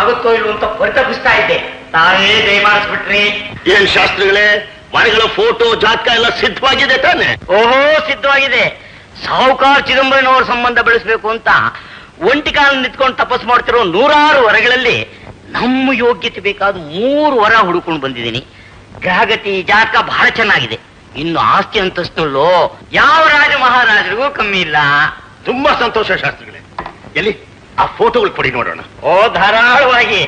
ಆಗುತ್ತೋ ಇಲ್ವೋ ಅಂತ ಪರಿತಪಿಸ್ತಾ ಇದ್ದೆ ತಾನೇ ದಯಮಾಡಿಸ್ಬಿಟ್ರಿ ಏನ್ ಶಾಸ್ತ್ರಿಗಳೇ ಮನೆಗಳ ಫೋಟೋ ಜಾತಕ ಎಲ್ಲ ಸಿದ್ಧವಾಗಿದೆ ತಾನೆ ಓಹೋ ಸಿದ್ಧವಾಗಿದೆ ಸಾಹುಕಾರ್ ಚಿದಂಬರನವರ ಸಂಬಂಧ ಬೆಳೆಸಬೇಕು ಅಂತ ಒಂಟಿ ಕಾಲ ನಿಂತ್ಕೊಂಡು ತಪಸ್ ಮಾಡ್ತಿರೋ ನೂರಾರು ವರಗಳಲ್ಲಿ ನಮ್ಮ ಯೋಗ್ಯತೆ ಬೇಕಾದ ಮೂರು ವರ ಹುಡುಕೊಂಡು ಬಂದಿದ್ದೀನಿ ಗ್ರಹಗತಿ ಜಾತಕ ಬಹಳ ಚೆನ್ನಾಗಿದೆ ಇನ್ನು ಆಸ್ತಿ ಅಂತಸ್ತುಳ್ಳೋ ಯಾವ ರಾಜ ಮಹಾರಾಜರಿಗೂ ಕಮ್ಮಿ ಇಲ್ಲ ತುಂಬಾ ಸಂತೋಷ ಶಾಸ್ತ್ರಿಗಳೇ ಎಲ್ಲಿ ಆ ಫೋಟೋಗಳು ಕೊಡಿ ನೋಡೋಣ ಓ ಧಾರಾಳವಾಗಿ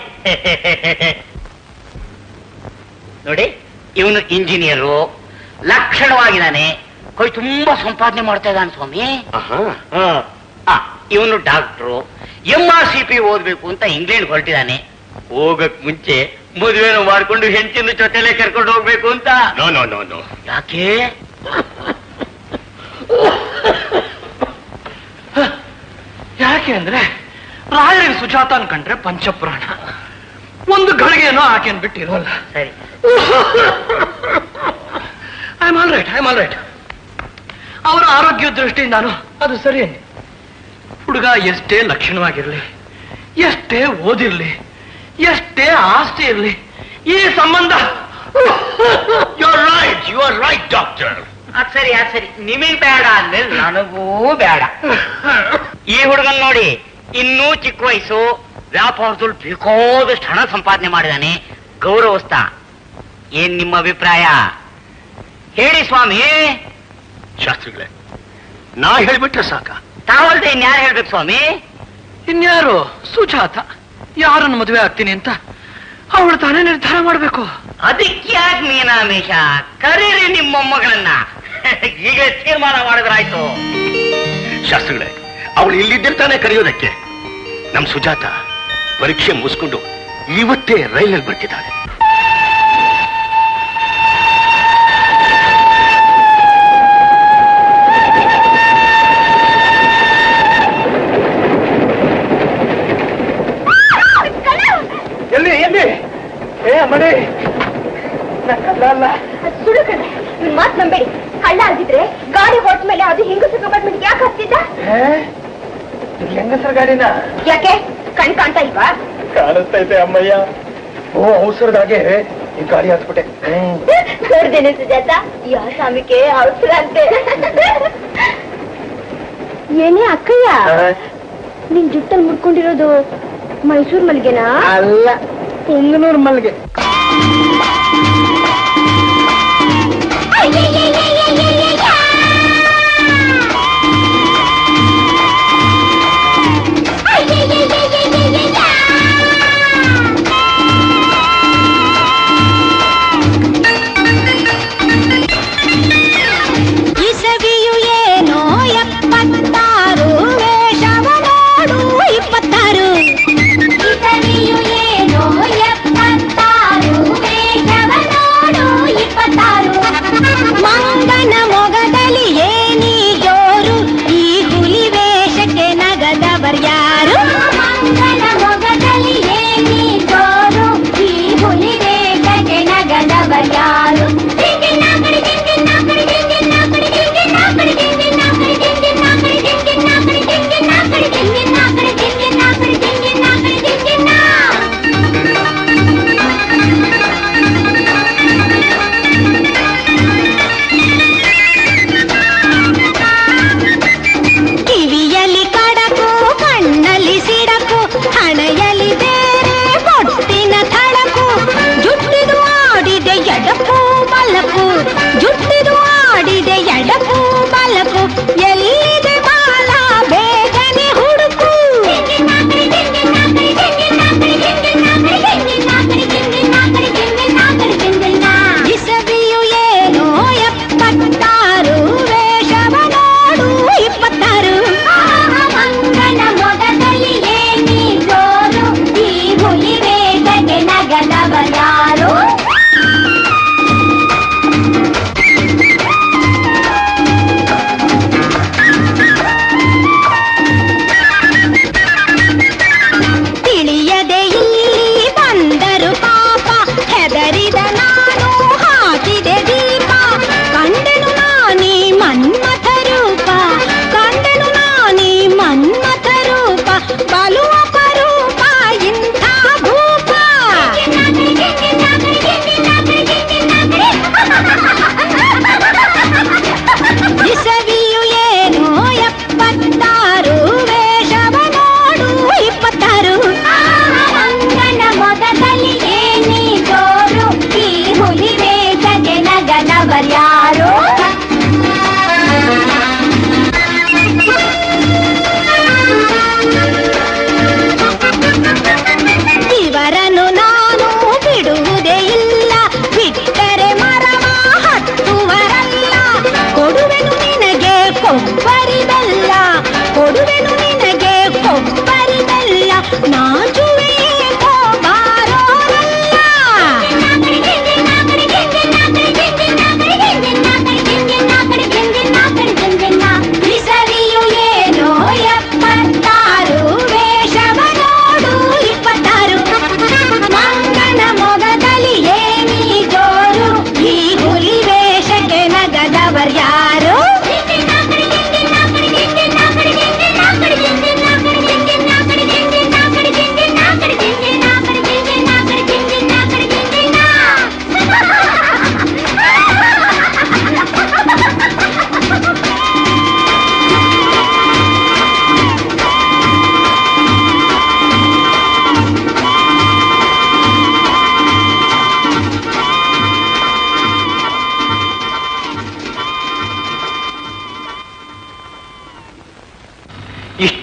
ನೋಡಿ ಇವನು ಇಂಜಿನಿಯರು ಲಕ್ಷಣವಾಗಿದ್ದಾನೆ ಕೈ ತುಂಬಾ ಸಂಪಾದನೆ ಮಾಡ್ತಾ ಇದ್ದಾನೆ ಸ್ವಾಮಿ ಆಹಾ ಇವನು doctor M R C P ಓದ್ಬೇಕು ಅಂತ ಇಂಗ್ಲೆಂಡ್ ಹೊರಟಿದ್ದಾನೆ ಹೋಗಕ್ ಮುಂಚೆ ಮದುವೆನೂ ಮಾಡ್ಕೊಂಡು ಹೆಂಚಿನ ಜೊತೆಲೆ ಕರ್ಕೊಂಡು ಹೋಗ್ಬೇಕು ಅಂತ ನೋ ನೋ ನೋ ನೋ ಯಾಕೆ ಯಾಕೆ ಅಂದ್ರೆ ರಾಯರಿಗೆ ಸುಜಾತ ಅನ್ಕಂಡ್ರೆ ಪಂಚಪ್ರಾಣ ಒಂದು ಗಳಿಗೆನೋ ಆಕೆನ್ ಬಿಟ್ಟು ಇರೋಲ್ಲ ಸರಿ I am all right I am all right ಅವರ ಆರೋಗ್ಯ ದೃಷ್ಟಿಯಿಂದಾನು ಅದು ಸರಿ ಹುಡುಗ ಎಷ್ಟೇ ಲಕ್ಷಣವಾಗಿರ್ಲಿ ಎಷ್ಟೇ ಓದಿರ್ಲಿ ಎಷ್ಟೇ ಆಸ್ತಿ ಇರ್ಲಿ ಈ ಸಂಬಂಧ you are right you are right doctor ಅದ್ ಸರಿ ಅದ್ ಸರಿ ನಿಮಗ್ ಬೇಡ ಅಂದ್ಮೇಲೆ ನನಗೂ ಬೇಡ ಈ ಹುಡುಗನ್ ನೋಡಿ ಇನ್ನೂ ಚಿಕ್ಕ ವಯಸ್ಸು ವ್ಯಾಪಾರದಲ್ಲಿ ಬೇಕಾದಷ್ಟು ಹಣ ಸಂಪಾದನೆ ಮಾಡಿದಾನೆ ಗೌರವಸ್ಥ ಏನ್ ನಿಮ್ಮ ಅಭಿಪ್ರಾಯ ಹೇಳಿ ಸ್ವಾಮಿ ಶಾಸ್ತ್ರಿಗಳೇ ನಾ ಹೇಳ್ಬಿಟ್ರೆ ಸಾಕ ತಾವಲ್ದೆ ಇನ್ಯಾರು ಹೇಳ್ಬೇಕು ಸ್ವಾಮಿ ಇನ್ಯಾರು ಸುಜಾತ ಯಾರನ್ನು ಮದುವೆ ಆಗ್ತೀನಿ ಅಂತ ಅವಳು ತಾನೇ ನಿರ್ಧಾರ ಮಾಡ್ಬೇಕು ಅದಕ್ಕೆ ಯಾಕೆ ಮೀನಾಮೇಶ ಕರೀರಿ ನಿಮ್ಮ ಮೊಮ್ಮಗಳನ್ನ ಈಗ ತೀರ್ಮಾನ ಮಾಡಿದ್ರಾಯ್ತು ಶಾಸ್ತ್ರಿಗಳೇ ಅವಳು ಇಲ್ಲಿದ್ದಿರ್ತಾನೆ ಕರೆಯೋದಕ್ಕೆ ನಮ್ ಸುಜಾತ ಪರೀಕ್ಷೆ ಮುಗಿಸ್ಕೊಂಡು ಇವತ್ತೇ ರೈಲಲ್ಲಿ ಬರ್ತಿದ್ದಾಳೆ ಎಲ್ಲಿ ಎಲ್ಲಿ ಏ ಅಮ್ಮಡಿ ಅಲ್ಲ ಸುಳ್ಳು ಕಣೆ ನಿನ್ ಮಾತ್ ನಂಬೇಡಿ ಕಳ್ಳ ಆಗಿದ್ರೆ ಗಾಡಿ ಹೊಟ್ಟ ಮೇಲೆ ಅದು ಹೆಂಗಸ ಕಂಪಾರ್ಟ್ಮೆಂಟ್ ಯಾಕೆ ಹತ್ತಿದ್ದ ಹೆಂಗಸರ ಗಾಡಿನ ಯಾಕೆ ಕಣ್ ಕಾಣ್ತಾ ಇಲ್ವಾ ಕಾಣಿಸ್ತೈತೆ ಅಮ್ಮಯ್ಯ ಓ ಅವಸರದಾಗೆ ಈ ಗಾಡಿ ಹತ್ಬಿಟ್ಟೆ ನೋಡ್ದೇನೆ ಸುಜಾತ ಈ ಆಸಾಮಿಗೆ ಅವಸರ ಅಂತೆ ಏನೇ ಅಕ್ಕಯ್ಯ ನಿನ್ ಜುಟ್ಟಲ್ಲಿ ಮುಡ್ಕೊಂಡಿರೋದು ಮೈಸೂರ್ ಮಲ್ಗೆನಾ ಅಲ್ಲ ಪುಂಗನೂರ್ ಮಲ್ಗೆ ಇಸವಿಯು ಏನೋ ಎಪ್ಪತ್ತಾರು ವೇಷವ ನೋಡು ಇಪ್ಪತ್ತಾರು ಇಸವಿಯು ಏನೋ ಎಪ್ಪತ್ತಾರು ವೇಷವ ನೋಡು ಇಪ್ಪತ್ತಾರು ಮಂಗನ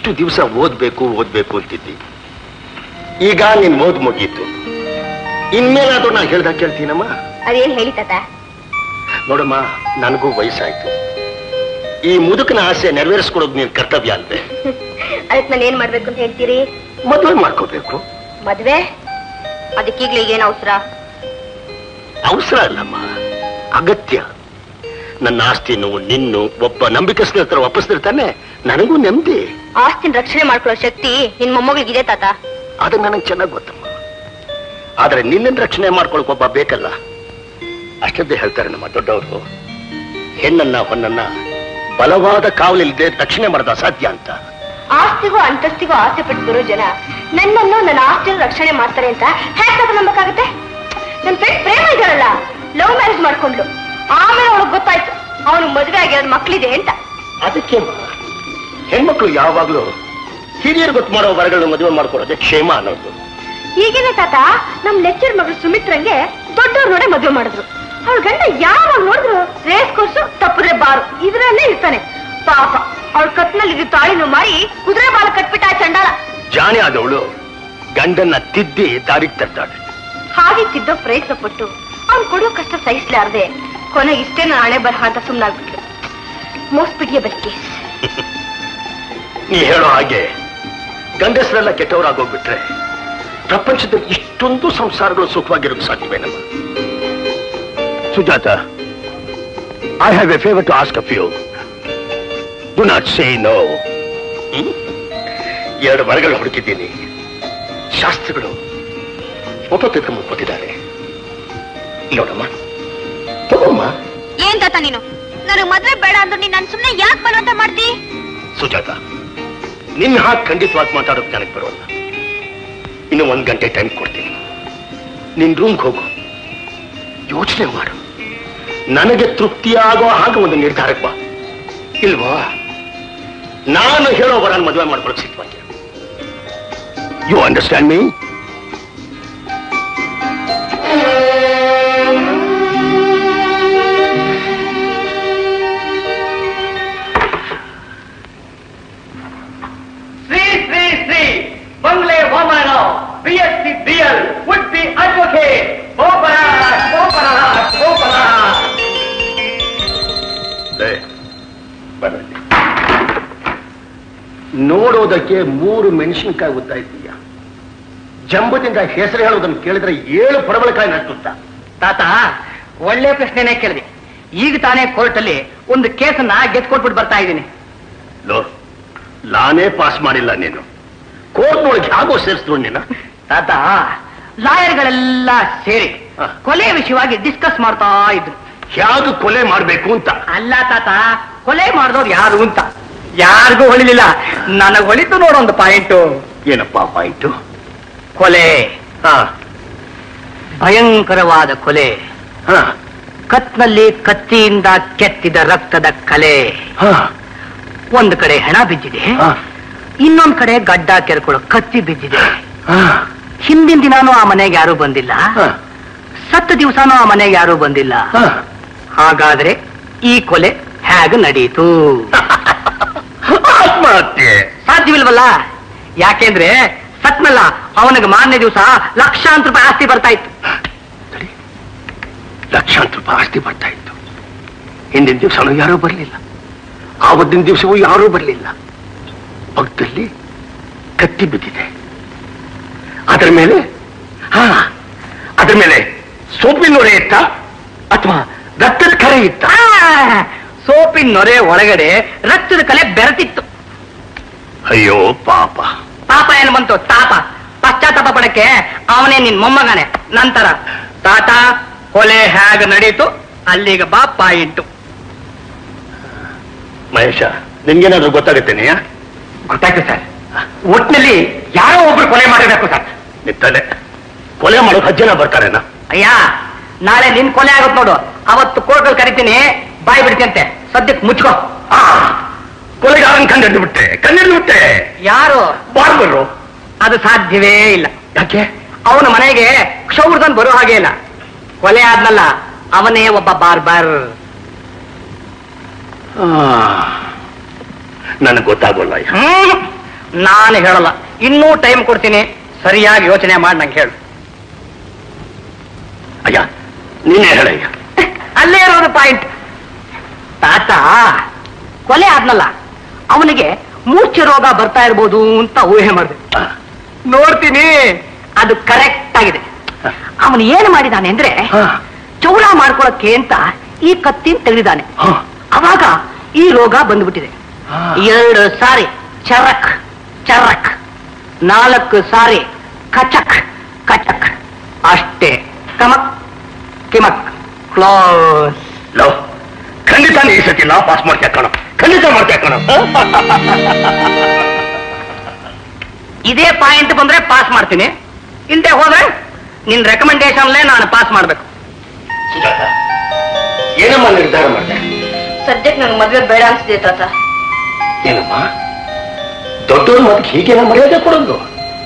ಇಷ್ಟು ದಿವಸ ಓದ್ಬೇಕು ಓದ್ಬೇಕು ಅಂತಿದ್ದಿ ಈಗ ನಿನ್ ಓದ್ ಮುಗೀತು ಇನ್ಮೇಲಾದ್ರೂ ನಾ ಹೇಳ್ದಾಗ ಕೇಳ್ತೀನಮ್ಮ ಅದೇನ್ ಹೇಳಿ ತಾತ ನೋಡಮ್ಮ ನನಗೂ ವಯಸ್ಸಾಯ್ತು ಈ ಮುದುಕನ ಆಸೆ ನೆರವೇರಿಸ್ಕೊಡೋದು ನೀನ್ ಕರ್ತವ್ಯ ಅಲ್ವೇ ಅದಕ್ಕೆ ನಾನು ಏನ್ ಮಾಡ್ಬೇಕು ಅಂತ ಹೇಳ್ತೀರಿ ಮದುವೆ ಮಾಡ್ಕೋಬೇಕು ಮದ್ವೆ ಅದಕ್ಕೀಗ್ಲೇ ಏನ್ ಅವಸರ ಅವಸರ ಅಲ್ಲಮ್ಮ ಅಗತ್ಯ ನನ್ನ ಆಸ್ತಿಯನ್ನು ನಿನ್ನು ಒಬ್ಬ ನಂಬಿಕಸ್ನ ಹತ್ರ ವಾಪಸ್ತಿರ್ತಾನೆ ನನಗೂ ನೆಮ್ಮದಿ ಆಸ್ತಿನ ರಕ್ಷಣೆ ಮಾಡ್ಕೊಳ್ಳೋ ಶಕ್ತಿ ನಿನ್ ಮೊಮ್ಮಗಳಿಗಿದೆ ತಾತ ಅದು ನನಗೆ ಚೆನ್ನಾಗಿ ಗೊತ್ತಮ್ಮ ಆದ್ರೆ ನಿನ್ನನ್ನು ರಕ್ಷಣೆ ಮಾಡ್ಕೊಳಕ್ ಒಬ್ಬ ಬೇಕಲ್ಲ ಅಷ್ಟದ್ದೇ ಹೇಳ್ತಾರೆ ನಮ್ಮ ದೊಡ್ಡವರು ಹೆಣ್ಣನ್ನ ಹೊನ್ನನ್ನ ಬಲವಾದ ಕಾವಲಿಲ್ಲದೆ ರಕ್ಷಣೆ ಮಾಡೋದು ಅಸಾಧ್ಯ ಅಂತ ಆಸ್ತಿಗೂ ಅಂತಸ್ತಿಗೂ ಆಸೆ ಪಟ್ಟು ಬರೋ ಜನ ನನ್ನನ್ನು ನನ್ನ ಆಸ್ತಿಯನ್ನು ರಕ್ಷಣೆ ಮಾಡ್ತಾರೆ ಅಂತ ಹೇಗೆ ತಾತ ನಂಬಕ್ಕಾಗತ್ತೆ ನನ್ ಫ್ರೆಂಡ್ ಪ್ರೇಮ ಇದ್ದಾಳಲ್ಲ ಲವ್ ಮ್ಯಾರೇಜ್ ಮಾಡ್ಕೊಂಡ್ಲು ಆಮೇಲೆ ಅವಳಿಗೆ ಗೊತ್ತಾಯ್ತು ಅವನು ಮದುವೆ ಆಗಿರೋದು ಮಕ್ಳಿದೆ ಅಂತ ಅದಕ್ಕೆ ಹೆಣ್ಮಕ್ಳು ಯಾವಾಗ್ಲೂ ಹಿರಿಯರು ಗೊತ್ತು ಮಾಡೋ ವರಗಳನ್ನ ಮದುವೆ ಮಾಡ್ಕೊಡೋದೇ ಕ್ಷೇಮ ಅನ್ನೋದು ಈಗಿನ ತಾತ ನಮ್ ಲೆಕ್ಚರ್ ಮಗಳು ಸುಮಿತ್ರಂಗೆ ದೊಡ್ಡವ್ರು ನೋಡೇ ಮದುವೆ ಮಾಡಿದ್ರು ಅವಳ ಗಂಡ ಯಾವಾಗ ನೋಡಿದ್ರು ರೇಸ್ ಕೋರ್ಸು ತಪ್ಪದೆ ಬಾರು ಇದ್ರಲ್ಲೇ ಇರ್ತಾನೆ ಪಾಪ ಅವಳ ಕತ್ನಲ್ಲಿ ತಾಳಿನ ಮಾರಿ ಕುದುರೆ ಬಾಲ ಕಟ್ಬಿಟ್ಟ ಆ ಚಂಡಾಲ ಜಾಣೆ ಆದವಳು ಗಂಡನ್ನ ತಿದ್ದಿ ದಾರಿಗೆ ತರ್ತಾಳೆ ಹಾಗೆ ತಿದ್ದೋ ಪ್ರಯತ್ನ ಪಟ್ಟು ಅವ್ನು ಕೊಡೋ ಕಷ್ಟ ಸಹಿಸ್ಲಾರ್ದೆ ಕೊನೆಗೆ ಇಷ್ಟೇ ನಾನು ಹಣೆ ಬರಹ ಅಂತ ಸುಮ್ಮನಾಗ್ಬಿಟ್ಲು ಮೋಸ್ಪಿಟಿಗೆ ಬದುಕಿ ನೀ ಹೇಳೋ ಹಾಗೆ ಗಂಡಸರೆಲ್ಲ ಕೆಟ್ಟವರಾಗೋಗ್ಬಿಟ್ರೆ ಪ್ರಪಂಚದಲ್ಲಿ ಇಷ್ಟೊಂದು ಸಂಸಾರಗಳು ಸುಖವಾಗಿರೋದು ಸಾಧ್ಯವೇನಮ್ಮ Sujatha I have a favour to ask of you do not say no ಎರಡು ವರಗಳು ಹುಡುಕಿದ್ದೀನಿ ಶಾಸ್ತ್ರಿಗಳು ಒಪ್ಪಬೇಕು ಒಪ್ಪಿದ್ದಾರೆ ನೋಡಮ್ಮ ತಗೋಮ್ಮ ಏನ್ ತಾತ ನೀನು ನನಗ್ ಮದ್ವೆ ಬೇಡ ಅಂದ್ರೆ ನೀನ್ ನನ್ ಸುಮ್ನೆ ಯಾಕೆ ಬಲವಂತ ಮಾಡ್ತಿ ಸುಜಾತ ನಿನ್ನ ಹಾಗೆ ಖಂಡಿತವಾಗಿ ಮಾತಾಡೋಕೆ ನನಗೆ ಬರೋಲ್ಲ ಇನ್ನು ಒಂದ್ ಗಂಟೆ ಟೈಮ್ ಕೊಡ್ತೀನಿ ನಿನ್ ರೂಮ್ಗೆ ಹೋಗು ಯೋಚನೆ ಮಾಡು ನನಗೆ ತೃಪ್ತಿಯಾಗೋ ಹಾಗೆ ಒಂದು ನಿರ್ಧಾರಕ್ಕೆ ಬಾ ಇಲ್ವಾ ನಾನು ಹೇಳೋ ವರನ್ ಮದುವೆ ಮಾಡ್ಕೊಳ್ಳೋಕೆ ಸಿದ್ಧವಾಗಿ you understand me Shri Shri Shri Bangle Vamanarao B S C B L would be advocate Goparaj Goparaj Goparaj ಬರಲಿ ನೋಡೋದಕ್ಕೆ ಮೂರು ಮೆಣಸಿನಕಾಯಿ ಉದ್ದ ಇದ್ದೀಯ ಜಂಬದಿಂದ ಹೆಸರು ಹೇಳೋದನ್ನು ಕೇಳಿದ್ರೆ ಏಳು ಪಡವಲಕಾಯಿ ನಟ್ಟುತ್ತಾ ತಾತ ಒಳ್ಳೆ ಪ್ರಶ್ನೆನೇ ಕೇಳಿದೆ ಈಗ ತಾನೇ ಕೋರ್ಟಲ್ಲಿ ಒಂದು ಕೇಸನ್ನ ಗೆದ್ಕೊಟ್ಬಿಟ್ಟು ಬರ್ತಾ ಇದ್ದೀನಿ ಲೋ ಲಾನೇ ಪಾಸ್ ಮಾಡಿಲ್ಲ ನೀನು ಕೋರ್ಟ್ನೊಳಗೆ ಯಾಗೋ ಸೇರಿಸಿದ್ರು ನೀನು ತಾತ ಲಾಯರ್ಗಳೆಲ್ಲ ಸೇರಿ ಹ. ಕೊಲೆ ವಿಷಯವಾಗಿ ಡಿಸ್ಕಸ್ ಮಾಡ್ತಾ ಇದ್ರು ಹೇಗೆ ಕೊಲೆ ಮಾಡ್ಬೇಕು ಅಂತ ಅಲ್ಲ ತಾತ ಕೊಲೆ ಮಾಡಿದವ್ರು ಯಾರು ಅಂತ ಯಾರಿಗೂ ಹೊಳಿಲಿಲ್ಲ ನನಗ್ ಹೊಳಿತು ನೋಡೊಂದು ಪಾಯಿಂಟು ಏನಪ್ಪಾ ಪಾಯಿಂಟು ಕೊಲೆ ಹಾ ಭಯಂಕರವಾದ ಕೊಲೆ ಹಾ ಕತ್ನಲ್ಲಿ ಕತ್ತಿಯಿಂದ ಕೆತ್ತಿದ ರಕ್ತದ ಕಲೆ ಹಾ ಒಂದು ಕಡೆ ಹೆಣ ಬಿದ್ದಿದೆ ಹಾ ಇನ್ನೊಂದ್ ಕಡೆ ಗಡ್ಡ ಕೆರ್ಕೊಳ್ಳೋ ಕತ್ತಿ ಬಿದ್ದಿದೆ ಹಾ ಹಿಂದಿನ ದಿನಾನು ಆ ಮನೆಗೆ ಯಾರು ಬಂದಿಲ್ಲ ಹಾ ಸತ್ತ ದಿವಸನೂ ಆ ಮನೆಗೆ ಯಾರು ಬಂದಿಲ್ಲ ಹಾ ಹಾಗಾದ್ರೆ ಈ ಕೊಲೆ ಹೇಗ ನಡೀತು ಆತ್ಮಹತ್ಯೆ ಸಾಧ್ಯವಿಲ್ವಲ್ಲ ಯಾಕೆಂದ್ರೆ ಸತ್ನಲ್ಲ ಅವನಿಗೆ ಮಾರನೇ ದಿವಸ ಲಕ್ಷಾಂತರ ರೂಪಾಯಿ ಆಸ್ತಿ ಬರ್ತಾ ಇತ್ತು ಸರಿ ಲಕ್ಷಾಂತರ ರೂಪಾಯಿ ಆಸ್ತಿ ಬರ್ತಾ ಇತ್ತು ಹಿಂದಿನ ದಿವಸನೂ ಯಾರೂ ಬರಲಿಲ್ಲ ಆವತ್ತಿನ ದಿವಸವೂ ಯಾರೂ ಬರಲಿಲ್ಲ ಪಕ್ಕದಲ್ಲಿ ಕತ್ತಿ ಬಿದ್ದಿದೆ ಅದರ ಮೇಲೆ ಹಾ ಅದರ ಮೇಲೆ ಸೋಪಿನ ನೊರೆ ಇತ್ತ ಅಥವಾ ರಕ್ತದ ಕರೆ ಇತ್ತ ಆ, ಸೋಪಿನ ನೊರೆ ಒಳಗಡೆ ರಕ್ತದ ಕಲೆ ಬೆರೆತಿತ್ತು ಅಯ್ಯೋ ಪಾಪ ಪಾಪ ಏನು ಬಂತು ತಾಪ ಪಶ್ಚಾತ್ತಾಪ ಪಡಕ್ಕೆ ಅವನೇ ನಿನ್ ಮೊಮ್ಮಗನೆ ನಂತರ ತಾತ ಕೊಲೆ ಹೇಗ ನಡೀತು ಅಲ್ಲಿಗೆ ಬಾ ಪಾಯಿಂಟು ಮಹೇಶ ನಿನ್ಗೇನಾದ್ರೂ ಗೊತ್ತಾಗುತ್ತೇನೆಯಾ ಗೊತ್ತಾಯ್ತು ಸರ್ ಒಟ್ಟಿನಲ್ಲಿ ಯಾರೋ ಒಬ್ರು ಕೊಲೆ ಮಾಡಿರ್ಬೇಕು ಸರ್ ನಿತ್ತಲೆ ಕೊಲೆ ಮಾಡೋ ಹಜ್ಜನ ಬರ್ತಾರೇನಾ ಅಯ್ಯ ನಾಳೆ ನಿನ್ ಕೊಲೆ ಆಗುತ್ತೆ ನೋಡು ಅವತ್ತು ಕೋರ್ಟಲ್ಲಿ ಕರಿತೀನಿ ಬಾಯಿ ಬಿಡ್ತಂತೆ ಸದ್ಯಕ್ಕೆ ಮುಚ್ಕೋ ಆ, ಕೊಲೆಗಾರನ್ ಕಂಡಿಡ್ದು ಬಿಟ್ಟೆ ಕಂಡಿಡ್ದು ಬಿಟ್ಟೆ ಯಾರು ಬಾರ್ಬರು ಅದು ಸಾಧ್ಯವೇ ಇಲ್ಲ ಯಾಕೆ ಅವನ ಮನೆಗೆ ಕ್ಷೌರ್ಧನ್ ಬರೋ ಹಾಗೆ ಇಲ್ಲ ಕೊಲೆ ಆದ್ನಲ್ಲ ಅವನೇ ಒಬ್ಬ ಬಾರ್ಬರ್ ನನಗೆ ಗೊತ್ತಾಗೋಲ್ಲ ಹ್ಮ್ ನಾನು ಹೇಳಲ್ಲ ಇನ್ನೂ ಟೈಮ್ ಕೊಡ್ತೀನಿ ಸರಿಯಾಗಿ ಯೋಚನೆ ಮಾಡಿ ನಂಗೆ ಹೇಳು ಅಯ್ಯ ನೀನೇ ಹೇಳಯ್ಯ ಅಲ್ಲೇ ಇರೋದು ಪಾಯಿಂಟ್ ತಾತ ಕೊಲೆ ಆದ್ನಲ್ಲ ಅವನಿಗೆ ಮೂರ್ಛೆ ರೋಗ ಬರ್ತಾ ಇರ್ಬೋದು ಅಂತ ಊಹೆ ಮಾಡಿದೆ ಆ, ನೋಡ್ತೀನಿ ಅದು ಕರೆಕ್ಟ್ ಆಗಿದೆ ಅವನು ಏನು ಮಾಡಿದಾನೆ ಅಂದ್ರೆ ಹಾ, ಚೌಳ ಮಾಡ್ಕೊಳಕ್ಕೆ ಅಂತ ಈ ಕತ್ತಿನ ತೆಗೆದಿದ್ದಾನೆ ಹಾ, ಅವಾಗ ಈ ರೋಗ ಬಂದ್ಬಿಟ್ಟಿದೆ ಹಾ. ಎರಡು ಸಾರಿ ಚರಕ್ ಚರಕ್ ನಾಲ್ಕು ಸಾರಿ ಕಚಕ್ ಕಚಕ್ ಅಷ್ಟೇ ಕಮಕ್ ಕಿಮಕ್ ಕ್ಲೋಸ್ ಲವ್ ಖಂಡಿತ ನೀ ಈ ಸತಿ ಲಾ ಪಾಸ್ ಮಾಡ್ತೀಯ ಕಣ ಖಂಡಿತ ಮಾಡ್ತೀಯ ಕಣ ಇದೇ ಪಾಯಿಂಟ್ ಬಂದ್ರೆ ಪಾಸ್ ಮಾಡ್ತೀನಿ ಇಲ್ದೆ ಹೋದ್ರೆ ನಿನ್ ರೆಕಮೆಂಡೇಶನ್ಲೇ ನಾನು ಪಾಸ್ ಮಾಡ್ಬೇಕು ಸುಜಾತ ಏನಮ್ಮ ನಿರ್ಧಾರ ಮಾಡಿದೆ ಸದ್ಯಕ್ಕೆ ನಂಗೆ ಮದ್ವೆ ಬೇಡ ಅನ್ಸಿದೆ ತಾತ ಏನಮ್ಮ ದೊಡ್ಡವ್ರ ಮತ್ತೆ ಹೀಗೇನ ಮರ್ಯಾದೆ ಕೊಡೋದು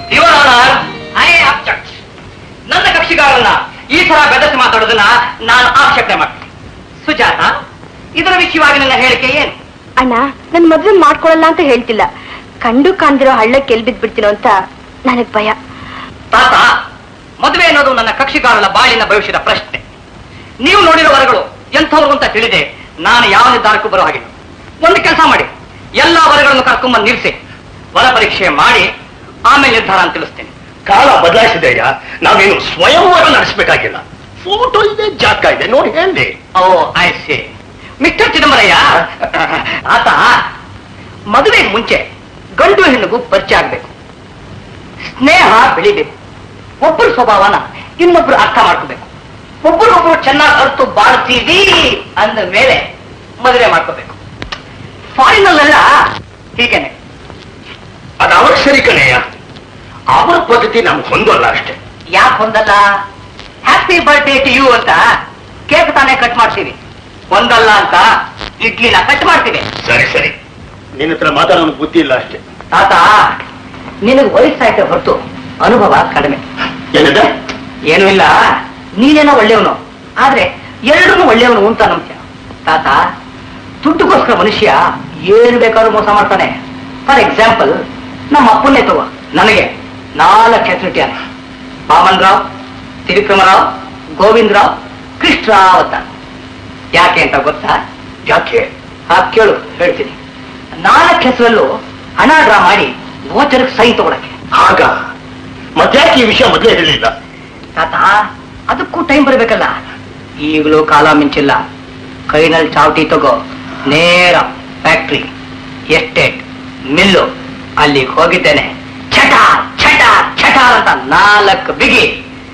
ಐ ಅಬ್ಜೆಕ್ಟ್ ನನ್ನ ಕಕ್ಷಿಗಾರನ್ನ ಈ ತರ ಬೆದರಿಸಿ ಮಾತಾಡೋದನ್ನ ನಾನು ಆಕ್ಷೇಪಣೆ ಮಾಡ್ತೀನಿ ಸುಜಾತ ಇದರ ವಿಷಯವಾಗಿ ನನ್ನ ಹೇಳಿಕೆ ಏನು ಅಣ್ಣ ನನ್ ಮದ್ವೆ ಮಾಡ್ಕೊಳಲ್ಲ ಅಂತ ಹೇಳ್ತಿಲ್ಲ ಕಂಡು ಕಾಣ್ದಿರೋ ಹಳ್ಳಕ್ಕೆ ಎಲ್ ಬಿದ್ಬಿಡ್ತೀನೋ ಅಂತ ನನಗ್ ಭಯ ತಾತ ಮದುವೆ ಅನ್ನೋದು ನನ್ನ ಕಕ್ಷಿಗಾರನ ಬಾಳಿನ ಭವಿಷ್ಯದ ಪ್ರಶ್ನೆ ನೀವು ನೋಡಿರೋ ವರಗಳು ಎಂಥವ್ರು ಅಂತ ತಿಳಿದೆ ನಾನು ಯಾವ ನಿರ್ಧಾರಕ್ಕೂ ಬರೋ ಹಾಗಿಲ್ಲ ಒಂದು ಕೆಲಸ ಮಾಡಿ ಎಲ್ಲಾ ವರಗಳನ್ನು ಕರ್ಕೊಂಬಂದು ನಿಲ್ಲಿಸಿ ವರ ಪರೀಕ್ಷೆ ಮಾಡಿ ಆಮೇಲೆ ನಿರ್ಧಾರ ಅಂತ ತಿಳಿಸ್ತೇನೆ ಕಾಲ ಬದಲಾಯಿಸಿದೆಯಾ ನಾವೇನು ಸ್ವಯಂವರ ನಡೆಸಬೇಕಾಗಿಲ್ಲ ಫೋಟೋ ಇದೆ ಜಾತಕ ಇದೆ ನೋಡಿ ಹೇಳಿ oh I see mister Chidambarayya ಆತ ಮದುವೆ ಮುಂಚೆ ಗಂಡು ಹೆಣ್ಣಿಗೂ ಪರಿಚಯ ಆಗ್ಬೇಕು ಸ್ನೇಹ ಬೆಳಿಬೇಕು ಒಬ್ಬರ ಸ್ವಭಾವನ ಇನ್ನೊಬ್ರು ಅರ್ಥ ಮಾಡ್ಕೋಬೇಕು ಒಬ್ಬರೊಬ್ರು ಚೆನ್ನಾಗಿ ಅರ್ಥ ಬಾಳ್ತೀವಿ ಅಂದ ಮೇಲೆ ಮದುವೆ ಮಾಡ್ಕೋಬೇಕು ಫಾರಿನಲ್ಲೆಲ್ಲ ಹೀಗೇನೆ ಅದು ಅವ್ರ ಸರಿ ಕಣಯ್ಯ ಅವರ ಪದ್ಧತಿ ನಮ್ಗೆ ಹೊಂದಲ್ಲ ಅಷ್ಟೇ ಯಾಕೆ ಹೊಂದಲ್ಲ ಹ್ಯಾಪಿ ಬರ್ಡೇ ಟು ಯು ಅಂತ ಕೇಕ್ ತಾನೇ ಕಟ್ ಮಾಡ್ತೀವಿ ಒಂದಲ್ಲ ಅಂತ ಇಡ್ಲಿನ ಕಟ್ ಮಾಡ್ತೀವಿ ಸರಿ ಸರಿ ನಿನ್ನ ಹತ್ರ ಮಾತಾಡೋನು ಬುದ್ಧಿ ಇಲ್ಲ ಅಷ್ಟೇ ತಾತ ನಿನಗೆ ವಯಸ್ಸಾಯ್ತು ಹೊರತು ಅನುಭವ ಕಡಿಮೆ ಏನದ ಏನೂ ಇಲ್ಲ ನೀನೇನೋ ಒಳ್ಳೆಯವನು ಆದ್ರೆ ಎರಡನ್ನೂ ಒಳ್ಳೆಯವನು ಅಂತ ನಂಬ್ತೀಯ ತಾತ ದುಡ್ಡುಗೋಸ್ಕರ ಮನುಷ್ಯ ಏನು ಬೇಕಾದ್ರೂ ಮೋಸ ಮಾಡ್ತಾನೆ ಫಾರ್ ಎಕ್ಸಾಂಪಲ್ ನಮ್ಮ ಅಪ್ಪನ್ನೇ ತಗೋ ನನಗೆ ನಾಲ್ಕು ಹೆಸರಿಟ್ಟಾನೆ ವಾಮನ್ ರಾವ್ ತ್ರಿವಿಕ್ರಮರಾವ್ ಗೋವಿಂದ್ ರಾವ್ ಕೃಷ್ಣರಾವ್ ಅಂತ ಯಾಕೆ ಅಂತ ಗೊತ್ತಾ ಯಾಕೆ ಆ ಕೇಳು ಹೇಳ್ತೀನಿ ನಾಲ್ಕು ಹೆಸರಲ್ಲೂ ಹಣ ಡ್ರಾ ಮಾಡಿ ವೋಚರ್ಗೆ ಸಹಿ ತಗೊಳಕ್ಕೆ ಆಗ ಮತ್ತ್ಯಾಕೆ ಈ ವಿಷಯ ಮೊದಲೇ ಹೇಳಿಲ್ಲ ತಾತ ಅದಕ್ಕೂ ಟೈಮ್ ಬರಬೇಕಲ್ಲ ಈಗಲೂ ಕಾಲ ಮಿಂಚಿಲ್ಲ ಕೈನಲ್ಲಿ ಚಾವಟಿ ತಗೋ ನೇರ ಫ್ಯಾಕ್ಟ್ರಿ ಎಸ್ಟೇಟ್ ಮಿಲ್ಲು ಅಲ್ಲಿಗೆ ಹೋಗಿದ್ದೇನೆ ಚಟ ಚಟ ಚಟ ಅಂತ ನಾಲ್ಕು ಬಿಗಿ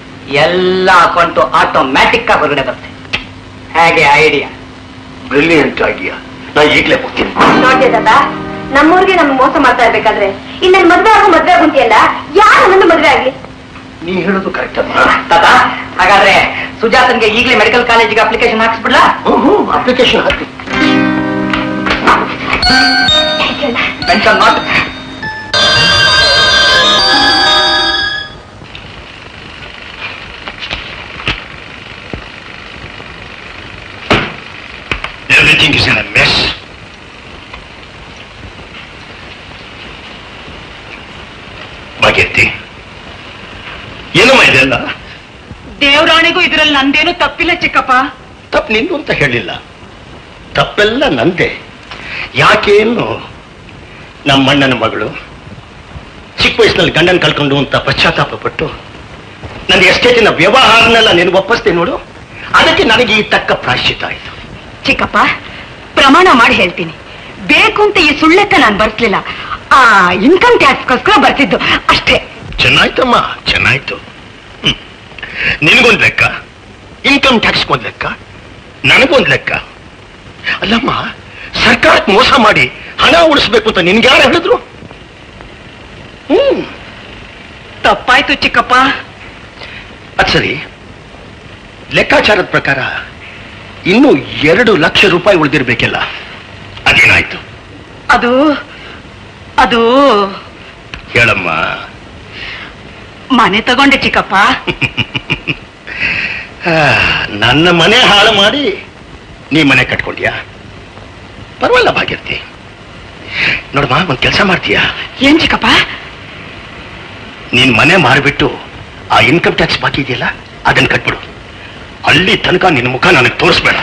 ಎಲ್ಲ ಅಕೌಂಟು ಆಟೋಮ್ಯಾಟಿಕ್ ಆಗಿ ಹೊರಗಡೆ ಬರುತ್ತೆ ಹೇಗೆ ಐಡಿಯಾ ಬ್ರಿಲಿಯಂಟ್ ಆಗಿಯಾ ನಾ ಈಗಲೇ ಹೋಗ್ತೀನಿ ನೋಡ್ದೆ ತಾತ ನಮ್ಮೂರಿಗೆ ನಮ್ಗೆ ಮೋಸ ಮಾಡ್ತಾ ಇರ್ಬೇಕಾದ್ರೆ ಇನ್ ನನ್ ಮದ್ವೆ ಆಗೋ ಮದ್ವೆ ಆಗುಂತಿಯಲ್ಲ ಯಾರು ನನ್ನ ಮದ್ವೆ ಆಗ್ಲಿ ನೀ ಹೇಳೋದು ಕರೆಕ್ಟ್ ಅಮ್ಮ ತಾತ ಹಾಗಾದ್ರೆ ಸುಜಾತನ್ಗೆ ಈಗಲೇ ಮೆಡಿಕಲ್ ಕಾಲೇಜಿಗೆ ಅಪ್ಲಿಕೇಶನ್ ಹಾಕ್ಸ್ಬಿಡ್ಲಾ ಅಪ್ಲಿಕೇಶನ್ ಹಾಕಿ mention not Everything is in a mess. ಭಾಗ್ಯತ್ತಿ ಏನಮ್ಮ ಇದೆಲ್ಲ ದೇವರಾಣಿಗೂ ಇದ್ರಲ್ಲಿ ನಂದೇನು ತಪ್ಪಿಲ್ಲ ಚಿಕ್ಕಪ್ಪ ತಪ್ಪು ನಿಂದು ಅಂತ ಹೇಳಿಲ್ಲ ತಪ್ಪೆಲ್ಲ ನಂದೆ ಯಾಕೇನು ನಮ್ಮಣ್ಣನ ಮಗಳು ಚಿಕ್ಕ ವಯಸ್ಸಿನಲ್ಲಿ ಗಂಡನ ಕಳ್ಕೊಂಡು ಅಂತ ಪಶ್ಚಾತ್ತಾಪ ಪಟ್ಟು ನನ್ನ ಎಸ್ಟೇಟಿನ ವ್ಯವಹಾರನೆಲ್ಲ ನೀನು ಒಪ್ಪಿಸ್ತೆ ನೋಡು ಅದಕ್ಕೆ ನನಗೆ ಈ ತಕ್ಕ ಪ್ರಾಶ್ಚಿತ ಆಯಿತು ಚಿಕ್ಕಪ್ಪ ಪ್ರಮಾಣ ಮಾಡಿ ಹೇಳ್ತೀನಿ ಬೇಕು ಅಂತ ಈ ಸುಳ್ಳೆತ್ತ ನಾನು ಬರ್ಸ್ಲಿಲ್ಲ ಆ ಇನ್ಕಮ್ ಟ್ಯಾಕ್ಸ್ಗೋಸ್ಕರ ಬರ್ತಿದ್ದು ಅಷ್ಟೇ ಚೆನ್ನಾಯ್ತಮ್ಮ ಚೆನ್ನಾಯ್ತು ಹ್ಮ್. ನಿನಗೊಂದ್ ಲೆಕ್ಕ ಇನ್ಕಮ್ ಟ್ಯಾಕ್ಸ್ ಒಂದ್ ಲೆಕ್ಕ ನನಗೊಂದ್ ಲೆಕ್ಕ ಅಲ್ಲಮ್ಮ ಸರ್ಕಾರಕ್ಕೆ ಮೋಸ ಮಾಡಿ ಹಣ ಉಳಿಸ್ಬೇಕು ಅಂತ ನಿನ್ಗೆ ಯಾರು ಹೇಳಿದ್ರು ಹ್ಮ್ ತಪ್ಪಾಯ್ತು ಚಿಕ್ಕಪ್ಪ ಅದ್ ಸರಿ ಲೆಕ್ಕಾಚಾರದ ಪ್ರಕಾರ ಇನ್ನೂ ಎರಡು ಲಕ್ಷ ರೂಪಾಯಿ ಉಳಿದಿರ್ಬೇಕಿಲ್ಲ ಅದೇನಾಯ್ತು ಅದು ಅದು ಹೇಳಮ್ಮ ಮನೆ ತಗೊಂಡೆ ಚಿಕ್ಕಪ್ಪ ಆ, ನನ್ನ ಮನೆ ಹಾಳು ಮಾಡಿ ನೀ ಮನೆ ಕಟ್ಕೊಂಡ್ಯಾ ಪರವಾಗಿಲ್ಲ ಭಾಗ್ಯರ್ತಿ ನೋಡಮ್ಮ ಒಂದ್ ಕೆಲಸ ಮಾಡ್ತೀಯಾ ಏನ್ ಚಿಕ್ಕಪ್ಪ ನೀನ್ ಮನೆ ಮಾರ್ಬಿಟ್ಟು ಆ ಇನ್ಕಮ್ ಟ್ಯಾಕ್ಸ್ ಬಾಕಿ ಇದೆಯಲ್ಲ ಅದನ್ನ ಕಟ್ಬಿಡು ಅಲ್ಲಿ ತನಕ ನಿನ್ನ ಮುಖ ನನಗೆ ತೋರಿಸ್ಬೇಡ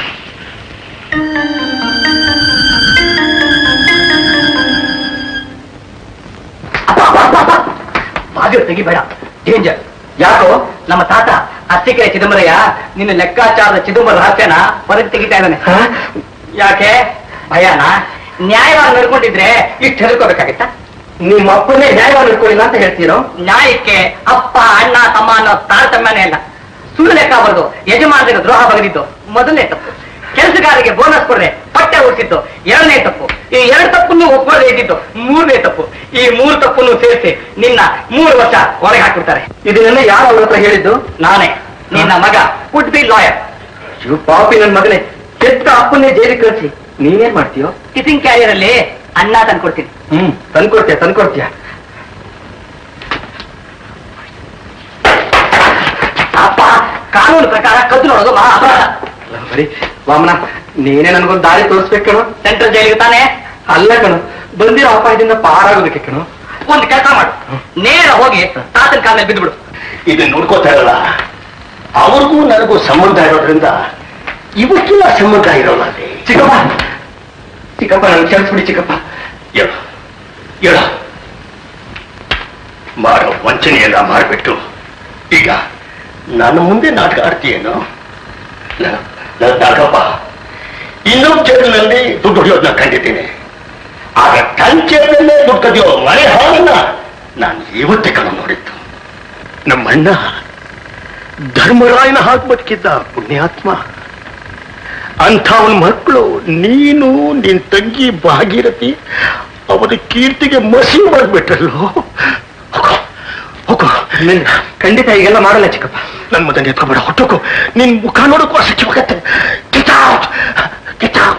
ಬಾಗಿಲು ತೆಗಿಬೇಡ ಡೇಂಜರ್ ಯಾಕೋ ನಮ್ಮ ತಾತ ಅತ್ತಿಕೆರೆ ಚಿದಂಬರಯ್ಯ ನಿನ್ನ ಲೆಕ್ಕಾಚಾರದ ಚಿದಂಬರ ರಹಸ್ಯನ ಹೊರಗೆ ತೆಗಿತಾ ಇದ್ದಾನೆ ಯಾಕೆ ಭಯನಾ ನ್ಯಾಯವಾಗಿ ನಡ್ಕೊಂಡಿದ್ರೆ ಇಷ್ಟು ಹೆದರ್ಕೋಬೇಕಾಗಿತ್ತ ನಿಮ್ಮ ಅಪ್ಪನೇ ನ್ಯಾಯವಾಗಿ ನಡ್ಕೊಳ್ಳಿಲ್ಲ ಅಂತ ಹೇಳ್ತೀರೋ ನ್ಯಾಯಕ್ಕೆ ಅಪ್ಪ ಅಣ್ಣ ತಮ್ಮ ಅನ್ನೋ ತಾರತಮ್ಯನೇ ಇಲ್ಲ ಸುಳ್ಳು ಲೆಕ್ಕ ಬರೆದು ಯಜಮಾನರಿಗೆ ದ್ರೋಹ ಬಗೆದಿದ್ದು ಮೊದಲನೇ ತಪ್ಪು ಕೆಲಸಗಾರರಿಗೆ ಬೋನಸ್ ಕೊಡದೆ ಪಟ್ಟೆ ಉಳಿಸಿದ್ದು ಎರಡನೇ ತಪ್ಪು ಈ ಎರಡು ತಪ್ಪನ್ನು ಒಪ್ಕೊಳ್ಳದೆ ಇದ್ದಿದ್ದು ಮೂರನೇ ತಪ್ಪು ಈ ಮೂರು ತಪ್ಪನ್ನು ಸೇರಿಸಿ ನಿನ್ನ ಮೂರು ವರ್ಷ ಹೊರಗೆ ಹಾಕ್ಬಿಡ್ತಾರೆ ಇದನ್ನೆಲ್ಲ ಯಾರು ಅವ್ರ ಹತ್ರ ಹೇಳಿದ್ದು ನಾನೇ ನಿನ್ನ ಮಗ ವುಡ್ ಬಿ ಲಾಯರ್ ಇವು ಪಾಪಿ ನನ್ನ ಮಗನೇ ಕೆಟ್ಟ ಅಪ್ಪನ್ನೇ ಜೈಲಿಗೆ ಕಳಿಸಿ ನೀನೇನ್ ಮಾಡ್ತೀಯೋ ಟಿಫಿನ್ ಕ್ಯಾರಿಯರ್ ಅಲ್ಲಿ ಅನ್ನ ತಂದ್ಕೊಡ್ತೀನಿ ಹ್ಮ್ ತಂದ್ಕೊಡ್ತೀಯ ತಂದ್ಕೊಡ್ತೀಯ ಅಪ್ಪ ಕಾನೂನು ಪ್ರಕಾರ ಕದ್ದು ನೋಡೋದು ಮಹಾ ಅಪರಾಧ ಬರೀ ವಾಮನ ನೀನೇ ನನ್ಗೊಂದು ದಾರಿ ತೋರಿಸ್ಬೇಕು ಕಣು ಸೆಂಟ್ರಲ್ ಜೈಲಿಗೆ ತಾನೆ ಅಲ್ಲ ಕಣು ಬಂದಿರೋ ಅಪಾಯದಿಂದ ಪಾರಾಗೋದಕ್ಕೆ ಕಣು ಒಂದು ಕೆಲಸ ಮಾಡು ನೇರ ಹೋಗಿ ತಾತನ ಕಾಲ ಮೇಲೆ ಬಿದ್ದುಬಿಡು ಇದನ್ನ ನೋಡ್ಕೋತಾ ಇರಲ್ಲ ಅವ್ರಿಗೂ ನನಗೂ ಸಂಬಂಧ ಇರೋದ್ರಿಂದ ಇವಕ್ಕಿಲ್ಲ ಸಂಬಂಧ ಇರೋಲ್ಲ ಅದೇ ಚಿಕ್ಕಪ್ಪ ಚಿಕ್ಕಪ್ಪ ನನ್ ಕ್ಷಮಿಸ್ಬಿಡಿ ಚಿಕ್ಕಪ್ಪ ಹೇಳು ಹೇಳು ಮಾಡೋ ವಂಚನೆಯೆಲ್ಲ ಮಾಡಿಬಿಟ್ಟು ಈಗ ನನ್ನ ಮುಂದೆ ನಾಟಕ ಆಡ್ತೀಯೇನು ನನ್ನ ನನ್ನ ನಾಟಕಪ್ಪ ಇನ್ನೊಬ್ಬ ಜೈಲಿನಲ್ಲಿ ದುಡ್ಡು ಹೊಡೆಯೋದನ್ನ ಕಂಡಿದ್ದೀನಿ ಆಗ ತನ್ನ ಜೈಲಲ್ಲೇ ದುಡ್ಡು ಕದಿಯೋ ಮನೆ ಹಾಲನ್ನ ನಾನು ಇವತ್ತೇ ಕಣ ನೋಡಿದ್ದು ನಮ್ಮಣ್ಣ ಧರ್ಮರಾಯನ ಹಾಗೆ ಬದುಕಿದ್ದ ಪುಣ್ಯಾತ್ಮ ಅಂಥವನ ಮಕ್ಕಳು ನೀನು ನಿನ್ ತಂಗಿ ಭಾಗೀರಥಿ ಅವನ ಕೀರ್ತಿಗೆ ಮಸಿ ಮಾಡ್ಬಿಟ್ರಲ್ಲೋ ಹೋಗೋ ಹೋಗೋ ಖಂಡಿತ ಈಗೆಲ್ಲ ಮಾಡಲ್ಲ ಚಿಕ್ಕಪ್ಪ ನನ್ ಮದನ್ ಎತ್ಕೊಬೇಡ ಹೊಟ್ಟೋಗು ನಿನ್ ಮುಖ ನೋಡಕ್ಕೂ ಅಸಖ್ಯ ಹೋಗತ್ತೆ Get out! Get out!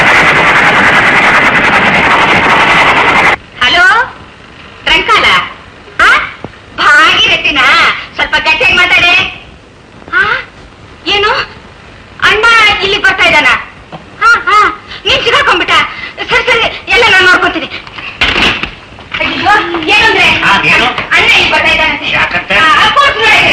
Hello ರಂಕಾಲ ಭಾಗಿರತಿನ ಸ್ವಲ್ಪ ಗಟ್ಟಿಯಾಗಿ ಮಾತಾಡೆ ಆ? ಏನು ಅಣ್ಣ ಇಲ್ಲಿ ಬರ್ತಾ ಇದ್ದಾನ ಹಾ ಹಾ ನೀನ್ ಸಿಗಾಕೊಂಡ್ಬಿಟ್ಟ ಸರಿ ಸರಿ ಎಲ್ಲ ನಾನು ನೋಡ್ಕೊತೀನಿ ಅಯ್ಯೋ ಏನಂದ್ರೆ ಅದೇನು? ಅಣ್ಣ ಇಲ್ಲಿ ಬರ್ತಾ ಇದ್ದಾನಂತೆ ಯಾಕಂತೆ? ಆ, ಆ, ಕೂರ್ಸು ನೋಡಿದ್ರೆ.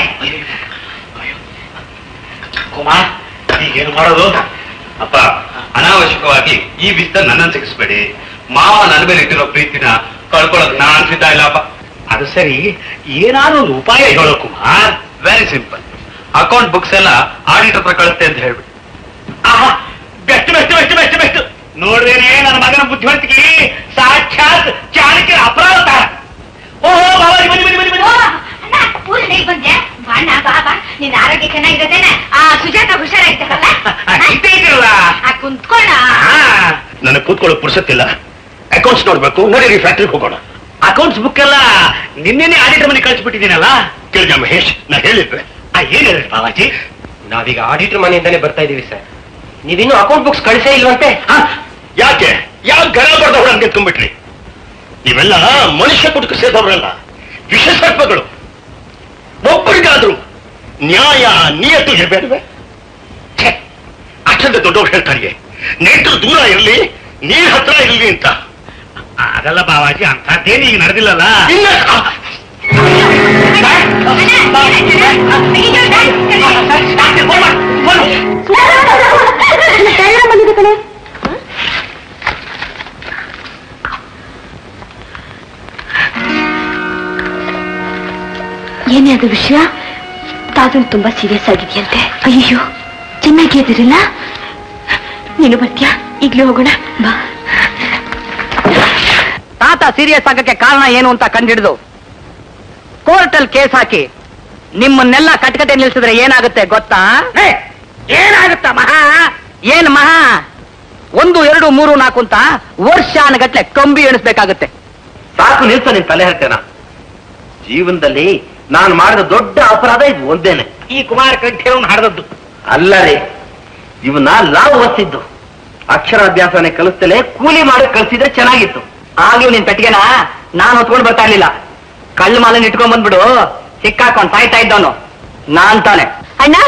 ಕುಮಾರ್ ಈಗೇನು ಮಾಡೋದು ಅಪ್ಪ ಅನಾವಶ್ಯಕವಾಗಿ ಈ ಬಿಸ್ತ ನನ್ನನ್ನು ಸಿಗಿಸ್ಬೇಡಿ ಮಾವ ನನ್ನ ಮೇಲೆ ಇಟ್ಟಿರೋ ಪ್ರೀತಿನ ಕಳ್ಕೊಳಕ್ ನಾನ್ ಸಿದ್ಧ ಇಲ್ಲಪ್ಪ ಅದು ಸರಿ ಏನಾದ್ರು ಒಂದು ಉಪಾಯ ಹೇಳೋ Kumar very simple account books ಎಲ್ಲ ಆಡಿಟ್ ಹತ್ರ ಕಳಿಸ್ತೆ ಅಂತ ಹೇಳ್ಬಿಟ್ಟು ಆಹಾ best best best best best ನೋಡ್ದೇನೆ ನನ್ನ ಮಗನ ಬುದ್ಧಿವಂತಿಕೆ ಸಾಕ್ಷಾತ್ ಚಾಣಕ್ಯರ ಅಪರಾಧ ಓಹೋ ಬಾಬಾಜಿ ಬನ್ನಿ ಬನ್ನಿ ಬನ್ನಿ ಓ, ಬನ್ನಿ ಅಣ್ಣ ಊರಲ್ಲಿ ಹೇಗ್ ಬಂದೆ ಬಣ್ಣ ಬಾಬಾ ನಿನ್ನ ಆರೋಗ್ಯ ಚೆನ್ನಾಗಿರತ್ತೇನೆ ಆ ಸುಜಾತ ಹುಷಾರಾಗಿದ್ದಾರಲ್ಲ ಇದ್ದೇ ಇದ್ರಲ್ಲ ಆ ಕುಂತ್ಕೊಳ್ಳ ನನಗೆ ಕೂತ್ಕೊಳ್ಳೋ ಪುರ್ಸತ್ತಿಲ್ಲ ಅಕೌಂಟ್ಸ್ ನೋಡ್ಬೇಕು ನಡೀರಿ ಫ್ಯಾಕ್ಟ್ರಿಗೆ ಹೋಗೋಣ ಅಕೌಂಟ್ಸ್ ಬುಕ್ ಎಲ್ಲ ನಿನ್ನೆನೆ ಆಡಿಟರ್ ಮನೆ ಕಳಿಸ್ಬಿಟ್ಟಿದ್ದೀನಲ್ಲ ಕೇಳಿದ ಮಹೇಶ್ ನಾ ಹೇಳಿದ್ದೆ ಆ ಏನ್ ಹೇಳಿದ್ರಿ ಬಾಬಾಜಿ ನಾವೀಗ ಆಡಿಟರ್ ಮನೆಯಿಂದಾನೇ ಬರ್ತಾ ಇದೀವಿ ಸರ್ ನೀವಿನ್ನೂ ಅಕೌಂಟ್ ಬುಕ್ಸ್ ಕಳಿಸೇ ಇಲ್ವಂತೆ ಹ? ಯಾಕೆ ಯಾಕೆ ಗರ ಬರ್ದ ಹೊರಗೆ ನಿಂತ್ಕೊಂಡ್ಬಿಟ್ರಿ ನೀವೆಲ್ಲ ಮನುಷ್ಯ ಕುಟುಕು ಸೇರಿದವರಲ್ಲ ವಿಶೇಷತ್ವಗಳು ಒಬ್ಬರಿಗಾದ್ರೂ ನ್ಯಾಯ ನಿಯತ್ತು ಇರಬೇಡವೆ ಅಷ್ಟೊಂದು ದೊಡ್ಡವ್ರು ಹೇಳ್ತಾರೆ ನೆಂಟರು ದೂರ ಇರಲಿ ನೀರ್ ಹತ್ರ ಇರಲಿ ಅಂತ ಅದಲ್ಲ ಬಾಬಾಜಿ ಅಂಥದ್ದೇನು ಈಗ ನಡೆದಿಲ್ಲಲ್ಲ ಇನ್ನ ಬಂದಿದೆ ಕಣೆ ಏನೇ ಅದು ವಿಷಯ ತಾತನ್ ತುಂಬಾ ಸೀರಿಯಸ್ ಆಗಿದೆಯಂತೆ ಅಯ್ಯೋ ಚೆನ್ನಾಗಿ ಎದಿರಿಲ್ಲ ನೀನು ಬರ್ತೀಯಾ ಈಗ್ಲೇ ಹೋಗೋಣ ಬಾ ತಾತ ಸೀರಿಯಸ್ ಆಗಕ್ಕೆ ಕಾರಣ ಏನು ಅಂತ ಕಂಡಿಡಿದು ಕೋರ್ಟಲ್ ಕೇಸ್ ಹಾಕಿ ನಿಮ್ಮನ್ನೆಲ್ಲ ಕಟ್ಕತೆ ನಿಲ್ಸಿದ್ರೆ ಏನಾಗುತ್ತೆ ಗೊತ್ತಾ ಏನಾಗುತ್ತ ಮಹಾ ಏನ್ ಮಹಾ ಒಂದು ಎರಡು ಮೂರು ನಾಲ್ಕು ಅಂತ ವರ್ಷಾನಗಟ್ಲೆ ಕಂಬಿ ಎಣಿಸ್ಬೇಕಾಗುತ್ತೆ ಸಾಕು ನಿಲ್ಸ ನಿನ್ ತಲೆ ಹರ್ತೇನ ಜೀವನದಲ್ಲಿ ನಾನು ಮಾಡಿದ ದೊಡ್ಡ ಅಪರಾಧ ಇದು ಒಂದೇನೆ ಈ ಕುಮಾರ್ ಕಂಠೆ ಅವ್ನು ಹಾಡ್ದದ್ದು ಅಲ್ಲ ರೀ ಇವನ್ನ ಲಾವ್ ಓದಿಸಿದ್ದು ಅಕ್ಷರಾಭ್ಯಾಸನೆ ಕಲಿಸ್ತಲೇ ಕೂಲಿ ಮಾಡಿ ಕಳ್ಸಿದ್ರೆ ಚೆನ್ನಾಗಿತ್ತು ಆಗ್ಲೂ ನಿನ್ ಪೆಟ್ಟಿಗೆನ ನಾನು ಹೊತ್ಕೊಂಡು ಬರ್ತಾ ಇರ್ಲಿಲ್ಲ ಕಳ್ಳು ಮಾಲನ್ ಇಟ್ಕೊಂಡ್ ಬಂದ್ಬಿಡು ಸಿಕ್ಕಾಕೊಂಡ್ ಸಾಯ್ತಾ ಇದ್ದವನು ನಾನ್ ತಾನೆ ಅಣ್ಣ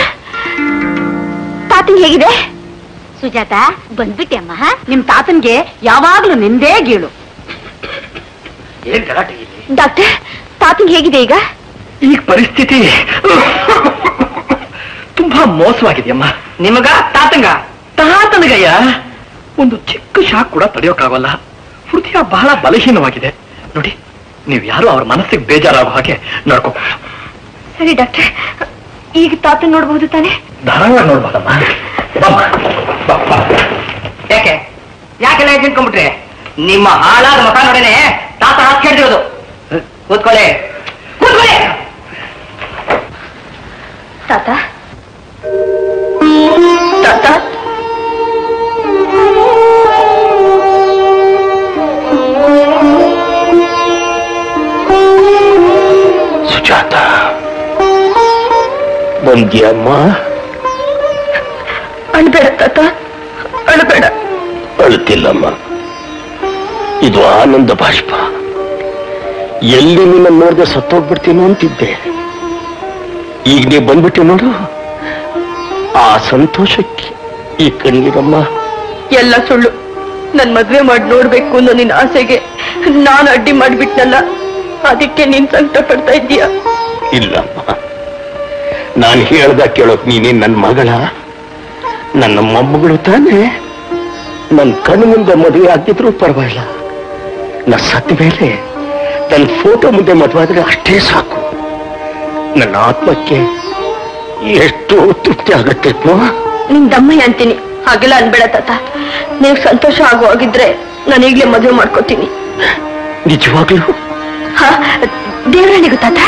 ತಾತನ್ ಹೇಗಿದೆ ಸುಜಾತ ಬಂದ್ಬಿಟ್ಟೆ ಅಮ್ಮ ನಿಮ್ ತಾತನ್ಗೆ ಯಾವಾಗ್ಲೂ ನಿಂದೇ ಗೀಳು ಏನ್ ಗಲಾಟೆ ಇಲ್ಲಿ ಡಾಕ್ಟರ್ ತಾತಂಗ್ ಹೇಗಿದೆ ಈಗ ಈಗ ಪರಿಸ್ಥಿತಿ ತುಂಬಾ ಮೋಸವಾಗಿದೆಯಮ್ಮ ನಿಮಗ ತಾತಂಗ ತಾತನಿಗಯ್ಯ ಒಂದು ಚಿಕ್ಕ ಶಾಕ್ ಕೂಡ ತಡೆಯೋಕ್ಕಾಗಲ್ಲ ಹೃದಯ ಬಹಳ ಬಲಹೀನವಾಗಿದೆ ನೋಡಿ ನೀವು ಯಾರು ಅವ್ರ ಮನಸ್ಸಿಗೆ ಬೇಜಾರಾಗೋ ಹಾಗೆ ನಡ್ಕೋ ಸರಿ ಡಾಕ್ಟರ್ ಈಗ ತಾತನ್ ನೋಡ್ಬಹುದು ತಾನೆ ಧಾರಾವಾಹಿ ನೋಡ್ಬೋದಮ್ಮ ಬಮ್ಮ, ಬಾ, ಬಾ. ಯಾಕೆ ಯಾಕೆಲ್ಲ ನಿಂತ್ಕೊಂಡ್ಬಿಟ್ರೆ ನಿಮ್ಮ ಹಾಳಾದ ಮುಖ ನೋಡೇನೆ ತಾತ ಹಾಕಿ ಕೇಳ್ತಿರೋದು ಕೂತ್ಕೊಳ್ಳಿ ಕೂತ್ಕೊಳ್ಳಿ ತಾತ ತಾತ ಸುಜಾತ ಬಂದ್ಯಮ್ಮ ಅಳ್ಬೇಡ ತಾತ ಅಳ್ಬೇಡ ಅಳುತ್ತಿಲ್ಲಮ್ಮ ಇದು ಆನಂದ ಬಾಷ್ಪ ಎಲ್ಲಿ ನಿನ್ನ ನೋಡ್ದೆ ಸತ್ತೋಗ್ಬಿಡ್ತೀನೋ ಅಂತಿದ್ದೆ ಈಗ ನೀ ಬಂದ್ಬಿಟ್ಟೆ ನೋಡು ಆ ಸಂತೋಷಕ್ಕೆ ಈ ಕಣ್ಣೀರಮ್ಮ ಎಲ್ಲ ಸುಳ್ಳು ನನ್ ಮದ್ವೆ ಮಾಡಿ ನೋಡ್ಬೇಕು ಅನ್ನೋ ನಿನ್ ಆಸೆಗೆ ನಾನು ಅಡ್ಡಿ ಮಾಡ್ಬಿಟ್ನಲ್ಲ ಅದಕ್ಕೆ ನೀನ್ ಸಂಕಟ ಪಡ್ತಾ ಇದ್ದೀಯ ಇಲ್ಲಮ್ಮ ನಾನು ಹೇಳ್ದ ಕೇಳೋಕ್ ನೀನೇ ನನ್ನ ಮಗಳ ನನ್ನ ಮೊಮ್ಮಗಳು ತಾನೇ ನನ್ನ ಕಣ್ಣು ಮುಂದೆ ಮದುವೆ ಆಗಿದ್ರು ಪರವಾಗಿಲ್ಲ ನಾ ಸತ್ತ ಮೇಲೆ ನನ್ನ ಫೋಟೋ ಮುಂದೆ ಮದುವೆ ಆದ್ರೆ ಅಷ್ಟೇ ಸಾಕು ನನ್ನ ಆತ್ಮಕ್ಕೆ ಎಷ್ಟು ತೃಪ್ತಿ ಆಗತ್ತೆ ನಿನ್ ದಮ್ಮಯ್ಯ ಅಂತೀನಿ ಹಾಗೆಲ್ಲ ಅನ್ಬೇಡ ತಾತ ನೀವ್ ಸಂತೋಷ ಆಗುವಾಗಿದ್ರೆ ನಾನು ಈಗ್ಲೇ ಮದುವೆ ಮಾಡ್ಕೋತೀನಿ ನಿಜವಾಗ್ಲೂ ಹಾ ದೇವರನಿಗೂ ತಾತ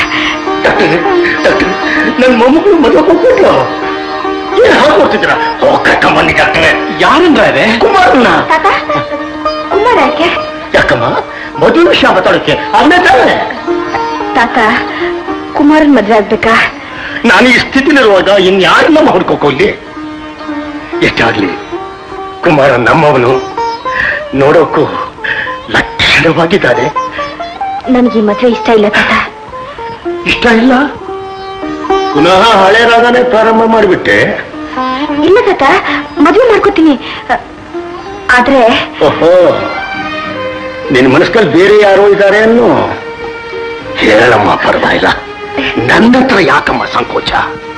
ನನ್ನ ಮೊಮ್ಮಗಳು ಮದುವೆ ಹೋಗ್ಬಿಟ್ಲು ಏನ್ ಹಾಕೊಡ್ತಿದ್ರ ಹೋಗ್ಕಮ್ಮನಿ ಡಾಕ್ಟರ್ ಯಾರಂದ್ರ ಇದೆ ಕುಮಾರಣ್ಣ ತಾತ ಕುಮಾರ ಯಾಕೆ ಯಾಕಮ್ಮ ಮದುವೆ ವಿಷಯ ಮಾತಾಡಕ್ಕೆ ಅವನೇ ತಾನೆ ತಾತ ಕುಮಾರನ್ ಮದ್ವೆ ಆಗ್ಬೇಕಾ ನಾನು ಈ ಸ್ಥಿತಿಲಿರುವಾಗ ಇನ್ಯಾರನ್ನ ಹುಡ್ಕೋಕೋಲಿ ಎಷ್ಟಾಗ್ಲಿ ಕುಮಾರ ನಮ್ಮವನು ನೋಡೋಕ್ಕೂ ಲಕ್ಷಣವಾಗಿದ್ದಾರೆ ನನ್ಗೆ ಈ ಮದ್ವೆ ಇಷ್ಟ ಇಲ್ಲ ತಾತ ಇಷ್ಟ ಇಲ್ಲ ಪುನಃ ಹಳೆ ರಾಗನೇ ಪ್ರಾರಂಭ ಮಾಡಿಬಿಟ್ಟೆ ಇಲ್ಲ ತಾತ ಮದ್ವೆ ಮಾಡ್ಕೋತೀನಿ ಅ- ಆದ್ರೆ ಓಹೋ ನಿನ್ ಮನಸ್ಸಲ್ಲಿ ಬೇರೆ ಯಾರೋ ಇದ್ದಾರೆ ಅನ್ನೋ ಹೇಳಮ್ಮ ಪರವಾಗಿಲ್ಲ ನನ್ನ ಹತ್ರ ಯಾಕಮ್ಮ ಸಂಕೋಚ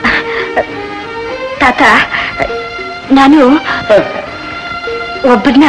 ತಾತ ನಾನು ಒಬ್ಬರನ್ನ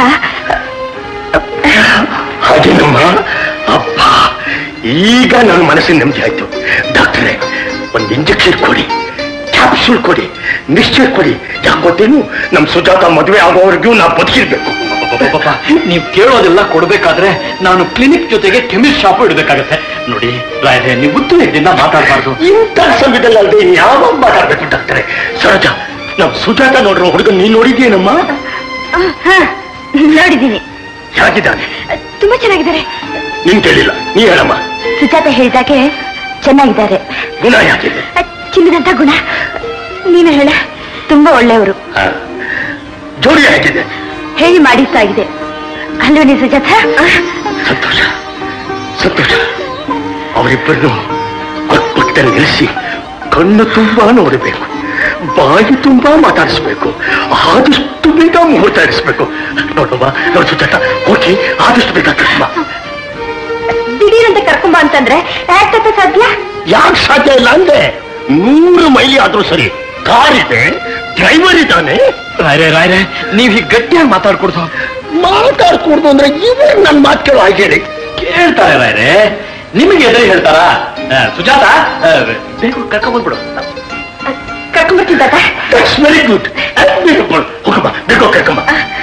ಹಾಗೇನಮ್ಮ ಅಪ್ಪ ಈಗ ನನ್ನ ಮನಸ್ಸಿನ ನೆಮ್ಮದಿ ಆಯ್ತು ಡಾಕ್ಟ್ರೇ ಒಂದು ಇಂಜೆಕ್ಷನ್ ಕೊಡಿ ಕ್ಯಾಪ್ಸೂಲ್ ಕೊಡಿ ನಿಶ್ಚಯ ಕೊಡಿ ಯಾಕೆ ಗೊತ್ತೇನು ನಮ್ ಸುಜಾತ ಮದುವೆ ಆಗೋವರೆಗೂ ನಾ ಬದುಕಿರ್ಬೇಕು ಪಾಪ ನೀವು ಕೇಳೋದೆಲ್ಲ ಕೊಡ್ಬೇಕಾದ್ರೆ ನಾನು ಕ್ಲಿನಿಕ್ ಜೊತೆಗೆ ಕೆಮಿಸ್ಟ್ ಶಾಪ್ ಇಡಬೇಕಾಗತ್ತೆ ನೋಡಿ ರಾಯರೇ ನೀವು ಉದ್ವೇಗದಿಂದ ಮಾತಾಡಬಾರ್ದು ಇಂಥ ಸಮಯದಲ್ಲಿ ಅಲ್ಲದೆ ಯಾವಾಗ ಮಾತಾಡ್ಬೇಕು ಡಾಕ್ಟ್ರೆ ಸರೋಜ ನಮ್ ಸುಜಾತ ನೋಡ್ರೋ ಹುಡುಗ ನೀನ್ ನೋಡಿದ್ಯೇನಮ್ಮ ಹಾ ನೋಡಿದ್ದೀನಿ ಹೇಗಿದ್ದಾನೆ ತುಂಬಾ ಚೆನ್ನಾಗಿದ್ದಾರೆ ನಿನ್ ಕೇಳಿಲ್ಲ ನೀ ಹೇಳಮ್ಮ ಸುಜಾತ ಹೇಳಿದಾಗೆ ಚೆನ್ನಾಗಿದ್ದಾರೆ ಗುಣ ಯಾಕಿದೆ ಅ, ಚಿನ್ನದಂತ ಗುಣ ನೀನು ಹೇಳ ತುಂಬಾ ಒಳ್ಳೆಯವರು ಹಾ. ಜೋಡಿ ಹೇಗಿದೆ ಹೇಳಿ ಮಾಡಿಸ್ತಾಗಿದೆ ಅಲ್ವ ನೀ ಸುಜಾತ ಸಂತೋಷ ಸಂತೋಷ ಅವರಿಬ್ಬರನ್ನು ಅಕ್ಕಪಕ್ಕದಲ್ಲಿ ನಿಲ್ಲಿಸಿ ಕಣ್ಣು ತುಂಬಾ ನೋಡಬೇಕು ಬಾಯಿ ತುಂಬಾ ಮಾತಾಡಿಸ್ಬೇಕು ಆದಷ್ಟು ಬೇಗ ಮುಹೂರ್ತ ಇರಿಸ್ಬೇಕು ನೋಡಮ್ಮ ನೋಡು ಸುಜಾತ ಹೋಗಿ ಆದಷ್ಟು ಬೇಗ ಕರ್ಮ ದಿಢೀರಂತ ಕರ್ಕೊಂಬ ಅಂತಂದ್ರೆ ಯಾಕೆ ಸಾಧ್ಯ ಯಾಕೆ ಸಾಧ್ಯ ಇಲ್ಲ ಅಂದೆ ನೂರು ಮೈಲಿ ಆದ್ರೂ ಸರಿ ಕಾರ್ ಇದೆ ಡ್ರೈವರ್ ಇದ್ದಾನೆ ರಾಯರೇ ರಾಯರೇ ನೀವು ಹೀಗೆ ಗಟ್ಟಿಯಾಗಿ ಮಾತಾಡ್ಕೊಡ್ದು ಮಾತಾಡ್ಕೊಡ್ದು ಅಂದ್ರೆ ಇವ್ರು ನನ್ನ ಮಾತು ಕೇಳೋ ಹಾಗೆ ಹೇಳಿ ಕೇಳ್ತಾರೆ ರಾಯರೇ ನಿಮಗೆ ಎದುರು ಹೇಳ್ತಾರಾ ಆ, ಸುಜಾತ ಆ, ಬೇಗ ಕರ್ಕೊಂಡ್ಬಿಡು ಕರ್ಕೊಂಬರ್ತೀನಿ ತಾತ ದಟ್ಸ್ ವೆರಿ ಗುಡ್ ಹೋಗಮ್ಮ ಬೇಗ ಕರ್ಕಮ್ಮ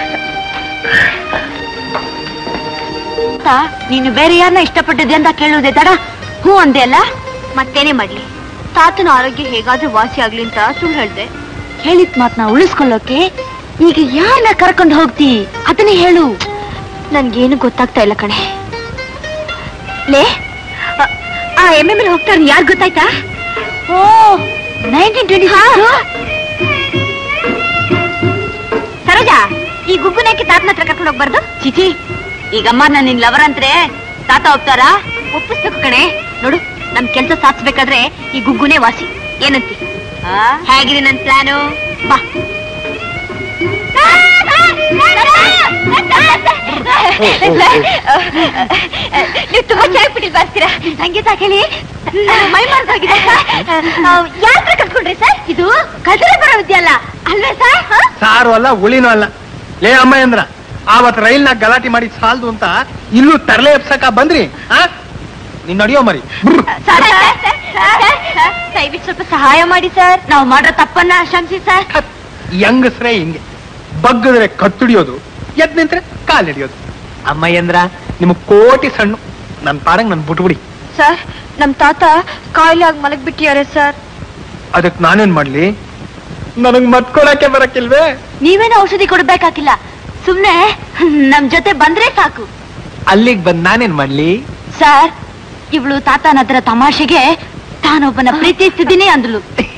ನೀನು ಬೇರೆ ಯಾರನ್ನ ಇಷ್ಟಪಟ್ಟಿದ್ದೆ ಅಂತ ಕೇಳುವುದೇ ತಡ ಹ್ಞೂ ಅಂದೆ ಅಲ್ಲ ಮತ್ತೇನೇ ಮಾಡ್ಲಿ ತಾತನ ಆರೋಗ್ಯ ಹೇಗಾದ್ರೂ ವಾಸಿ ಆಗ್ಲಿ ಅಂತ ಸುಳ್ಳು ಹೇಳ್ದೆ ಹೇಳಿದ ಮಾತನ್ನ ಉಳಿಸ್ಕೊಳ್ಳೋಕೆ ಈಗ ಯಾರನ್ನ ಕರ್ಕೊಂಡು ಹೋಗ್ತಿ ಅದನ್ನೇ ಹೇಳು ನನ್ಗೇನು ಗೊತ್ತಾಗ್ತಾ ಇಲ್ಲ ಕಣೆ ಲೇ ಅ- ಆ ಎಮ್ ಎಮ್ ಎಲ್ ಹೋಗ್ತಾರೆ ಯಾರು ಗೊತ್ತಾಯ್ತಾ ಓ ನೈನ್ಟೀನ್ ಟ್ವೆಂಟಿ ಸರೋಜಾ ಈ ಗುಗ್ಗುನಕ್ಕೆ ತಾತನ ಹತ್ರ ಕರ್ಕೊಂಡು ಹೋಗ್ಬಾರ್ದು ಚಿಚಿ ಈಗಮ್ಮ ನಾನು ನಿನ್ ಲವರ್ ಅಂದ್ರೆ ತಾತ ಒಪ್ತಾರಾ ಒಪ್ಪಿಸ್ಬೇಕು ಕಣೆ ನೋಡು ನಮ್ ಕೆಲ್ಸ ಸಾಧಿಸ್ಬೇಕಾದ್ರೆ ಈ ಗುಗ್ಗುನೇ ವಾಸಿ ಏನಂತಿ ಹೇಗಿದೆ ನನ್ ಪ್ಲಾನು ಬಾ ನೀವು ತುಂಬಾ ಚೆನ್ನಾಗಿ ಬಿಟ್ಟು ಬರ್ತೀರಾ ಸಂಗೀತ ಕೇಳಿ ಮೈ ಮರ್ದೋಗಿದೆ ಯಾರ ಕಲ್ತ್ಕೊಂಡ್ರಿ ಸರ್ ಇದು ಕಲ್ತರೆ ಬರೋ ವಿದ್ಯೆ ಅಲ್ಲ ಅಲ್ವೇ ಸರ್ ಸಾರು ಅಲ್ಲ ಉಳಿನೂ ಅಲ್ಲ ಲೇ ಅಮ್ಮಯ್ಯಂದ್ರ ಆವತ್ ರೈಲ್ನಾಗ ಗಲಾಟೆ ಮಾಡಿ ಸಾಲ್ದು ಅಂತ ಇಲ್ಲೂ ತರಲೆ ಎಪ್ಸಕ ಬಂದ್ರಿ ಆ ನೀನ್ ನಡಿಯೋ ಮರಿ ಬ್ರ್. ಸರ್ ದಯವಿಟ್ಟು ಸ್ವಲ್ಪ ಸಹಾಯ ಮಾಡಿ ಸರ್ ನಾವು ಮಾಡೋ ತಪ್ಪನ್ನ ಕ್ಷಮಿಸಿ ಸರ್ ಹೆಂಗಸ್ರೆ ಹಿಂಗೆ ಬಗ್ಗದ್ರೆ ಕತ್ತುಡಿಯೋದು ಎದ್ ನಿಂತ್ರೆ ಕಾಲ್ ಹಿಡಿಯೋದು ಅಮ್ಮಯ್ಯಂದ್ರ ನಿಮಗ್ ಕೋಟಿ ಸಣ್ಣ ನನ್ ಪಾಡಂಗ್ ನನ್ ಬಿಟ್ಬಿಡಿ ಸರ್ ನಮ್ ತಾತ ಕಾಯಿಲೆ ಆಗಿ ಮಲಗ್ ಬಿಟ್ಟಿದ್ದಾರೆ ಸರ್ ಅದಕ್ ನಾನೇನ್ ಮಾಡ್ಲಿ ನನಗ್ ಮತ್ಕೊಳಕ್ಕೆ ಬರಕ್ಕಿಲ್ವೇ ನೀವೇನು ಔಷಧಿ ಕೊಡ್ಬೇಕಾಗಿಲ್ಲ ಸುಮ್ನೆ ನಮ್ ಜೊತೆ ಬಂದ್ರೆ ಸಾಕು ಅಲ್ಲಿಗ್ ಬಂದ್ ನಾನೇನ್ ಮಾಡ್ಲಿ ಸರ್ ಇವಳು ತಾತನ ಹತ್ರ ತಮಾಷೆಗೆ ತಾನೊಬ್ಬನ ಪ್ರೀತಿಸ್ತಿದ್ದೀನಿ ಅಂದ್ಲು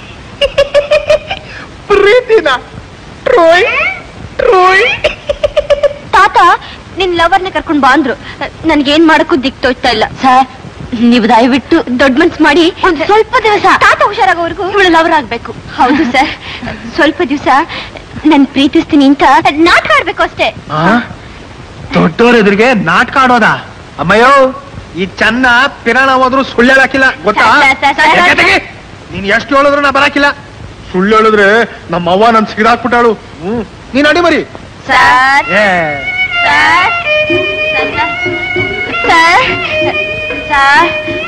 ಪ್ರೀತಿನ ಟ್ರೋಯ್ ಟ್ರೋಯ್ ತಾತ ನಿನ್ ಲವರ್ನ ಕರ್ಕೊಂಡ್ ಬಾ ಅಂದ್ರು ನನ್ಗೇನ್ ಮಾಡಕ್ಕೂ ದಿಕ್ ತೋಚ್ತಾ ಇಲ್ಲ ಸರ್ ನೀವು ದಯವಿಟ್ಟು ದೊಡ್ಡ ಮನ್ಸ್ ಮಾಡಿ ಒಂದ್ ಸ್ವಲ್ಪ ದಿವಸ ತಾತ ಹುಷಾರಾಗೋವರೆಗೂ ಇವಳು ಲವರ್ ಆಗ್ಬೇಕು ಹೌದು ಸರ್ ಸ್ವಲ್ಪ ದಿವಸ ನನ್ ಪ್ರೀತಿಸ್ತೀನಿ ಅಂತ ನಾಟಕ ಆಡ್ಬೇಕು ಅಷ್ಟೇ ದೊಡ್ಡೋರ್ ಎದುರಿಗೆ ನಾಟಕ ಆಡೋದ ಅಮ್ಮಯ್ಯೋ ಈ ಚೆನ್ನ ಪಿರಾಣ ಹೋದ್ರು ಸುಳ್ಳು ಹೇಳಾಕಿಲ್ಲ ಗೊತ್ತಾ ಸರ್, ಸರ್, ಸರ್, ಸರ್, ತೆಗೆ, ತೆಗೆ. ನೀನ್ ಎಷ್ಟು ಹೇಳಿದ್ರು ನಾ ಬರಾಕಿಲ್ಲ ಸುಳ್ಳು ಹೇಳಿದ್ರೆ ನಮ್ಮ ಅವ್ವ ನನ್ ಸಿಗಾಕ್ಬಿಟ್ಟಾಳು ಹ್ಮ್ ನೀನ್ ಅಡಿ ಮರಿ ಸರ್ ಏ ಸರ್ ಸರ್ ಸರ್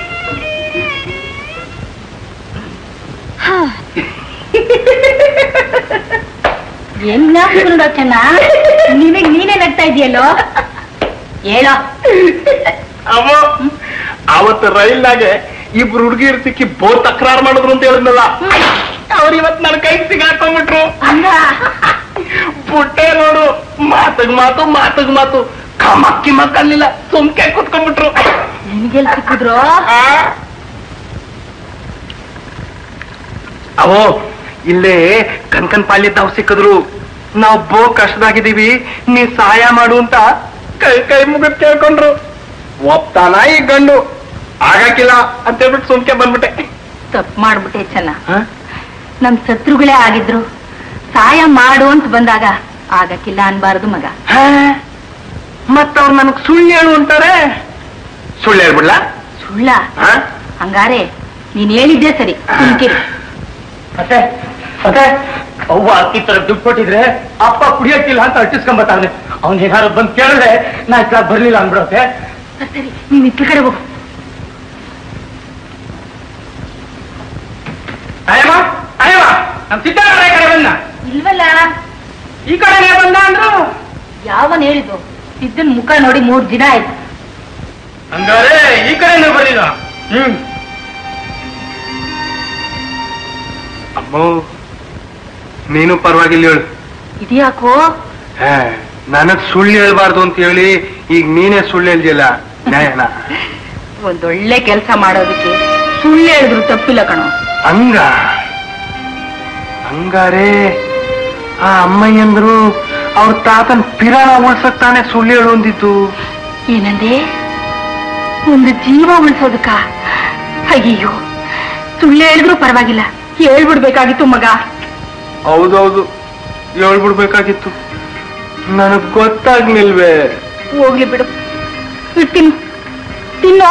ಹೆಂಗ ಚೆನ್ನ ನಿನಗ್ ನೀನೇ ನಗ್ತಾ ಇದೆಯಲ್ಲೋ ಹೇಳೋ ಅವ ಅವತ್ತು ರೈಲ್ನಾಗೆ ಇಬ್ರು ಹುಡುಗಿರ್ ಸಿಕ್ಕಿ ಬೋ ತಕರಾರು ಮಾಡಿದ್ರು ಅಂತ ಹೇಳಿದ್ನಲ್ಲ ಅವ್ರು ಇವತ್ ನನ್ನ ಕೈ ಸಿಗಾಕೊಂಡ್ಬಿಟ್ರು ಹಂಗ ಪುಟ್ಟೆ ನೋಡು ಮಾತಗ್ ಮಾತು ಮಾತಗ್ ಮಾತು ಕಮಕ್ಕಿ ಮಕ್ಕಲ್ಲಿಲ್ಲ ಸುಮ್ಕೆ ಕುತ್ಕೊಂಡ್ಬಿಟ್ರು ನಿನ್ಗೆಲ್ ಸಿಕ್ಕಿದ್ರು ಅವೋ ಇಲ್ಲೇ ಕನ್ಕನ್ ಪಾಳ್ಯದವ್ ಸಿಕ್ಕಿದ್ರು ನಾವ್ ಬೋ ಕಷ್ಟದಾಗಿದ್ದೀವಿ ನೀ ಸಹಾಯ ಮಾಡು ಅಂತ ಕೈ ಕೈ ಮುಗಿದ್ ಕೇಳ್ಕೊಂಡ್ರು ಒಪ್ತಾನ ಈ ಗಂಡು ಆಗಕ್ಕಿಲ್ಲ ಅಂತ ಹೇಳ್ಬಿಟ್ಟು ಸುಮ್ಕೆ ಬಂದ್ಬಿಟ್ಟೆ ತಪ್ಪು ಮಾಡ್ಬಿಟ್ಟೆ ಚೆನ್ನ ನಮ್ ಶತ್ರುಗಳೇ ಆಗಿದ್ರು ಸಹಾಯ ಮಾಡು ಅಂತ ಬಂದಾಗ ಆಗಕ್ಕಿಲ್ಲ ಅನ್ಬಾರದು ಮಗ ಮತ್ತ ಅವ್ರು ನನಗ್ ಸುಳ್ಳು ಹೇಳು ಅಂತಾರೆ ಸುಳ್ಳು ಹೇಳ್ಬಿಡ್ಲಾ ಸುಳ್ಳ ಹಾ? ಹಂಗಾರೆ ನೀನ್ ಹೇಳಿದ್ದೆ ಸರಿ ಸುಮ್ಕಿರು ಮತ್ತೆ ಮತ್ತೆ ಅವ್ವ ಅಕ್ಕಿ ತರ ದುಡ್ಡು ಕೊಟ್ಟಿದ್ರೆ ಅಪ್ಪ ಕುಡಿಯಕ್ಕಿಲ್ಲ ಅಂತ ಅಟ್ಟಿಸ್ಕೊಂಬತ್ತಾನೆ ಅವ್ನ್ ಏನಾರು ಬಂದ್ ಕೇಳಿದ್ರೆ ನಾ ಇತ್ತ ಬರ್ಲಿಲ್ಲ ಅನ್ಬಿಡತ್ತೆ ಸರಿ, ಸರಿ ನೀನ್ ಇತ್ತ ಕಡೆ ಹೋಗು ಅಯ್ಯಮ್ಮ ಅಯ್ಯಮ್ಮ ನಮ್ ಸಿದ್ದರಾಮಯ್ಯ ಕಡೆ ಬಂದ ಇಲ್ವಲ್ಲ ಈ ಕಡೆನೇ ಬಂದ ಅಂದ್ರು ಯಾವನ್ ಹೇಳಿದ್ದು ಸಿದ್ದನ್ ಮುಖ ನೋಡಿ ಮೂರ್ ದಿನ ಆಯ್ತು ಹಂಗಾರೆ ಈ ಕಡೆನೇ ಬರ್ಲಿಲ್ಲ ಹ್ಮ್ ಅಮ್ಮ ನೀನು ಪರವಾಗಿಲ್ಲ ಹೇಳು ಇದ್ಯಾಕೋ ನನಗ್ ಸುಳ್ಳು ಹೇಳ್ಬಾರ್ದು ಅಂತ ಹೇಳಿ ಈಗ ನೀನೇ ಸುಳ್ಳು ಹೇಳ್ದಿಲ್ಲ ನ್ಯಾಯನ ಒಂದೊಳ್ಳೆ ಕೆಲಸ ಮಾಡೋದಕ್ಕೆ ಸುಳ್ಳು ಹೇಳಿದ್ರು ತಪ್ಪಿಲ್ಲ ಕಣೋ ಹಂಗ ಹಂಗಾರೆ ಆ ಅಮ್ಮಯ್ಯಂದ್ರು ಅವ್ರ ತಾತನ್ ಪಿರಾಣ ಉಳ್ಸಕ್ ತಾನೇ ಸುಳ್ಳು ಹೇಳು ಅಂದಿದ್ದು ಏನಂದೆ ಒಂದು ಜೀವ ಉಳಿಸೋದಕ್ಕ ಅಯ್ಯೋ ಸುಳ್ಳು ಹೇಳಿದ್ರು ಪರವಾಗಿಲ್ಲ ಹೇಳ್ಬಿಡ್ಬೇಕಾಗಿತ್ತು ಮಗ ಹೌದೌದು ಹೇಳ್ಬಿಡ್ಬೇಕಾಗಿತ್ತು ನನಗ್ ಗೊತ್ತಾಗ್ಲಿಲ್ವೇ ಹೋಗ್ಲಿ ಬಿಡು ಇಟ್ಟಿನ್ ತಿನ್ನೋ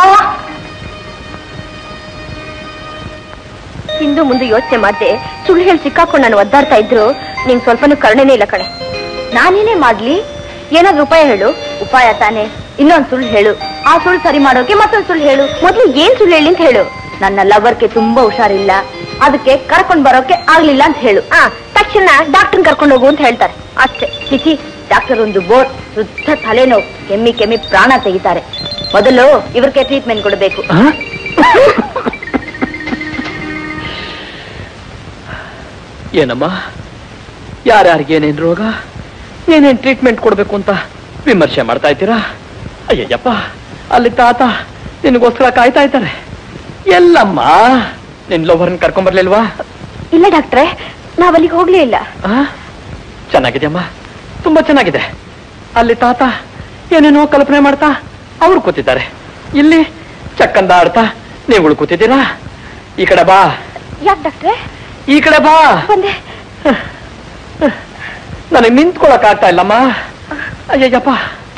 ಹಿಂದೆ ಮುಂದೆ ಯೋಚನೆ ಮಾಡ್ದೆ ಸುಳ್ಳು ಹೇಳಿ ಸಿಕ್ಕಾಕೊಂಡು ನಾನು ಒದ್ದಾಡ್ತಾ ಇದ್ರು ನಿಂಗ್ ಸ್ವಲ್ಪನೂ ಕರುಣೆನೇ ಇಲ್ಲ ಕಣೆ ನಾನೇನೇ ಮಾಡ್ಲಿ ಏನಾದ್ರೂ ಉಪಾಯ ಹೇಳು ಉಪಾಯ ತಾನೆ ಇನ್ನೊಂದ್ ಸುಳ್ಳು ಹೇಳು ಆ ಸುಳ್ಳು ಸರಿ ಮಾಡೋಕೆ ಮತ್ತೊಂದ್ ಸುಳ್ಳು ಹೇಳು ಮೊದ್ಲು ಏನ್ ಸುಳ್ಳು ಹೇಳಿ ಅಂತ ಹೇಳು ನನ್ನ ಲವರ್ಗೆ ತುಂಬಾ ಹುಷಾರಿಲ್ಲ ಅದಕ್ಕೆ ಕರ್ಕೊಂಡ್ ಬರೋಕೆ ಆಗ್ಲಿಲ್ಲ ಅಂತ ಹೇಳು ಆ ತಕ್ಷಣ ಡಾಕ್ಟರ್ ಕರ್ಕೊಂಡು ಹೋಗು ಅಂತ ಹೇಳ್ತಾರೆ ಅಷ್ಟೇ ಚಿಚಿ ಡಾಕ್ಟರ್ ಒಂದು ಬೋರ್ ಶುದ್ಧ ತಲೆನೋವು ಕೆಮ್ಮಿ ಕೆಮ್ಮಿ ಪ್ರಾಣ ತೆಗಿತಾರೆ ಮೊದಲು ಇವ್ರಿಗೆ ಟ್ರೀಟ್ಮೆಂಟ್ ಕೊಡಬೇಕು ಏನಮ್ಮ ಯಾರ್ಯಾರಿಗೆ ಏನೇನ್ ರೋಗ ಏನೇನ್ ಟ್ರೀಟ್ಮೆಂಟ್ ಕೊಡ್ಬೇಕು ಅಂತ ವಿಮರ್ಶೆ ಮಾಡ್ತಾ ಇದ್ದೀರಾ ಅಯ್ಯಯ್ಯಪ್ಪ ಅಲ್ಲಿ ತಾತ ನಿನಗೋಸ್ಕರ ಕಾಯ್ತಾ ಇದ್ದಾರೆ ಎಲ್ಲಮ್ಮ ನಿನ್ ಲೋವರ್ನ ಕರ್ಕೊಂಬರ್ಲಿಲ್ವಾ ಇಲ್ಲ ಡಾಕ್ಟ್ರೆ ನಾವಲ್ಲಿಗೆ ಹೋಗ್ಲೇ ಇಲ್ಲ ಆ? ಚೆನ್ನಾಗಿದೆಯಮ್ಮ ತುಂಬಾ ಚೆನ್ನಾಗಿದೆ ಅಲ್ಲಿ ತಾತ ಏನೇನೋ ಕಲ್ಪನೆ ಮಾಡ್ತಾ ಅವ್ರು ಕೂತಿದ್ದಾರೆ ಇಲ್ಲಿ ಚಕ್ಕಂದ ಆಡ್ತಾ ನೀವುಗಳು ಕೂತಿದ್ದೀರಾ ಈ ಕಡೆ ಬಾ ಯಾಕೆ ಡಾಕ್ಟ್ರೆ ಈ ಕಡೆ ಬಾ ಬಂದೆ ನನಗೆ ನಿಂತ್ಕೊಳಕ್ ಆಗ್ತಾ ಇಲ್ಲಮ್ಮ ಅಯ್ಯಯ್ಯಪ್ಪ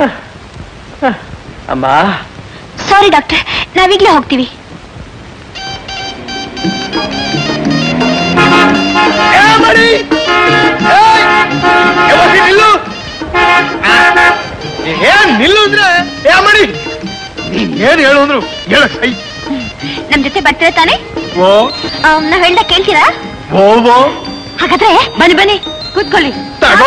ಅಮ್ಮ ಸಾರಿ ಡಾಕ್ಟರ್ ನಾವೀಗ್ಲೇ ಹೋಗ್ತೀವಿ ಏನ್ ನಿಲ್ಲು ಅಂದ್ರೆ ಏ ಮಾಡಿ ನೀನ್ ಏನ್ ಹೇಳು ಅಂದ್ರು ಹೇಳ ಸೈ ನಮ್ ಜೊತೆ ಬರ್ತೀರಾ ತಾನೇ ಓ ಆಮ್, ನಾವ್ ಹೇಳ್ದ ಕೇಳ್ತೀರಾ ಓ ಓ ಹಾಗಾದ್ರೆ ಬನ್ನಿ ಬನ್ನಿ ಕೂತ್ಕೊಳ್ಳಿ ತಗೋ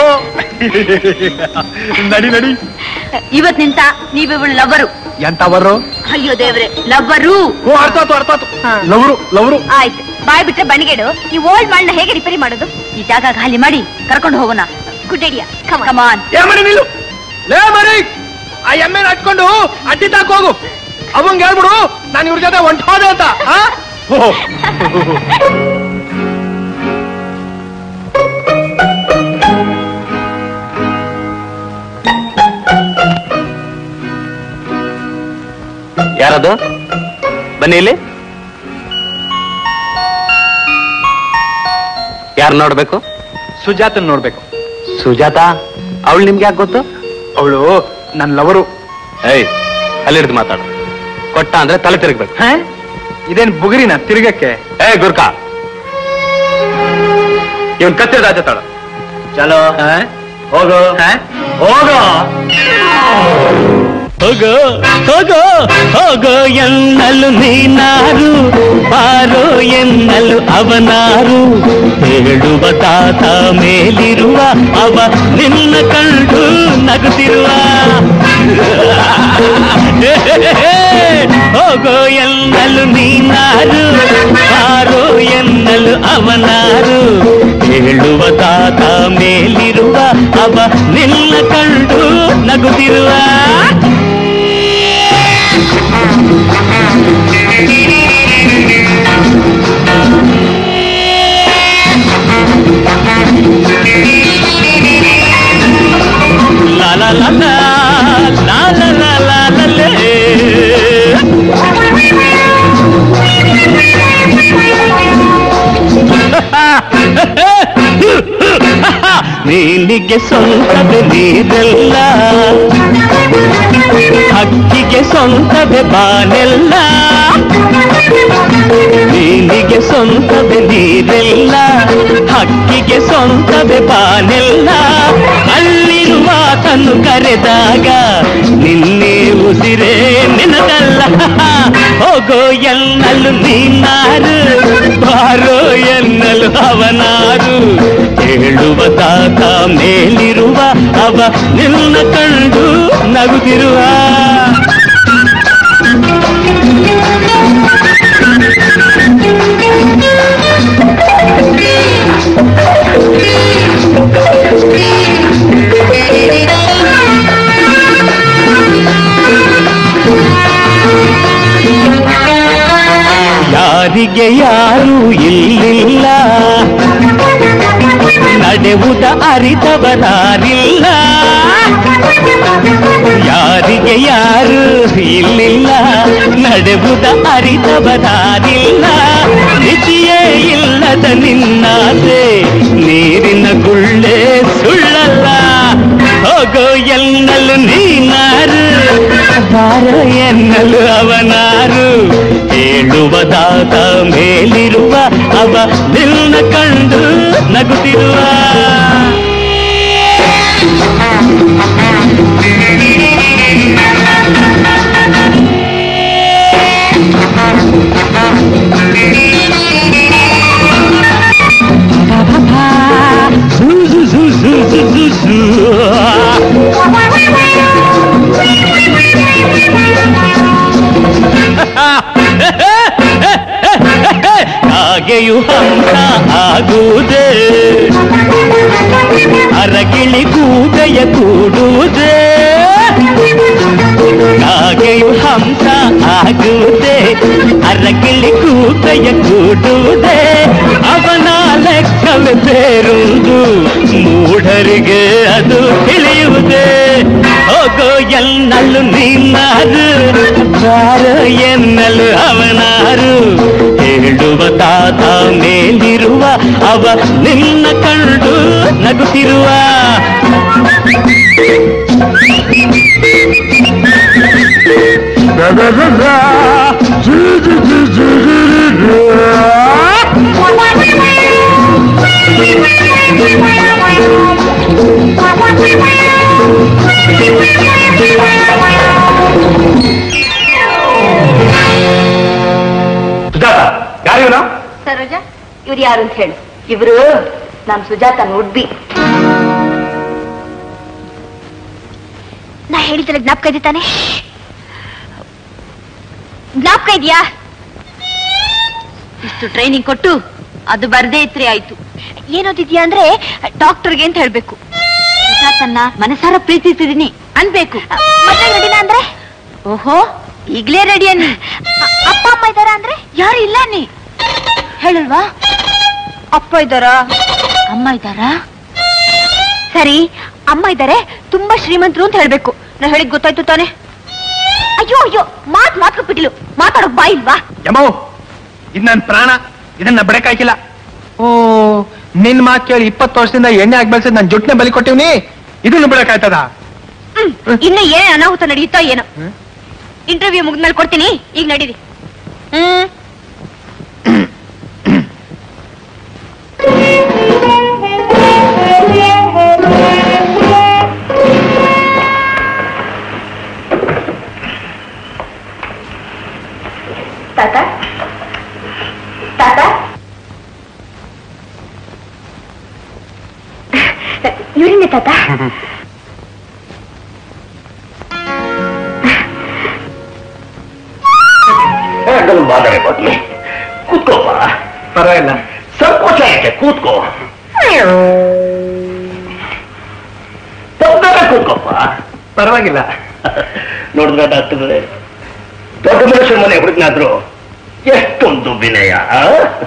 ನಡಿ ನಡಿ ಇವತ್ ನಿಂತ ನೀವಿವಳು ಲವರು ಎಂತ ಬರ್ರು ಅಯ್ಯೋ ದೇವ್ರೆ ಲವರು ಓ ಅರ್ಥ ಆತು ಅರ್ಥ ಆತು ಹಾ. ಲವ್ರು ಲವ್ರು ಆಯ್ತು ಬಾಯ್ ಬಿಟ್ರೆ ಬಣಿಗೇಡು ಈ ಓಲ್ಡ್ ಮಾಡನ್ನ ಹೇಗೆ ರಿಪೇರಿ ಮಾಡೋದು ಈ ಜಾಗ ಖಾಲಿ ಮಾಡಿ ಕರ್ಕೊಂಡು ಹೋಗೋಣ ಗುಡ್ ಐಡಿಯಾ ಕಮಾನ್ ಏ ಮರಿ ನಿಲ್ಲು ಲೇ ಮರಿ ಆ ಎಮ್ಮೆನ ಹಟ್ಕೊಂಡು ಅಡ್ಡಿ ತಾಕ್ ಹೋಗು ಅವಂಗ್ ಹೇಳ್ಬಿಡು ನಾನು ಇವ್ರ ಜೊತೆ ಹೊಂಟೋದೆ ಅಂತ ಆ? ಓ. ಯಾರದು ಬನ್ನಿ ಇಲ್ಲಿ ಯಾರು ನೋಡ್ಬೇಕು ಸುಜಾತನ್ ನೋಡ್ಬೇಕು ಸುಜಾತ ಅವಳು ನಿಮ್ಗೆ ಯಾಕೆ ಗೊತ್ತು ಅವಳು ನನ್ ಲವರು ಏಯ್ ಅಲ್ಲಿಡ್ದು ಮಾತಾಡು ಕೊಟ್ಟ ಅಂದ್ರೆ ತಲೆ ತಿರುಗ್ಬೇಕು ಇದೇನ್ ಬುಗುರಿನ ತಿರ್ಗಕ್ಕೆ ಏ ಗುರ್ಕಾ ಇವನ್ ಕತ್ತಿರದ ಆಚೆ ತಾಳು ಚಲೋ ಹೋಗು ಹೋಗು ಹೋಗೋ ಹೋಗೋ ಹೋಗೋ ಎನ್ನಲು ನೀನಾರು ಪಾರೋ ಎನ್ನಲು ಅವನಾರು ಹೇಳುವ ತಾತ ಮೇಲಿರುವ ಅವ ನಿನ್ನ ಕಂಡು ನಗುತ್ತಿರುವ ಹೋಗೋ ಎನ್ನಲು ನೀನಾರು ಪಾರೋ ಎನ್ನಲು ಅವನಾರು ಹೇಳುವ ತಾತ ಮೇಲಿರುವ ಅವ ನಿನ್ನ ಕಂಡು ನಗುತ್ತಿರುವ La la la la la la la la la la ನೀನಿಗೆ ಸ್ವಂತವೇ ನೀರೆಲ್ಲ ಹಕ್ಕಿಗೆ ಸ್ವಂತವೇ ಬಾನೆಲ್ಲ ನೀನಿಗೆ ಸ್ವಂತವೇ ನೀರೆಲ್ಲ ಹಕ್ಕಿಗೆ ಸ್ವಂತವೇ ಬಾನೆಲ್ಲ ಅಲ್ಲಿರುವ ತನ್ನು ಕರೆದಾಗ ನಿನ್ನೆ ಉಸಿರೇ ನಿನದಲ್ಲ ಹೋಗೋ ಎನ್ನಲು ನೀನಾರು ಬಾರೋ ಎನ್ನಲು ಅವನಾರು ಹೇಳುವ ತಾತ ಮೇಲಿರುವ ಅವ ನಿನ್ನ ಕಂಡು ನಗುತ್ತಿರುವ ಯಾರಿಗೆ ಯಾರು ಇಲ್ಲಿಲ್ಲ ನಡೆವುದ ಅರಿತವರಾರಿಲ್ಲ ಯಾರಿಗೆ ಯಾರು ಇಲ್ಲಿಲ್ಲ ನಡೆವುದ ಅರಿತವರಾರಿಲ್ಲ ಮಿತಿಯೇ ಇಲ್ಲದ ನಿನ್ನಾಸೆ ನೀರಿನ ಗುಳ್ಳೆ ಸುಳ್ಳಲ್ಲ ಹೋಗೋ ಎನ್ನಲು ನೀನಾರು ಬಾರ ಎನ್ನಲು ಅವನಾರು ಹೇಳುವುದಾದ ಮೇಲಿರುವ ಅವ ನಿನ್ನ ಕಂಡು ನಗುತ್ತಿರುವ ಝೂ ಝೂ ಝೂ ಝೂ ಝೂ ಝೂ ಝೂ. ಕಾಗೆಯು ಹಂಸ ಆಗುವುದೇ ಅರಗಿಳಿ ಕೂಗೆಯ ಕೂಡುವುದೇ ಕಾಗೆಯು ಹಂಸ ಆಗುವುದೇ ಅರಗಿಳಿ ಕೂಗೆಯ ಕೂಡುವುದೇ ಅವನ ಲೆಕ್ಕವೇ ಬೇರುವುದು ಮೂಢರಿಗೆ ಅದು ತಿಳಿಯುವುದೇ ಹೋಗೋ ಎನ್ನಲು ನೀನಾರು ಬಾರ ಎನ್ನಲು ಅವನಾರು ಹೇಳುವ ತಾತ ಮೇಲಿರುವ ಅವ ನಿನ್ನ ಕಂಡು ನಗುತ್ತಿರುವ ಸುಜಾತ ಯಾರಿವನ ಸರೋಜ ಇವ್ರು ಯಾರು ಅಂತ ಹೇಳು ಇವರು ನಾನ್ ಸುಜಾತ ಉಡ್ಬಿ ನಾ ಹೇಳಿದ್ರೆ ಜ್ಞಾಪಕ ಇದೆ ತಾನೆ ಜ್ಞಾಪಕ ಇದೆಯಾ ಇಷ್ಟು ಟ್ರೈನಿಂಗ್ ಕೊಟ್ಟು ಅದು ಬರ್ದೇ ಇತ್ರಿ ಆಯ್ತು ಏನೋದಿದ್ಯಾ ಅಂದ್ರೆ ಡಾಕ್ಟರ್ಗೆ ಅಂತ ಹೇಳ್ಬೇಕು ತನ್ನ ಮನಸಾರ ಪ್ರೀತಿಸಿದೀನಿ ಅನ್ಬೇಕು ಮತ್ತೆ ರೆಡಿನಾ ಅಂದ್ರೆ ಓಹೋ ಈಗ್ಲೇ ರೆಡಿ ಅನ್ನಿ ಅಪ್ಪ ಅಮ್ಮ ಇದ್ದಾರ ಅಂದ್ರೆ ಯಾರು ಇಲ್ಲ ಅನ್ನಿ ಹೇಳಲ್ವಾ ಅಪ್ಪ ಇದ್ದಾರಾ ಅಮ್ಮ ಇದ್ದಾರಾ ಸರಿ ಅಮ್ಮ ಇದ್ದಾರೆ ತುಂಬಾ ಶ್ರೀಮಂತರು ಅಂತ ಹೇಳ್ಬೇಕು ನಾ ಹೇಳಿದ್ ಗೊತ್ತಾಯ್ತು ತಾನೆ ಅಯ್ಯೋ ಅಯ್ಯೋ ಮಾತ್ ಮಾತು ಬಿಟ್ಲು ಮಾತಾಡೋಕ್ ಬಾ ಇಲ್ವಾ ಯಮೋ ಇದು ನನ್ನ ಪ್ರಾಣ ಇದನ್ನ ಬಿಡಕ್ಕಾಗಿಲ್ಲ ಓ ನಿನ್ ಮಾತ್ ಕೇಳಿ ಇಪ್ಪತ್ತು ವರ್ಷದಿಂದ ಎಣ್ಣೆ ಹಾಕಿ ಬೆಳೆಸಿದ್ ನನ್ ಜುಟ್ನೆ ಬಲಿ ಕೊಟ್ಟಿವ್ನಿ ಇದನ್ನು ಬಿಡಕ್ಕಾಯ್ತದ ಹ್ಮ್. ಇನ್ನು ಏನೇ ಅನಾಹುತ ನಡೆಯುತ್ತೋ ಏನೋ ಇಂಟರ್ವ್ಯೂ ಮುಗಿದ್ಮೇಲೆ ಕೊಡ್ತೀನಿ ಈಗ ನಡೀರಿ ಹ್ಮ್ ತಾತ ತಾತ ಇವರಿಂದ ತಾತ ಮಾದರಿ ಬದ್ಲಿ ಕೂತ್ಕೋಪ್ಪ ಪರವಾಗಿಲ್ಲ ಸಂಕೋಚ ಯಾಕೆ ಕೂತ್ಕೋ ತಪ್ಪದೆ ಕೂತ್ಕೋಪ್ಪ ಪರವಾಗಿಲ್ಲ ನೋಡಿದ್ರ ಡಾಕ್ಟರ್ ದೊಡ್ಡ ಮನುಷ್ಯನ ಮನೆ ಹುಡುಗನಾದ್ರು ಎಷ್ಟೊಂದು ವಿನಯ ಆ?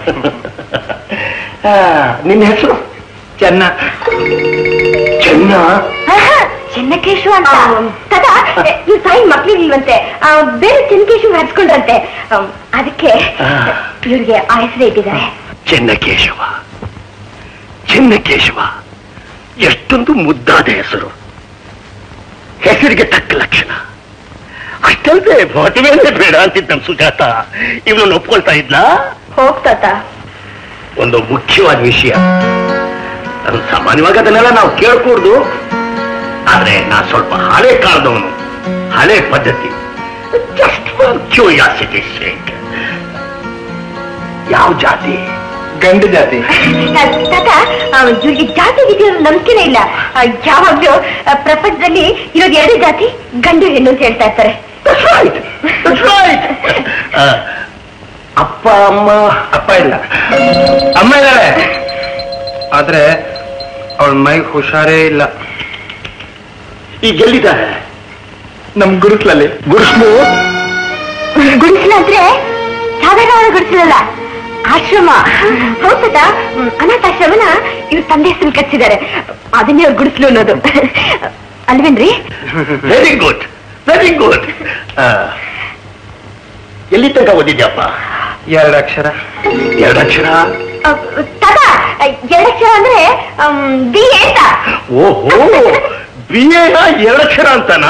ಆ, ನಿನ್ನ ಹೆಸರು ಚೆನ್ನ ಚೆನ್ನ ಚೆನ್ನಕೇಶು ಅಂತ ತಾತ ಇವ್ ತಾಯಿ ಮಕ್ಳಿರ್ಲಿಲ್ವಂತೆ ಆ, ಬೇರೆ ಚೆನ್ನಕೇಶು ಹರಿಸ್ಕೊಂಡ್ರಂತೆ ಅಮ್, ಅದಕ್ಕೆ ಆ. ಇವ್ರಿಗೆ ಆ ಹೆಸರೇ ಇಟ್ಟಿದ್ದಾರೆ ಚೆನ್ನಕೇಶವ ಚೆನ್ನಕೇಶವ ಎಷ್ಟೊಂದು ಮುದ್ದಾದ ಹೆಸರು ಹೆಸರಿಗೆ ತಕ್ಕ ಲಕ್ಷಣ ಅಷ್ಟಲ್ಲದೆ ಮದುವೆನೇ ಬೇಡ ಅಂತಿದ್ದ ನಮ್ ಸುಜಾತ ಇವನನ್ನು ಒಪ್ಕೊಳ್ತಾ ಇದ್ಲಾ ಹೋಗ್ತಾತ ಒಂದು ಮುಖ್ಯವಾದ ವಿಷಯ ಅದು ಸಾಮಾನ್ಯವಾಗಿ ಅದನ್ನೆಲ್ಲ ನಾವು ಕೇಳ್ಕೂಡ್ದು ಆದ್ರೆ ನಾ ಸ್ವಲ್ಪ ಹಳೆ ಕಾಲದವನು ಹಳೆ ಪದ್ಧತಿ ಜಸ್ಟ್ ಕ್ಯೂರಿಯಾಸಿಟಿ ಸೇಕ್ ಯಾವ ಜಾತಿ ಗಂಡು ಜಾತಿ ತಾತ ಆ, ಇವ್ರಿಗೆ ಜಾತಿ ವಿಧಿಯೋ ನಂಬಿಕೆನೇ ಇಲ್ಲ ಆ, ಯಾವಾಗ್ಲೂ ಆ, ಪ್ರಪಂಚದಲ್ಲಿ ಇರೋದು ಎರಡೇ ಜಾತಿ ಗಂಡು ಹೆಣ್ಣು ಅಂತ ಹೇಳ್ತಾ ಇರ್ತಾರೆ That's right. That's right. ಆ, ಅಪ್ಪ ಅಮ್ಮ ಅಪ್ಪ ಇಲ್ಲ ಅಮ್ಮ ಇದ್ದಾರೆ ಆದ್ರೆ ಅವಳ ಮೈಗೆ ಹುಷಾರೇ ಇಲ್ಲ ಈಗ ಎಲ್ಲಿದ್ದಾರೆ ನಮ್ ಗುರುತ್ಲಲ್ಲಿ ಗುರುಸ್ಲು ಗುಡಿಸಲ ಅಂದ್ರೆ ಸಾಧಾರಣವಾದ ಗುಡಿಸಲಲ್ಲ ಆಶ್ರಮ ಹೌದಾ ಅನಾಥಾಶ್ರಮನ ಇವ್ರ ತಂದೆ ಹೆಸರು ಕಚ್ಚಿದ್ದಾರೆ ಅದನ್ನೇ ಅವ್ರು ಗುಡಿಸ್ಲು ಅನ್ನೋದು ಅಲ್ವೇನ್ರಿ ವೆರಿ ಗುಡ್ ವೆರಿ ಗುಡ್ ಎಲ್ಲಿ ತನಕ ಓದಿದ್ಯಪ್ಪ ಎರಡು ಅಕ್ಷರ ಎರಡು ಅಕ್ಷರ ತದ ಎರಡಕ್ಷರ ಅಂದ್ರೆ ಬಿ ಎ ಅಂತ ಓಹೋ ಬಿ ಎರಡು ಅಕ್ಷರ ಅಂತನಾ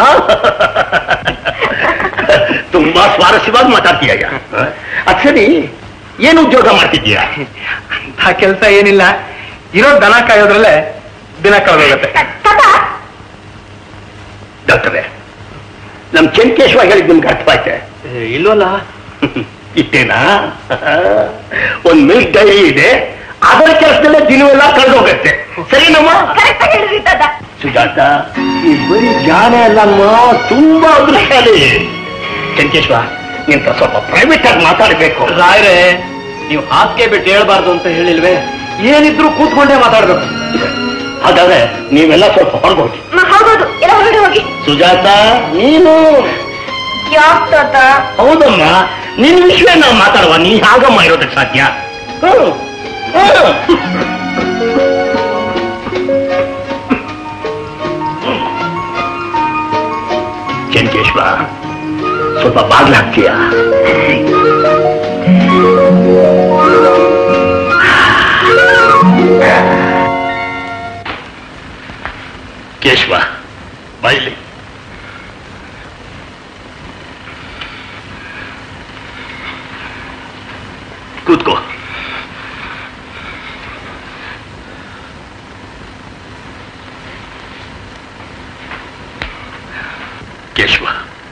ತುಂಬಾ ಸ್ವಾರಸ್ಯವಾಗಿ ಮಾತಾಡ್ತೀಯ ಅದ್ ಸರಿ ಏನು ಉದ್ಯೋಗ ಮಾಡ್ತಿದ್ದೀಯ ಆ ಕೆಲಸ ಏನಿಲ್ಲ ಇರೋ ದನ ಕಾಯೋದ್ರಲ್ಲೇ ದಿನ ಕಳೆದೋಗತ್ತೆ ತದ ಡಾಕ್ಟರೇ ನಮ್ ಚೆನ್ಕೇಶ್ವ ಹೇಳಿದ್ ನಿಮ್ಗೆ ಅರ್ಥವಾಯ್ತೆ ಇಲ್ವಲ್ಲ ಇಷ್ಟೇನಾ ಒಂದ್ ಮಿಲ್ಕ್ ಡೈರಿ ಇದೆ ಅದರ ಕೆಲಸದಲ್ಲೇ ದಿನವೆಲ್ಲ ಕಳೆದೋಗತ್ತೆ ಸರಿನಮ್ಮ ಕರೆಕ್ಟ್ ಆಗಿ ಹೇಳಿದ್ರಿ ತದ ಸುಜಾತ ಈ ಬರೀ ಜ್ಞಾನ ಅಲ್ಲಮ್ಮ ತುಂಬಾ ಅದೃಷ್ಟಶಾಲಿ ಚೆನ್ಕೇಶ್ವ ನಿಂತ ಸ್ವಲ್ಪ ಪ್ರೈವೇಟ್ ಆಗಿ ಮಾತಾಡ್ಬೇಕು ರಾಯ್ರೆ ನೀವು ಹಾಸಿಗೆ ಬಿಟ್ಟು ಹೇಳ್ಬಾರ್ದು ಅಂತ ಹೇಳಿಲ್ವೇ ಏನಿದ್ರು ಕೂತ್ಕೊಂಡೇ ಮಾತಾಡ್ಬೇಕು ಹಾಗಾದ್ರೆ ನೀವೆಲ್ಲ ಸ್ವಲ್ಪ ಹೊರಗೋಗಿ ಹೌದೌದು ಎಲ್ಲ ಹೊರಗಡೆ ಹೋಗಿ ಸುಜಾತ ನೀನು ಯಾಕ್ ತಾತ ಹೌದಮ್ಮ ನಿನ್ ವಿಷಯ ನಾವು ಮಾತಾಡುವ ನೀ ಹಾಗಮ್ಮ ಇರೋದಕ್ಕೆ ಸಾಧ್ಯ ಹ್ಮ್. ಹ್ಮ್. ಚೆನ್ಕೇಶ್ವ ಸ್ವಲ್ಪ ಬಾಗ್ಲಾಗ್ತೀಯಾ ಕೇಶವ ಬಾಯಿಲಿ ಕೂತ್ಕೋ ಕೇಶವ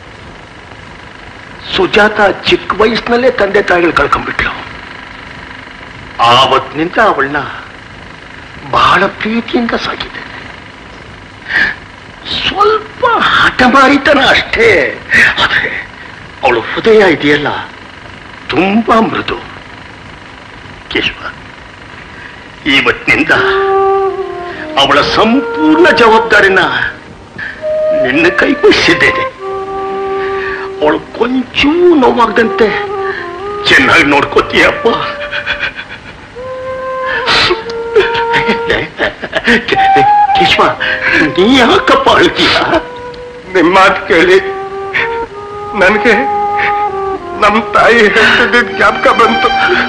ಸುಜಾತ ಚಿಕ್ಕ ವಯಸ್ಸಿನಲ್ಲೇ ತಂದೆ ತಾಯಿಗಳು ಕಳ್ಕೊಂಡ್ಬಿಟ್ಲು ಆವತ್ತಿನಿಂದ ಅವಳನ್ನ ಬಹಳ ಪ್ರೀತಿಯಿಂದ ಸಾಕಿದೆ ಸ್ವಲ್ಪ ಹಠಮಾರಿತನ ಅಷ್ಟೇ ಆದ್ರೆ ಅವಳು ಹೃದಯ ಇದೆಯಲ್ಲ ತುಂಬಾ ಮೃದು ಕೇಶವ ಇವತ್ತಿನಿಂದ ಅವಳ ಸಂಪೂರ್ಣ ಜವಾಬ್ದಾರಿನ ನಿನ್ನ ಕೈಗೊಳಿಸಿದ್ದೇನೆ ಅವಳು ಕೊಂಚೂ ನೋವಾಗದಂತೆ ಚೆನ್ನಾಗಿ ನೋಡ್ಕೋತೀಯಪ್ಪ ಕೇಶವ ನೀ ಯಾಕಪ್ಪ ಅಳ್ತೀಯ ನಿಮ್ಮ ಮಾತು ಕೇಳಿ ನನಗೆ ನಮ್ಮ ತಾಯಿ ಹೇಳ್ತಿದ್ದ ಜ್ಞಾಪಕ ಬಂತು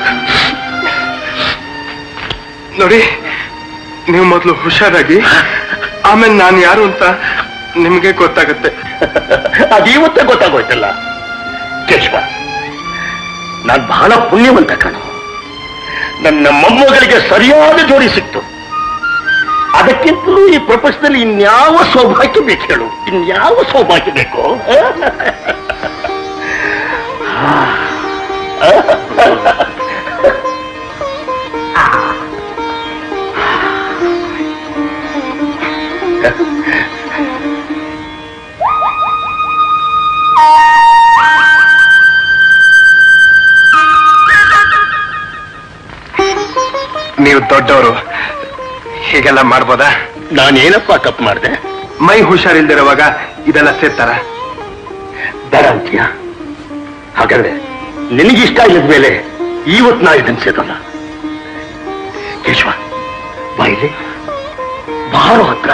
ನೋಡಿ ನೀವು ಮೊದಲು ಹುಷಾರಾಗಿ ಆಮೇಲೆ ನಾನು ಯಾರು ಅಂತ ನಿಮ್ಗೆ ಗೊತ್ತಾಗತ್ತೆ ಅದೀವತ್ತೇ ಗೊತ್ತಾಗೋಯ್ತಲ್ಲ ಕೇಶವ ನಾನು ಬಹಳ ಪುಣ್ಯವಂತ ಕಣು ನನ್ನ ಮೊಮ್ಮಗಳಿಗೆ ಸರಿಯಾದ ಜೋಡಿ ಸಿಕ್ತು ಅದಕ್ಕಿಂತಲೂ ಈ ಪ್ರಪಂಚದಲ್ಲಿ ಇನ್ಯಾವ ಸೌಭಾಗ್ಯ ಬೇಕು ಹೇಳು ಇನ್ಯಾವ ಸೌಭಾಗ್ಯ ಬೇಕು ನೀವು ದೊಡ್ಡವರು ಹೀಗೆಲ್ಲ ಮಾಡ್ಬೋದಾ ನಾನೇನಪ್ಪ ತಪ್ಪು ಮಾಡಿದೆ ಮೈ ಹುಷಾರಿಲ್ದಿರುವಾಗ ಇದೆಲ್ಲ ಸೇರ್ತಾರ ಬೇಡ ಅಂತೀಯ ಹಾಗಾದ್ರೆ ನಿನಗಿಷ್ಟ ಇಲ್ಲದ ಮೇಲೆ ಇವತ್ತು ನಾ ಇದನ್ನ ಸೇರೋಣ ಕೇಶವ ಬಾಯಿಲಿ ಬಹಳ ಹತ್ರ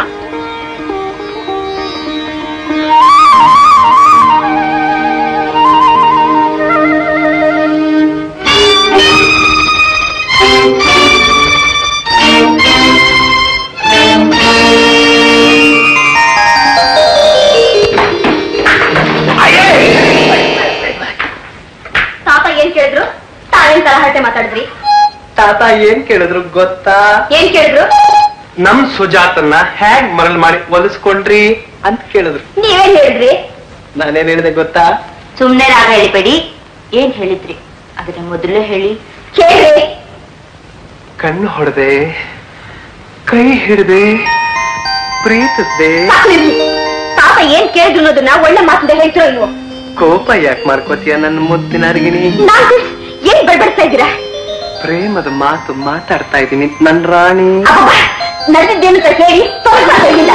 ತಾತ ಏನ್ ಕೇಳಿದ್ರು ತಾವೇನ್ ತರಹಟೆ ಮಾತಾಡಿದ್ರಿ ತಾತ ಏನ್ ಕೇಳಿದ್ರು ಗೊತ್ತಾ ಏನ್ ಕೇಳಿದ್ರು ನಮ್ ಸುಜಾತನ್ನ ಹೇಗ್ ಮರಳು ಮಾಡಿ ಒಲಿಸ್ಕೊಂಡ್ರಿ ಅಂತ ಕೇಳಿದ್ರು ನೀವೇನ್ ಹೇಳಿದ್ರಿ ನಾನೇನ್ ಹೇಳಿದೆ ಗೊತ್ತಾ ಸುಮ್ನೆ ರಾಗ ಹೇಳಿಬೇಡಿ ಏನ್ ಹೇಳಿದ್ರಿ ಅದನ್ನ ಮೊದಲೇ ಹೇಳಿ ಕೇಳಿ ಕಣ್ಣು ಹೊಡೆದೆ ಕೈ ಹಿಡ್ದೆ ಪ್ರೀತಿಸ್ದೆ ಸಾಕು ಇರ್ಲಿ. ತಾತ ಏನ್ ಕೇಳಿದ್ರು ಅನ್ನೋದನ್ನ ಒಳ್ಳೆ ಮಾತಿಂದ ಹೇಳ್ತಿರೋ ಇಲ್ವೋ ಕೋಪ ಯಾಕೆ ಮಾಡ್ಕೋತೀಯ ನನ್ನ ಮುದ್ದಿನ ಅರ್ಗಿನಿ ನಾನ್ ಏನ್ ಬಡ್ಬಡ್ತಾ ಇದ್ದೀರಾ ಪ್ರೇಮದ ಮಾತು ಮಾತಾಡ್ತಾ ಇದ್ದೀನಿ ನನ್ ರಾಣಿ ಅಬ್ಬಬ್ಬಾ, ನಡೆದಿದ್ದೇನು ಅಂತ ಹೇಳಿ ತೋರಿಸಿಲ್ಲ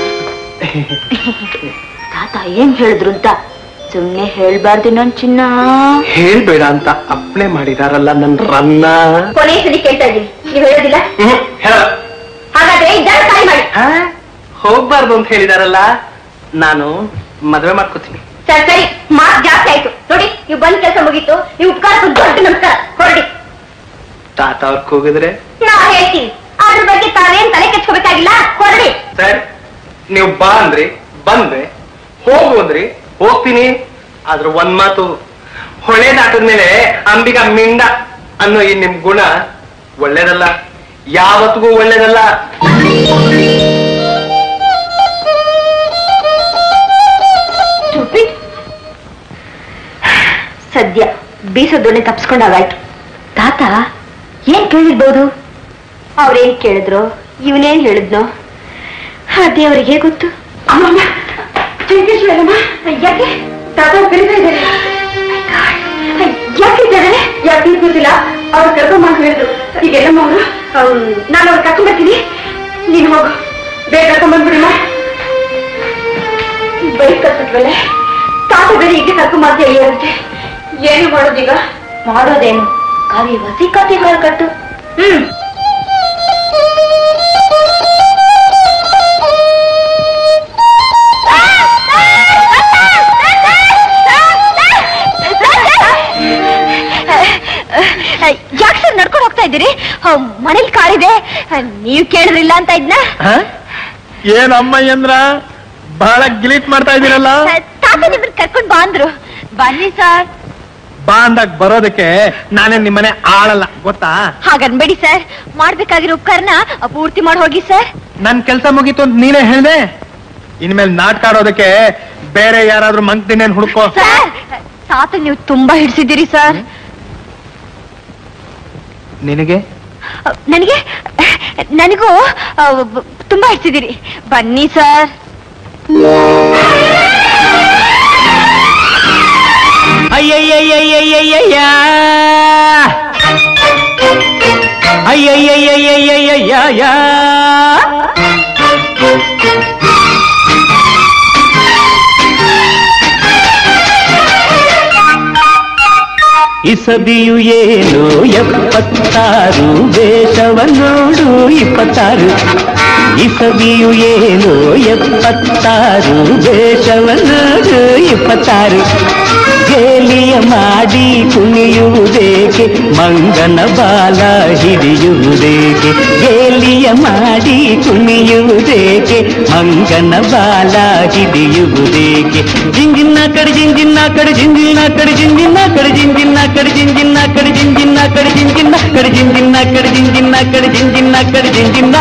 ತಾತ ಏನ್ ಹೇಳಿದ್ರು ಅಂತ ಸುಮ್ನೆ ಹೇಳ್ಬಾರ್ದು ನನ್ ಚಿನ್ನ ಹೇಳ್ಬೇಡ ಅಂತ ಅಪ್ಲೈ ಮಾಡಿದಾರಲ್ಲ ನನ್ ರನ್ನ ಕೊನೆ ಸರಿ ಕೇಳ್ತಾ ಇದ್ದೀನಿ ನೀವು ಹೇಳೋದಿಲ್ಲ ಹ್ಮ್, ಹೇಳ ಹಾಗಾದ್ರೆ ಇದನ್ನ ತಾಯಿ ಮಾಡಿ ಹಾ? ಹೋಗ್ಬಾರ್ದು ಅಂತ ಹೇಳಿದಾರಲ್ಲ ನಾನು ಮದ್ವೆ ಮಾಡ್ಕೋತೀನಿ ಸರಿ ಸರಿ ಮಾತ್ ಜಾಸ್ತಿ ಆಯ್ತು ನೋಡಿ ನೀವು ಬಂದ್ ಕೆಲಸ ಮುಗೀತು ನೀವು ಉಪಕಾರಕ್ಕೆ ದೊಡ್ಡ ನಮಸ್ಕಾರ ಹೊರಡಿ ತಾತ ಅವ್ರ ಕೂಗಿದ್ರೆ ನಾ ಹೇಳ್ತೀನಿ ಅದ್ರ ಬಗ್ಗೆ ತಾವೇನ್ ತಲೆ ಕೆಚ್ಕೋಬೇಕಾಗಿಲ್ಲ ಹೊರಡಿ ಸರ್ ನೀವು ಬಾ ಅಂದ್ರಿ ಬಂದ್ರೆ ಹೋಗು ಅಂದ್ರಿ ಹೋಗ್ತೀನಿ ಆದ್ರ ಒಂದ್ ಮಾತು ಹೊಳೆ ದಾಟದ್ಮೇಲೆ ಅಂಬಿಗ ಮಿಂಡ ಅನ್ನೋ ಈ ನಿಮ್ ಗುಣ ಒಳ್ಳೇದಲ್ಲ ಯಾವತ್ತಿಗೂ ಒಳ್ಳೇದಲ್ಲ Stupid. ಸದ್ಯ ಬೀಸೋದೊಣ್ಣೆ ತಪ್ಸ್ಕೊಂಡಾಗಾಯ್ತು ತಾತ ಏನ್ ಕೇಳಿರ್ಬೋದು ಅವ್ರೇನ್ ಕೇಳಿದ್ರು ಇವನೇನ್ ಹೇಳಿದ್ನೋ ಆ ದೇವರಿಗೆ ಗೊತ್ತು ಅಮ್ಮಮ್ಮ ಚಿಂತಿಸ್ಬೇಡಮ್ಮ ಯಾಕೆ ತಾತ ಕರೀತಾ ಇದ್ದಾರೆ ಯಾಕೆ ಇದ್ದಾರೆ ಯಾಕೆ ಗೊತ್ತಿಲ್ಲ ಅವ್ರು ಕರ್ಕೊಂಬಂದು ಹೇಳಿದ್ರು ಈಗ ಎಲ್ಲಮ್ಮ ಅವರು ನಾನು ಅವ್ರು ಕರ್ಕೊಂಡ್ಬರ್ತೀನಿ ನೀನು ಹೋಗು ಬೇಗ ಕರ್ಕೊಂಡ್ಬಂದ್ಬಿಡಿಮ್ಮ ಬೈಕ್ ಕಟ್ಬಿಟ್ವಲ್ಲ ತಾತ ಬೇರೆ ಈಗ ಕರ್ಕೊಂಬಂತ ಹೇಳಿರುತ್ತೆ ಏನು ಮಾಡೋದೀಗ ಮಾಡೋದೇನು ಕಾವಿ ವಸಿ ಕಾಫಿ ಕಟ್ಟು ಹ್ಮ್ ಯಾಕೆ ಸರ್ ನಡ್ಕೊಂಡು ಹೋಗ್ತಾ ಇದ್ದೀರಿ ಮನೇಲಿ ಕಾರಿದೆ ನೀವು ಕೇಳಿದ್ರಿಲ್ಲ ಅಂತ ಇದ್ನ ಏನ್ ಅಮ್ಮಯ್ಯಂದ್ರ ಬಹಳ ಗಿಲೀಟ್ ಮಾಡ್ತಾ ಇದ್ದೀರಲ್ಲ ತಾತ ನಿಮ್ಮನ್ನ ಕರ್ಕೊಂಡ್ ಬಾ ಅಂದ್ರು ಬನ್ನಿ ಸರ್ ಬಾ ಅಂದಾಗ ಬರೋದಕ್ಕೆ ನಾನೇ ನಿಮ್ಮನೆ ಆಳಲ್ಲ ಗೊತ್ತಾ ಹಾಗನ್ಬೇಡಿ ಸರ್ ಮಾಡ್ಬೇಕಾಗಿರೋ ಉಪಕಾರನ ಪೂರ್ತಿ ಮಾಡಿ ಹೋಗಿ ಸರ್ ನನ್ ಕೆಲ್ಸ ಮುಗೀತು ಅಂತ ನೀನೇ ಹೇಳ್ದೆ ಇನ್ಮೇಲೆ ನಾಟಕ ಆಡೋದಕ್ಕೆ ಬೇರೆ ಯಾರಾದ್ರೂ ಮಂಕ್ತಿನೇನ್ ಹುಡ್ಕೋ ಸರ್ ಸಾತು ನೀವು ತುಂಬಾ ಹಿಡ್ಸಿದ್ದೀರಿ ಸರ್ ನಿನಗೆ ನನಗೆ ನನಗೂ ಆ, ಬ- ತುಂಬಾ ಹಿಡ್ಸಿದ್ದೀರಿ ಬನ್ನಿ ಸರ್ ಅಯ್ಯಯ್ಯಯ್ಯಯ್ಯಯ್ಯಯ್ಯ ಅಯ್ಯಯ್ಯಯ್ಯಯ್ಯಯ್ಯಯ್ಯ ಇಸಬಿಯು ಏನು ಎಪ್ಪತ್ತಾರು ವೇಷವನ್ನೋಡು ಇಪ್ಪತ್ತಾರು ಇಸಬಿಯು ಏನು ಎಪ್ಪತ್ತಾರು ವೇಷವನ್ನೋಡು ಇಪ್ಪತ್ತಾರು ಗೇಲಿಯ ಮಾಡಿ ಕುಣಿಯುವುದೇಕೆ ಮಂಗನ ಬಾಲ ಹಿಡಿಯುವುದೇಕೆ ಗೇಲಿಯ ಮಾಡಿ ಕುಣಿಯುವುದೇಕೆ ಮಂಗನ ಬಾಲ ಹಿಡಿಯುವುದೇಕೆ ಜಿಂಜಿನ್ನ ಕಡೆ ಜಿಂಜಿನ್ನ ಕಡೆ ಜಿಂಜಿನ್ನ ಕಡೆ ಜಿಂಜಿನ್ನ ಕಡೆ ಜಿಂಜಿನ್ನ ಕಡೆ ಜಿಂಜಿನ್ನ ಕಡೆ ಜಿಂಜಿನ್ನ ಕಡೆ ಜಿಂಜಿನ್ನ ಕಡೆ ಜಿಂಜಿನ್ನ ಕಡೆ ಜಿಂಜಿನ್ನ ಕಡೆ ಜಿಂಜಿನ್ನ ಕಡೆ ಜಿಂಜಿನ್ನ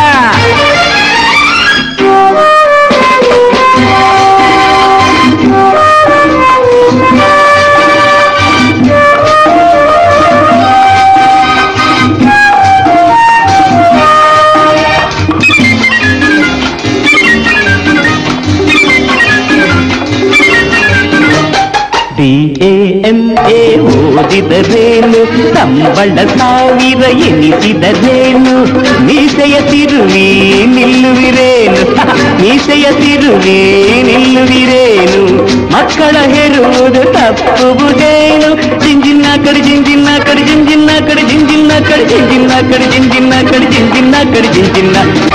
ಡಿ ಎ ಎಂ ಎ ಓದಿದರೇನು ಸಂಬಳ ಸಾವಿರ ಎನಿಸಿದರೇನು ಮೀಸೆಯ ತಿರುವಿ ನಿಲ್ಲುವಿರೇನು ಮೀಸೆಯ ತಿರುವಿ ನಿಲ್ಲುವಿರೇನು ಮಕ್ಕಳ ಹೆರುವುದು ತಪ್ಪುವುದೇನು ಜಿಂಜಿನ್ನ ಕಡೆ ಜಿಂಜಿನ್ನ ಕಡೆ ಜಿಂಜಿನ್ನ ಕಡೆ ಜಿಂಜಿನ್ನ ಕಡೆ ಜಿಂಜಿನ್ನ ಕಡೆ ಜಿಂಜಿನ್ನ ಕಡೆ ಜಿಂಜಿನ್ನ ಕಡೆ ಜಿಂಜಿನ್ನ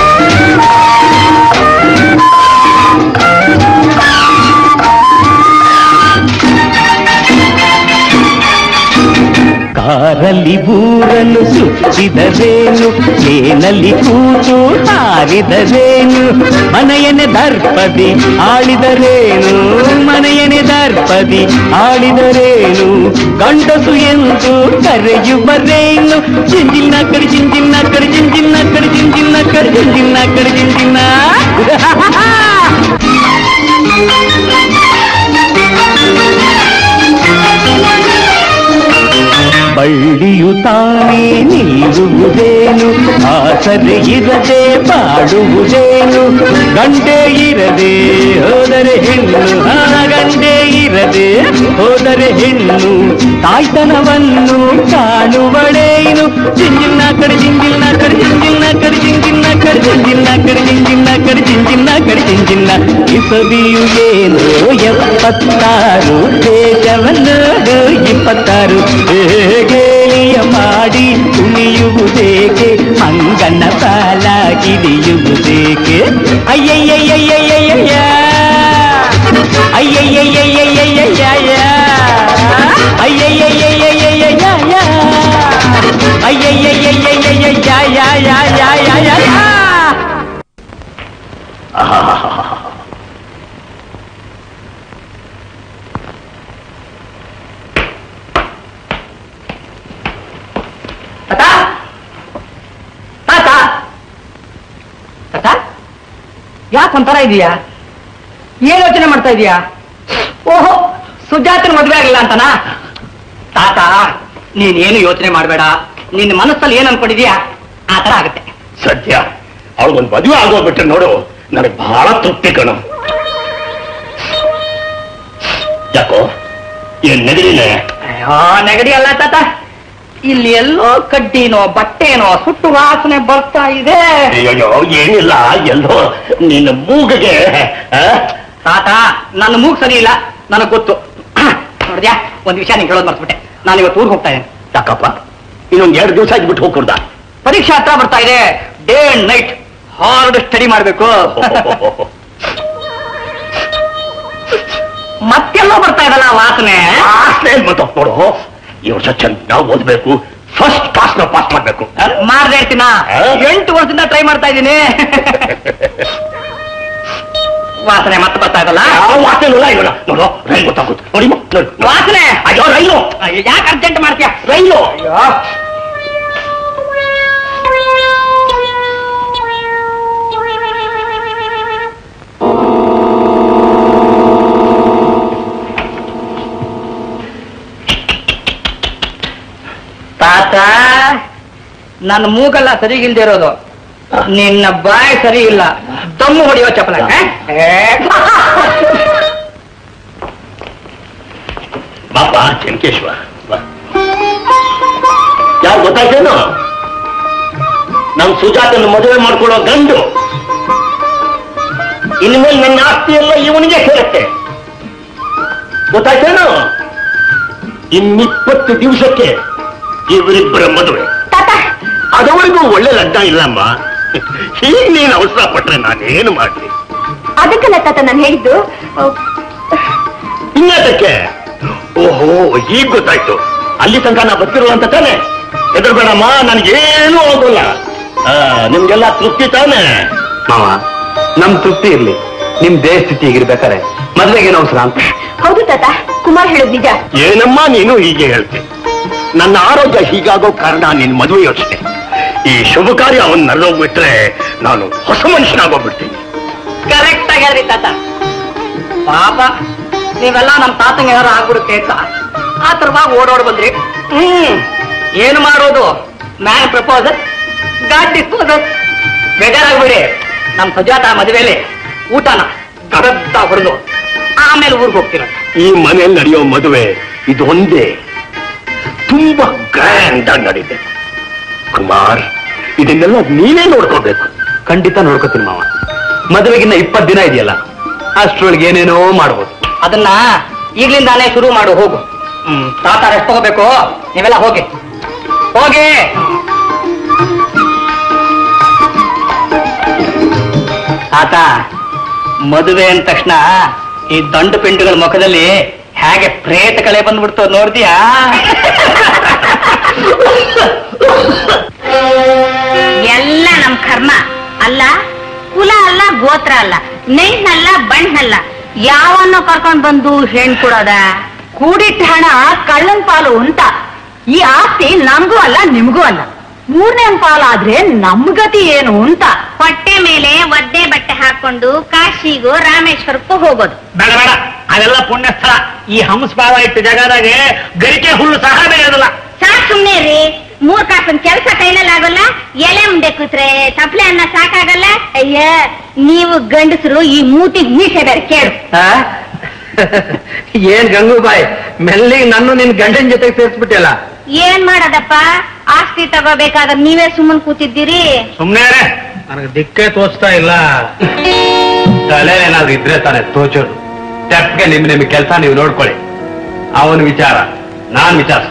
ಕಾರಲ್ಲಿ ಬೂರನ್ನು ಸುತ್ತಿದರೇನು ಏನಲ್ಲಿ ಕೂತು ಹಾರಿದರೇನು ಮನೆಯನೆ ದರ್ಪದಿ ಆಳಿದರೇನು ಮನೆಯನೆ ದರ್ಪದಿ ಆಳಿದರೇನು ಗಂಡಸು ಎಂದು ಕರೆಯುವರೇನು ಜಿಂಜಿನ್ನ ಕಡೆ ಜಿಂಜಿನ್ನ ಕಡೆ ಜಿಂಜಿನ್ನ ಕಡೆ ಜಿಂಜಿನ್ನ ಕಡೆ ಜಿಂಜಿನ್ನ ಕಡೆ ಜಿಂಜಿನ್ನ ಬಳ್ಳಿಯು ತಾನೇ ನಿಲ್ಲುವುದೇನು ಆಸರೆ ಇರದೆ ಬಾಡುವುದೇನು ಗಂಡೆ ಇರದೆ ಹೋದರೆ ಹೆಣ್ಣು ಆ ಗಂಡೆ ಇರದೆ ಹೋದರೆ ಹೆಣ್ಣು ತಾಯ್ತನವನ್ನು ಕಾಣುವಳೇನು ಜಿಂಜಿನ್ನ ಕಡೆ ಜಿಂಜಿನ್ನ ಕಡೆ ಜಿಂಜಿನ್ನ ಕಡೆ ಜಿಂಜಿನ್ನ ಕಡೆ ಜಿಂಜಿನ್ನ ಕಡೆ ಜಿಂಜಿನ್ನ ಕಡೆ ಜಿಂಜಿನ್ನ ಕಡೆ ಜಿಂಜಿನ್ನ ಇಸವಿಯು ಏನು ಎಪ್ಪತ್ತಾರು ದೇಶವನ್ನೋಡು ಇಪ್ಪತ್ತಾರು ಗೇಲಿಯ ಮಾಡಿ ಕುಣಿಯುವುದೇಕೆ ಮಂಗನ ಬಾಲ ಕಿಡಿಯುವುದೇಕೆ ಅಯ್ಯಯ್ಯಯ್ಯಯ್ಯಯ್ಯಯ್ಯ ಅಯ್ಯಯ್ಯಯ್ಯಯ್ಯಯ್ಯಯ್ಯ ಅಯ್ಯಯ್ಯಯ್ಯಯ್ಯಯ್ಯಯ್ಯ ಅಯ್ಯಯ್ಯಯ್ಯಯ್ಯಯ್ಯಯ್ಯ ತಾತ ತಾತ ತಾತ ಯಾಕೆ ಒಂಥರ ಇದೀಯಾ ಏನ್ ಯೋಚನೆ ಮಾಡ್ತಾ ಇದೀಯಾ ಓಹೋ ಸುಜಾತನ ಮದ್ವೆ ಆಗಿಲ್ಲ ಅಂತನಾ ತಾತ ನೀನೇನು ಯೋಚನೆ ಮಾಡಬೇಡ ನಿನ್ನ ಮನಸ್ಸಲ್ಲಿ ಏನ್ ಅನ್ಕೊಂಡಿದ್ಯಾ ಆ ತರ ಆಗುತ್ತೆ ಸದ್ಯ ಅವಳಗೊಂದು ಮದುವೆ ಆಗೋಗ್ಬಿಟ್ರೆ ನೋಡು ನನಗೆ ಬಹಳ ತೃಪ್ತಿ ಕಣು ಯಾಕೋ ಏನ್ ನೆಗಡಿನೇ ಅಯ್ಯೋ ನೆಗಡಿ ಅಲ್ಲ ತಾತ ಇಲ್ಲಿ ಎಲ್ಲೋ ಕಡ್ಡಿನೋ ಬಟ್ಟೆನೋ ಸುಟ್ಟು ವಾಸನೆ ಬರ್ತಾ ಇದೆ ಅಯ್ಯೋ ಏನಿಲ್ಲ ಎಲ್ಲೋ ನಿನ್ನ ಮೂಗಿಗೆ ಆ? ತಾತ ನನ್ನ ಮೂಗ್ ಸರಿ ಇಲ್ಲ ನನಗ್ ಗೊತ್ತು ನೋಡಿದ್ಯಾ ಒಂದ್ ವಿಷಯ ನೀನ್ ಕೇಳೋದ್ ಮರ್ತ್ಬಿಟ್ಟೆ ನಾನು ಇವತ್ತು ಊರಿಗೆ ಹೋಗ್ತಾ ಇದ್ದೇನೆ ಯಾಕಪ್ಪ ಇನ್ನೊಂದ್ ಎರಡು ದಿವಸ ಆಗ್ಬಿಟ್ಟು ಹೋಗ್ಕೊಡ್ದ ಪರೀಕ್ಷೆ ಹತ್ರ ಬರ್ತಾ ಇದೆ day and night hard study ಮಾಡ್ಬೇಕು ಮತ್ತೆಲ್ಲೋ ಬರ್ತಾ ಇದಲ್ಲ ವಾಸನೆ ಮತ್ತೆ ನೋಡು ಈ ವರ್ಷ ಚೆನ್ನಾಗಿ ಓದ್ಬೇಕು ಫಸ್ಟ್ ಕ್ಲಾಸ್ ನ ಪಾಸ್ ಮಾಡ್ಬೇಕು ಆ? ಮಾಡ್ದೆ ಇರ್ತೀನ ಆ? ಎಂಟು ವರ್ಷದಿಂದ ಟ್ರೈ ಮಾಡ್ತಾ ಇದ್ದೀನಿ ವಾಸನೆ ಮತ್ತೆ ಬರ್ತಾ ಇದಲ್ಲ ಯಾವ ವಾಸನೆ ಇಲ್ಲ ಇವನ ನೋಡು ರೈಲು ಗೊತ್ತಾಗುತ್ತೆ ನೋಡಿ ಮ, ನೋಡಿ, ನೋಡಿ. ವಾಸನೆ ಅಯ್ಯೋ ರೈಲು ಯಾಕೆ ಅರ್ಜೆಂಟ್ ಮಾಡ್ತೀಯ ರೈಲು ತಾತ ನನ್ನ ಮೂಗಲ್ಲ ಸರಿಗಿಲ್ದೇ ಇರೋದು ನಿನ್ನ ಬಾಯಿ ಸರಿ ಇಲ್ಲ ದಮ್ಮು ಹೊಡೆಯೋ ಚಪಲ ಬಾಪ ಚೆನ್ಕೇಶ್ವ ಯಾರು ಗೊತ್ತಾಯ್ತೇನು ನಮ್ ಸುಜಾತನ ಮದುವೆ ಮಾಡ್ಕೊಳ್ಳೋ ಗಂಡು ಇನ್ಮೇಲೆ ನನ್ನ ಆಸ್ತಿ ಎಲ್ಲ ಇವನಿಗೆ ಸೇರುತ್ತೆ ಗೊತ್ತಾಯ್ತೇನು ಇನ್ನಿಪ್ಪತ್ತು ದಿವಸಕ್ಕೆ ಇವರಿಬ್ಬರ ಮದುವೆ ತಾತ ಅದವರೆಗೂ ಒಳ್ಳೆ ಲಗ್ನ ಇಲ್ಲಮ್ಮ ಹೀಗೆ ನೀನು ಅವಸರ ಪಟ್ರೆ ನಾನೇನು ಮಾಡ್ಲಿ ಅದಕ್ಕಲ್ಲ ತಾತ ನಾನು ಹೇಳಿದ್ದು ಅಹ್, ಇನ್ನದಕ್ಕೆ ಓಹೋ ಈಗ ಗೊತ್ತಾಯ್ತು ಅಲ್ಲಿ ತನಕ ನಾ ಬರ್ತಿರೋ ಅಂತ ತಾನೆ ಹೆದರ್ಬೇಡಮ್ಮ ನನ್ಗೇನು ಆಗೋಲ್ಲ ಆ, ನಿಮ್ಗೆಲ್ಲ ತೃಪ್ತಿ ತಾನೆ ಮಾವ ನಮ್ ತೃಪ್ತಿ ಇರ್ಲಿ ನಿಮ್ ದೇಹ ಸ್ಥಿತಿ ಹೀಗಿರ್ಬೇಕಾರೆ ಮದ್ವೆಗೇನು ಅವಸರ ಅಂತ ಹೌದು ತಾತ ಕುಮಾರ್ ಹೇಳೋದು ನಿಜ ಏನಮ್ಮ ನೀನು ಹೀಗೆ ಹೇಳ್ತಿ ನನ್ನ ಆರೋಗ್ಯ ಹೀಗಾಗೋ ಕಾರಣ ನಿನ್ ಮದುವೆ ಯೋಚನೆ ಈ ಶುಭ ಕಾರ್ಯ ಅವನ್ ನಡೆದೋಗ್ಬಿಟ್ರೆ ನಾನು ಹೊಸ ಮನುಷ್ಯನಾಗೋಗ್ಬಿಡ್ತೀನಿ ಕರೆಕ್ಟ್ ಆಗಿ ಹೇಳ್ರಿ ತಾತ ಪಾಪ ನೀವೆಲ್ಲ ನಮ್ ತಾತಂಗೆ ಏನಾರು ಆಗ್ಬಿಡುತ್ತೆ ಅಂತ ಆ ತರವಾಗಿ ಓಡೋಡ್ ಬಂದ್ರಿ ಹ್ಮ್ ಏನು ಮಾಡೋದು ಮ್ಯಾನ್ ಪ್ರಪೋಸಲ್ ಗಾಡ್ ಡಿಸ್ಪೋಸಲ್ ಬೇಜಾರಾಗ್ಬಿಡಿ ನಮ್ ಸುಜಾತ ಮದುವೆಲಿ ಊಟನ ಗಡದ್ದ ಹೊಡೆದು ಆಮೇಲೆ ಊರಿಗೆ ಹೋಗ್ತೀರ ಈ ಮನೆಯಲ್ಲಿ ನಡೆಯೋ ಮದುವೆ ಇದೊಂದೇ ತುಂಬಾ ಗ್ರ್ಯಾಂಡ್ ಆಗಿ ನಡೀತೆ ಕುಮಾರ್ ಇದನ್ನೆಲ್ಲ ನೀನೇ ನೋಡ್ಕೋಬೇಕು ಖಂಡಿತ ನೋಡ್ಕೋತೀನಿ ಮಾವ ಮದುವೆಗಿನ್ನ ಇಪ್ಪತ್ ದಿನ ಇದೆಯಲ್ಲ ಅಷ್ಟ್ರೊಳಗೆ ಏನೇನೋ ಮಾಡ್ಬೋದು ಅದನ್ನ ಈಗ್ಲಿಂದಾನೇ ಶುರು ಮಾಡು ಹೋಗು ಹ್ಮ್ ತಾತ ರೆಸ್ಟ್ ತಗೋಬೇಕು ನೀವೆಲ್ಲ ಹೋಗಿ ಹೋಗಿ ತಾತ ಮದುವೆ ಅಂದ ತಕ್ಷಣ ಈ ದಂಡು ಪಿಂಡುಗಳ ಮುಖದಲ್ಲಿ ಹೇಗೆ ಪ್ರೇತ ಕಳೆ ಬಂದ್ಬಿಡ್ತು ನೋಡ್ತೀಯಾ ಎಲ್ಲ ನಮ್ ಕರ್ಮ ಅಲ್ಲ ಕುಲ ಅಲ್ಲ ಗೋತ್ರ ಅಲ್ಲ ನೆಂಟ್ನಲ್ಲ ಬಣ್ಣಲ್ಲ ಯಾವನ್ನೋ ಕರ್ಕೊಂಡ್ ಬಂದು ಹೆಣ್ ಕೊಡೋದ ಕೂಡಿಟ್ಟ ಹಣ ಕಳ್ಳನ್ ಪಾಲು ಅಂತ ಈ ಆಸ್ತಿ ನಮ್ಗೂ ಅಲ್ಲ ನಿಮ್ಗೂ ಅಲ್ಲ ಮೂರನೇ ಪಾಲಾದ್ರೆ ನಮ್ ಗತಿ ಏನು ಅಂತ ಹೊಟ್ಟೆ ಮೇಲೆ ಒದ್ದೆ ಬಟ್ಟೆ ಹಾಕೊಂಡು ಕಾಶಿಗೂ ರಾಮೇಶ್ವರಕ್ಕೂ ಹೋಗೋದು ಬೇಡ ಬೇಡ ಅದೆಲ್ಲ ಪುಣ್ಯ ಸ್ಥಳ ಈ ಹಂಸಭಾವ ಇಟ್ಟು ಜಗದಾಗೆ ಗರಿಕೆ ಹುಲ್ಲು ಸಹ ಬೆಳೆಯೋದಿಲ್ಲ ಸಾಕ್ ಸುಮ್ನೆ ರೀ ಮೂರ್ ಕಾಸನ್ ಕೆಲ್ಸ ಕೈನಲ್ಲಿ ಆಗೋಲ್ಲ ಎಲೆ ಮುಂದೆ ಕೂತ್ರೆ ತಪ್ಲೆ ಅನ್ನ ಸಾಕಾಗಲ್ಲ ಅಯ್ಯ ನೀವು ಗಂಡಸರು ಈ ಮೂತಿಗ್ ಮೀಸೆ ಬೇರೆ ಕೇಳು ಆ? ಏನ್ ಗಂಗೂಬಾಯ್ ಮೆಲ್ಲಿಗೆ ನನ್ನ ನಿನ್ ಗಂಡನ ಜೊತೆಗೆ ಸೇರ್ಸ್ಬಿಟ್ಟಿಲ್ಲ ಏನ್ ಮಾಡೋದಪ್ಪ ಆಸ್ತಿ ತಗೋಬೇಕಾದ್ರೆ ನೀವೇ ಸುಮ್ಮನ್ ಕೂತಿದ್ದೀರಿ ಸುಮ್ನೆ ನನಗೆ ದಿಕ್ಕೇ ತೋಚ್ತಾ ಇಲ್ಲ ತಲೆ ಏನಾದ್ರು ಇದ್ರೆ ತಾನೆ ತೋಚೋದು ತೆಪ್ಗೆ ನಿಮ್ ನಿಮ್ ಕೆಲಸ ನೀವು ನೋಡ್ಕೊಳ್ಳಿ ಅವನ ವಿಚಾರ ನಾನ್ ವಿಚಾರಿಸ್ಕೊ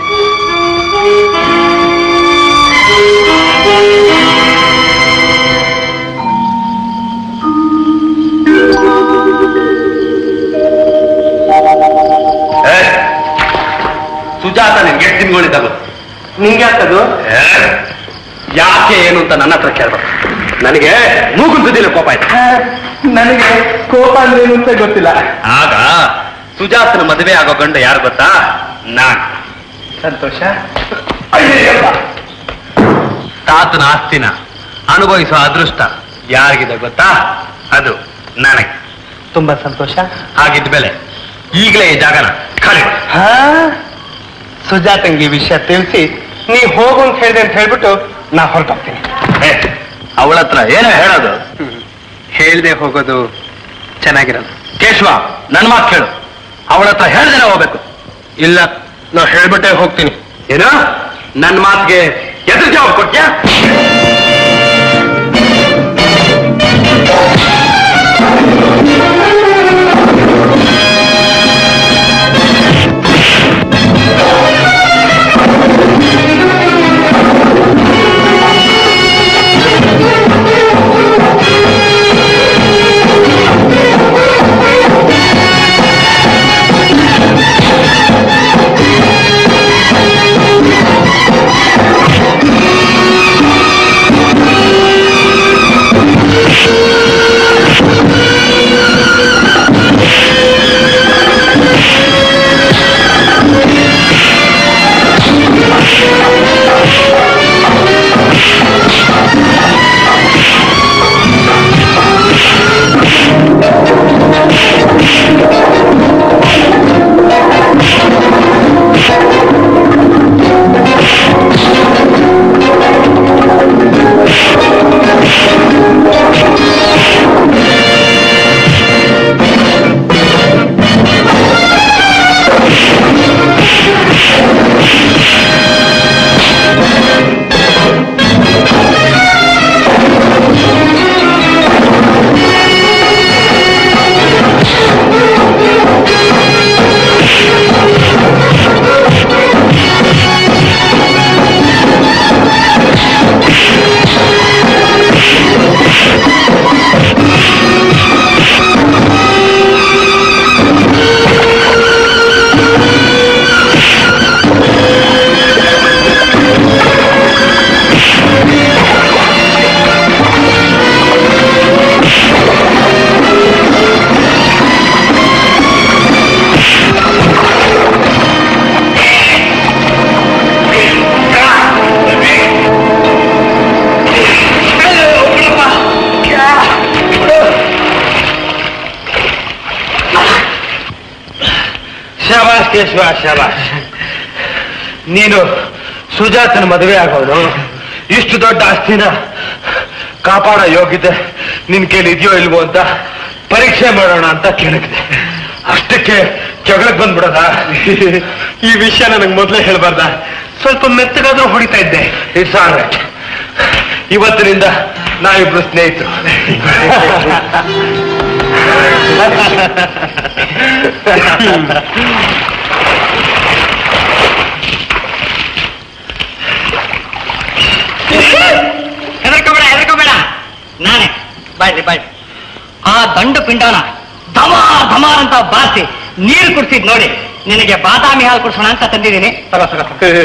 ಸುಜಾತ ನಿನ್ಗೆ ಎಷ್ಟು ತಿನ್ಕೊಂಡಿದ್ದಾಗು ನಿಂಗೆ ಆಗ್ತದು ಯಾಕೆ ಏನು ಅಂತ ನನ್ನ ಹತ್ರ ಕೇಳ್ಬೇಕು ನನಗೆ ಮೂಗುಂತದಿಲ್ಲ ಕೋಪ ಆಯ್ತು ನನಗೆ ಕೋಪ ಅಂದ್ರೆ ಏನು ಅಂತ ಗೊತ್ತಿಲ್ಲ ಆಗ ಸುಜಾತನ ಮದುವೆ ಆಗೋ ಗಂಡ ಯಾರು ಗೊತ್ತಾ ನಾನ್ ಸಂತೋಷ ತಾತನ ಆಸ್ತಿನ ಅನುಭವಿಸುವ ಅದೃಷ್ಟ ಯಾರಿಗಿದೆ ಗೊತ್ತಾ ಅದು ನನಗೆ ತುಂಬಾ ಸಂತೋಷ ಹಾಗಿದ್ಮೇಲೆ ಈಗಲೇ ಈ ಜಾಗನ ಖಾಲಿ ಮಾಡು. ಹಾ ಸುಜಾತಂಗೆ ಈ ವಿಷಯ ತಿಳಿಸಿ ನೀ ಹೋಗು ಅಂತ ಹೇಳಿದೆ ಅಂತ ಹೇಳ್ಬಿಟ್ಟು ನಾ ಹೊರಟೋಗ್ತೀನಿ ಏ, ಅವಳ ಹತ್ರ ಏನೋ ಹೇಳೋದು ಹೇಳ್ದೆ ಹೋಗೋದು ಚೆನ್ನಾಗಿರಲ್ಲ ಕೇಶವ ನನ್ನ ಮಾತು ಕೇಳು ಅವಳ ಹತ್ರ ಹೇಳ್ದೇನೆ ಹೋಗ್ಬೇಕು ಇಲ್ಲ ನಾ ಹೇಳ್ಬಿಟ್ಟೆ ಹೋಗ್ತೀನಿ ಏನು ನನ್ನ ಮಾತಿಗೆ ಎದುರು ಜವಾಬ್ ಕೊಟ್ಯಾ ಆ ಕೇಶವ ಶಬಾಷ್ ನೀನು ಸುಜಾತನ ಮದುವೆ ಆಗೋದು ಇಷ್ಟು ದೊಡ್ಡ ಆಸ್ತಿನ ಕಾಪಾಡೋ ಯೋಗ್ಯತೆ ನಿನ್ ಕೈಲಿ ಇದೆಯೋ ಇಲ್ವೋ ಅಂತ ಪರೀಕ್ಷೆ ಮಾಡೋಣ ಅಂತ ಕೇಳಿದ್ದೆ ಅಷ್ಟಕ್ಕೆ ಜಗಳಕ್ಕೆ ಬಂದ್ಬಿಡದ ಈ ವಿಷಯ ನನಗೆ ಮೊದಲೇ ಹೇಳ್ಬಾರ್ದ ಸ್ವಲ್ಪ ಮೆತ್ತಗಾದ್ರೂ ಹೊಡಿತಾ ಇದ್ದೆ ಇಟ್ಸ್ ಆಲ್ ರೈಟ್ ಇವತ್ತಿನಿಂದ ನಾವಿಬ್ರು ಸ್ನೇಹಿತರು ಹೆದರ್ಕೋಬೇಡ ಹೆದರ್ಕೋಬೇಡ ನಾನೇ ಬಾಯ್ರಿ ಬಾಯ್ ಆ ದಂಡು ಪಿಂಡನ ಧಮ ಧಮಾರ್ ಅಂತ ಬಾರಿಸಿ ನೀರು ಕುಡಿಸಿದ್ ನೋಡಿ ನಿನಗೆ ಬಾದಾಮಿ ಹಾಲು ಕುಡಿಸೋಣ ಅಂತ ತಂದಿದ್ದೀನಿ ತಗೋ ತಗೋ ತಗೋ.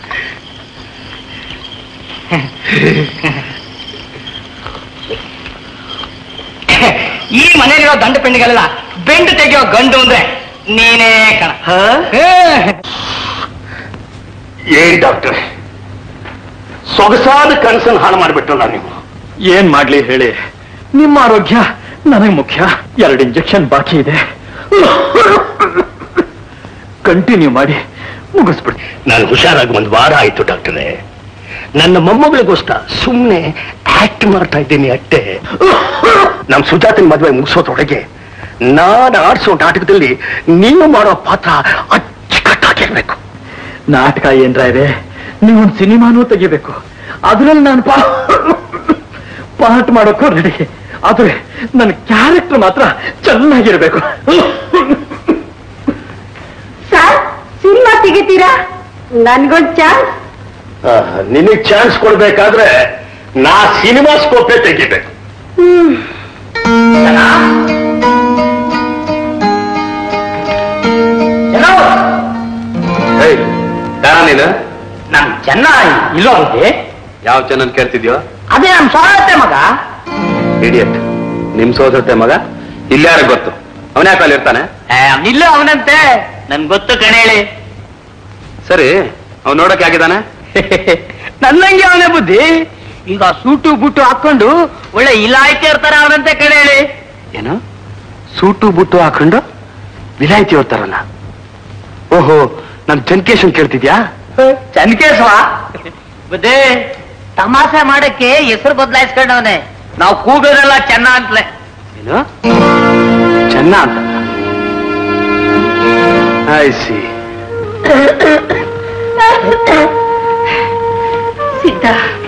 ಈ ಮನೇಲಿರೋ ದಂಡು ಪಿಂಡಿಗಳೆಲ್ಲ ಬೆಂಡು ತೆಗೆಯೋ ಗಂಡು ಅಂದ್ರೆ ನೀನೇ ಕಣ ಏನ್ ಡಾಕ್ಟರ್ ಸೊಗಸಾದ ಕನಸನ್ನು ಹಾಳು ಮಾಡಿಬಿಟ್ರಲ್ಲ ನೀವು ಏನ್ ಮಾಡ್ಲಿ ಹೇಳಿ ನಿಮ್ಮ ಆರೋಗ್ಯ ನನಗೆ ಮುಖ್ಯ ಎರಡು ಇಂಜೆಕ್ಷನ್ ಬಾಕಿ ಇದೆ ಕಂಟಿನ್ಯೂ ಮಾಡಿ ಮುಗಿಸ್ಬಿಡಿ ನಾನು ಹುಷಾರಾಗಿ ಒಂದು ವಾರ ಆಯ್ತು ಡಾಕ್ಟರೇ ನನ್ನ ಮೊಮ್ಮಗಳಿಗೋಸ್ಕರ ಸುಮ್ಮನೆ ಆಕ್ಟ್ ಮಾಡ್ತಾ ಇದ್ದೀನಿ ಅಟ್ಟೆ ನಮ್ ಸುಜಾತನ ಮದುವೆ ಮುಗಿಸೋದ್ರೊಳಗೆ ನಾನು ಆಡಿಸೋ ನಾಟಕದಲ್ಲಿ ನೀವು ಮಾಡೋ ಪಾತ್ರ ಅಚ್ಚುಕಟ್ಟಾಗಿರ್ಬೇಕು ನಾಟಕ ಏನ್ರ ಇದೆ ನೀವೊಂದು ಸಿನಿಮಾನೂ ತೆಗಿಬೇಕು ಅದ್ರಲ್ಲಿ ನಾನು ಪಾ ಪಾರ್ಟ್ ಮಾಡೋಕ್ಕೂ ರೆಡಿ ಆದ್ರೆ ನನ್ನ ಕ್ಯಾರೆಕ್ಟರ್ ಮಾತ್ರ ಚೆನ್ನಾಗಿರ್ಬೇಕು ಸರ್ ಸಿನಿಮಾ ತೆಗಿತೀರಾ ನನ್ಗೊಂದ್ ಚಾನ್ಸ್ ನಿನಗೆ ಚಾನ್ಸ್ ಕೊಡ್ಬೇಕಾದ್ರೆ ನಾ ಸಿನಿಮಾ ಸ್ಕೋಪೇ ತೆಗಿಬೇಕು ಹ್ಮ್ ಏಯ್, ಯಾರ ನೀನು ನಮ್ ಚೆನ್ನ ಇಲ್ಲೋ ಹೋಗಿ ಯಾವ ಚೆನ್ನ ಕೇಳ್ತಿದ್ಯೋ ಅದೇ ನಮ್ ಸೋದರತ್ತೆ ಮಗ ಇಡಿಯಟ್ ನಿಮ್ ಸೋದರತೆ ಮಗ ಇಲ್ಲಾರ ಗೊತ್ತು ಅವನೇ ಕಾಲ ಇರ್ತಾನೆ ಇಲ್ಲ ಅವನಂತೆ ನನ್ ಗೊತ್ತು ಕಣೇಳಿ ಸರಿ ಅವ್ನು ನೋಡಕ್ ಆಗಿದ್ದಾನೆ ನನ್ನಂಗೆ ಅವನೇ ಬುದ್ಧಿ ಈಗ ಸೂಟು ಬುಟ್ಟು ಹಾಕೊಂಡು ಒಳ್ಳೆ ಇಲಾಯ್ತಿ ಇರ್ತಾರ ಅವನಂತೆ ಕಣೇಳಿ ಏನು ಸೂಟು ಬುಟ್ಟು ಹಾಕೊಂಡು ವಿಲಾಯಿತಿ ಓದ್ತಾರಲ್ಲ ಓಹೋ ನಮ್ ಚನ್ಕೇಶನ್ ಕೇಳ್ತಿದ್ಯಾ ಚನ್ಕೇಶ್ವ ಬುದ್ಧಿ ತಮಾಷೆ ಮಾಡಕ್ಕೆ ಹೆಸರು ಬದಲಾಯಿಸ್ಕೊಂಡವನೆ ನಾವು ಕೂಗೋದೆಲ್ಲ ಚೆನ್ನ ಅಂತಲೇ ಏನು ಚೆನ್ನ ಅಂತ ಐ ಸಿ ಸಿದ್ಧ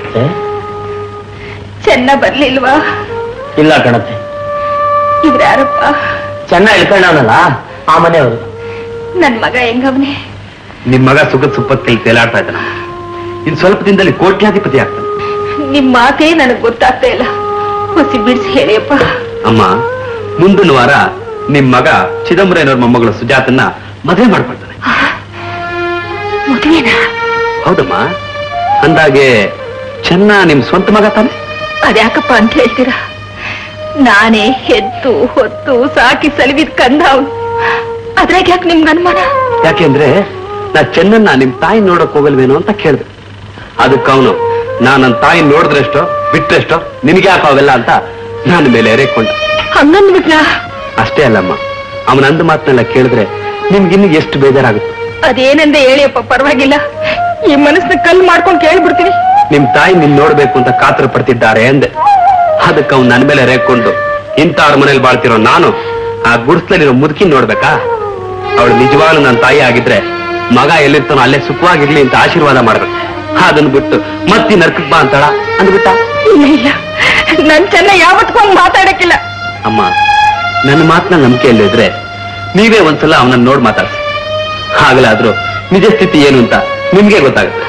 ಚೆನ್ನ ಬರ್ಲಿಲ್ವಾ ಇಲ್ಲ ಕಣತೆ ಇವ್ರ್ಯಾರಪ್ಪ ಚೆನ್ನ ಇಳ್ಕೊಂಡವನಲ್ಲ ಆ ಮನೆಯವರು ನನ್ ಮಗ ಹೆಂಗವ್ನೆ ನಿಮ್ ಮಗ ಸುಖದ ಸುಪ್ಪತ್ತಿಲ್ ತೇಲಾಡ್ತಾ ಇದ್ದಾನ ಇನ್ ಸ್ವಲ್ಪ ದಿನದಲ್ಲಿ ಕೋಟ್ಯಾಧಿಪತಿ ಆಗ್ತಾನೆ ನಿಮ್ ಮಾತೇ ನನಗ್ ಗೊತ್ತಾಗ್ತಾ ಇಲ್ಲ ಹೊಸಿ ಬಿಡ್ಸಿ ಹೇಳಿಯಪ್ಪ ಅಮ್ಮ ಮುಂದಿನ ವಾರ ನಿಮ್ ಮಗ ಚಿದಂಬರನವ್ರ ಮೊಮ್ಮಗಳು ಸುಜಾತನ್ನ ಮದುವೆ ಮಾಡ್ಕೊಳ್ತಾನೆ ಮದುವೆನಾ ಹೌದಮ್ಮ ಅಂದಾಗೆ ಚೆನ್ನ ನಿಮ್ ಸ್ವಂತ ಮಗ ತಾನೆ ಅದ್ಯಾಕಪ್ಪ ಅಂತ ಹೇಳ್ತೀರಾ ನಾನೇ ಹೆತ್ತು ಹೊತ್ತು ಸಾಕಿ ಸಲವಿದ್ ಕಂದ ಅವ್ನು ಅದ್ರಾಗ ಯಾಕೆ ನಿಮ್ಗೆ ಅನುಮಾನ ಯಾಕೆಂದ್ರೆ ನಾ ಚೆನ್ನನ್ನ ನಿಮ್ ತಾಯಿ ನೋಡಕ್ ಹೋಗಲ್ವೇನೋ ಅಂತ ಕೇಳಿದೆ ಅದಕ್ಕೆ ಅವನು ನಾ ನನ್ನ ತಾಯಿ ನೋಡಿದ್ರೆಷ್ಟೋ ಬಿಟ್ರೆಷ್ಟೋ ನಿನಗೆ ಯಾಕೆ ಅವೆಲ್ಲ ಅಂತ ನನ್ನ ಮೇಲೆ ಎರೆಕೊಂಡ ಹಂಗಂದ್ಬಿಟ್ರ ಅಷ್ಟೇ ಅಲ್ಲಮ್ಮ ಅವನ ಅಂದ ಮಾತನ್ನೆಲ್ಲ ಕೇಳಿದ್ರೆ ನಿಮ್ಗಿನ್ನು ಎಷ್ಟು ಬೇಜಾರಾಗುತ್ತೆ ಅದೇನೆಂದೆ ಹೇಳಿಯಪ್ಪ ಪರವಾಗಿಲ್ಲ ಈ ಮನಸ್ಸನ್ನ ಕಲ್ ಮಾಡ್ಕೊಂಡು ಕೇಳ್ಬಿಡ್ತೀನಿ ನಿಮ್ ತಾಯಿ ನಿನ್ ನೋಡ್ಬೇಕು ಅಂತ ಕಾತರ ಪಡ್ತಿದ್ದಾರೆ ಅಂದೆ ಅದಕ್ಕೆ ಅವ್ನು ನನ್ನ ಮೇಲೆ ರೇಕೊಂಡು ಇಂಥವ್ರ ಮನೇಲಿ ಬಾಳ್ತಿರೋ ನಾನು ಆ ಗುಡಿಸ್ಲಲ್ಲಿರೋ ಮುದುಕಿ ನೋಡ್ಬೇಕಾ ಅವಳು ನಿಜವಾಗ್ಲೂ ನನ್ನ ತಾಯಿ ಆಗಿದ್ರೆ ಮಗ ಎಲ್ಲಿರ್ತಾನೋ ಅಲ್ಲೇ ಸುಖವಾಗಿರ್ಲಿ ಅಂತ ಆಶೀರ್ವಾದ ಮಾಡ್ಬೇಕು ಅದನ್ನ ಬಿಟ್ಟು ಮತ್ತಿ ನರ್ಕಕ್ ಬಾ ಅಂತಾಳ ಅಂದ್ಬಿಟ್ಟ ಇಲ್ಲ ಇಲ್ಲ ನನ್ ಚೆನ್ನ ಯಾವತ್ಕೊಂಡ್ ಮಾತಾಡಕ್ಕಿಲ್ಲ ಅಮ್ಮ ನನ್ನ ಮಾತನ್ನ ನಂಬಿಕೆಯಲ್ಲಿ ಇದ್ರೆ ನೀವೇ ಒಂದ್ಸಲ ಅವನನ್ನ ನೋಡ್ ಮಾತಾಡ್ಸಿ ಆಗಲಾದ್ರೂ ನಿಜ ಸ್ಥಿತಿ ಏನು ಅಂತ ನಿಮ್ಗೆ ಗೊತ್ತಾಗುತ್ತೆ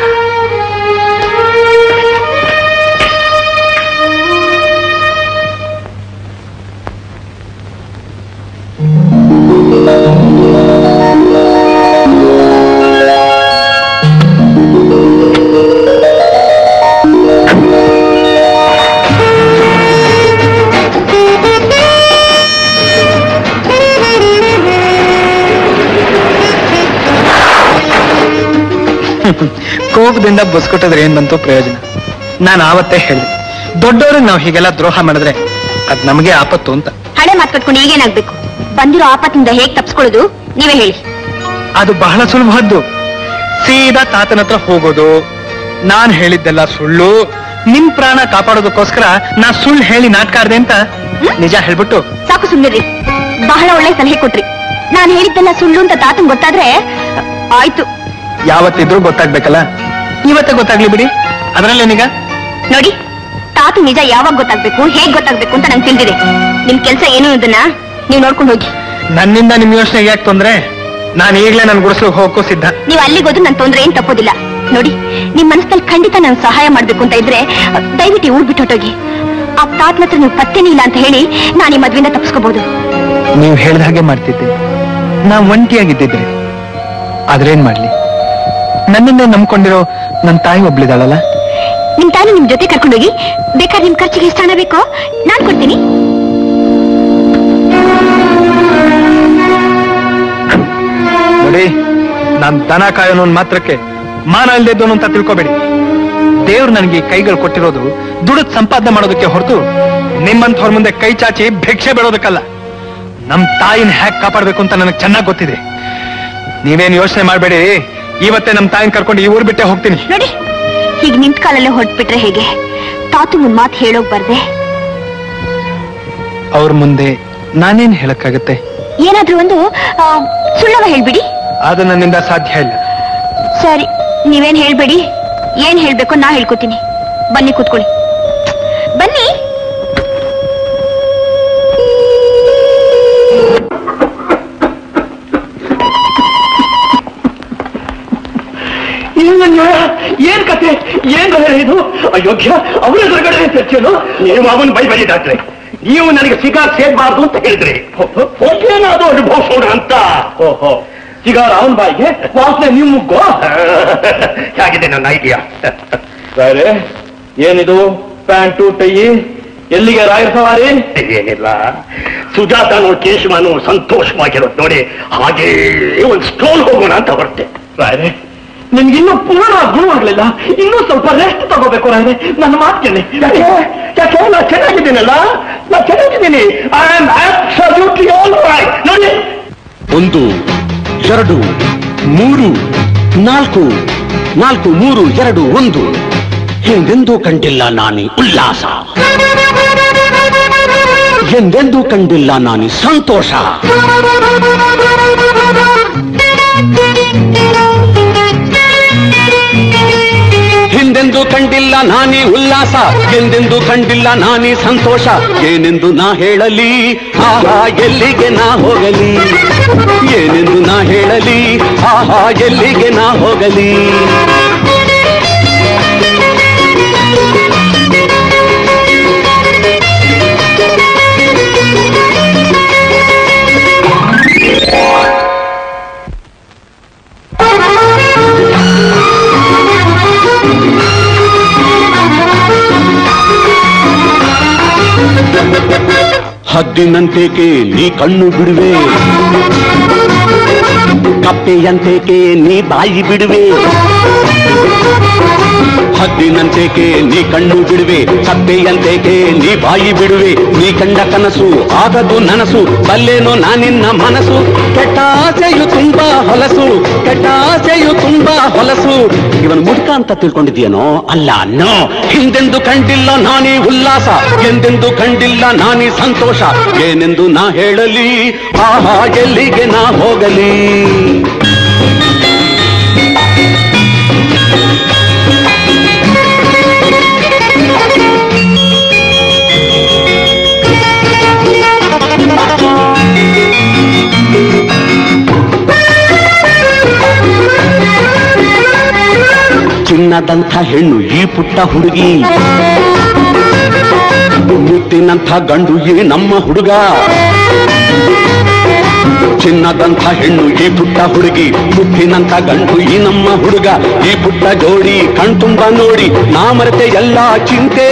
ಕೋಪದಿಂದ ಬಸ್ಕೊಟ್ಟಿದ್ರೆ ಏನ್ ಬಂತು ಪ್ರಯೋಜನ ನಾನು ಆವತ್ತೇ ಹೇಳಿದೆ ದೊಡ್ಡವ್ರಿಗೆ ನಾವು ಹೀಗೆಲ್ಲ ದ್ರೋಹ ಮಾಡಿದ್ರೆ ಅದ್ ನಮಗೆ ಆಪತ್ತು ಅಂತ ಹಳೆ ಮಾತು ಕಟ್ಕೊಂಡು ಈಗೇನಾಗ್ಬೇಕು ಬಂದಿರೋ ಆಪತ್ತಿಂದ ಹೇಗ್ ತಪ್ಸ್ಕೊಳ್ಳೋದು ನೀವೇ ಹೇಳಿ ಅದು ಬಹಳ ಸುಲಭದ್ದು ಸೀದಾ ತಾತನ ಹತ್ರ ಹೋಗೋದು ನಾನ್ ಹೇಳಿದ್ದೆಲ್ಲ ಸುಳ್ಳು ನಿಮ್ ಪ್ರಾಣ ಕಾಪಾಡೋದಕ್ಕೋಸ್ಕರ ನಾ ಸುಳ್ಳು ಹೇಳಿ ನಾಟಕ ಆಡ್ದೆ ಅಂತ ನಿಜ ಹೇಳ್ಬಿಟ್ಟು ಸಾಕು ಸುಮ್ಮನಿರಿ ಬಹಳ ಒಳ್ಳೆ ಸಲಹೆ ಕೊಟ್ರಿ ನಾನು ಹೇಳಿದ್ದೆಲ್ಲ ಸುಳ್ಳು ಅಂತ ತಾತನ್ ಗೊತ್ತಾದ್ರೆ ಆಯ್ತು ಯಾವತ್ತಿದ್ರೂ ಗೊತ್ತಾಗ್ಬೇಕಲ್ಲ ಇವತ್ತೇ ಗೊತ್ತಾಗ್ಲಿ ಬಿಡಿ ಅದ್ರಲ್ಲೇನೀಗ ನೋಡಿ ತಾತ ನಿಜ ಯಾವಾಗ ಗೊತ್ತಾಗ್ಬೇಕು ಹೇಗ್ ಗೊತ್ತಾಗ್ಬೇಕು ಅಂತ ನಂಗೆ ತಿಳಿದಿದೆ ನಿಮ್ ಕೆಲ್ಸ ಏನು ಅನ್ನೋದನ್ನ ನೀವ್ ನೋಡ್ಕೊಂಡು ಹೋಗಿ ನನ್ನಿಂದ ನಿಮ್ ಯೋಚನೆಗೆ ಯಾಕೆ ತೊಂದ್ರೆ ನಾನು ಈಗ್ಲೇ ನನ್ ಗುಡಿಸ್ಲಿಕ್ಕೆ ಹೋಗಕ್ಕೂ ಸಿದ್ಧ ನೀವ್ ಅಲ್ಲಿಗೆ ಹೋದ್ರು ನನ್ ತೊಂದ್ರೆ ಏನ್ ತಪ್ಪೋದಿಲ್ಲ ನೋಡಿ ನಿಮ್ ಮನಸ್ಸಲ್ಲಿ ಖಂಡಿತ ನಾನು ಸಹಾಯ ಮಾಡ್ಬೇಕು ಅಂತ ಇದ್ರೆ ಅಹ್, ದಯವಿಟ್ಟು ಈ ಊರ್ ಬಿಟ್ಟು ಹೊಟ್ಟೋಗಿ ಆ ತಾತನ ಹತ್ರ ನೀವು ಪತ್ತೇನೇ ಇಲ್ಲ ಅಂತ ಹೇಳಿ ನಾನು ಈ ಮದ್ವೆಯಿಂದ ತಪ್ಪಿಸ್ಕೋಬಹುದು ನೀವು ಹೇಳ್ದ ಹಾಗೆ ಮಾಡ್ತಿದ್ದೆ ನಾ ಒಂಟಿಯಾಗಿದ್ದಿದ್ರೆ ಆದ್ರೇನ್ ಮಾಡ್ಲಿ ನನ್ನಿಂದ ನಂಬ್ಕೊಂಡಿರೋ ನನ್ ತಾಯಿ ಒಬ್ಳಿದಾಳಲ್ಲ ನಿಮ್ ತಾಯಿ ನಿಮ್ ಜೊತೆ ಕರ್ಕೊಂಡೋಗಿ ಬೇಕಾದ್ರೆ ನಿಮ್ ಖರ್ಚಿಗೆ ಎಷ್ಟು ಹಣ ಬೇಕೋ ನಾನ್ ಕೊಡ್ತೀನಿ ನೋಡಿ ನಾನ್ ದನ ಕಾಯೋನು ಒಂದ್ ಮಾತ್ರಕ್ಕೆ ಮಾನ ಇಲ್ದಿದ್ದೋನು ಅಂತ ತಿಳ್ಕೊಬೇಡಿ ದೇವ್ರು ನನಗೆ ಈ ಕೈಗಳು ಕೊಟ್ಟಿರೋದು ದುಡಿದ್ ಸಂಪಾದನೆ ಮಾಡೋದಕ್ಕೆ ಹೊರತು ನಿಮ್ಮಂಥವ್ರ ಮುಂದೆ ಕೈ ಚಾಚಿ ಭಿಕ್ಷೆ ಬೇಡೋದಕ್ಕಲ್ಲ ನಮ್ ತಾಯಿನ ಹ್ಯಾಕ್ ಕಾಪಾಡ್ಬೇಕು ಅಂತ ನನಗೆ ಚೆನ್ನಾಗಿ ಗೊತ್ತಿದೆ ನೀವೇನ್ ಯೋಚನೆ ಮಾಡಬೇಡಿ ಇವತ್ತೇ ನಮ್ ತಾಯಿನ ಕರ್ಕೊಂಡು ಈ ಊರ್ ಬಿಟ್ಟೆ ಹೋಗ್ತೀನಿ ನೋಡಿ ಹೀಗ್ ನಿಂತ ಕಾಲಲ್ಲೇ ಹೊರಟ್ಬಿಟ್ರೆ ಹೇಗೆ ತಾತು ಒಂದ್ ಮಾತು ಹೇಳೋಗ್ ಬರ್ದೆ ಅವ್ರ ಮುಂದೆ ನಾನೇನ್ ಹೇಳಕ್ಕಾಗತ್ತೆ ಏನಾದ್ರೂ ಒಂದು ಆ, ಸುಳ್ಳವ ಹೇಳ್ಬಿಡಿ ಅದು ನನ್ನಿಂದ ಸಾಧ್ಯ ಇಲ್ಲ ಸರಿ ನೀವೇನ್ ಹೇಳ್ಬೇಡಿ ಏನ್ ಹೇಳ್ಬೇಕು ನಾ ಹೇಳ್ಕೊತೀನಿ ಬನ್ನಿ ಕೂತ್ಕೊಳ್ಳಿ ಬನ್ನಿ ಏನ್ ಕತೆ ಏನ್ ರಹಳೆ ಇದು ಅಯೋಗ್ಯ ಅವರ ಎದುರುಗಡೆ ಚರ್ಚೆನು ನೀವು ಅವನ್ ಬೈಬಲಿ ಡಾಕ್ಟ್ರೆ ನೀವು ನನಗೆ ಸಿಗಾರ್ ಸೇರ್ಬಾರ್ದು ಅಂತ ಹೇಳಿದ್ರಿ ಏನಾದ್ರು ಅನುಭವಿಸೋಣ ಅಂತ ಓಹೋ ಸಿಗಾರ್ ಅವನ್ ಬಾಯಿಗೆ ವಾಸನೆ ನೀವು ಮುಗ್ಗೋ ಹೇಗಿದೆ ನನ್ನ ಐಡಿಯಾ ಸರಿ ಏನಿದು ಪ್ಯಾಂಟು ಟೈ ಎಲ್ಲಿಗೆ ರಾಯರ ಸವಾರಿ ಏನಿಲ್ಲ ಸುಜಾತನು ಕೇಶವನು ಸಂತೋಷವಾಗಿರೋದು ನೋಡಿ ಹಾಗೇ ಒಂದು ಸ್ಟೋಲ್ ಹೋಗೋಣ ಅಂತ ಹೊರಟೆ ರಾಯರೇ ನಿನ್ಗಿನ್ನೂ ಪೂರ್ಣ ಗುಣವಾಗ್ಲಿಲ್ಲ ಇನ್ನೂ ಸ್ವಲ್ಪ ರೆಸ್ಟ್ ತಗೋಬೇಕು ರಾಯರೇ ನನ್ನ ಮಾತು ಕೇಳಿ ಯಾಕೆ ಯಾಕೆ ನಾ ಚೆನ್ನಾಗಿದ್ದೀನಲ್ಲ ನಾ ಚೆನ್ನಾಗಿದ್ದೀನಿ I am absolutely all right ನೋಡಿ ಒಂದು ಎರಡು ಮೂರು ನಾಲ್ಕು ನಾಲ್ಕು ಮೂರು ಎರಡು ಒಂದು ಎಂದೆಂದೂ ಕಂಡಿಲ್ಲ ನಾನಿ ಉಲ್ಲಾಸ ಎಂದೆಂದೂ ಕಂಡಿಲ್ಲ ನಾನಿ ಸಂತೋಷ ಹಿಂದೆಂದೂ ಕಂಡಿಲ್ಲ ನಾನಿ ಉಲ್ಲಾಸ ಎಂದೆಂದೂ ಕಂಡಿಲ್ಲ ನಾನಿ ಸಂತೋಷ ಏನೆಂದು ನಾ ಹೇಳಲಿ ಆಹಾ ಎಲ್ಲಿಗೆ ನಾ ಹೋಗಲಿ ಏನೆಂದು ನಾ ಹೇಳಲಿ ಆಹಾ ಎಲ್ಲಿಗೆ ನಾ ಹೋಗಲಿ ಹದ್ದಿನಂತೇಕೆ ನೀ ಕಣ್ಣು ಬಿಡುವೆ ಕಪ್ಪೆಯಂತೇಕೆ ನೀ ಬಾಯಿ ಬಿಡುವೆ ಹದ್ದಿನಂತೇಕೆ ನೀ ಕಣ್ಣು ಬಿಡುವೆ ಕಪ್ಪೆಯಂತೇಕೆ ನೀ ಬಾಯಿ ಬಿಡುವೆ ನೀ ಕಂಡ ಕನಸು ಆಗದು ನನಸು ಬಲ್ಲೇನೋ ನಾನಿನ್ನ ಮನಸ್ಸು ಕೆಟ್ಟ ಆಸೆಯು ತುಂಬಾ ಹೊಲಸು ಕೆಟ್ಟ ಆಸೆಯು ತುಂಬಾ ಹೊಲಸು ಇವನ್ ಮುಡ್ಕ ಅಂತ ತಿಳ್ಕೊಂಡಿದ್ಯೇನೋ ಅಲ್ಲ ನೋ ಹಿಂದೆಂದು ಕಂಡಿಲ್ಲ ನಾನೇ ಉಲ್ಲಾಸ ಎಂದೆಂದು ಕಂಡಿಲ್ಲ ನಾನೇ ಸಂತೋಷ ಏನೆಂದು ನಾ ಹೇಳಲಿ ಆಹಾ ಎಲ್ಲಿಗೆ ನಾ ಹೋಗಲಿ ಚಿನ್ನದಂಥ ಹೆಣ್ಣು ಈ ಪುಟ್ಟ ಹುಡುಗಿ ಮುತ್ತಿನಂಥ ಗಂಡು ಈ ನಮ್ಮ ಹುಡುಗ ಚಿನ್ನದಂಥ ಹೆಣ್ಣು ಈ ಪುಟ್ಟ ಹುಡುಗಿ ಮುತ್ತಿನಂಥ ಗಂಡು ಈ ನಮ್ಮ ಹುಡುಗ ಈ ಪುಟ್ಟ ಜೋಡಿ ಕಣ್ತುಂಬ ನೋಡಿ ನಾ ಮರೆತೆ ಎಲ್ಲ ಚಿಂತೆ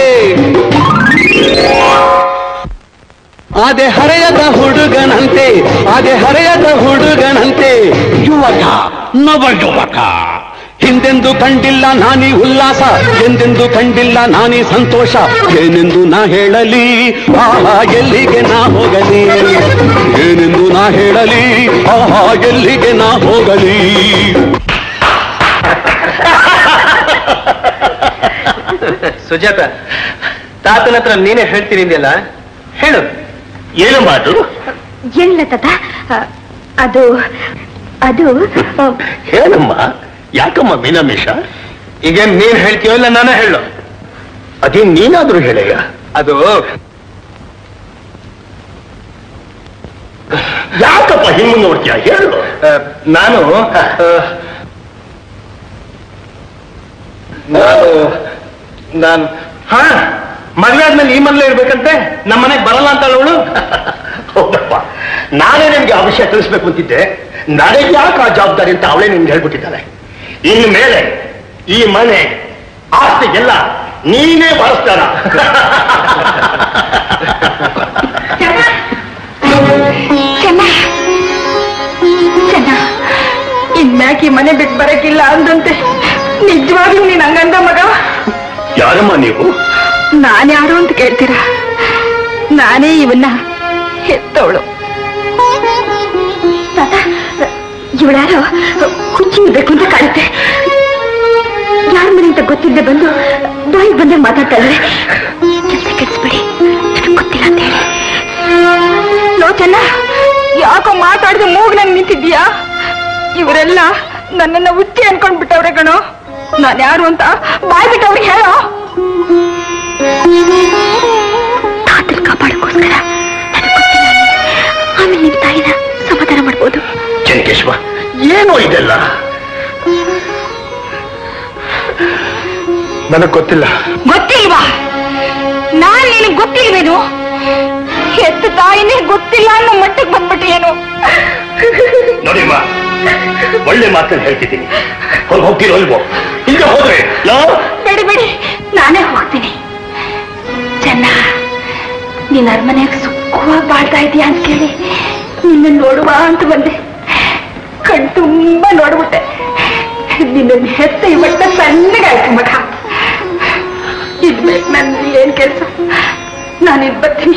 ಅದೆ ಹರೆಯದ ಹುಡುಗನಂತೆ ಅದೆ ಹರೆಯದ ಹುಡುಗನಂತೆ ಯುವಕ ನವ ಯುವಕ ಹಿಂದೆಂದು ಕಂಡಿಲ್ಲ ನಾನಿ ಉಲ್ಲಾಸ ಎಂದೆಂದು ಕಂಡಿಲ್ಲ ನಾನಿ ಸಂತೋಷ ಏನೆಂದು ನಾ ಹೇಳಲಿ ಆಹಾ ಎಲ್ಲಿಗೆ ನಾ ಹೋಗಲಿ ಏನೆಂದು ನಾ ಹೇಳಲಿ ಆಹಾ ಎಲ್ಲಿಗೆ ನಾ ಹೋಗಲಿ ಸುಜಾತ ತಾತನ ಹತ್ರ ನೀನೇ ಹೇಳ್ತೀನಿ ಅಂದ್ಯಲ್ಲ ಹೇಳು ಏನು ಮಾತು ಏನಿಲ್ಲ ತಾತ ಆ, ಅದು ಅದು ಆ, ಹೇಳಮ್ಮ ಯಾಕಮ್ಮ ಮೀನಾಮೇಶ ಈಗ ನೀನ್ ಹೇಳ್ತೀಯೋ ಇಲ್ಲ ನಾನೇ ಹೇಳು ಅದೇ ನೀನಾದ್ರೂ ಹೇಳಯ್ಯ ಅದು ಯಾಕಪ್ಪ ಹಿಂಗ್ ನೋಡ್ತೀಯ ಹೇಳು ಆ, ನಾನು ಆ, ನಾನು ನಾನು ಹಾ ಮದ್ವೆ ಆದ್ಮೇಲೆ ಈ ಮನೇಲೆ ಇರ್ಬೇಕಂತೆ ನಮ್ಮ ಮನೆಗೆ ಬರಲ್ಲ ಅಂತ ಅವಳು ಹೌದಪ್ಪ ನಾನೇ ನಿಮ್ಗೆ ಆ ವಿಷಯ ತಿಳಿಸ್ಬೇಕು ಅಂತಿದ್ದೆ ನನಗೆ ಯಾಕೆ ಆ ಜವಾಬ್ದಾರಿ ಅಂತ ಅವಳೇ ನಿಮ್ಗೆ ಹೇಳ್ಬಿಟ್ಟಿದ್ದಾಳೆ ಇನ್ನು ಮೇಲೆ ಈ ಮನೆ ಆಸ್ತಿಗೆಲ್ಲ ನೀನೇ ಬಾರಿಸ್ತಾರ ಚೆನ್ನ ಚೆನ್ನ ಇನ್ಮ್ಯಾಕೆ ಈ ಮನೆ ಬಿಟ್ಟು ಬರಕ್ಕಿಲ್ಲ ಅಂದಂತೆ ನಿಜವಾಗ್ಲೂ ನೀನ್ ಹಂಗಂದ ಮಗ ಯಾರಮ್ಮ ನೀವು ನಾನ್ಯಾರು ಅಂತ ಕೇಳ್ತೀರಾ ನಾನೇ ಇವನ್ನ ಹೆತ್ತವಳು ತಾತ ಇವಳ್ಯಾರೋ ಕುಚ್ಚಿ ಬೇಕು ಅಂತ ಕಾಣುತ್ತೆ ಯಾರ ಮನೆ ಅಂತ ಗೊತ್ತಿದ್ದೆ ಬಂದು ಬಾಯಿಗೆ ಬಂದೆ ಮಾತಾಡ್ತಾ ಇದ್ರೆ ಕೆಲಸ ಕೆಡಿಸ್ಬೇಡಿ ನನಗೆ ಗೊತ್ತಿಲ್ಲ ಅಂತ ಹೇಳಿ ಲೋ ಚೆನ್ನ ಯಾಕೋ ಮಾತಾಡಿದ ಮೂಗ್ ನಂಗೆ ನಿಂತಿದ್ಯಾ ಇವರೆಲ್ಲ ನನ್ನನ್ನ ಹುಚ್ಚಿ ಅನ್ಕೊಂಡ್ ಬಿಟ್ಟವ್ರೆ ಕಣೋ ನಾನ್ ಯಾರು ಅಂತ ಬಾಯ್ ಬಿಟ್ಟವ್ರಿಗೆ ಹೇಳೋ ತಾತಲ್ ಕಾಪಾಡಕ್ಕೋಸ್ಕರ ನನಗೆ ಗೊತ್ತಿಲ್ಲ ಆಮೇಲೆ ನಿಮ್ ತಾಯಿನ ಸಮಾಧಾನ ಮಾಡ್ಬೋದು ಚೆನ್ನಕೇಶ್ವ ಏನೋ ಇದೆಲ್ಲ ನನಗ್ ಗೊತ್ತಿಲ್ಲ ಗೊತ್ತಿಲ್ವಾ ನಾನ್ ನಿನಗ್ ಗೊತ್ತಿಲ್ವೇನು ಹೆತ್ತ ತಾಯಿನೇ ಗೊತ್ತಿಲ್ಲ ಅನ್ನೋ ಮಟ್ಟಕ್ಕೆ ಬಂದ್ಬಿಟ್ಟು ಏನು ನೋಡಿಮ್ಮ ಒಳ್ಳೆ ಮಾತನ್ನು ಹೇಳ್ತಿದ್ದೀನಿ ಹೋಗಿ ಹೋಗ್ತೀರೋ ಇಲ್ವೋ ಹಿಂದೆ ಹೋದ್ರೆ ಲೋ ಬೇಡಿ ಬೇಡಿ ನಾನೇ ಹೋಗ್ತೀನಿ ಚೆನ್ನ ನೀನ್ ಅರಮನೆಯಾಗ ಸುಖವಾಗಿ ಬಾಳ್ತಾ ಇದೀಯ ಅಂತ ಕೇಳಿ ನಿನ್ನ ನೋಡುವ ಅಂತ ಬಂದೆ ಕಣ್ ತುಂಬಾ ನೋಡ್ಬಿಟ್ಟೆ ನಿನ್ನ ಹೆತ್ತ ಇವತ್ತ ಸಣ್ಣಗಾಯ್ತು ಮಗ ಇದ್ಬೇಕು ನನ್ಗೆ ಏನ್ ಕೆಲಸ ನಾನಿದ್ ಬರ್ತೀನಿ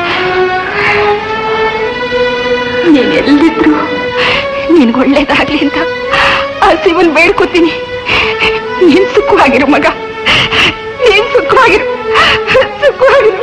ನೀನ್ ಎಲ್ಲಿದ್ರು ನಿನ್ಗೆ ಒಳ್ಳೇದಾಗ್ಲಿ ಅಂತ ಆ ಶಿವನ್ ಬೇಡ್ಕೋತೀನಿ ನೀನ್ ಸುಖವಾಗಿರು ಮಗ ನೀನ್ ಸುಖವಾಗಿರು ಸುಖವಾಗಿರು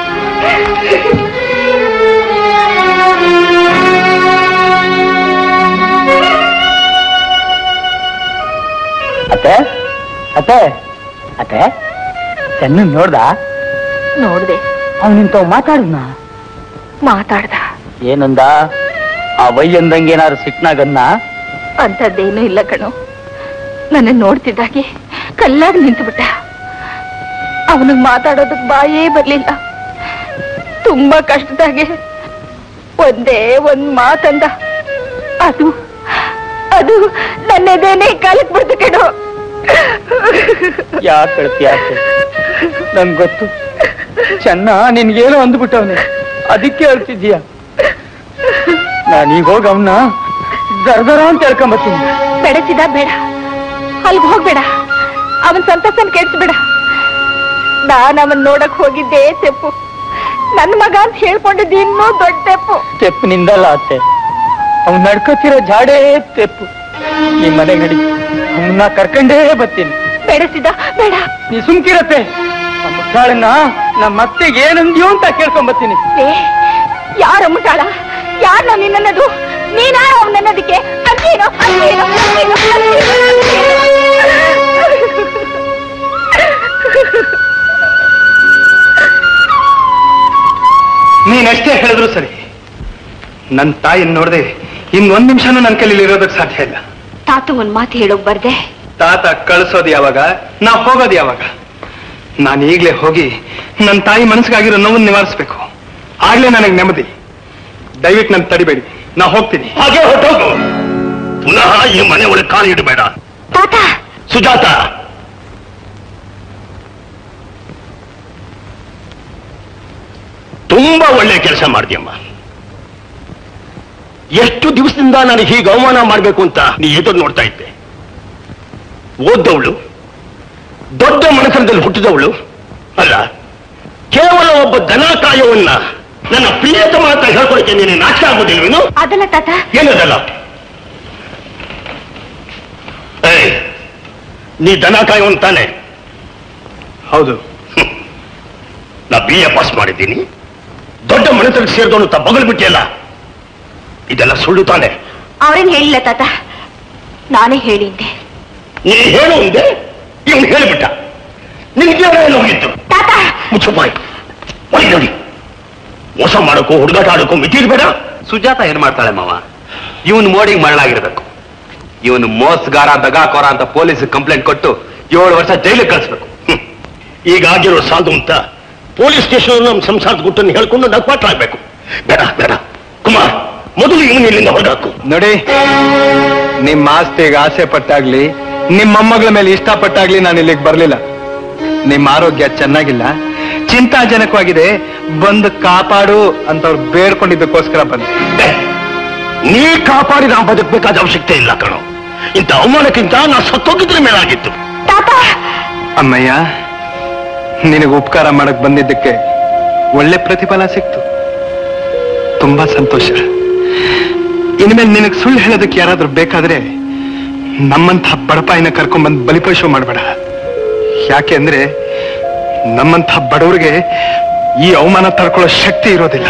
ಅತ್ತೆ ಅತ್ತೆ ಅತ್ತೆ ಚೆನ್ನ ನೋಡ್ದ ನೋಡ್ದೆ ಅವ್ನು ನಿಂತವ್ ಮಾತಾಡಿದ್ನ ಮಾತಾಡ್ದ ಏನಂದ ಆ ವಯ್ಯಂದಂಗೆ ಏನಾದ್ರು ಸಿಟ್ನಾಗನ್ನ ಅಂಥದ್ದೇನೂ ಇಲ್ಲ ಕಣು ನನ್ನ ನೋಡ್ತಿದ್ದಾಗೆ ಕಲ್ಲಾಗಿ ನಿಂತುಬಿಟ್ಟ ಅವನಿಗೆ ಮಾತಾಡೋದಕ್ ಬಾಯೇ ಬರ್ಲಿಲ್ಲ ತುಂಬಾ ಕಷ್ಟದಾಗೆ ಒಂದೇ ಒಂದ್ ಮಾತಂದ ಅದು ಅದು ನನ್ನೆದೇನೆ ಕಾಲಕ್ ಬಿಡ್ತು ಕಣು ಯಾಕೆ ಕಳ್ತಿ ಯಾಕೆ ನನ್ಗೆ ಗೊತ್ತು ಚೆನ್ನ ನಿನ್ಗೇನೋ ಅಂದ್ಬಿಟ್ಟವನೆ ಅದಕ್ಕೆ ಹೇಳ್ತಿದ್ದೀಯ ನಾನೀಗ ಹೋಗಿ ಅವನ್ನ ದರ್ದರ ಅಂತ ಹೇಳ್ಕೊಂಬತ್ತೀನಿ ಬೆಳೆಸಿದ ಬೇಡ ಅಲ್ಗ್ ಹೋಗ್ಬೇಡ ಅವನ್ ಸಂತಸನ್ ಕೆಡ್ಸ್ಬೇಡ ನಾನ್ ಅವನ್ ನೋಡಕ್ ಹೋಗಿದ್ದೆ ತೆಪ್ಪು ನನ್ ಮಗ ಅಂತ ಹೇಳ್ಕೊಂಡಿದ್ದು ಇನ್ನೂ ದೊಡ್ಡ ತೆಪ್ಪು ತೆಪ್ಪು ನಿಂದಲ್ಲ ಅತ್ತೆ ಅವ್ನು ನಡ್ಕೋತಿರೋ ಜಾಡೇ ತೆಪ್ಪು ನಿಮ್ ಮನೆಗೆ ನಡಿ ಅವನ್ನ ಕರ್ಕೊಂಡೇ ಬರ್ತೀನಿ ಬೆಳೆಸಿದ ಬೇಡ ನೀ ಸುಮ್ಕಿರತ್ತೆ ಆ ಮುಟ್ಟಾಳನ್ನ ನಮ್ಮ ಅತ್ತೆಗೆ ಏನಂದ್ಯೋ ಅಂತ ಕೇಳ್ಕೊಂಬತ್ತೀನಿ ಏ ಯಾರ ಮುಟ್ಟಾಳ ಯಾರ್ ನಾವ್ ನಿನ್ನನ್ನದು ನೀನಾರ ಅವನನ್ನೋದಕ್ಕೆ ಅದೇನೋ ಅದೇನೋ ಅದೇನೋ ನೀನೆಷ್ಟೇ ಹೇಳಿದ್ರು ಸರಿ ನನ್ನ ತಾಯಿನ ನೋಡದೆ ಇನ್ನೊಂದ್ ನಿಮಿಷನೂ ನನ್ನ ಕೈಲಿ ಇರೋದಕ್ಕೆ ಸಾಧ್ಯ ಇಲ್ಲ ತಾತು ಒಂದ್ ಮಾತು ಹೇಳೋಕ್ ಬರ್ದೆ ತಾತ ಕಳಿಸೋದು ಯಾವಾಗ ನಾ ಹೋಗೋದು ಯಾವಾಗ ನಾನು ಈಗ್ಲೇ ಹೋಗಿ ನನ್ನ ತಾಯಿ ಮನಸ್ಸಿಗಾಗಿರೋ ನೋವನ್ನು ನಿವಾರಿಸ್ಬೇಕು ಆಗ್ಲೇ ನನಗೆ ನೆಮ್ಮದಿ ದಯವಿಟ್ಟು ನನ್ನ ತಡಿಬೇಡಿ ನಾ ಹೋಗ್ತೀನಿ ಹಾಗೆ ಹೊರಟೋಗು ಪುನಃ ಈ ಮನೆ ಒಳಗೆ ಕಾಲು ಇಡಬೇಡ ತಾತ ಸುಜಾತ ತುಂಬಾ ಒಳ್ಳೆ ಕೆಲಸ ಮಾಡ್ತೀಯಮ್ಮ ಎಷ್ಟು ದಿವಸದಿಂದ ನನಗೆ ಹೀಗೆ ಅವಮಾನ ಮಾಡಬೇಕು ಅಂತ ನೀ ಎದುರು ನೋಡ್ತಾ ಇದ್ದೆ ಓದ್ದವಳು ದೊಡ್ಡ ಮನಸ್ಸದಲ್ಲಿ ಹುಟ್ಟಿದವಳು ಅಲ್ಲ ಕೇವಲ ಒಬ್ಬ ದನಕಾಯವನ್ನ ನನ್ನ ಪ್ರಿಯತಮ ಅಂತ ಹೇಳ್ಕೊಳಕ್ಕೆ ನೀನು ನಾಚಿಕೆ ಆಗೋದಿಲ್ವೇನು ಅದಲ್ಲ ತಾತ ಏನದಲ್ಲ ಏಯ್ ನೀ ದನ ಕಾಯುವನ್ ತಾನೆ ಹೌದು ನಾ ಬಿ ಎ ಪಾಸ್ ಮಾಡಿದ್ದೀನಿ ದೊಡ್ಡ ಮನಸ್ಸಲ್ಲಿ ಸೇರಿದವನು ತ ಬಗಲ್ ಬಿಟ್ಟಿಯಲ್ಲ ಇದೆಲ್ಲ ಸುಳ್ಳು ತಾನೆ ಅವ್ರೇನ್ ಹೇಳಿಲ್ಲ ತಾತ ನಾನೇ ಹೇಳಿದ್ದೆ ನೀ ಹೇಳು ಒಂದೆ ಇವನು ಹೇಳಿಬಿಟ್ಟ ನಿನ್ಗೆ ಎಲ್ಲ ಹೋಗಿತ್ತು ತಾತ ಮುಚ್ಚು ಬಾಯ್ ಒಳಗೆ ನೋಡಿ ಮೋಸ ಮಾಡೋಕ್ಕೂ ಹುಡುಗಾಟ ಆಡೋಕ್ಕೂ ಮಿತಿ ಇರ್ಬೇಡ ಸುಜಾತ ಏನ್ ಮಾಡ್ತಾಳೆ ಮಾವ ಇವನ್ ಮೋಡಿಗೆ ಮರಳಾಗಿರ್ಬೇಕು ಇವನು ಮೋಸಗಾರ ದಗಾಕೋರ ಅಂತ ಪೊಲೀಸ್ ಕಂಪ್ಲೇಂಟ್ ಕೊಟ್ಟು ಏಳು ವರ್ಷ ಜೈಲಿಗೆ ಕಳಿಸ್ಬೇಕು ಹ್ಮ್. ಈಗಾಗಿರೋ ಸಾಲದು ಅಂತ ಪೊಲೀಸ್ ಸ್ಟೇಷನ್ ನಮ್ಮ ಸಂಸಾರದ ಗುಟ್ಟನ್ನು ಹೇಳ್ಕೊಂಡು ನಗ್ಪಾಟ್ರಾಗ್ಬೇಕು ಬೇಡ ಬೇಡ ಕುಮಾರ್ ಮೊದಲು ಇವನು ಇಲ್ಲಿಂದ ಹೊರಗಾಕು ನೋಡಿ ನಿಮ್ಮ ಆಸ್ತಿಗೆ ಆಸೆ ಪಟ್ಟಾಗ್ಲಿ ನಿಮ್ಮ ಮೊಮ್ಮಗಳ ಮೇಲೆ ಇಷ್ಟಪಟ್ಟಾಗ್ಲಿ ನಾನು ಇಲ್ಲಿಗೆ ಬರ್ಲಿಲ್ಲ ನಿಮ್ಮ ಆರೋಗ್ಯ ಚೆನ್ನಾಗಿಲ್ಲ ಚಿಂತಾಜನಕವಾಗಿದೆ ಬಂದು ಕಾಪಾಡು ಅಂತ ಅವ್ರು ಬೇಡ್ಕೊಂಡಿದ್ದಕ್ಕೋಸ್ಕರ ಬಂದೆ ಏ, ನೀ ಕಾಪಾಡಿ ನಾವು ಬದುಕಬೇಕಾದ ಅವಶ್ಯಕತೆ ಇಲ್ಲ ಕಣೋ ಇಂಥ ಅವಮಾನಕ್ಕಿಂತ ನಾ ಸತ್ತೋಗಿದ್ರೆ ಮೇಲಾಗಿತ್ತು ತಾತ ಅಮ್ಮಯ್ಯ ನಿನಗೆ ಉಪಕಾರ ಮಾಡಕ್ ಬಂದಿದ್ದಕ್ಕೆ ಒಳ್ಳೆ ಪ್ರತಿಫಲ ಸಿಕ್ತು ತುಂಬಾ ಸಂತೋಷ ಇನ್ಮೇಲೆ ನಿನಗೆ ಸುಳ್ಳು ಹೇಳೋದಕ್ಕೆ ಯಾರಾದ್ರೂ ಬೇಕಾದ್ರೆ ನಮ್ಮಂಥ ಬಡಪಾಯಿನ ಕರ್ಕೊಂಡ್ಬಂದು ಬಲಿಪಶು ಮಾಡಬೇಡ ಯಾಕೆ ಅಂದ್ರೆ ನಮ್ಮಂಥ ಬಡವರಿಗೆ ಈ ಅವಮಾನ ತಡ್ಕೊಳ್ಳೋ ಶಕ್ತಿ ಇರೋದಿಲ್ಲ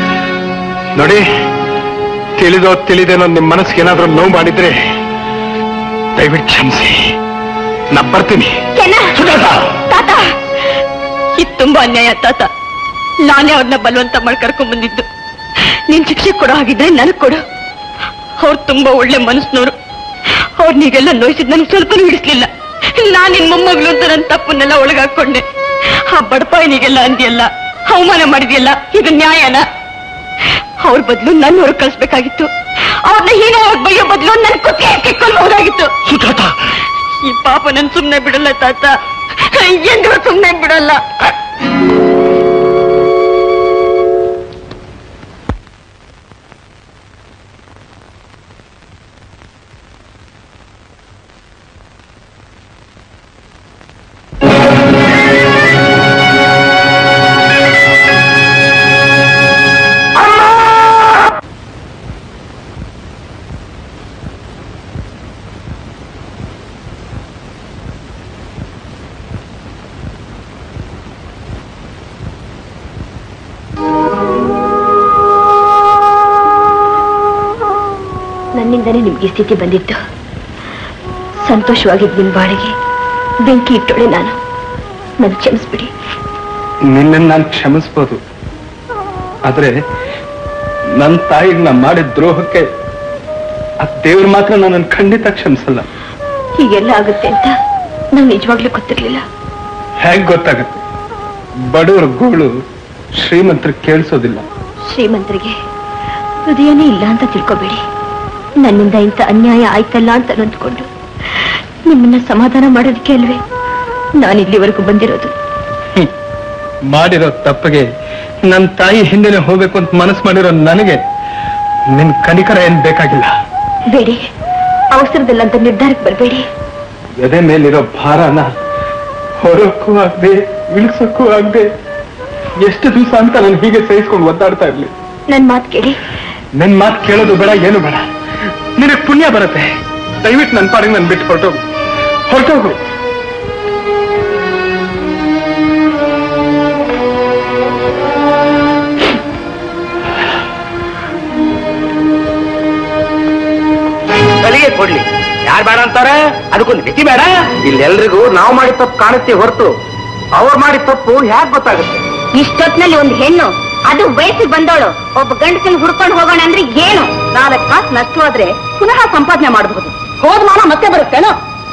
ನೋಡಿ ತಿಳಿದೋ ತಿಳಿದೇನೋ ನಿಮ್ಮ ಮನಸ್ಸಿಗೆ ಏನಾದ್ರೂ ನೋವು ಮಾಡಿದ್ರೆ ದಯವಿಟ್ಟು ಕ್ಷಮಿಸಿ ನಾ ಬರ್ತೀನಿ ಚೆನ್ನ ಸುಜಾತ ತಾತ ಇದು ತುಂಬಾ ಅನ್ಯಾಯ ತಾತ ನಾನೇ ಅವ್ರನ್ನ ಬಲವಂತ ಮಾಡಿ ಕರ್ಕೊಂಡ್ ಬಂದಿದ್ದು ನೀನ್ ಶಿಕ್ಷೆ ಕೊಡೋ ಹಾಗಿದ್ರೆ ನನಗ್ ಕೊಡು ಅವ್ರು ತುಂಬಾ ಒಳ್ಳೆ ಮನಸ್ಸಿನವ್ರು ಅವ್ರು ನೀಗೆಲ್ಲ ನೋಯಿಸಿದ್ ನನ್ಗೆ ಸ್ವಲ್ಪನೂ ಹಿಡಿಸ್ಲಿಲ್ಲ ನಾನ್ ನಿನ್ ಮೊಮ್ಮಗಳು ಅಂತ ನನ್ನ ತಪ್ಪನ್ನೆಲ್ಲ ಒಳಗಾಕೊಂಡೆ ಆ ಬಡಪಾಯಿನಿಗೆಲ್ಲ ಅಂದಿಯಲ್ಲ ಅವಮಾನ ಮಾಡಿದ್ಯಲ್ಲ ಇದು ನ್ಯಾಯನ ಅವ್ರ ಬದಲು ನನ್ನ ಹೊರಗೆ ಕಳ್ಸ್ಬೇಕಾಗಿತ್ತು ಅವ್ರನ್ನ ಹೀನ ಅವ್ರ ಬೈಯೋ ಬದಲು ನನ್ ಕುತ್ತಿಗೆ ಕಿಕ್ಕೊಳ್ಬಹುದಾಗಿತ್ತು ಸುಜಾತ ಈ ಪಾಪ ನನ್ ಸುಮ್ನೆ ಬಿಡಲ್ಲ ತಾತ ಎಂದ್ರು ಸುಮ್ನೆ ಬಿಡಲ್ಲ ನನ್ನಿಂದನೇ ನಿಮ್ಗೆ ಈ ಸ್ಥಿತಿ ಬಂದಿತ್ತು ಸಂತೋಷವಾಗಿದ್ದ ನಿಮ್ ಬಾಳಿಗೆ ಬೆಂಕಿ ಇಟ್ಟೋಳೆ ನಾನು ನನ್ ಕ್ಷಮಿಸ್ಬಿಡಿ ನಿನ್ನನ್ನು ನಾನು ಕ್ಷಮಿಸ್ಬೋದು ಆದ್ರೆ ನನ್ನ ತಾಯಿಗೆ ನಾ ಮಾಡಿದ ದ್ರೋಹಕ್ಕೆ ಆ ದೇವ್ರು ಮಾತ್ರ ನನ್ನನ್ನು ಖಂಡಿತ ಕ್ಷಮಿಸಲ್ಲ ಹೀಗೆಲ್ಲ ಆಗುತ್ತೆ ಅಂತ ನಂಗೆ ನಿಜವಾಗ್ಲೂ ಗೊತ್ತಿರ್ಲಿಲ್ಲ ಹೇಗ್ ಗೊತ್ತಾಗತ್ತೆ ಬಡವರ ಗೋಳು ಶ್ರೀಮಂತರ ಕೇಳಿಸೋದಿಲ್ಲ ಶ್ರೀಮಂತರಿಗೆ ಹೃದಯನೇ ಇಲ್ಲ ಅಂತ ತಿಳ್ಕೊಬೇಡಿ ನನ್ನಿಂದ ಇಂಥ ಅನ್ಯಾಯ ಆಯ್ತಲ್ಲ ಅಂತ ನೊಂದ್ಕೊಂಡು ನಿಮ್ಮನ್ನ ಸಮಾಧಾನ ಮಾಡೋದಕ್ಕೆ ಅಲ್ವೇ ನಾನು ಇಲ್ಲಿವರೆಗೂ ಬಂದಿರೋದು ಮಾಡಿರೋ ತಪ್ಪಿಗೆ ನನ್ನ ತಾಯಿ ಹಿಂದೆನೆ ಹೋಗ್ಬೇಕು ಅಂತ ಮನಸ್ಸು ಮಾಡಿರೋ ನನಗೆ ನಿನ್ ಕನಿಕರ ಏನ್ ಬೇಕಾಗಿಲ್ಲ ಬೇಡಿ ಅವಸರದಲ್ಲಂತ ನಿರ್ಧಾರಕ್ಕೆ ಬರಬೇಡಿ ಎದೆ ಮೇಲಿರೋ ಭಾರನ ಹೊರಕ್ಕೂ ಆಗದೆ ಇಳಿಸಕ್ಕೂ ಆಗದೆ ಎಷ್ಟು ದಿವಸ ಅಂತ ನಾನು ಹೀಗೆ ಸಹಿಸ್ಕೊಂಡು ಒದ್ದಾಡ್ತಾ ಇರ್ಲಿ ನನ್ ಮಾತು ಕೇಳಿ ನಿನ್ ಮಾತು ಕೇಳೋದು ಬೇಡ ಏನು ಬೇಡ ನಿನಗೆ ಪುಣ್ಯ ಬರುತ್ತೆ ದಯವಿಟ್ಟು ನನ್ನ ಪಾಡಿಗೆ ನಾನು ಬಿಟ್ಟು ಹೊರಟೋಗು ಹೊರಟೋಗು ಸಲಿಗೆ ಕೊಡ್ಲಿ ಯಾರು ಬೇಡ ಅಂತಾರೆ ಅದಕ್ಕೊಂದು ಮಿತಿ ಬೇಡ ಇಲ್ಲೆಲ್ರಿಗೂ ನಾವು ಮಾಡಿದ ತಪ್ಪು ಕಾಣುತ್ತೆ ಹೊರತು ಅವ್ರು ಮಾಡಿದ ತಪ್ಪು ಹ್ಯಾಕ್ ಗೊತ್ತಾಗುತ್ತೆ ಇಷ್ಟೊತ್ನಲ್ಲಿ ಒಂದು ಹೆಣ್ಣು ಅದು ವಯಸ್ಸಿಗೆ ಬಂದವಳು ಒಬ್ಬ ಗಂಡಸನ್ ಹುಡ್ಕೊಂಡು ಹೋಗೋಣ ಅಂದ್ರೆ ಏನು ನಾಲ್ಕು ಕಾಸು ನಷ್ಟವಾದ್ರೆ ಪುನಃ ಸಂಪಾದನೆ ಮಾಡಬಹುದು ಹೋದ ಮಾನ ಮತ್ತೆ ಬರುತ್ತೇನೋ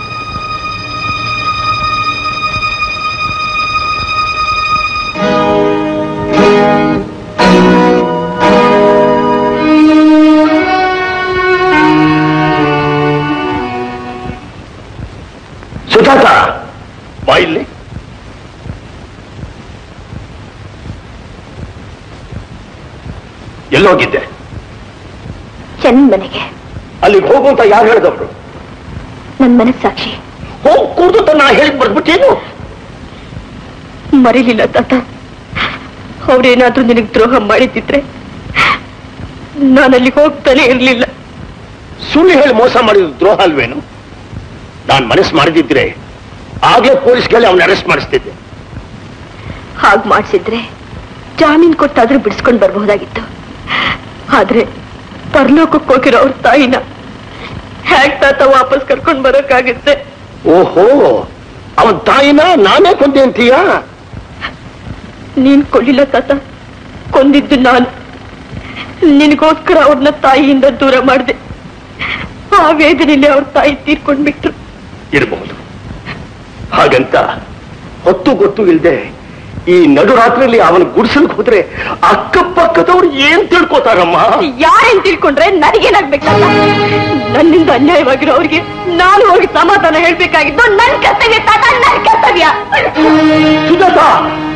ಸುಜಾತ ಬಾ ಇಲ್ಲಿ ಎಲ್ಲೋಗಿದ್ದೆ ಚೆನ್ನ ಮನೆಗೆ ಅಲ್ಲಿಗೆ ಹೋಗು ಅಂತ ಯಾರು ಹೇಳಿದವರು ನನ್ ಮನಸ್ಸಾಕ್ಷಿ ಹೋಗ್ ಕೂರ್ದು ಅಂತ ನಾ ಹೇಳಿ ಬರ್ಬಿಟ್ಟೇನು ಮರೀಲಿಲ್ಲ ತಾತ ಅವ್ರೇನಾದ್ರೂ ನಿನಗೆ ದ್ರೋಹ ಮಾಡಿದ್ದಿದ್ರೆ ನಾನಲ್ಲಿ ಹೋಗ್ತಾನೆ ಇರ್ಲಿಲ್ಲ ಸುಳ್ಳು ಹೇಳಿ ಮೋಸ ಮಾಡಿದ ದ್ರೋಹ ಅಲ್ವೇನು ನಾನ್ ಮನಸ್ಸು ಮಾಡಿದಿದ್ರೆ ಆಗ್ಲೇ ಪೊಲೀಸ್ಗೆಲ್ಲ ಅವನ ಅರೆಸ್ಟ್ ಮಾಡಿಸ್ತಿದ್ದೆ ಹಾಗ್ ಮಾಡ್ಸಿದ್ರೆ ಜಾಮೀನ್ ಕೊಟ್ಟಾದ್ರೂ ಬಿಡಿಸ್ಕೊಂಡ್ ಬರ್ಬಹುದಾಗಿತ್ತು ಆದ್ರೆ ಪರಲೋಕಕ್ಕೆ ಹೋಗಿರೋ ಅವ್ರ ತಾಯಿನ ಹ್ಯಾಗ್ ತಾತ ವಾಪಸ್ ಕರ್ಕೊಂಡ್ ಬರೋಕ್ಕಾಗುತ್ತೆ ಓಹೋ ಅವನ್ ತಾಯಿನ ನಾನೇ ಕೊಂದೆ ಅಂತೀಯಾ ನೀನ್ ಕೊಡ್ಲಿಲ್ಲ ತಾತ ಕೊಂದಿದ್ದು ನಾನು ನಿನಗೋಸ್ಕರ ಅವ್ರನ್ನ ತಾಯಿಯಿಂದ ದೂರ ಮಾಡಿದೆ ಆ ವೇದನೆಯಲ್ಲಿ ಅವ್ರ ತಾಯಿ ತೀರ್ಕೊಂಡ್ಬಿಟ್ರು ಇರಬಹುದು ಹಾಗಂತ ಹೊತ್ತು ಗೊತ್ತು ಇಲ್ದೆ ಈ ನಡುರಾತ್ರಿಯಲ್ಲಿ ಅವನ ಗುಡಿಸಲ್ಗೆ ಹೋದ್ರೆ ಅಕ್ಕಪಕ್ಕದವ್ರು ಏನ್ ತಿಳ್ಕೊತಾರಮ್ಮ ಯಾರೇನ್ ತಿಳ್ಕೊಂಡ್ರೆ ನನಗೇನಾಗ್ಬೇಕಲ್ಲ ನನ್ನಿಂದ ಅನ್ಯಾಯವಾಗಿರೋ ಅವ್ರಿಗೆ ನಾನು ಹೋಗಿ ಸಮಾಧಾನ ಹೇಳ್ಬೇಕಾಗಿದ್ದು ನನ್ ಕರ್ತವ್ಯ ತಾತ ನನ್ ಕರ್ತವ್ಯ ಸುಜಾತ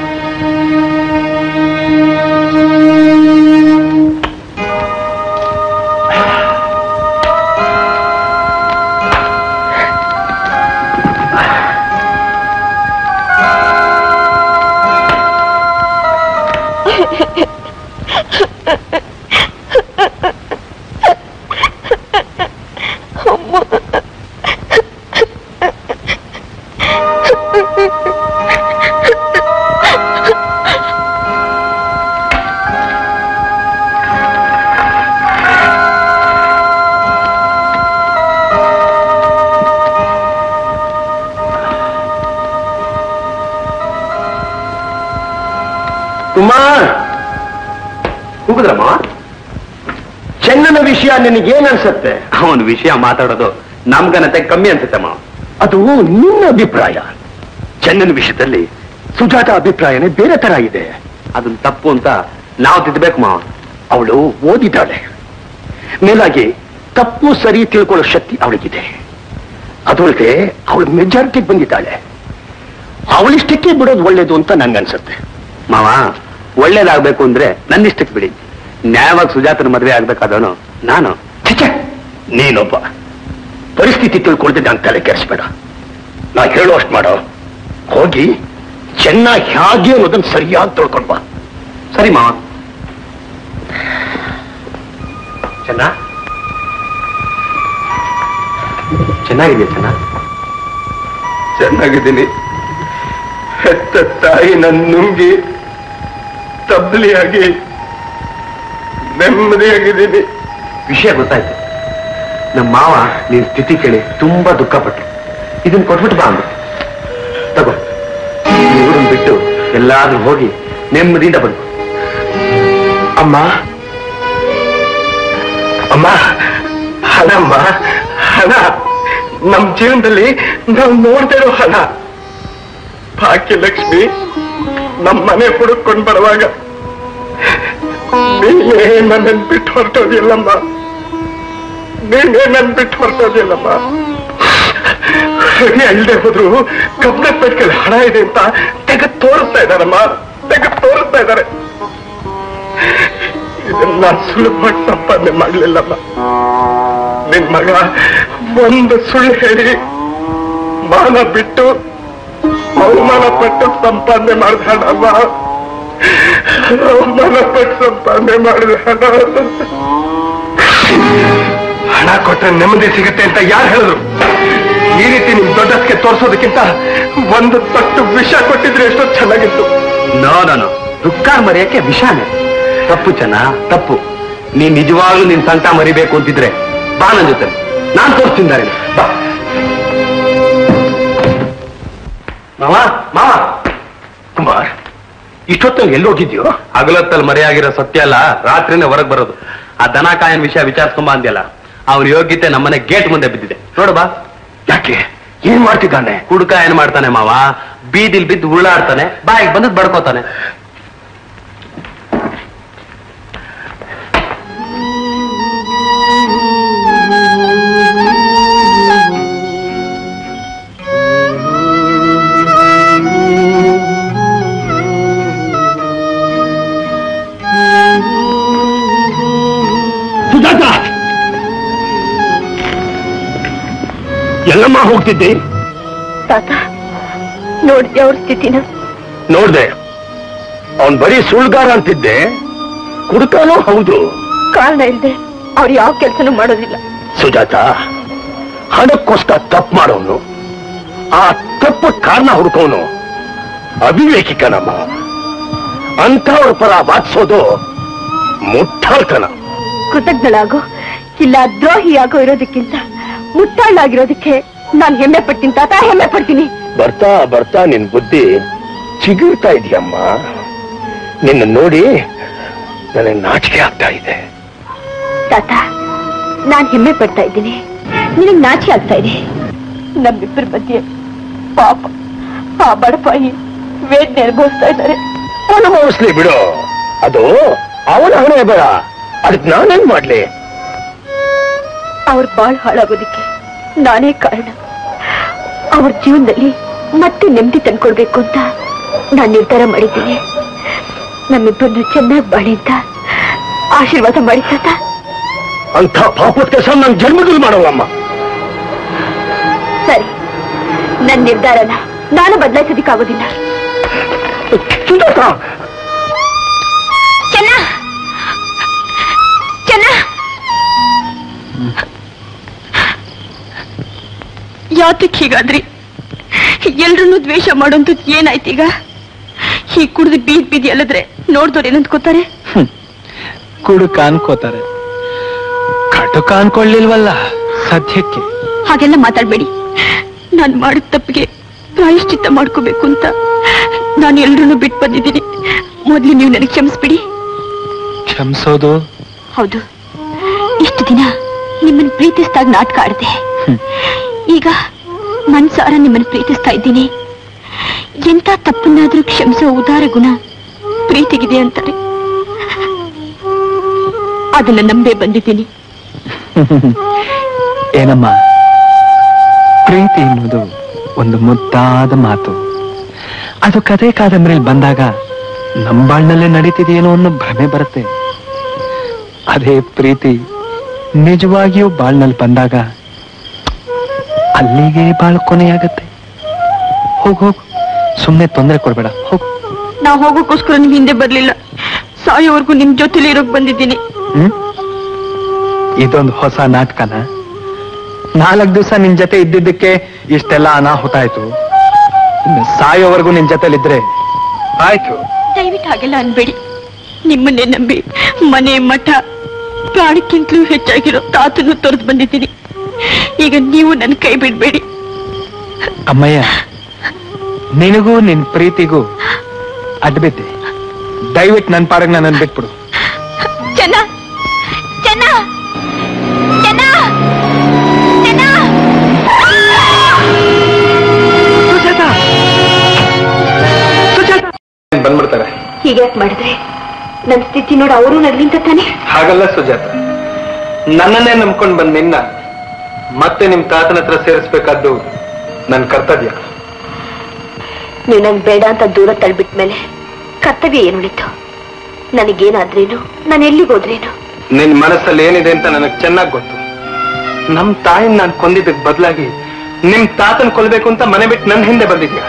ಕುಮಾರ್ ಕೂಗುದ್ರಮ್ಮ ಚೆನ್ನನ ವಿಷಯ ನಿನಗೇನ್ ಅನ್ಸತ್ತೆ ಅವನ ವಿಷಯ ಮಾತಾಡೋದು ನಮ್ಗನತೆ ಕಮ್ಮಿ ಅನ್ಸುತ್ತಮ್ಮ ಅದು ನಿನ್ನ ಅಭಿಪ್ರಾಯ ಚೆನ್ನನ ವಿಷಯದಲ್ಲಿ ಸುಜಾತ ಅಭಿಪ್ರಾಯನೇ ಬೇರೆ ತರ ಇದೆ ಅದನ್ನ ತಪ್ಪು ಅಂತ ನಾವು ತಿದ್ದಬೇಕು ಮಾವ ಅವಳು ಓದಿದ್ದಾಳೆ ಮೇಲಾಗಿ ತಪ್ಪು ಸರಿ ತಿಳ್ಕೊಳ್ಳೋ ಶಕ್ತಿ ಅವಳಿಗಿದೆ ಅದಲ್ಲದೆ ಅವಳು ಮೆಜಾರಿಟಿಗೆ ಬಂದಿದ್ದಾಳೆ ಅವಳಿಷ್ಟಕ್ಕೆ ಬಿಡೋದು ಒಳ್ಳೇದು ಅಂತ ನನ್ಗನ್ಸುತ್ತೆ ಮಾವ ಒಳ್ಳೇದಾಗ್ಬೇಕು ಅಂದ್ರೆ ನನ್ನಿಷ್ಟಕ್ಕೆ ಬಿಡಿ ನ್ಯಾಯವಾಗಿ ಸುಜಾತನ ಮದುವೆ ಆಗ್ಬೇಕಾದವನು ನಾನು ಛೆ, ನೀನೊಬ್ಬ ಪರಿಸ್ಥಿತಿ ತಿಳ್ಕೊಳ್ದೆ ನಾನು ತಲೆ ಕೆಡಿಸ್ಬೇಡ ನಾ ಹೇಳೋ ಅಷ್ಟು ಮಾಡೋ ಹೋಗಿ ಚೆನ್ನ ಹೇಗೆ ಅನ್ನೋದನ್ನ ಸರಿಯಾಗಿ ತಿಳ್ಕೊಂಡ್ ಬಾ ಸರಿ ಮಾವ ಚೆನ್ನ ಚೆನ್ನಾಗಿದೆ ಚೆನ್ನ ಚೆನ್ನಾಗಿದ್ದೀನಿ ಹೆತ್ತ ತಾಯಿ ನನ್ನ ನುಂಗಿ ತಬ್ಲಿಯಾಗಿ ನೆಮ್ಮದಿಯಾಗಿದ್ದೀನಿ ವಿಷಯ ಗೊತ್ತಾಯ್ತು ನಮ್ಮ ಮಾವ ನಿನ್ ಸ್ಥಿತಿ ಕೇಳಿ ತುಂಬಾ ದುಃಖಪಟ್ರು ಇದನ್ನ ಕೊಟ್ಬಿಟ್ಟು ಬಾ ಅಂದ್ರು ತಗೋ ಇವ್ರನ್ನ ಬಿಟ್ಟು ಎಲ್ಲಾದ್ರೂ ಹೋಗಿ ನೆಮ್ಮದಿಯಿಂದ ಬಂದು ಅಮ್ಮ ಅಮ್ಮ ಹಣಮ್ಮ ಹಣ ನಮ್ ಜೀವನದಲ್ಲಿ ನಾವು ನೋಡ್ತಾ ಇರೋ ಹಣ ಭಾಗ್ಯಲಕ್ಷ್ಮಿ ನಮ್ಮ ಮನೆ ಹುಡುಕೊಂಡು ಬರುವಾಗ ನೀನೇ ನನ್ನನ್ನು ಬಿಟ್ಟು ಹೊರಟೋದಿಲ್ಲಮ್ಮ ನೀನೇ ನನ್ ಬಿಟ್ಟು ಹೊರಟೋದಿಲ್ಲಮ್ಮ ಅಲ್ಲದೆ ಹೋದ್ರು ಕಬ್ಬಣ ಪೆಟ್ಕಲ್ಲಿ ಹಣ ಇದೆ ಅಂತ ತೆಗೆದು ತೋರಿಸ್ತಾ ಇದಾರಮ್ಮ ತೆಗೆದು ತೋರಿಸ್ತಾ ಇದ್ದಾರೆ ಇದನ್ನ ಸುಲಭವಾಗಿ ಸಂಪಾದನೆ ಮಾಡ್ಲಿಲ್ಲಮ್ಮ ನಿನ್ ಮಗ ಒಂದು ಸುಳ್ಳು ಹೇಳಿ ಮಾನ ಬಿಟ್ಟು ಅವಮಾನ ಪಟ್ಟು ಸಂಪಾದನೆ ಮಾಡಿದ ಹಣಮ್ಮ ಅವಮಾನ ಪಟ್ಟು ಸಂಪಾದನೆ ಮಾಡಿದ ಹಣ ಹಣ ಕೊಟ್ರೆ ನೆಮ್ಮದಿ ಸಿಗುತ್ತೆ ಅಂತ ಯಾರು ಹೇಳಿದ್ರು ಈ ರೀತಿ ನಿಮ್ ದೊಡ್ಡಸ್ಗೆ ತೋರಿಸೋದಕ್ಕಿಂತ ಒಂದು ತೊಟ್ಟು ವಿಷ ಕೊಟ್ಟಿದ್ರೆ ಎಷ್ಟೋ ಚೆನ್ನಾಗಿತ್ತು ನೋ ನೋ ನೋ ದುಃಖ ಮರೆಯಕ್ಕೆ ವಿಷಾನೆ ತಪ್ಪು ಚೆನ್ನ ತಪ್ಪು ನೀನ್ ನಿಜವಾಗ್ಲೂ ನಿನ್ ಸಂಕಟ ಮರಿಬೇಕು ಅಂತಿದ್ರೆ ಬಾ ನನ್ ಜೊತೆ ನಾನ್ ತೋರಿಸ್ತೀನಿ ದಾರಿ ಬಾ ಮಾವ ಮಾವ ಕುಮಾರ್ ಇಷ್ಟೊತ್ತಲ್ಲಿ ಎಲ್ಲೋಗಿದ್ಯೋ ಹಗಲೊತ್ತಲ್ಲಿ ಮರೆಯಾಗಿರೋ ಸತ್ಯ ಅಲ್ಲ ರಾತ್ರಿನೇ ಹೊರಗ್ ಬರೋದು ಆ ದನ ಕಾಯನ್ ವಿಷಯ ವಿಚಾರಿಸ್ಕೊಂಬ ಅಂದ್ಯಲ್ಲ ಅವ್ರ ಯೋಗ್ಯತೆ ನಮ್ಮನೆ ಗೇಟ್ ಮುಂದೆ ಬಿದ್ದಿದೆ ನೋಡು ಬಾ ಯಾಕೆ ಏನ್ ಮಾಡ್ತಿದ್ದಾನೆ ಹುಡುಕ ಏನ್ ಮಾಡ್ತಾನೆ ಮಾವ ಬೀದಿಲ್ ಬಿದ್ದು ಉರುಳಾಡ್ತಾನೆ ಬಾಯಿಗೆ ಬಂದದ್ ಬಡ್ಕೋತಾನೆ ಎಲ್ಲಮ್ಮ ಹೋಗ್ತಿದ್ದೆ ತಾತ ನೋಡ್ದೆ ಅವ್ರ ಸ್ಥಿತಿನ ನೋಡ್ದೆ ಅವನ್ ಬರೀ ಸುಳ್ಗಾರ ಅಂತಿದ್ದೆ ಕುಡುಕನೂ ಹೌದು ಕಾರಣ ಇಲ್ದೆ ಅವ್ರು ಯಾವ ಕೆಲಸನೂ ಮಾಡೋದಿಲ್ಲ ಸುಜಾತ ಹಣಕ್ಕೋಸ್ಕರ ತಪ್ಪು ಮಾಡೋನು ಆ ತಪ್ಪು ಕಾರಣ ಹುಡುಕೋನು ಅವಿವೇಕಿಕನಮ್ಮ ಅಂಥವ್ರ ಪರ ವಾದಿಸೋದು ಮುಟ್ಟಾಳ್ತನ ಕೃತಜ್ಞಳಾಗೋ ಇಲ್ಲ ದ್ರೋಹಿಯಾಗೋ ಇರೋದಕ್ಕಿಂತ ಮುಟ್ಟಾಳಾಗಿರೋದಕ್ಕೆ ನಾನ್ ಹೆಮ್ಮೆ ಪಡ್ತೀನಿ ತಾತ ಹೆಮ್ಮೆ ಪಡ್ತೀನಿ ಬರ್ತಾ ಬರ್ತಾ ನಿನ್ ಬುದ್ಧಿ ಚಿಗುರ್ತಾ ಇದೆಯಮ್ಮ ನಿನ್ನ ನೋಡಿ ನನಗೆ ನಾಚಿಕೆ ಆಗ್ತಾ ಇದೆ ತಾತ ನಾನ್ ಹೆಮ್ಮೆ ಪಡ್ತಾ ಇದ್ದೀನಿ ನಿನಗ್ ನಾಚಿ ಆಗ್ತಾ ಇದೆ ನಮ್ಮಿಬ್ಬರ ಮಧ್ಯೆ ಪಾಪ ಆ ಬಡಪಾಯಿ ವೇದನೆ ಅನುಭವಿಸ್ತಾ ಇದ್ದಾರೆ ಅನುಭವಿಸ್ಲಿ ಬಿಡು ಅದು ಅವನ ಹಣೆ ಬೇಡ ಅದಕ್ಕೆ ನಾನೇನ್ ಮಾಡ್ಲಿ ಅವ್ರ ಬಾಳ್ ಹಾಳಾಗೋದಿಕ್ಕೆ ನಾನೇ ಕಾರಣ ಅವ್ರ ಜೀವನದಲ್ಲಿ ಮತ್ತೆ ನೆಮ್ಮದಿ ತಂದ್ಕೊಳ್ಬೇಕು ಅಂತ ನಾನ್ ನಿರ್ಧಾರ ಮಾಡಿದ್ದೀನಿ ನಮ್ಮಿಬ್ಬರನ್ನ ಚೆನ್ನಾಗಿ ಬಾಳಿ ಅಂತ ಆಶೀರ್ವಾದ ಮಾಡಿ ತಾತ ಅಂತ ಪಾಪದ ಕೆಲಸ ನನ್ ಜನ್ಮದಲ್ಲಿ ಮಾಡೋವಮ್ಮ ಸರಿ ನನ್ ನಿರ್ಧಾರನ ನಾನು ಬದಲಾಯಿಸೋದಿಕ್ಕಾಗೋದಿಲ್ಲ ಸುಜಾತ ಚೆನ್ನ ಚೆನ್ನ ಯಾತಕ್ ಹೀಗಾದ್ರಿ ಎಲ್ರನ್ನೂ ದ್ವೇಷ ಮಾಡೋಂಥದ್ದು ಏನಾಯ್ತೀಗ ಈ ಕುಡ್ದು ಬೀದ್ ಬೀದಿ ಅಲ್ಲದ್ರೆ ನೋಡ್ದವ್ರು ಏನಂತ್ಕೋತಾರೆ ಕುಡುಕ ಅನ್ಕೋತಾರೆ ಕಟುಕ ಅನ್ಕೊಳ್ಳಿಲ್ವಲ್ಲ ಸದ್ಯಕ್ಕೆ ಹಾಗೆಲ್ಲ ಮಾತಾಡ್ಬೇಡಿ ನಾನು ಮಾಡಿದ ತಪ್ಪಿಗೆ ಪ್ರಾಯಶ್ಚಿತ್ತ ಮಾಡ್ಕೋಬೇಕು ಅಂತ ನಾನು ಎಲ್ರನ್ನೂ ಬಿಟ್ಟು ಬಂದಿದ್ದೀನಿ ಮೊದ್ಲು ನೀವು ನನಗೆ ಕ್ಷಮಿಸ್ಬಿಡಿ ಕ್ಷಮಿಸೋದು ಹೌದು ಇಷ್ಟು ದಿನ ನಿಮ್ಮನ್ನು ಪ್ರೀತಿಸಿದಾಗ ನಾಟಕ ಆಡ್ದೆ ಈಗ ಮನ್ಸಾರ ನಿಮ್ಮನ್ನು ಪ್ರೀತಿಸ್ತಾ ಇದ್ದೀನಿ ಎಂತ ತಪ್ಪನ್ನಾದ್ರೂ ಕ್ಷಮಿಸೋ ಉದಾರ ಗುಣ ಪ್ರೀತಿಗಿದೆ ಅಂತಾರೆ ಅದನ್ನ ನಂಬೇ ಬಂದಿದ್ದೀನಿ ಏನಮ್ಮ ಪ್ರೀತಿ ಎನ್ನುವುದು ಒಂದು ಮುದ್ದಾದ ಮಾತು ಅದು ಕಥೆ ಕಾದಂಬರಿಯಲ್ಲಿ ಬಂದಾಗ ನಂಬಾಳ್ನಲ್ಲೇ ನಡೀತಿದೆಯೇನೋ ಅನ್ನೋ ಭ್ರಮೆ ಬರುತ್ತೆ ಅದೇ ಪ್ರೀತಿ ನಿಜವಾಗಿಯೂ ಬಾಳ್ನಲ್ಲಿ ಬಂದಾಗ ಅಲ್ಲಿಗೆ ಬಾಳ್ ಕೊನೆಯಾಗತ್ತೆ ಹೋಗ್ ಹೋಗು ಸುಮ್ಮನೆ ತೊಂದರೆ ಕೊಡ್ಬೇಡ ಹೋಗು ನಾ ಹೋಗೋಕ್ಕೋಸ್ಕರ ನಿಮ್ ಹಿಂದೆ ಬರ್ಲಿಲ್ಲ ಸಾಯೋವರೆಗೂ ನಿಮ್ ಜೊತೆಲಿ ಇರೋಕ್ ಬಂದಿದ್ದೀನಿ ಹ್ಮ್ ಇದೊಂದು ಹೊಸ ನಾಟಕನ ನಾಲ್ಕು ದಿವಸ ನಿನ್ ಜೊತೆ ಇದ್ದಿದ್ದಕ್ಕೆ ಇಷ್ಟೆಲ್ಲ ಅನಾಹುತ ಆಯ್ತು ಇನ್ನು ಸಾಯೋವರೆಗೂ ನಿನ್ ಜೊತೆಲಿದ್ರೆ ಆಯ್ತು ದಯವಿಟ್ಟು ಹಾಗೆಲ್ಲ ಅನ್ಬೇಡಿ ನಿಮ್ಮನ್ನೇ ನಂಬಿ ಮನೆ ಮಠ ಪ್ರಾಣಕ್ಕಿಂತಲೂ ಹೆಚ್ಚಾಗಿರೋ ತಾತನ್ನು ತೊರೆದು ಬಂದಿದ್ದೀನಿ ಈಗ ನೀವು ನನ್ನ ಕೈ ಬಿಡ್ಬೇಡಿ ಅಮ್ಮಯ್ಯ ನಿನಗೂ ನಿನ್ ಪ್ರೀತಿಗೂ ಅಡ್ಬಿದ್ದೆ ದಯವಿಟ್ಟು ನನ್ ಪಾಡಗ್ ನನ್ನ ಬಿಟ್ಬಿಡು ಚೆನ್ನ ಚೆನ್ನ ಚೆನ್ನ ಚೆನ್ನ ಬಂದ್ಬಿಡ್ತಾರೆ ಹೀಗ್ಯಾಕ್ ಮಾಡಿದ್ರೆ ನನ್ ಸ್ಥಿತಿ ನೋಡ ಅವರು ನನ್ನಿಂದ ತಾನೆ ಹಾಗಲ್ಲ ಸುಜಾತ ನನ್ನನ್ನೇ ನಂಬ್ಕೊಂಡ್ ಬಂದ್ ನಿನ್ನ ಮತ್ತೆ ನಿಮ್ ತಾತನ ಹತ್ರ ಸೇರಿಸ್ಬೇಕಾದ್ದು ನನ್ ಕರ್ತವ್ಯ ನೀವು ನನ್ ಬೇಡ ಅಂತ ದೂರ ತಳ್ಬಿಟ್ಮೇಲೆ ಕರ್ತವ್ಯ ಏನುಳಿತು ನನಗೇನಾದ್ರೇನು ನಾನು ಎಲ್ಲಿಗೋದ್ರೇನು ನಿನ್ ಮನಸ್ಸಲ್ಲಿ ಏನಿದೆ ಅಂತ ನನಗ್ ಚೆನ್ನಾಗ್ ಗೊತ್ತು ನಮ್ ತಾಯಿನ ನಾನ್ ಕೊಂದಿದ್ದಕ್ ಬದಲಾಗಿ ನಿಮ್ ತಾತನ್ ಕೊಲ್ಬೇಕು ಅಂತ ಮನೆ ಬಿಟ್ಟು ನನ್ ಹಿಂದೆ ಬಂದಿದ್ಯಾ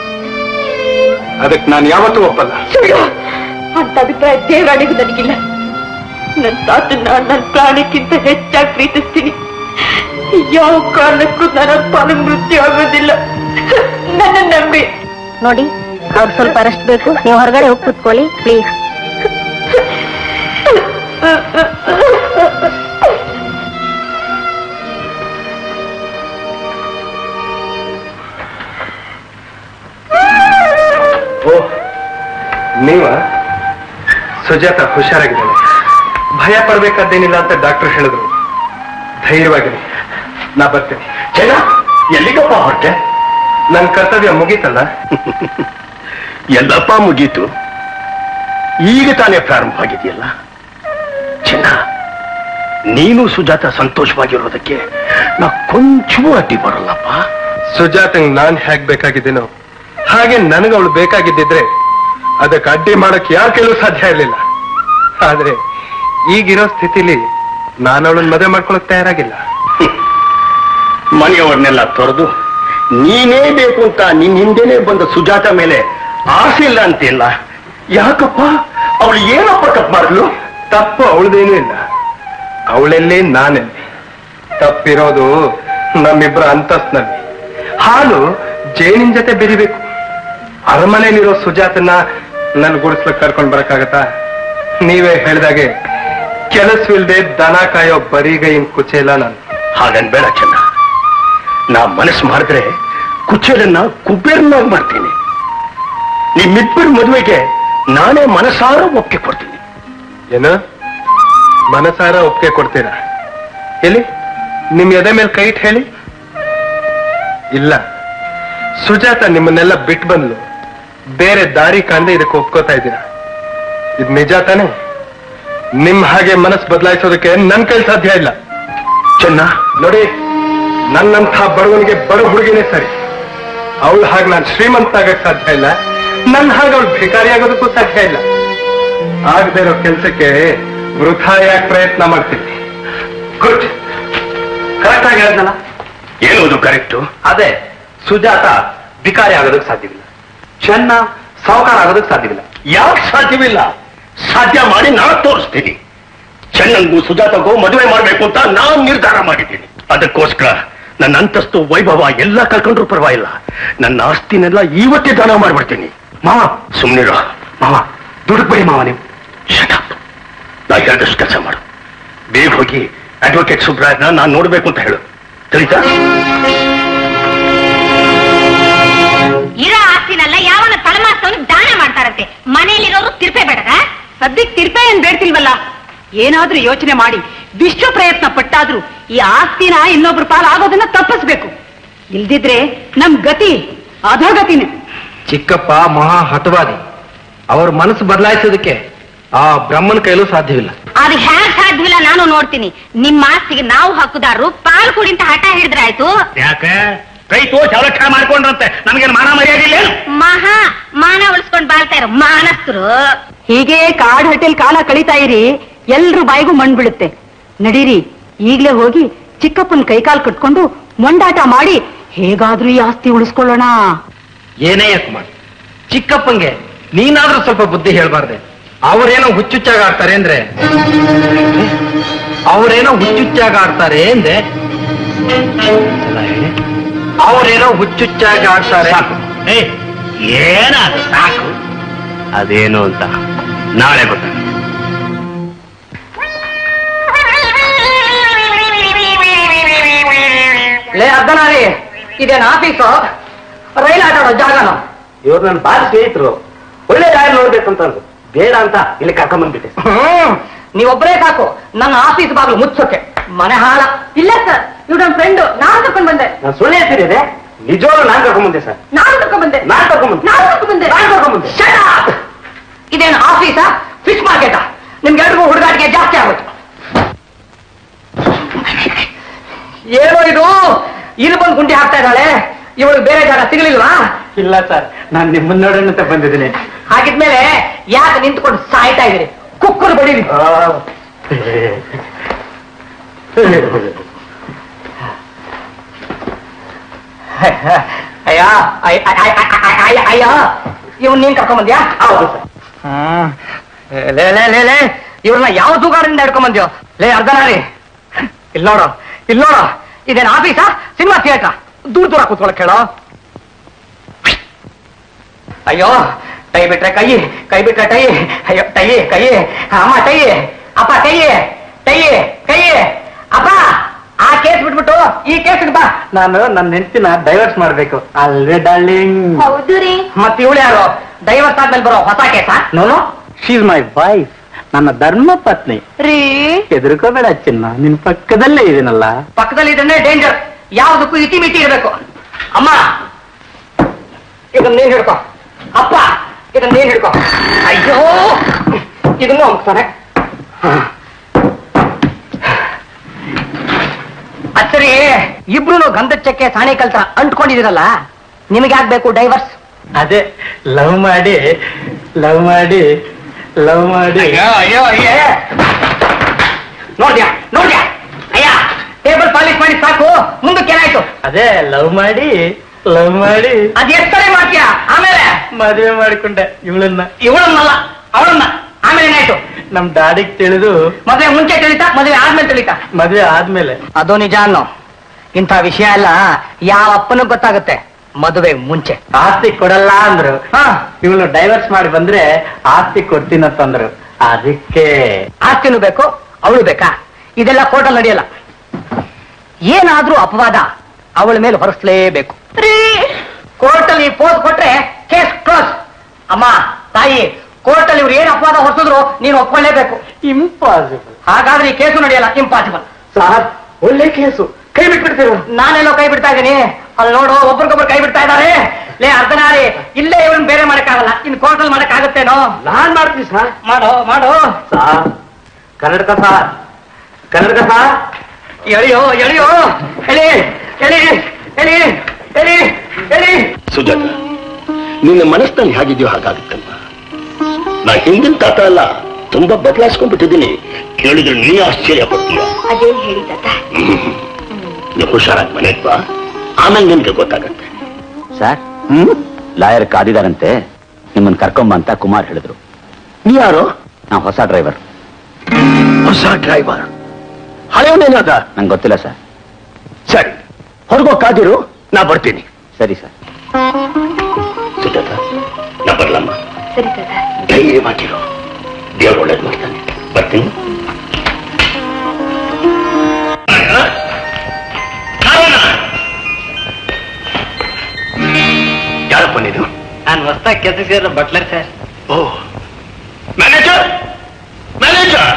ಅದಕ್ ನಾನ್ ಯಾವತ್ತೂ ಒಪ್ಪಲ್ಲ ಸುಳ್ಳು ಅಂತ ಅಭಿಪ್ರಾಯ ದೇವರಾಣಿಗೂ ನನಗಿಲ್ಲ ನನ್ ತಾತನ್ನ ನನ್ ಪ್ರಾಣಕ್ಕಿಂತ ಹೆಚ್ಚಾಗಿ ಪ್ರೀತಿಸ್ತೀನಿ ಯಾವ ಕಾರಣಕ್ಕೂ ನನ್ನ ಪಾಲು ಮೃತ್ಯು ಆಗೋದಿಲ್ಲ ನನ್ನ ನಂಬಿ ನೋಡಿ ಅವ್ರು ಸ್ವಲ್ಪ ರೆಸ್ಟ್ ಬೇಕು ನೀವು ಹೊರಗಡೆ ಹೋಗಿ ಕೂತ್ಕೊಳ್ಳಿ ಪ್ಲೀಸ್ ಓ ನೀವ ಸುಜಾತ ಹುಷಾರಾಗಿದ್ದಾಳೆ ಭಯ ಪಡ್ಬೇಕಾದ್ದೇನಿಲ್ಲ ಅಂತ ಡಾಕ್ಟರ್ ಹೇಳಿದ್ರು ಧೈರ್ಯವಾಗಿರಿ ನಾ ಬರ್ತೀನಿ ಚೆನ್ನ ಎಲ್ಲಿಗಪ್ಪ ಹೊರಟೆ ನನ್ ಕರ್ತವ್ಯ ಮುಗೀತಲ್ಲ ಎಲ್ಲಪ್ಪ ಮುಗೀತು ಈಗ ತಾನೇ ಪ್ರಾರಂಭ ಆಗಿದೆಯಲ್ಲ ಚೆನ್ನ ನೀನು ಸುಜಾತ ಸಂತೋಷವಾಗಿರೋದಕ್ಕೆ ನಾ ಕೊಂಚವೂ ಅಡ್ಡಿ ಬರಲ್ಲಪ್ಪ ಸುಜಾತಂಗ್ ನಾನ್ ಹೇಗ್ ಬೇಕಾಗಿದ್ದೀನೋ ಹಾಗೆ ನನಗೆ ಅವಳು ಬೇಕಾಗಿದ್ದಿದ್ರೆ ಅದಕ್ಕೆ ಅಡ್ಡಿ ಮಾಡಕ್ ಯಾರ ಕೆಲವು ಸಾಧ್ಯ ಇರಲಿಲ್ಲ ಆದ್ರೆ ಈಗಿರೋ ಸ್ಥಿತಿಲಿ ನಾನು ಅವಳನ್ನ ಮದುವೆ ಮಾಡ್ಕೊಳಕ್ ತಯಾರಾಗಿಲ್ಲ ಮನೆಯವರನ್ನೆಲ್ಲ ತೊರೆದು ನೀನೇ ಬೇಕು ಅಂತ ನಿನ್ ಹಿಂದೆನೆ ಬಂದ ಸುಜಾತ ಮೇಲೆ ಆಸೆ ಇಲ್ಲ ಅಂತಿಲ್ಲ ಯಾಕಪ್ಪ ಅವಳು ಏನಪ್ಪ ತಪ್ಪು ಮಾಡಿದ್ಲು ತಪ್ಪು ಅವಳದೇನೂ ಇಲ್ಲ ಅವಳೆಲ್ಲಿ ನಾನೆಲ್ಲಿ ತಪ್ಪಿರೋದು ನಮ್ಮಿಬ್ಬರ ಅಂತಸ್ನಲ್ಲಿ ಹಾಲು ಜೇನಿನ ಜೊತೆ ಬೆರಿಬೇಕು ಅರಮನೆಯಲ್ಲಿರೋ ಸುಜಾತನ ನನ್ ಗುಡಿಸ್ಲಕ್ ಕರ್ಕೊಂಡ್ ಬರಕ್ಕಾಗತ್ತಾ ನೀವೇ ಹೇಳ್ದಾಗೆ ಕೆಲಸವಿಲ್ದೆ ದನ ಕಾಯೋ ಬರಿಗೈನ್ ಕುಚೇಲ ನಾನು ಹಾಗನ್ಬೇಡ ಚೆನ್ನ ನಾ ಮನಸ್ಸು ಮಾಡಿದ್ರೆ ಕುಚೇಲನ್ನ ಕುಬೇರನಾಗಿ ಮಾಡ್ತೀನಿ ನಿಮ್ಮಿಬ್ಬರ ಮದುವೆಗೆ ನಾನೇ ಮನಸಾರ ಒಪ್ಪಿಗೆ ಕೊಡ್ತೀನಿ ಏನು ಮನಸಾರ ಒಪ್ಪಿಗೆ ಕೊಡ್ತೀರಾ ಎಲ್ಲಿ ನಿಮ್ ಎದೆ ಮೇಲೆ ಕೈ ಇಟ್ಟು ಹೇಳಿ ಇಲ್ಲ ಸುಜಾತ ನಿಮ್ಮನ್ನೆಲ್ಲ ಬಿಟ್ಟು ಬಂದ್ಲು ಬೇರೆ ದಾರಿ ಕಾಣದೆ ಇದಕ್ಕೆ ಒಪ್ಕೋತಾ ಇದ್ದೀರಾ ಇದು ನಿಜ ತಾನೆ ನಿಮ್ ಹಾಗೆ ಮನಸ್ಸು ಬದಲಾಯಿಸೋದಕ್ಕೆ ನನ್ ಕೈ ಸಾಧ್ಯ ಇಲ್ಲ ಚೆನ್ನ ನೋಡಿ ನನ್ನಂಥ ಬಡವನಿಗೆ ಬಡ ಹುಡುಗಿನೇ ಸರಿ ಅವಳು ಹಾಗೆ ನಾನು ಶ್ರೀಮಂತ ಆಗಕ್ ಸಾಧ್ಯ ಇಲ್ಲ ನನ್ನ ಹಾಗೆ ಅವಳು ಭಿಕಾರಿ ಆಗೋದಕ್ಕೂ ಸಾಧ್ಯ ಇಲ್ಲ ಆಗದೆ ಇರೋ ಕೆಲ್ಸಕ್ಕೆ ವೃಥಾ ಯಾಕೆ ಪ್ರಯತ್ನ ಮಾಡ್ತೀನಿ ಗುಡ್ ಕರೆಕ್ಟ್ ಆಗಿ ಹೇಳಿದ್ನಲ್ಲ ಏನೋದು ಕರೆಕ್ಟು ಅದೇ ಸುಜಾತ ವಿಕಾರಿ ಆಗೋದಕ್ಕೆ ಸಾಧ್ಯವಿಲ್ಲ ಚೆನ್ನ ಸಾವುಕಾರ ಆಗೋದಕ್ಕೆ ಸಾಧ್ಯವಿಲ್ಲ ಯಾಕೆ ಸಾಧ್ಯವಿಲ್ಲ ಸಾಧ್ಯ ಮಾಡಿ ನಾನು ತೋರಿಸ್ತೀನಿ ಚೆನ್ನನ್ಗೂ ಸುಜಾತಗೂ ಮದುವೆ ಮಾಡಬೇಕು ಅಂತ ನಾನು ನಿರ್ಧಾರ ಮಾಡಿದ್ದೀನಿ ಅದಕ್ಕೋಸ್ಕರ ನನ್ನ ಅಂತಸ್ತು ವೈಭವ ಎಲ್ಲ ಕಳ್ಕೊಂಡ್ರು ಪರವಾಗಿಲ್ಲ ನನ್ನ ಆಸ್ತಿನೆಲ್ಲ ಇವತ್ತೇ ದಾನ ಮಾಡ್ಬಿಡ್ತೀನಿ ಮಾವ ಸುಮ್ನಿರೋ ಮಾವ ದುಡುಕ್ಬೇಡಿ ಮಾವ ನೀವು Shut up. ನಾ ಹೇಳಿದಷ್ಟು ಕೆಲಸ ಮಾಡು ಬೇಗ ಹೋಗಿ ಅಡ್ವೊಕೇಟ್ ಸುಬ್ರಾಜ್ನ ನಾನು ನೋಡ್ಬೇಕು ಅಂತ ಹೇಳು ತಿಳಿತಾ ಇರೋ ಆಸ್ತಿನೆಲ್ಲ ಯಾವನ ತಳಮಾಸ್ತವನು ದಾನ ಮಾಡ್ತಾರಂತೆ ಮನೆಯಲ್ಲಿರೋರು ತಿರ್ಪೆ ಬೇಡದ ಸದ್ಯಕ್ಕೆ ತಿರ್ಪೆ ಏನ್ ಬೇಡ್ತಿಲ್ವಲ್ಲ ಏನಾದ್ರೂ ಯೋಚನೆ ಮಾಡಿ ವಿಶ್ವ ಪ್ರಯತ್ನ ಪಟ್ಟಾದ್ರೂ ಈ ಆಸ್ತಿನ ಇನ್ನೊಬ್ರು ಪಾಲ್ ಆಗೋದನ್ನ ತಪ್ಪಿಸ್ಬೇಕು ಇಲ್ದಿದ್ರೆ ನಮ್ ಗತಿ ಅಧೋಗತಿನೇ ಚಿಕ್ಕಪ್ಪ ಮಹಾ ಹಠವಾದಿ ಅವ್ರ ಮನಸ್ಸು ಬದಲಾಯಿಸೋದಕ್ಕೆ ಆ ಬ್ರಹ್ಮನ ಕೈಲೂ ಸಾಧ್ಯವಿಲ್ಲ ಅದು ಹ್ಯಾಕ್ ಸಾಧ್ಯವಿಲ್ಲ ನಾನು ನೋಡ್ತೀನಿ ನಿಮ್ಮ ಆಸ್ತಿಗೆ ನಾವು ಹಕ್ಕುದಾರರು ಪಾಲ್ ಕೊಡಿ ಅಂತ ಹಠ ಹಿಡಿದ್ರೆ ಆಯ್ತು ಯಾಕೆ ಕೈ ತೋಚ್ ಅವಲಕ್ಷಣ ಮಾಡ್ಕೊಂಡ್ರಂತೆ ನಮಗೇನು ಮಾನ ಮರ್ಯಾದೆ ಇಲ್ಲ ಮಹಾ ಮಾನ ಉಳಿಸ್ಕೊಂಡ್ ಬಾಳ್ತಾ ಇರೋ ಮಾನಸ್ತರು ಹೀಗೆ ಕಾಡ್ ಹಟ್ಟೆಲ್ ಕಾಲ ಕಳೀತಾ ಇರಿ ಎಲ್ರು ಬಾಯಿಗೂ ಮಣ್ ಬೀಳುತ್ತೆ ನಡೀರಿ ಈಗ್ಲೇ ಹೋಗಿ ಚಿಕ್ಕಪ್ಪನ ಕೈಕಾಲ್ ಕಟ್ಕೊಂಡು ಮೊಂಡಾಟ ಮಾಡಿ ಹೇಗಾದ್ರೂ ಈ ಆಸ್ತಿ ಉಳಿಸ್ಕೊಳ್ಳೋಣ ಏನೇ ಯಾಕೆ ಮಾಡಿ ಚಿಕ್ಕಪ್ಪಂಗೆ ನೀನಾದ್ರೂ ಸ್ವಲ್ಪ ಬುದ್ಧಿ ಹೇಳ್ಬಾರ್ದೆ ಅವರೇನೋ ಹುಚ್ಚುಚ್ಚಾಗ ಆಡ್ತಾರೆ ಅಂದ್ರೆ ಅವರೇನೋ ಹುಚ್ಚುಚ್ಚಾಗ ಆಡ್ತಾರೆ ಎಂದೆ ಎಲ್ಲ ಹೇಳಿ. ಅವರೇನೋ ಹುಚ್ಚುಚ್ಚಾಗ ಆಡ್ತಾರೆ ಏನಾದ ಸಾಕು ಅದೇನು ಅಂತ ನಾಳೆ ಗೊತ್ತಾಗ ಲೇ ಅರ್ಧನಾರಿ ಇದೇನು ಆಫೀಸು ರೈಲ್ ಆಟ ಆಡೋ ಜಾಗನೋ ಇವ್ರು ನನ್ನ ಬಾರಿ ಸ್ನೇಹಿತರು ಒಳ್ಳೆ ದಾರಿ ನೋಡ್ಬೇಕಂತ ಅಂದ್ರು. ಬೇಡ ಅಂತ ಇಲ್ಲಿ ಕರ್ಕೊಂಡ್ ಬಂದ್ಬಿಟ್ಟೆ ಹ್ಮ್ ನೀವೊಬ್ಬರೇ ಸಾಕು ನನ್ನ ಆಫೀಸ್ ಬಾಗ್ಲು ಮುಚ್ಚೋಕೆ ಮನೆ ಹಾಳ ಇಲ್ಲ ಸರ್ ಇವ್ರ ನನ್ನ ಫ್ರೆಂಡು ನಾನು ಕರ್ಕೊಂಡ್ ಬಂದೆ ನಾನು ಸುಳ್ಳು ಹೇಳ್ತಿದ್ದೆ ನಿಜವಾಗ್ಲೂ ನಾನ್ ಕರ್ಕೊಂಡ್ ಬಂದೆ ಸರ್ ನಾನು ಕರ್ಕೊಂಡ್ ಬಂದೆ ನಾನ್ ಕರ್ಕೊಂಡ್ ಬಂದೆ ನಾನು ಕರ್ಕೊಂಡ್ ಬಂದೆ ನಾನ್ ಕರ್ಕೊಂಡ್ ಬಂದೆ Shut up! ಇದೇನು ಆಫೀಸಾ ಫಿಶ್ ಮಾರ್ಕೆಟಾ ನಿಮ್ಗೆ ಎಲ್ರಿಗೂ ಹುಡುಗಾಟಿಗೆ ಜಾಸ್ತಿ ಆಗುತ್ತೆ ಏನೋ ಇದು ಇಲ್ಲಿ ಬಂದು ಗುಂಡಿ ಹಾಕ್ತಾ ಇದ್ದಾಳೆ ಇವಳು ಬೇರೆ ಜಾಗ ಸಿಗಲಿಲ್ವಾ ಇಲ್ಲ ಸರ್ ನಾನ್ ನಿಮ್ಮನ್ನ ನೋಡೋಣ ಅಂತ ಬಂದಿದ್ದೀನಿ ಹಾಗಿದ್ಮೇಲೆ ಯಾಕೆ ನಿಂತ್ಕೊಂಡು ಸಾಯ್ತಾ ಇದೀರಿ ಕುಕ್ಕರ್ ಬಡೀರಿ ಅಯ್ಯ ಅಯ್ಯ ಅಯ್ಯ, ಅಯ್ಯ, ಅಯ್ಯ, ಅಯ್ಯ ಇವ್ನ ನೀನ್ ಕರ್ಕೊಂಡ್ ಬಂದ್ಯಾ ಹೌದು ಲೇ ಲೇ ಲೇ ಲೇ ಇವ್ರನ್ನ ಯಾವ ತೂಗಾರದಿಂದ ಹಿಡ್ಕೊಂಡ್ ಬಂದ್ಯೋ ಲೇ ಅರ್ಧನಾರಿ ಇಲ್ಲಿ ನೋಡು ಇಲ್ಲಿ ನೋಡು ಇದೇನ್ ಆಫೀಸಾ ಸಿನಿಮಾ ಥಿಯೇಟ್ರಾ ದೂರ ದೂರ ಕೂತ್ಕೊಳಕ್ ಹೇಳೋ ಅಯ್ಯೋ ಕೈ ಬಿಟ್ರೆ ಕೈ ಕೈ ಬಿಟ್ರೆ ಟೈ ಅಯ್ಯೋ ಟೈ ಕೈ ಅಮ್ಮ ಟೈ ಅಪ್ಪ ಕೈ ಟೈ ಕೈ ಅಪ್ಪ ಆ ಕೇಸ್ ಬಿಟ್ಬಿಟ್ಟು ಈ ಕೇಸ್ ಬಾ ನಾನು ನನ್ನ ಹೆಂಡತಿನ ಡೈವರ್ಸ್ ಮಾಡ್ಬೇಕು ಅಲ್ವೇ ಡಾರ್ಲಿಂಗ್ ಹೌದು ರೀ ಮತ್ತೆ ಇವಳು ಯಾರು ಡೈವರ್ಸ್ ಆದ್ಮೇಲೆ ಬರೋ ಹೊಸ ಕೇಸಾ ನೋನು ಶೀಸ್ ಮೈ ವೈಫ್ ನನ್ನ ಧರ್ಮ ಪತ್ನಿ ರೀ ಹೆದರ್ಕೋಬೇಡ ಚಿನ್ನ ನಿನ್ ಪಕ್ಕದಲ್ಲೇ ಇದೀನಲ್ಲ ಪಕ್ಕದಲ್ಲಿ ಇದ್ರೆ ಡೇಂಜರ್ ಯಾವ್ದಕ್ಕೂ ಇಟಿ ಮಿಟಿ ಇರಬೇಕು ಅಮ್ಮ ಇದನ್ನ ನೀನ್ ಹಿಡ್ಕೊ ಅಪ್ಪ ಇದನ್ನ ನೀನ್ ಹಿಡ್ಕೊ ಅಯ್ಯೋ ಇದನ್ನು ಅಮ್ಸ್ತಾನೆ ಅಚ್ಚರಿ ಇಬ್ರು ಗಂಧಚ್ಚಕ್ಕೆ ಸಾಣಿ ಕಲ್ತ ಅಂಟ್ಕೊಂಡಿದಿರಲ್ಲ ನಿಮಗೆ ಆಗ್ಬೇಕು ಡೈವರ್ಸ್ ಅದೇ ಲವ್ ಮಾಡಿ ಲವ್ ಮಾಡಿ ಲವ್ ಮಾಡಿ ಅಯ್ಯೋ ಅಯ್ಯೋ ಅಯ್ಯೇ ನೋಡ್ದ್ಯಾ ನೋಡ್ದ್ಯಾ ಅಯ್ಯ ಟೇಬಲ್ ಪಾಲಿಶ್ ಮಾಡಿ ಸಾಕು ಮುಂದಕ್ಕೆ ಏನಾಯ್ತು ಅದೇ ಲವ್ ಮಾಡಿ ಲವ್ ಮಾಡಿ ಅದ್ ಎಷ್ಟೇ ಮಾಡ್ತೀಯ ಆಮೇಲೆ ಮದುವೆ ಮಾಡಿಕೊಂಡೆ ಇವಳನ್ನ ಇವಳನ್ನಲ್ಲ ಅವಳನ್ನ ಆಮೇಲೆ ಏನಾಯ್ತು ನಮ್ ಡ್ಯಾಡಿಗ್ ತಿಳಿದು ಮದುವೆ ಮುಂಚೆ ತಿಳಿತಾ ಮದುವೆ ಆದ್ಮೇಲೆ ತಿಳಿತಾ ಮದುವೆ ಆದ್ಮೇಲೆ ಅದು ನಿಜ ಅನ್ನೋ ಇಂಥ ವಿಷಯ ಎಲ್ಲ ಯಾವ ಅಪ್ಪನಿಗೆ ಗೊತ್ತಾಗುತ್ತೆ ಮದುವೆ ಮುಂಚೆ ಆಸ್ತಿ ಕೊಡಲ್ಲ ಅಂದ್ರು ಹಾ ಇವಳು ಡೈವರ್ಸ್ ಮಾಡಿ ಬಂದ್ರೆ ಆಸ್ತಿ ಕೊಡ್ತೀನಂತಂದ್ರು ಅದಕ್ಕೆ ಆಸ್ತಿನೂ ಬೇಕು ಅವಳು ಬೇಕಾ ಇದೆಲ್ಲ ಕೋರ್ಟಲ್ಲಿ ನಡೆಯಲ್ಲ ಏನಾದ್ರೂ ಅಪವಾದ ಅವಳ ಮೇಲೆ ಹೊರಸ್ಲೇಬೇಕು ಕೋರ್ಟಲ್ಲಿ ಪೋಸ್ ಕೊಟ್ರೆ ಕೇಸ್ ಕ್ಲೋಸ್ ಅಮ್ಮ ತಾಯಿ ಕೋರ್ಟಲ್ಲಿ ಇವ್ರು ಏನ್ ಅಪವಾದ ಹೊರಸಿದ್ರು ನೀನು ಒಪ್ಕೊಳ್ಳೇಬೇಕು ಇಂಪಾಸಿಬಲ್ ಹಾಗಾದ್ರೆ ಈ ಕೇಸು ನಡೆಯಲ್ಲ ಇಂಪಾಸಿಬಲ್ ಸಾರ್ ಒಳ್ಳೆ ಕೇಸು ಕೈ ಬಿಟ್ಬಿಡ್ತೀರ ನಾನೆಲ್ಲೋ ಕೈ ಬಿಡ್ತಾ ಇದ್ದೀನಿ ಅಲ್ಲಿ ನೋಡು ಒಬ್ರಿಗೊಬ್ರು ಕೈ ಬಿಡ್ತಾ ಇದ್ದಾರೆ ಲೇ ಅರ್ಧನಾರಿ ಇಲ್ಲೇ ಇವನ್ ಬೇರೆ ಮಾಡಕ್ಕಾಗಲ್ಲ ಇನ್ ಕೋರ್ಟಲ್ಲಿ ಮಾಡಕ್ಕಾಗತ್ತೇನೋ ನಾನ್ ಮಾಡ್ತೀನಿ ಸರ್ ಮಾಡೋ ಮಾಡೋ ಸಾರ್ ಕನ್ನಡಕ ಸಾರ್ ಕನ್ನಡಕ ಸಾರ್ ಎಳಿಯೋ ಎಳಿಯೋ ಎಳಿ ಎಳಿ ಎಳಿ ಎಳಿ ಎಳಿ ಸುಜಾತ ನಿನ್ನ ಮನಸ್ಸಿನಲ್ಲಿ ಹೇಗಿದೆಯೋ ಹಾಗಾಗುತ್ತಮ್ಮ ನಾ ಹಿಂದಿನ ತಾತ ಅಲ್ಲ ತುಂಬಾ ಬದಲಾಯಿಸ್ಕೊಂಡ್ಬಿಟ್ಟಿದ್ದೀನಿ ಕೇಳಿದ್ರೆ ನೀ ಆಶ್ಚರ್ಯ ಪಡ್ತೀಯ ಅದೇನ್ ಹೇಳಿ ತಾತ ನೀವು ಹುಷಾರಾಗಿ ಮನೆಗ್ ಬಾ ಆಮೇಲೆ ನಿನ್ಗೆ ಗೊತ್ತಾಗತ್ತೆ ಸರ್ ಲಾಯರ್ ಕಾದಿದಾರಂತೆ ನಿಮ್ಮನ್ನ ಕರ್ಕೊಂಬ ಅಂತ ಕುಮಾರ್ ಹೇಳಿದ್ರು ನೀ ಯಾರು ನಾವು ಹೊಸ ಡ್ರೈವರ್ ಹೊಸ ಡ್ರೈವರ್ ಹಳೆಯವನೇನಾದ ನಂಗೆ ಗೊತ್ತಿಲ್ಲ ಸರ್ ಸರಿ ಹೊರಗೋ ಕಾದಿರು ನಾ ಬರ್ತೀನಿ ಸರಿ ಸರ್ ಸುಜಾತ ನಾ ಬರ್ಲಮ್ಮ ಸರಿ ತಾತ ಧೈರ್ಯವಾಗಿರು ದೇವ್ರು ಒಳ್ಳೇದು ಮಾಡ್ತಾನೆ ಬರ್ತೀನಿ ಯಾರಪ್ಪ ನೀನು ನಾನು ಹೊಸ್ದಾಗಿ ಕೆಲಸ ಸೇರೋ butler sir oh manager manager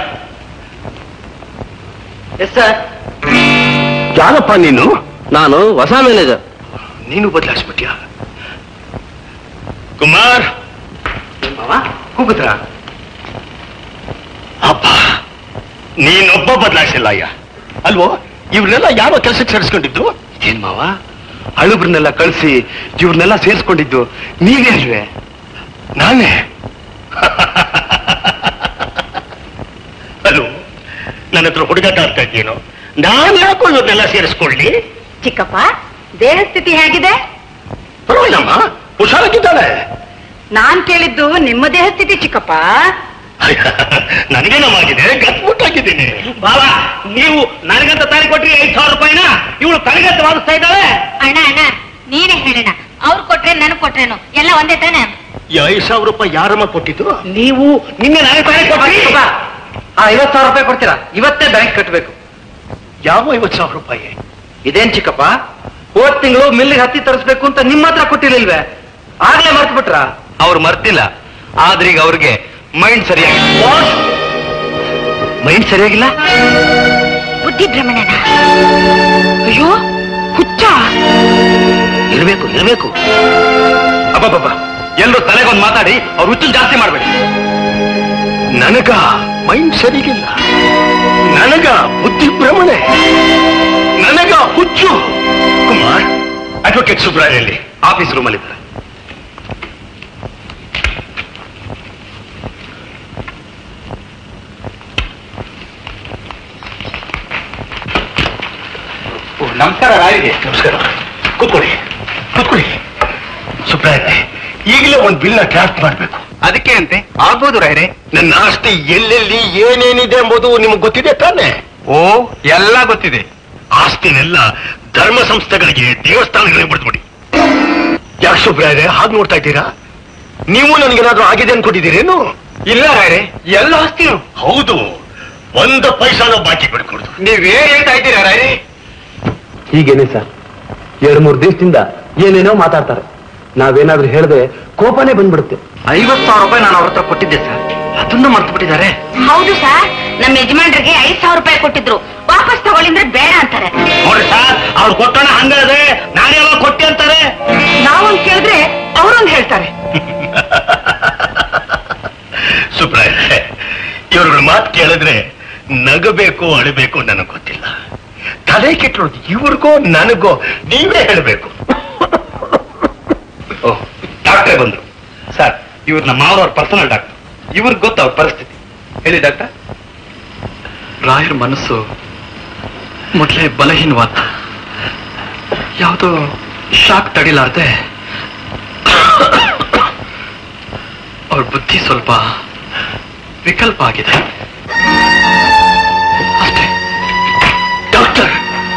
yes sir ಯಾರಪ್ಪ ನೀನು ನಾನು ಹೊಸ ಮ್ಯಾನೇಜರ್ ನೀನು ಬದಲಾಯಿಸ್ಬಿಟ್ಯಾ ಕುಮಾರ್ ಕೂಗುದ್ರ ಅಪ್ಪ ನೀನೊಬ್ಬ ಬದಲಾಯಿಸಿಲ್ಲ ಅಯ್ಯ ಅಲ್ವೋ ಇವ್ರನ್ನೆಲ್ಲ ಯಾವ ಕೆಲಸಕ್ಕೆ ಸೇರಿಸ್ಕೊಂಡಿದ್ದು ಏನ್ ಮಾವ ಅಳುಬ್ರನ್ನೆಲ್ಲ ಕಳಿಸಿ ಇವ್ರನ್ನೆಲ್ಲ ಸೇರಿಸ್ಕೊಂಡಿದ್ದು ನೀವೇ ಅಲ್ವೇ ನಾನೇ ಅಲ್ವೋ ನನ್ನ ಹತ್ರ ಹುಡುಗಾಟ ಆಗ್ತಾ ಇದ್ದೇನು ನಾನು ಯಾಕೋ ಇವ್ರನ್ನೆಲ್ಲ ಸೇರಿಸ್ಕೊಳ್ಳಿ ಚಿಕ್ಕಪ್ಪ ದೇಹ ಸ್ಥಿತಿ ಹೇಗಿದೆ ಪರವಾಗಿಲ್ಲಮ್ಮ ಹುಷಾರಾಗಿದ್ದಾಳೆ ನಾನ್ ಕೇಳಿದ್ದು ನಿಮ್ಮ ದೇಹ ಸ್ಥಿತಿ ಚಿಕ್ಕಪ್ಪ ನನಗೇನವಾಗಿದೆ ಗಟ್ಮುಟ್ಟಾಗಿದ್ದೀನಿ ಬಾಬಾ ನೀವು ನನಗಂತ ತಾಳಿ ಕೊಟ್ರಿ ಐದ್ ಸಾವಿರ ರೂಪಾಯಿನ ಇವಳು ತನಗಂತ ವಾದಿಸ್ತಾ ಇದ್ದಾಳೆ ಅಣ್ಣ ಅಣ್ಣ ನೀನೇ ಹೇಳಣ್ಣ ಅವ್ರು ಕೊಟ್ರೆ ನನಗ್ ಕೊಟ್ರೇನು ಎಲ್ಲ ಒಂದೇ ತಾನೆ ಈ ಐದು ಸಾವಿರ ರೂಪಾಯಿ ಯಾರಮ್ಮ ಕೊಟ್ಟಿದ್ದು ನೀವು ನಿನ್ನೆ ನನಗೆ ತಾಳಿ ಕೊಟ್ರಿ ಆ ಐವತ್ ಸಾವಿರ ರೂಪಾಯಿ ಕೊಡ್ತೀರಾ ಇವತ್ತೇ ಬ್ಯಾಂಕ್ ಕಟ್ಟಬೇಕು ಯಾವ ಐವತ್ತು ಸಾವಿರ ರೂಪಾಯಿ ಇದೇನ್ ಚಿಕ್ಕಪ್ಪ ಹೋದ್ ತಿಂಗಳು ಮಿಲ್ಲಿಗೆ ಹತ್ತಿ ತರಿಸ್ಬೇಕು ಅಂತ ನಿಮ್ಮ ಹತ್ರ ಕೊಟ್ಟಿರ್ಲಿಲ್ವೇ ಆಗ್ಲೇ ಮರ್ತು ಬಿಟ್ರ ಅವ್ರು ಮರ್ತಿಲ್ಲ ಆದ್ರೆ ಈಗ ಅವ್ರಿಗೆ ಮೈಂಡ್ ಸರಿಯಾಗಿ ಮೈಂಡ್ ಸರಿಯಾಗಿಲ್ಲ ಬುದ್ಧಿ ಭ್ರಮಣನ ಅಯ್ಯೋ ಹುಚ್ಚ ಇರ್ಬೇಕು ಇರ್ಬೇಕು ಅಬ್ಬಬ್ಬ ಎಲ್ಲರೂ ತಲೆಗೊಂದು ಮಾತಾಡಿ ಅವ್ರು ಹುಚ್ಚು ಜಾಸ್ತಿ ಮಾಡ್ಬೇಡಿ ನನಗ ಮೈಂಡ್ ಸರಿಗಿಲ್ಲ ನನಗ ಬುದ್ಧಿ ಭ್ರಮಣೆ ನನಗ ಹುಚ್ಚು ಕುಮಾರ್ ಅಡ್ವೊಕೇಟ್ ಸುಬ್ರಾಯಲ್ಲಿ ಆಫೀಸ್ ರೂಮಲ್ಲಿ ಇದ್ದಾರೆ ನಮಸ್ಕಾರ ರಾಯಿಗೆ ನಮಸ್ಕಾರ ಕೂತ್ಕೊಳ್ಳಿ ಕೂತ್ಕೊಳ್ಳಿ ಸುಬ್ರಾಯ್ ಈಗಲೇ ಒಂದು ಬಿಲ್ನ ಡ್ರಾಫ್ಟ್ ಮಾಡಬೇಕು ಅದಕ್ಕೆ ಅಂತೆ ಆಗ್ಬೋದು ರಾಯ್ರೆ ನನ್ನ ಆಸ್ತಿ ಎಲ್ಲೆಲ್ಲಿ ಏನೇನಿದೆ ಎಂಬುದು ನಿಮಗೆ ಗೊತ್ತಿದೆ ತಾನೆ ಓ ಎಲ್ಲ ಗೊತ್ತಿದೆ ಆಸ್ತಿನೆಲ್ಲ ಧರ್ಮ ಸಂಸ್ಥೆಗಳಿಗೆ ದೇವಸ್ಥಾನಗಳಿಗೆ ಬಿಡ್ಬಿಡಿ ಯಾಕೆ ಸುಬ್ರಾಯರೆ ಹಾಗೆ ನೋಡ್ತಾ ಇದ್ದೀರಾ ನೀವು ನನಗೇನಾದ್ರೂ ಆಗಿದೆ ಅನ್ಕೊಂಡಿದ್ದೀರೇನು ಇಲ್ಲ ರಾಯ್ರೆ ಎಲ್ಲ ಆಸ್ತಿನು ಹೌದು ಒಂದು ಪೈಸಾನು ಬಾಕಿ ಬಿಡ್ಕೊಡ್ದು ನೀವೇನ್ ಹೇಳ್ತಾ ಇದ್ದೀರಾ ರಾಯ್ರೆ ಹೀಗೇನೆ ಸರ್ ಎರಡ್ ಮೂರು ದಿವಸದಿಂದ ಏನೇನೋ ಮಾತಾಡ್ತಾರೆ ನಾವೇನಾದ್ರೂ ಹೇಳಿದ್ರೆ ಕೋಪನೇ ಬಂದ್ಬಿಡುತ್ತೆ ಐವತ್ ಸಾವಿರ ರೂಪಾಯಿ ನಾನು ಅವ್ರ ಹತ್ರ ಕೊಟ್ಟಿದ್ದೆ ಸರ್ ಅದನ್ನ ಮರ್ತು ಬಿಟ್ಟಿದ್ದಾರೆ ಹೌದು ಸರ್ ನಮ್ಮ ಯಜಮಾನ್ರಿಗೆ ಐದ್ ಸಾವಿರ ರೂಪಾಯಿ ಕೊಟ್ಟಿದ್ರು ವಾಪಸ್ ತಗೊಳ್ಳಿಂದ್ರೆ ಬೇಡ ಅಂತಾರೆ ನೋಡಿ ಸರ್ ಅವ್ರು ಕೊಟ್ಟೋಣ ಹಂಗದೆ ನಾನೇ ಯಾವಾಗ ಕೊಟ್ಟೆ ಅಂತಾರೆ ನಾವೊಂದ್ ಕೇಳಿದ್ರೆ ಅವ್ರೊಂದ್ ಹೇಳ್ತಾರೆ ಸುಬ್ರಾಯ ಇವ್ರುಗಳ ಮಾತು ಕೇಳಿದ್ರೆ ನಗಬೇಕು ಅಳಬೇಕು ನನಗೆ ಗೊತ್ತಿಲ್ಲ ತಲೆ ಕೆಟ್ಟೋದು ಇವ್ರಿಗೋ ನನಗೋ ನೀವೇ ಹೇಳಬೇಕು ಓ ಡಾಕ್ಟ್ರೇ ಬಂದ್ರು ಸರ್ ಇವ್ರು ನಮ್ಮ ಮಾವನವ್ರ ಪರ್ಸನಲ್ ಡಾಕ್ಟರ್ ಇವ್ರಿಗೆ ಗೊತ್ತ ಅವ್ರ ಪರಿಸ್ಥಿತಿ ಹೇಳಿ ಡಾಕ್ಟರ್ ರಾಯರ ಮನಸ್ಸು ಮೊದಲೇ ಬಲಹೀನವಾದ ಯಾವುದೋ ಶಾಕ್ ತಡಿಲಾರ್ದೆ ಅವಳ ಬುದ್ಧಿ ಸ್ವಲ್ಪ ವಿಕಲ್ಪ ಆಗಿದೆ ಅಷ್ಟೇ ಡಾಕ್ಟರ್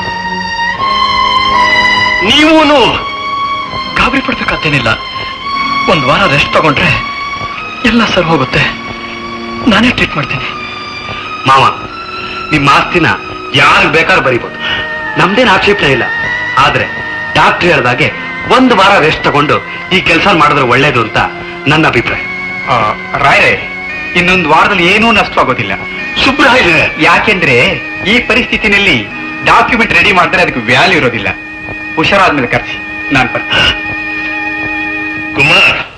ನೀವೂನು ಗಾಬರಿ ಪಡ್ಬೇಕಾದ್ದೇನಿಲ್ಲ ಒಂದ್ ವಾರ ರೆಸ್ಟ್ ತಗೊಂಡ್ರೆ ಎಲ್ಲ ಸರ್ ಹೋಗುತ್ತೆ ನಾನೇ ಟ್ರೀಟ್ ಮಾಡ್ತೀನಿ ಮಾವ ನಿಮ್ಮ ಆಸ್ತಿನ ಯಾರು ಬೇಕಾದ್ರೂ ಬರೀಬಹುದು ನಮ್ದೇನು ಆಕ್ಷೇಪಣೆ ಇಲ್ಲ ಆದ್ರೆ ಡಾಕ್ಟರ್ ಹೇಳ್ದಾಗೆ ಒಂದು ವಾರ ರೆಸ್ಟ್ ತಗೊಂಡು ಈ ಕೆಲಸ ಮಾಡಿದ್ರೆ ಒಳ್ಳೇದು ಅಂತ ನನ್ನ ಅಭಿಪ್ರಾಯ ರಾಯರೇ ಇನ್ನೊಂದು ವಾರದಲ್ಲಿ ಏನೂ ನಷ್ಟವಾಗೋದಿಲ್ಲ ಸುಬ್ರಾಯ ಯಾಕೆಂದ್ರೆ ಈ ಪರಿಸ್ಥಿತಿನಲ್ಲಿ ಡಾಕ್ಯುಮೆಂಟ್ ರೆಡಿ ಮಾಡಿದ್ರೆ ಅದಕ್ಕೆ ವ್ಯಾಲ್ಯೂ ಇರೋದಿಲ್ಲ ಹುಷಾರಾದ್ಮೇಲೆ ಕರ್ಸಿ ನಾನು ಬರ್ತೀನಿ ಕುಮಾರ್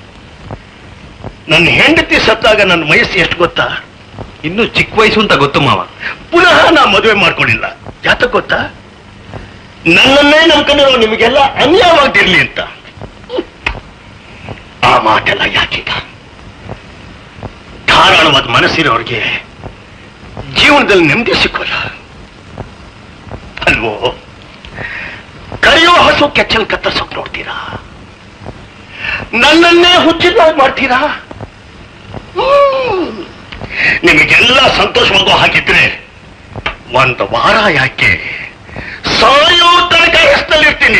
ನನ್ನ ಹೆಂಡತಿ ಸತ್ತಾಗ ನನ್ನ ವಯಸ್ಸು ಎಷ್ಟು ಗೊತ್ತಾ ಇನ್ನು ಚಿಕ್ಕ ವಯಸ್ಸು ಅಂತ ಗೊತ್ತು ಮಾವ ಪುನಃ ನಾ ಮದುವೆ ಮಾಡ್ಕೊಂಡಿಲ್ಲ ಯಾತ ಗೊತ್ತಾ ನನ್ನನ್ನೇ ನಂಬ್ಕೊಂಡಿರೋ ನಿಮಗೆಲ್ಲ ಅನ್ಯಾಯವಾಗ್ತಿರ್ಲಿ ಅಂತ ಆ ಮಾತೆಲ್ಲ ಯಾಕೀಗ ಧಾರಾಳವಾದ ಮನಸ್ಸಿರೋರಿಗೆ ಜೀವನದಲ್ಲಿ ನೆಮ್ಮದಿ ಸಿಕ್ಕೋಲ್ಲ ಅಲ್ವೋ ಕರೆಯೋ ಹಸು ಕೆಚ್ಚಲ್ ಕತ್ತರಿಸೋಕ್ ನೋಡ್ತೀರಾ ನನ್ನನ್ನೇ ಹುಚ್ಚಿದ್ದಾಗಿ ಮಾಡ್ತೀರಾ ಹ್ಮ್. ನಿಮಗೆಲ್ಲ ಸಂತೋಷವಾಗೋ ಹಾಗಿದ್ರೆ ಒಂದು ವಾರ ಯಾಕೆ ಸಾಯೋ ತನಕ ಹೆಸರಲ್ಲಿರ್ತೀನಿ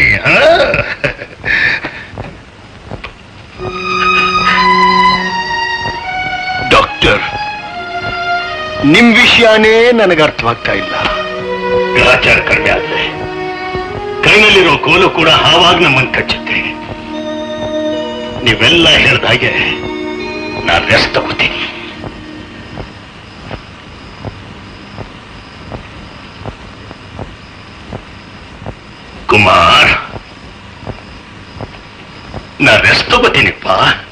ಡಾಕ್ಟರ್ ನಿಮ್ ವಿಷಯನೇ ನನಗೆ ಅರ್ಥವಾಗ್ತಾ ಇಲ್ಲ ಗ್ರಾಚಾರ ಕಡಿಮೆ ಆದ್ರೆ ಕೈನಲ್ಲಿರೋ ಕೋಲು ಕೂಡ ಹಾವಾಗ ನಮ್ಮನ್ನು ಕಚ್ಚುತ್ತೆ ನೀವೆಲ್ಲ ಹೇಳ್ದ ಹಾಗೆ ನಾನು ರೆಸ್ಟ್ ತಗೋತೀನಿ ಕುಮಾರ್ ನಾ ರೆಸ್ಟ್ ತಗೋತೀನಿಪ್ಪ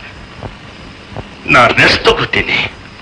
ನಾ ರೆಸ್ಟ್ ತಗೋತೀನಿ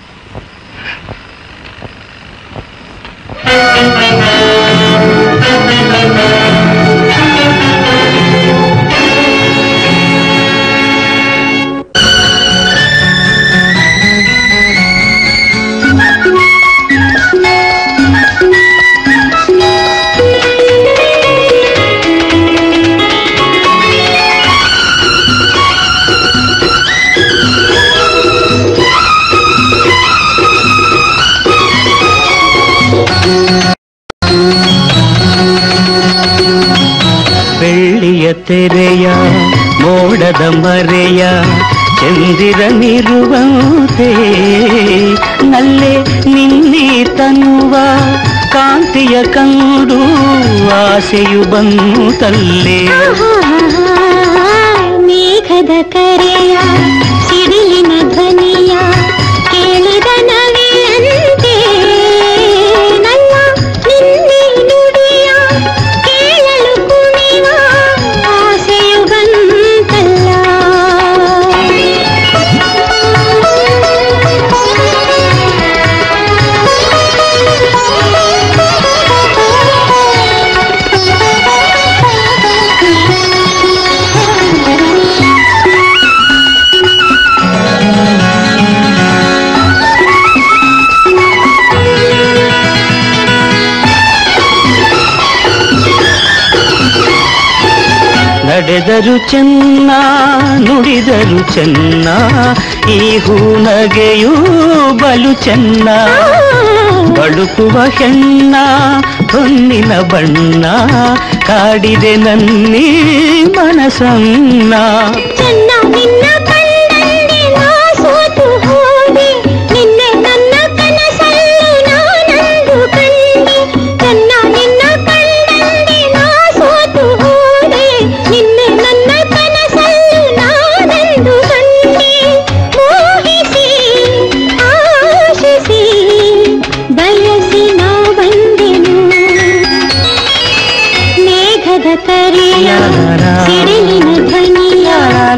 ಬೆಳ್ಳಿಯ ತೆರೆಯ ಮೋಡದ ಮರೆಯ ಚಂದಿರನಿರುವಂತೆ ನಲ್ಲೆ ನಿನ್ನೆ ತನ್ನುವ ಕಾಂತಿಯ ಕಂಡು ಆಸೆಯು ಬಂತಲ್ಲೇ ಮೇಘದ ಕರೆಯ ಸಿಡಿಲಿನ ಧ್ವನಿಯ ಕೇಳಿದ ನವಿಲಂತೆ ನನ್ನ ನಿನ್ನೆ ನುಡಿಯ ಕೇಳಲು ಕುಣಿವ ಆಸೆಯು ನಡೆದರು ಚೆನ್ನ ನುಡಿದರು ಚೆನ್ನ ಈ ಹೂನಗೆಯೂ ಬಲು ಚೆನ್ನ ಬಳುಕುವ ಹೆಣ್ಣ ಹೊನ್ನಿನ ಬಣ್ಣ ಕಾಡಿದೆ ನನ್ನಿ ಮನಸನ್ನ ಚೆನ್ನ ನಿನ್ನ ಕಣ್ಣಲ್ಲಿ ನಾ ಸೋತು ಹೋದೆ ನಿನ್ನೆ ನನ್ನ ಕನಸಲ್ಲೂ ನಾನಂದು ಕಂಡೆ ಚೆನ್ನ ನಿನ್ನ ಕಣ್ಣಲ್ಲಿ ನಾ ಸೋತು ಹೋದೆ ನಿನ್ನೆ ನನ್ನ ಕನಸಲ್ಲೂ ನಾನಂದು ಕಂಡೆ ಮೋಹಿಸಿ ಆಶಿಸಿ ಬಯಸಿ ನಾ ಬಂದೆನು ಮೇಘದ ಕರೆಯ ಸಿಡಿಲಿನ ಧ್ವನಿಯ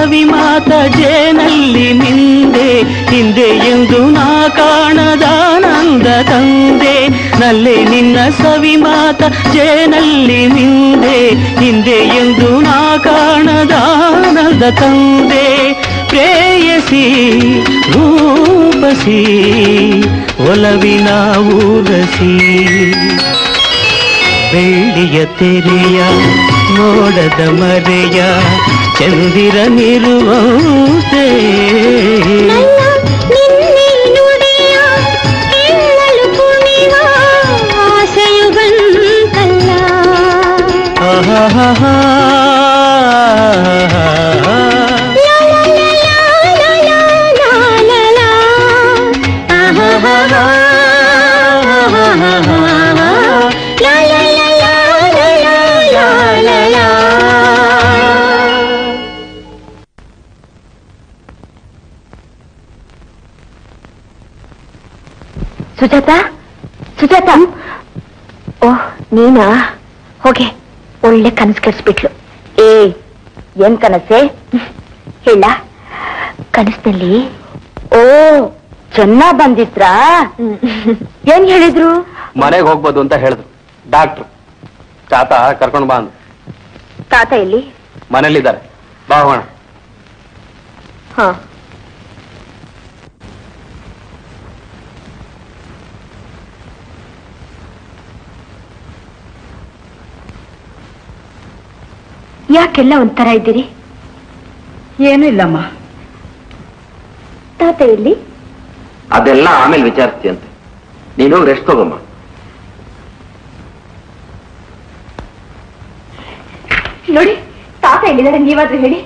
ಸವಿ ಮಾತ ಜೇನಲ್ಲಿ ನಿಂದೆ ಹಿಂದೆ ಎಂದು ನಾ ಕಾಣದಾನಂದ ತಂದೆ ನಲ್ಲೆ ನಿನ್ನ ಸವಿ ಮಾತ ಜೇನಲ್ಲಿ ನಿಂದೆ ಹಿಂದೆ ಎಂದು ನಾ ಕಾಣದಾನಂದ ತಂದೆ ಪ್ರೇಯಸಿ ರೂಪಸಿ ಒಲವಿನ ಊರಸಿ ಬೆಳ್ಳಿಯ ತೆರೆಯ ನೋಡದ ಮರೆಯ ಚಂದಿರನಿರುವಂತೆ ನಿನ್ನೆ ನುಡಿಯ ಕೇಳಲು ಕುಣಿವ ಆಸೆಯು ಬಂತಲ್ಲ ಆಹಾಹಾಹಾ. ಲಾ ಲಾ ಲಾ ಲಾ ಲಾ ಲಾ ಲಾ. ಆಹಾಹಾಹಾ. ಲಾ ಲಾ ಲಾ ಲಾ ಲಾ ಲಾ ಲಾ ಲಾ. ಸುಜಾತ ಸುಜಾತ ಓಹ್ ನೀನಾ ಹೋಗೆ ಒಳ್ಳೆ ಕನಸು ಕೆಡಿಸ್ಬಿಟ್ಲು ಏ ಏನ್ ಕನಸೆ ಹೇಳ ಕನಸಿನಲ್ಲಿ ಓ ಚೆನ್ನಾಗ್ ಬಂದಿದ್ರಾ ಏನ್ ಹೇಳಿದ್ರು ಮನೆಗೆ ಹೋಗ್ಬೋದು ಅಂತ ಹೇಳಿದ್ರು ಡಾಕ್ಟ್ರು ತಾತ ಕರ್ಕೊಂಡು ಬಾ ಅಂದ್ರು ತಾತ ಎಲ್ಲಿ ಮನೇಲಿದ್ದಾರೆ ಬಾ ಹೋಗೋಣ ಹಾ ಯಾಕೆಲ್ಲ ಒಂಥರ ಇದ್ದೀರಿ ಏನೂ ಇಲ್ಲಮ್ಮ ತಾತ ಎಲ್ಲಿ ಅದೆಲ್ಲ ಆಮೇಲೆ ವಿಚಾರಿಸ್ತೀಯಂತೆ ನೀನು ರೆಸ್ಟ್ ತಗೋಮ್ಮ ನೋಡಿ ತಾತ ಎಲ್ಲಿದ್ದಾರೆ ನೀವಾದ್ರೂ ಹೇಳಿ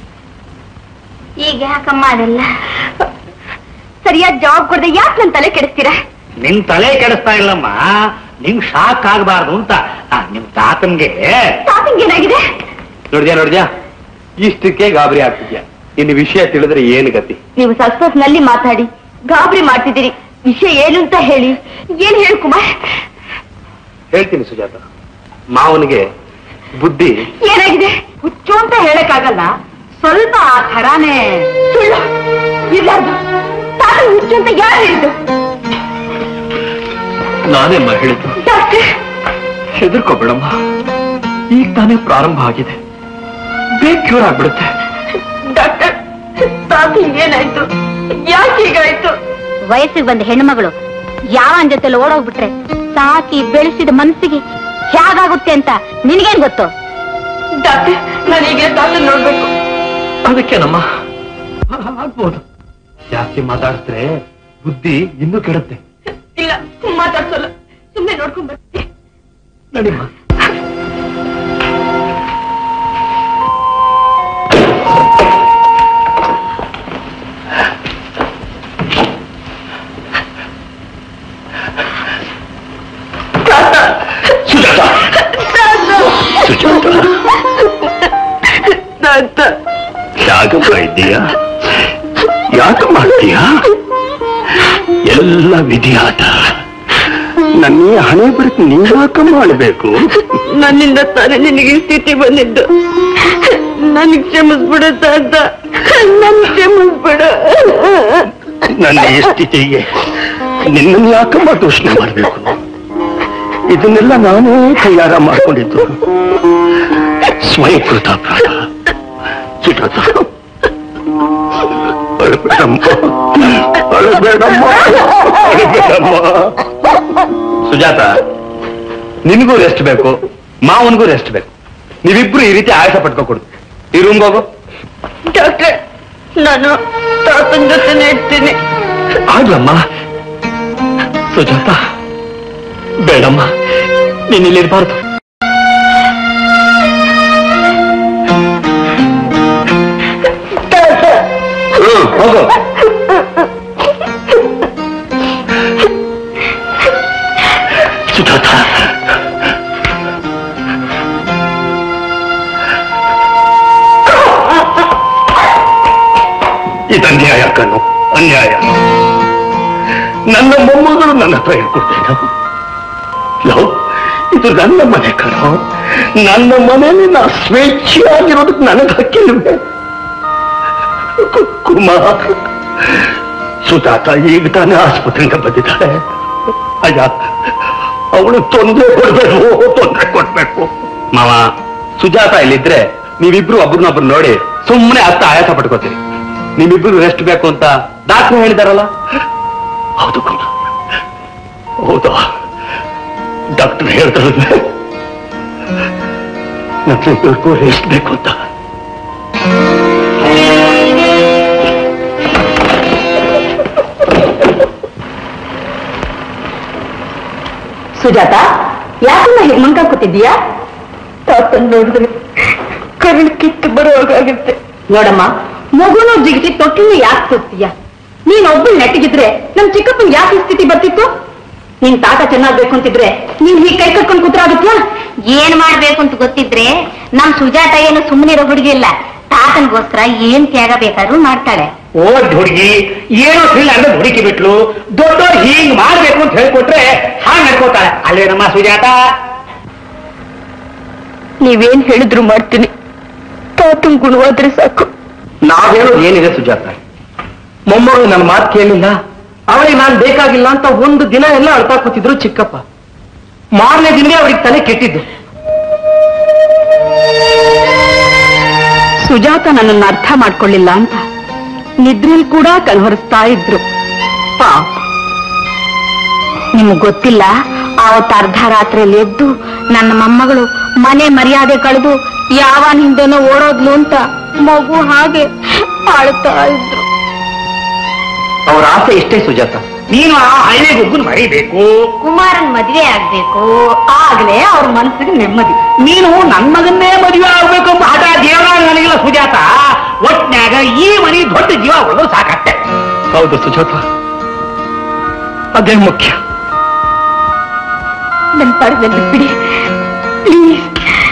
ಈಗ ಯಾಕಮ್ಮ ಅದೆಲ್ಲ ಸರಿಯಾದ ಜವಾಬ್ ಕೊಡದೆ ಯಾಕೆ ನನ್ ತಲೆ ಕೆಡಿಸ್ತೀರಾ ನಿನ್ ತಲೆ ಕೆಡಿಸ್ತಾ ಇಲ್ಲಮ್ಮ ನಿಂಗ್ ಶಾಕ್ ಆಗ್ಬಾರ್ದು ಅಂತ ಆ, ನಿಮ್ ತಾತನ್ಗೆ ತಾತಂಗೆ ಏನಾಗಿದೆ ನೋಡಿದ್ಯಾ ನೋಡಿದ್ಯಾ ಇಷ್ಟಕ್ಕೆ ಗಾಬರಿ ಆಗ್ತಿದ್ಯಾ ಇನ್ನು ವಿಷಯ ತಿಳಿದ್ರೆ ಏನು ಗತಿ ನೀವು ಸಸ್ಪಸ್ನಲ್ಲಿ ಮಾತಾಡಿ ಗಾಬರಿ ಮಾಡ್ತಿದ್ದೀರಿ ವಿಷಯ ಏನು ಅಂತ ಹೇಳಿ ಏನ್ ಹೇಳು ಕುಮಾರ್ ಹೇಳ್ತೀನಿ ಸುಜಾತ ಮಾವನಿಗೆ ಬುದ್ಧಿ ಏನಾಗಿದೆ ಹುಚ್ಚು ಅಂತ ಹೇಳಕ್ಕಾಗಲ್ಲ ಸ್ವಲ್ಪ ಆ ಥರಾನೇ ಸುಳ್ಳು ಇರ್ಲಾರ್ದು ತಾತ ಹುಚ್ಚು ಅಂತ ಯಾರು ಹೇಳಿದ್ದು ನಾನೇ ಹೇಳಿದ್ದು ಡಾಕ್ಟರ್ ಹೆದರ್ಕೋಬೇಡಮ್ಮ ಈಗ ತಾನೇ ಪ್ರಾರಂಭ ಆಗಿದೆ ಬೇಗ ಕ್ಯೂರ್ ಆಗ್ಬಿಡುತ್ತೆ ಡಾಕ್ಟರ್ ತಾತ ಏನಾಯ್ತು ಯಾಕೆ ಹೀಗಾಯ್ತು ವಯಸ್ಸಿಗೆ ಬಂದ ಹೆಣ್ಮಗಳು ಯಾವನ್ ಜೊತೆಲಿ ಓಡೋಗ್ಬಿಟ್ರೆ ಸಾಕಿ ಬೆಳೆಸಿದ ಮನಸ್ಸಿಗೆ ಹೇಗಾಗುತ್ತೆ ಅಂತ ನಿನಗೇನ್ ಗೊತ್ತು ಡಾಕ್ಟರ್ ನಾನೀಗ ತಾತ ನೋಡ್ಬೇಕು ಅದಕ್ಕೇನಮ್ಮ ಆಗ್ಬೋದು ಜಾಸ್ತಿ ಮಾತಾಡಿದ್ರೆ ಬುದ್ಧಿ ಇನ್ನೂ ಕೆಡುತ್ತೆ ಇಲ್ಲ ಮಾತಾಡ್ಸಲ್ಲ ಸುಮ್ಮನೆ ನೋಡ್ಕೊಂಡ್ ಬರ್ತೀನಿ ನಡಿಮ್ಮ ಯಾಕಪ್ಪ ಇದ್ದೀಯಾ ಯಾಕೆ ಮಾಡ್ತೀಯಾ ಎಲ್ಲ ವಿಧಿಯಾಟ ನನ್ನ ಈ ಹಣೆ ಬರಕ್ ನೀವ್ಯಾಕ ಮಾಡಬೇಕು ನನ್ನಿಂದ ತಾನೇ ನಿನಗೆ ಈ ಸ್ಥಿತಿ ಬಂದಿದ್ದು ನನಗ್ ಕ್ಷಮಿಸ್ಬಿಡು ತಾತ ನನ್ ಕ್ಷಮಿಸ್ಬಿಡು ನನ್ನ ಈ ಸ್ಥಿತಿಗೆ ನಿನ್ನನ್ನು ಯಾಕಮ್ಮ ದೂಷಣೆ ಮಾಡಬೇಕು ಇದನ್ನೆಲ್ಲ ನಾನೇ ತಯಾರ ಮಾಡ್ಕೊಂಡಿದ್ದು ಸ್ವಯಂಕೃತ ಪ್ರಾಣ ಚಿಟತ ಅಳಬೇಡಮ್ಮ ಅಳಬೇಡಮ್ಮ ಅಳಬೇಡಮ್ಮ ಸುಜಾತ ನಿನಗೂ ರೆಸ್ಟ್ ಬೇಕು ಮಾವನಿಗೂ ರೆಸ್ಟ್ ಬೇಕು ನೀವಿಬ್ರು ಈ ರೀತಿ ಆಯಾಸ ಪಟ್ಕೊಕೊಡು ಈ ರೂಮ್ಗೆ ಹೋಗು ಡಾಕ್ಟ್ರೆ ನಾನು ತಾತನ ಜೊತೆನೆ ಇರ್ತೀನಿ ಆಗ್ಲಮ್ಮ ಸುಜಾತ ಬೇಡಮ್ಮ ನೀನ್ ಇಲ್ಲಿರ್ಬಾರ್ದು ಹ್ಮ್ ಹೋಗು ಸುಜಾತ ಇದು ಅನ್ಯಾಯ ಕಣ್ಣು ಅನ್ಯಾಯ ನನ್ನ ಮೊಮ್ಮಗಳು ನನ್ನ ಹತ್ರ ಹೇಳ್ಕೊಡ್ತೇನೆ ಲವ್ ಇದು ನನ್ನ ಮನೆ ಕಣೋ ನನ್ನ ಮನೆಯಲ್ಲಿ ನಾ ಸ್ವೇಚ್ಛೆಯಾಗಿರೋದಕ್ಕೆ ನನಗೆ ಹಕ್ಕಿಲ್ವೇ ಕುಮಾರ್ ಸುಜಾತ ಈಗ ತಾನೇ ಆಸ್ಪತ್ರೆಯಿಂದ ಬಂದಿದ್ದಾಳೆ ಅಯ್ಯ ಅವಳು ತೊಂದರೆ ಕೊಡ್ಬೇಕು ತೊಂದರೆ ಕೊಡ್ಬೇಕು ಮಾವ ಸುಜಾತ ಇಲ್ಲಿದ್ರೆ ನೀವಿಬ್ರು ಒಬ್ರನ್ನೊಬ್ರು ನೋಡಿ ಸುಮ್ಮನೆ ಅತ್ತ ಆಯಾಸ ಪಟ್ಕೋತೀರಿ ನಿಮ್ಮಿಬ್ರು ರೆಸ್ಟ್ ಬೇಕು ಅಂತ ಡಾಕ್ಟರ್ ಹೇಳಿದಾರಲ್ಲ ಹೌದು ಕುಮಾರ್ ಹೌದಾ ಡಾಕ್ಟರ್ ಹೇಳ್ತಾರೆ ನಮ್ಮಿಬ್ಬರಿಗೂ ರೆಸ್ಟ್ ಬೇಕು ಅಂತ ಸುಜಾತ ಯಾಕಮ್ಮ ಹೀಗೆ ಮಂಕ ಕೂತಿದ್ದೀಯಾ ತಾತನ್ ನೋಡಿದ್ರೆ ಕರುಳು ಕಿತ್ತು ಬರುವಾಗುತ್ತೆ ನೋಡಮ್ಮ ಮಗುನು ಜಿಗಿಸಿ ತೊಟ್ಟಿನ ಯಾಕೆ ಕೂತೀಯ ನೀನ್ ಒಬ್ಬಳು ನೆಟ್ಟಿಗಿದ್ರೆ ನಮ್ ಚಿಕ್ಕಪ್ಪನ್ ಯಾಕೆ ಈ ಸ್ಥಿತಿ ಬರ್ತಿತ್ತು ನಿನ್ ತಾತ ಚೆನ್ನಾಗ್ಬೇಕು ಅಂತಿದ್ರೆ ನೀನ್ ಹೀಗೆ ಕೈ ಕಟ್ಕೊಂಡು ಕೂತ್ರಾಗುತ್ತಾ ಏನ್ ಮಾಡ್ಬೇಕು ಅಂತ ಗೊತ್ತಿದ್ರೆ ನಮ್ ಸುಜಾತ ಏನು ಸುಮ್ಮನಿರೋ ಹುಡುಗಿ ಇಲ್ಲ ತಾತನ್ಗೋಸ್ಕರ ಏನ್ ತ್ಯಾಗ ಬೇಕಾದ್ರೂ ಮಾಡ್ತಾಳೆ ಓ ಹುಡುಗಿ ಏನೋ ತಿಳ್ಳ ಅಂದ್ರೆ ಹುಡುಕಿ ಬಿಟ್ಲು ದೊಡ್ಡವ್ರು ಹೀಗ್ ಮಾಡ್ಬೇಕು ಅಂತ ಹೇಳ್ಕೊಟ್ರೆ ಹಾಗೆ ನಡ್ಕೋತಾಳೆ ಅಲ್ಲೇನಮ್ಮ ಸುಜಾತ ನೀವೇನ್ ಹೇಳಿದ್ರು ಮಾಡ್ತೀನಿ ತಾತನ್ ಗುಣವಾದ್ರೆ ಸಾಕು ನಾವೇನೋ ಏನಿದೆ ಸುಜಾತ ಮೊಮ್ಮಗಳು ನನ್ನ ಮಾತು ಕೇಳಿಲ್ಲ ಅವಳಿಗೆ ನಾನು ಬೇಕಾಗಿಲ್ಲ ಅಂತ ಒಂದು ದಿನ ಎಲ್ಲ ಅಳ್ತಾ ಕೂತಿದ್ರು ಚಿಕ್ಕಪ್ಪ ಮಾರನೇ ದಿನವೇ ಅವಳಿಗೆ ತಲೆ ಕೆಟ್ಟಿದ್ದು ಸುಜಾತ ನನ್ನನ್ನು ಅರ್ಥ ಮಾಡ್ಕೊಳ್ಳಿಲ್ಲ ಅಂತ ನಿದ್ರೆಲ್ ಕೂಡ ಕನ್ಹರಿಸ್ತಾ ಇದ್ರು ಪಾಪ ನಿಮ್ಗ್ ಗೊತ್ತಿಲ್ಲ ಆವತ್ತು ಅರ್ಧ ರಾತ್ರಿಯಲ್ಲಿ ಎದ್ದು ನನ್ನ ಮೊಮ್ಮಗಳು ಮನೆ ಮರ್ಯಾದೆ ಕಳೆದು ಯಾವನ್ ಹಿಂದೆನೋ ಓಡೋದ್ಲು ಅಂತ ಮಗು ಹಾಗೆ ಆಳ್ತಾ ಇದ್ರು ಅವರ ಆಸೆ ಇಷ್ಟೇ ಸುಜಾತ ನೀನು ಆ ಹಳ್ಳಿ ಗುಗ್ಗನ್ ಮರಿಬೇಕು ಕುಮಾರನ್ ಮದ್ವೆ ಆಗ್ಬೇಕು ಆಗ್ಲೇ ಅವ್ರ ಮನಸ್ಸಿಗೆ ನೆಮ್ಮದಿ ನೀನು ನನ್ನ ಮಗನ್ನೇ ಮದುವೆ ಆಗ್ಬೇಕು ಎಂಬ ಹಠ ಜೀವನ ನನಗಿಲ್ಲ ಸುಜಾತ ಒಟ್ನ್ಯಾಗ ಈ ಮನೆ ದೊಡ್ಡ ಜೀವ ಉಳಿದು ಸಾಕತ್ತೆ ಹೌದು ಸುಜಾತ ಅದೇ ಮುಖ್ಯ ನನ್ ಪಡೆದಲ್ಲಿ ಬಿಡಿ ಪ್ಲೀಸ್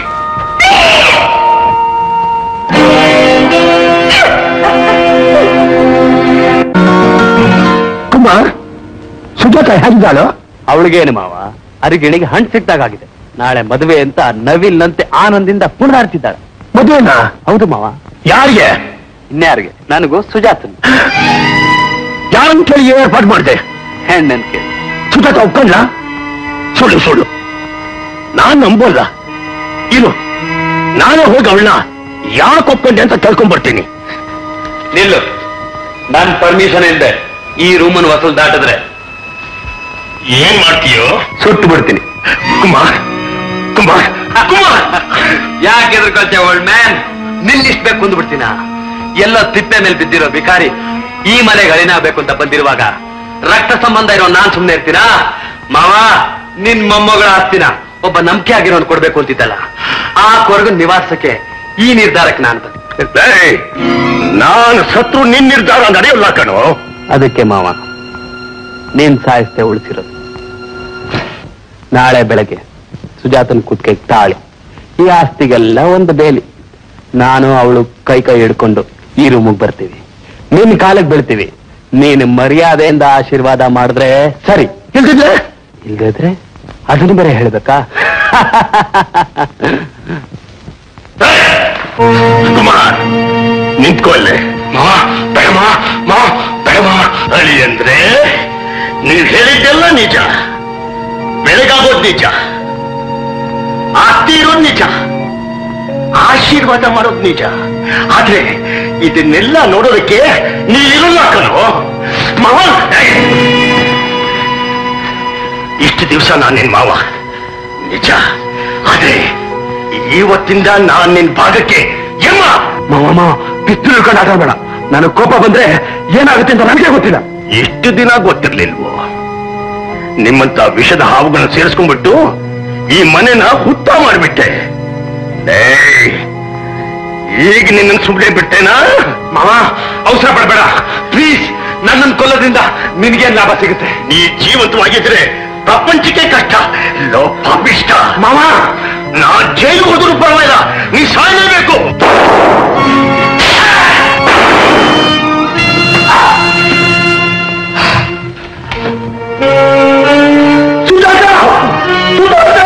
ಕುಮಾರ್ ಸುಜಾತ ಹೇಗಿದ್ದಾಳು ಅವಳಿಗೇನು ಮಾವ ಅರಿಗಿಣಿಗೆ ಹಣ್ಣು ಸಿಕ್ತಾಗಿದೆ ನಾಳೆ ಮದುವೆ ಅಂತ ನವಿಲ್ನಂತೆ ಆನಂದಿಂದ ಕುಣಿದಾಡ್ತಿದ್ದಾಳೆ ಮದುವೆನಾ ಹೌದು ಮಾವ ಯಾರಿಗೆ ಇನ್ಯಾರಿಗೆ ನನಗೂ ಸುಜಾತನ್ ಯಾರನ್ನ ಕೇಳಿ ಏರ್ಪಾಡು ಮಾಡಿದೆ ಹೆಣ್ಣನ್ ಕೇಳಿ ಸುಜಾತ ಒಪ್ಕೊಂಡ್ಲ ಸುಳ್ಳು ಸುಳ್ಳು ನಾನ್ ನಂಬೋಲ್ಲ ಇರು ನಾನೇ ಹೋಗಿ ಅವಳನ್ನ ಯಾಕೆ ಒಪ್ಕೊಂಡೆ ಅಂತ ಕೇಳ್ಕೊಂಡ್ಬರ್ತೀನಿ ನಿಲ್ಲು ನನ್ ಪರ್ಮಿಷನ್ ಇಲ್ಲದೆ ಈ ರೂಮನ್ ವಸೂಲ್ ದಾಟಿದ್ರೆ ಏನ್ ಮಾಡ್ತೀಯೋ ಸುಟ್ಟು ಬಿಡ್ತೀನಿ ಕುಮಾರ್ ಕುಮಾರ್ ಕುಮಾರ್ ಯಾಕೆ ಎದುರ್ಕೊಳ್ತೇವೆ ಓಲ್ಡ್ ಮ್ಯಾನ್ ನಿಲ್ಲಿಸ್ಟ್ ಬೇಕು ಅಂದ್ಬಿಡ್ತೀನ ಎಲ್ಲ ತಿಪ್ಪೆ ಮೇಲೆ ಬಿದ್ದಿರೋ ಬಿಕಾರಿ ಈ ಮನೆಗೆ ಹಳಿನಾಗಬೇಕು ಅಂತ ಬಂದಿರುವಾಗ ರಕ್ತ ಸಂಬಂಧ ಇರೋ ನಾನ್ ಸುಮ್ನೆ ಇರ್ತೀನಾ ಮಾವ ನಿನ್ ಮೊಮ್ಮಗಳ ಆಸ್ತಿನ ಒಬ್ಬ ನಂಬಿಕೆ ಆಗಿರೋನ್ ಕೊಡ್ಬೇಕು ಅಂತಿದ್ದಲ್ಲ ಆ ಕೊರಗನ್ ನಿವಾಸಕ್ಕೆ ಈ ನಿರ್ಧಾರಕ್ಕೆ ನಾನು ಬಂದೆ ಏಯ್, ನಾನು ಸತ್ರು ನಿನ್ ನಿರ್ಧಾರ ನಡೆಯಲ್ಲ ಕಣೋ ಅದಕ್ಕೆ ಮಾವ ನೀನ್ ಸಾಯಿಸ್ತೆ ಉಳಿಸಿರೋದು ನಾಳೆ ಬೆಳಗ್ಗೆ ಸುಜಾತನ್ ಕುತ್ತಿಗೆ ತಾಳಿ ಈ ಆಸ್ತಿಗೆಲ್ಲ ಒಂದು ಬೇಲಿ ನಾನು ಅವಳು ಕೈ ಕೈ ಹಿಡ್ಕೊಂಡು ಈ ರೂಮಿಗೆ ಬರ್ತೀವಿ ನಿನ್ ಕಾಲಕ್ಕೆ ಬೀಳ್ತೀವಿ ನೀನು ಮರ್ಯಾದೆಯಿಂದ ಆಶೀರ್ವಾದ ಮಾಡಿದ್ರೆ ಸರಿ ಇಲ್ದಿದ್ರೆ ಇಲ್ದಿದ್ರೆ ಅದನ್ನು ಬೇರೆ ಹೇಳ್ಬೇಕಾ ಕುಮಾರ್ ನಿಂತ್ಕೊಳ್ಳೆ ಮಾ ಬೇಡಮ್ಮ ಮಾ ಬೇಡಮ್ಮ ಅಳಿ ಅಂದ್ರೆ ನೀವ್ ಹೇಳಿದ್ದೆಲ್ಲ ನಿಜ ಬೆಳಗಾಗೋದ್ ನಿಜ ಆಸ್ತಿ ಇರೋದ್ ನಿಜ ಆಶೀರ್ವಾದ ಮಾಡೋದ್ ನಿಜ ಆದ್ರೆ ಇದನ್ನೆಲ್ಲ ನೋಡೋದಕ್ಕೆ ನೀವಿರಲ್ಲ ಕಣೋ ಮಾವ ಏಯ್! ಇಷ್ಟು ದಿವಸ ನಾನು ನಿನ್ ಮಾವ ನಿಜ ಆದ್ರೆ ಇವತ್ತಿಂದ ನಾನ್ ನಿನ್ ಭಾಗಕ್ಕೆ ಯಮ್ಮ ಮಾಮ ಪಿಸ್ತೂಲ್ ಹಿಡ್ಕೊಂಡು ಆಟ ಬೇಡ ನನಗೆ ಕೋಪ ಬಂದ್ರೆ ಏನಾಗುತ್ತೆ ಅಂತ ನನಗೆ ಗೊತ್ತಿಲ್ಲ ಎಷ್ಟು ದಿನ ಗೊತ್ತಿರ್ಲಿಲ್ವೋ ನಿಮ್ಮಂತ ವಿಷದ ಹಾವುಗಳನ್ನ ಸೇರಿಸ್ಕೊಂಡ್ಬಿಟ್ಟು ಈ ಮನೆನ ಹುತ್ತ ಮಾಡ್ಬಿಟ್ಟೆ ಏಯ್, ಈಗ ನಿನ್ನ ಸುಳ್ಳೆ ಬಿಟ್ಟೆನಾ ಮಾವ ಅವಸರ ಪಡಬೇಡ ಪ್ಲೀಸ್ ನನ್ನನ್ನು ಕೊಲ್ಲೋದ್ರಿಂದ ನಿನಗೇನ್ ಲಾಭ ಸಿಗುತ್ತೆ ನೀ ಜೀವಂತವಾಗಿದ್ರೆ ಪ್ರಪಂಚಕ್ಕೆ ಕಷ್ಟ ಲೋ ಪಾಪಿಷ್ಟ ಮಾವ ನಾ ಜೈಲು ಹೋದ್ರು ಪರವಾಗಿಲ್ಲ ನೀ ಸಾಯಲೇಬೇಕು Sujatha! Sujatha!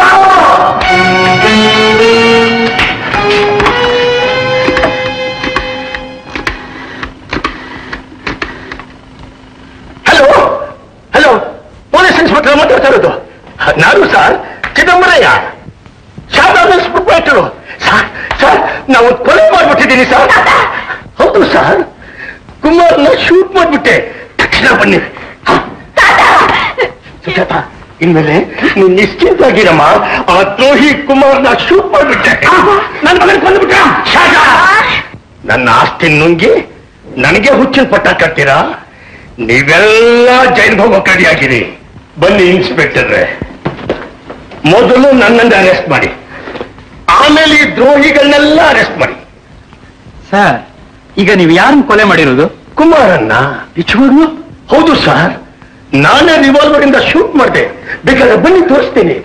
Sir Chidambarayya Sharada proprietor sir sir ನಾವು ಕೊಲೆ ಮಾಡ್ಬಿಟ್ಟಿದ್ದೀನಿ ಸರ್ ಹೌದು ಸರ್ ಕುಮಾರ್ನ ಶೂಟ್ ಮಾಡ್ಬಿಟ್ಟೆ ತಕ್ಷಣ ಬನ್ನಿ ಹ? ಸುಜಾತ ಇನ್ಮೇಲೆ ನೀನ್ ನಿಶ್ಚಿಂತಾಗಿರಮ್ಮ ಆ ದ್ರೋಹಿ ಕುಮಾರ್ನ ಶೂಟ್ ಮಾಡ್ಬಿಟ್ಟೆ ನನ್ನ ಮಗನ ಕೊಂದ್ಬಿಟ್ಟ ಶಾರದಾ ನನ್ನ ಆಸ್ತಿ ನುಂಗಿ ನನಗೆ ಹುಚ್ಚಿನ ಪಟ್ಟ ಕಟ್ತೀರಾ ನೀವೆಲ್ಲ ಜೈಲ್ಗೆ ಹೋಗೋಕೆ ರೆಡಿಯಾಗಿರಿ ಬನ್ನಿ ಇನ್ಸ್ಪೆಕ್ಟರ್ರೆ ಮೊದಲು ನನ್ನನ್ನು ಅರೆಸ್ಟ್ ಮಾಡಿ ಆಮೇಲೆ ಈ ದ್ರೋಹಿಗಳನ್ನೆಲ್ಲ ಅರೆಸ್ಟ್ ಮಾಡಿ ಸರ್ ಈಗ ನೀವು ಯಾರನ್ನ ಕೊಲೆ ಮಾಡಿರೋದು ಕುಮಾರನ್ನ ನಿಜವಾಗ್ಲು ಹೌದು ಸರ್ ನಾನೇ ರಿವಾಲ್ವರ್ ಇಂದ ಶೂಟ್ ಮಾಡಿದೆ ಬೇಕಾದ್ರೆ ಬನ್ನಿ ತೋರಿಸ್ತೀನಿ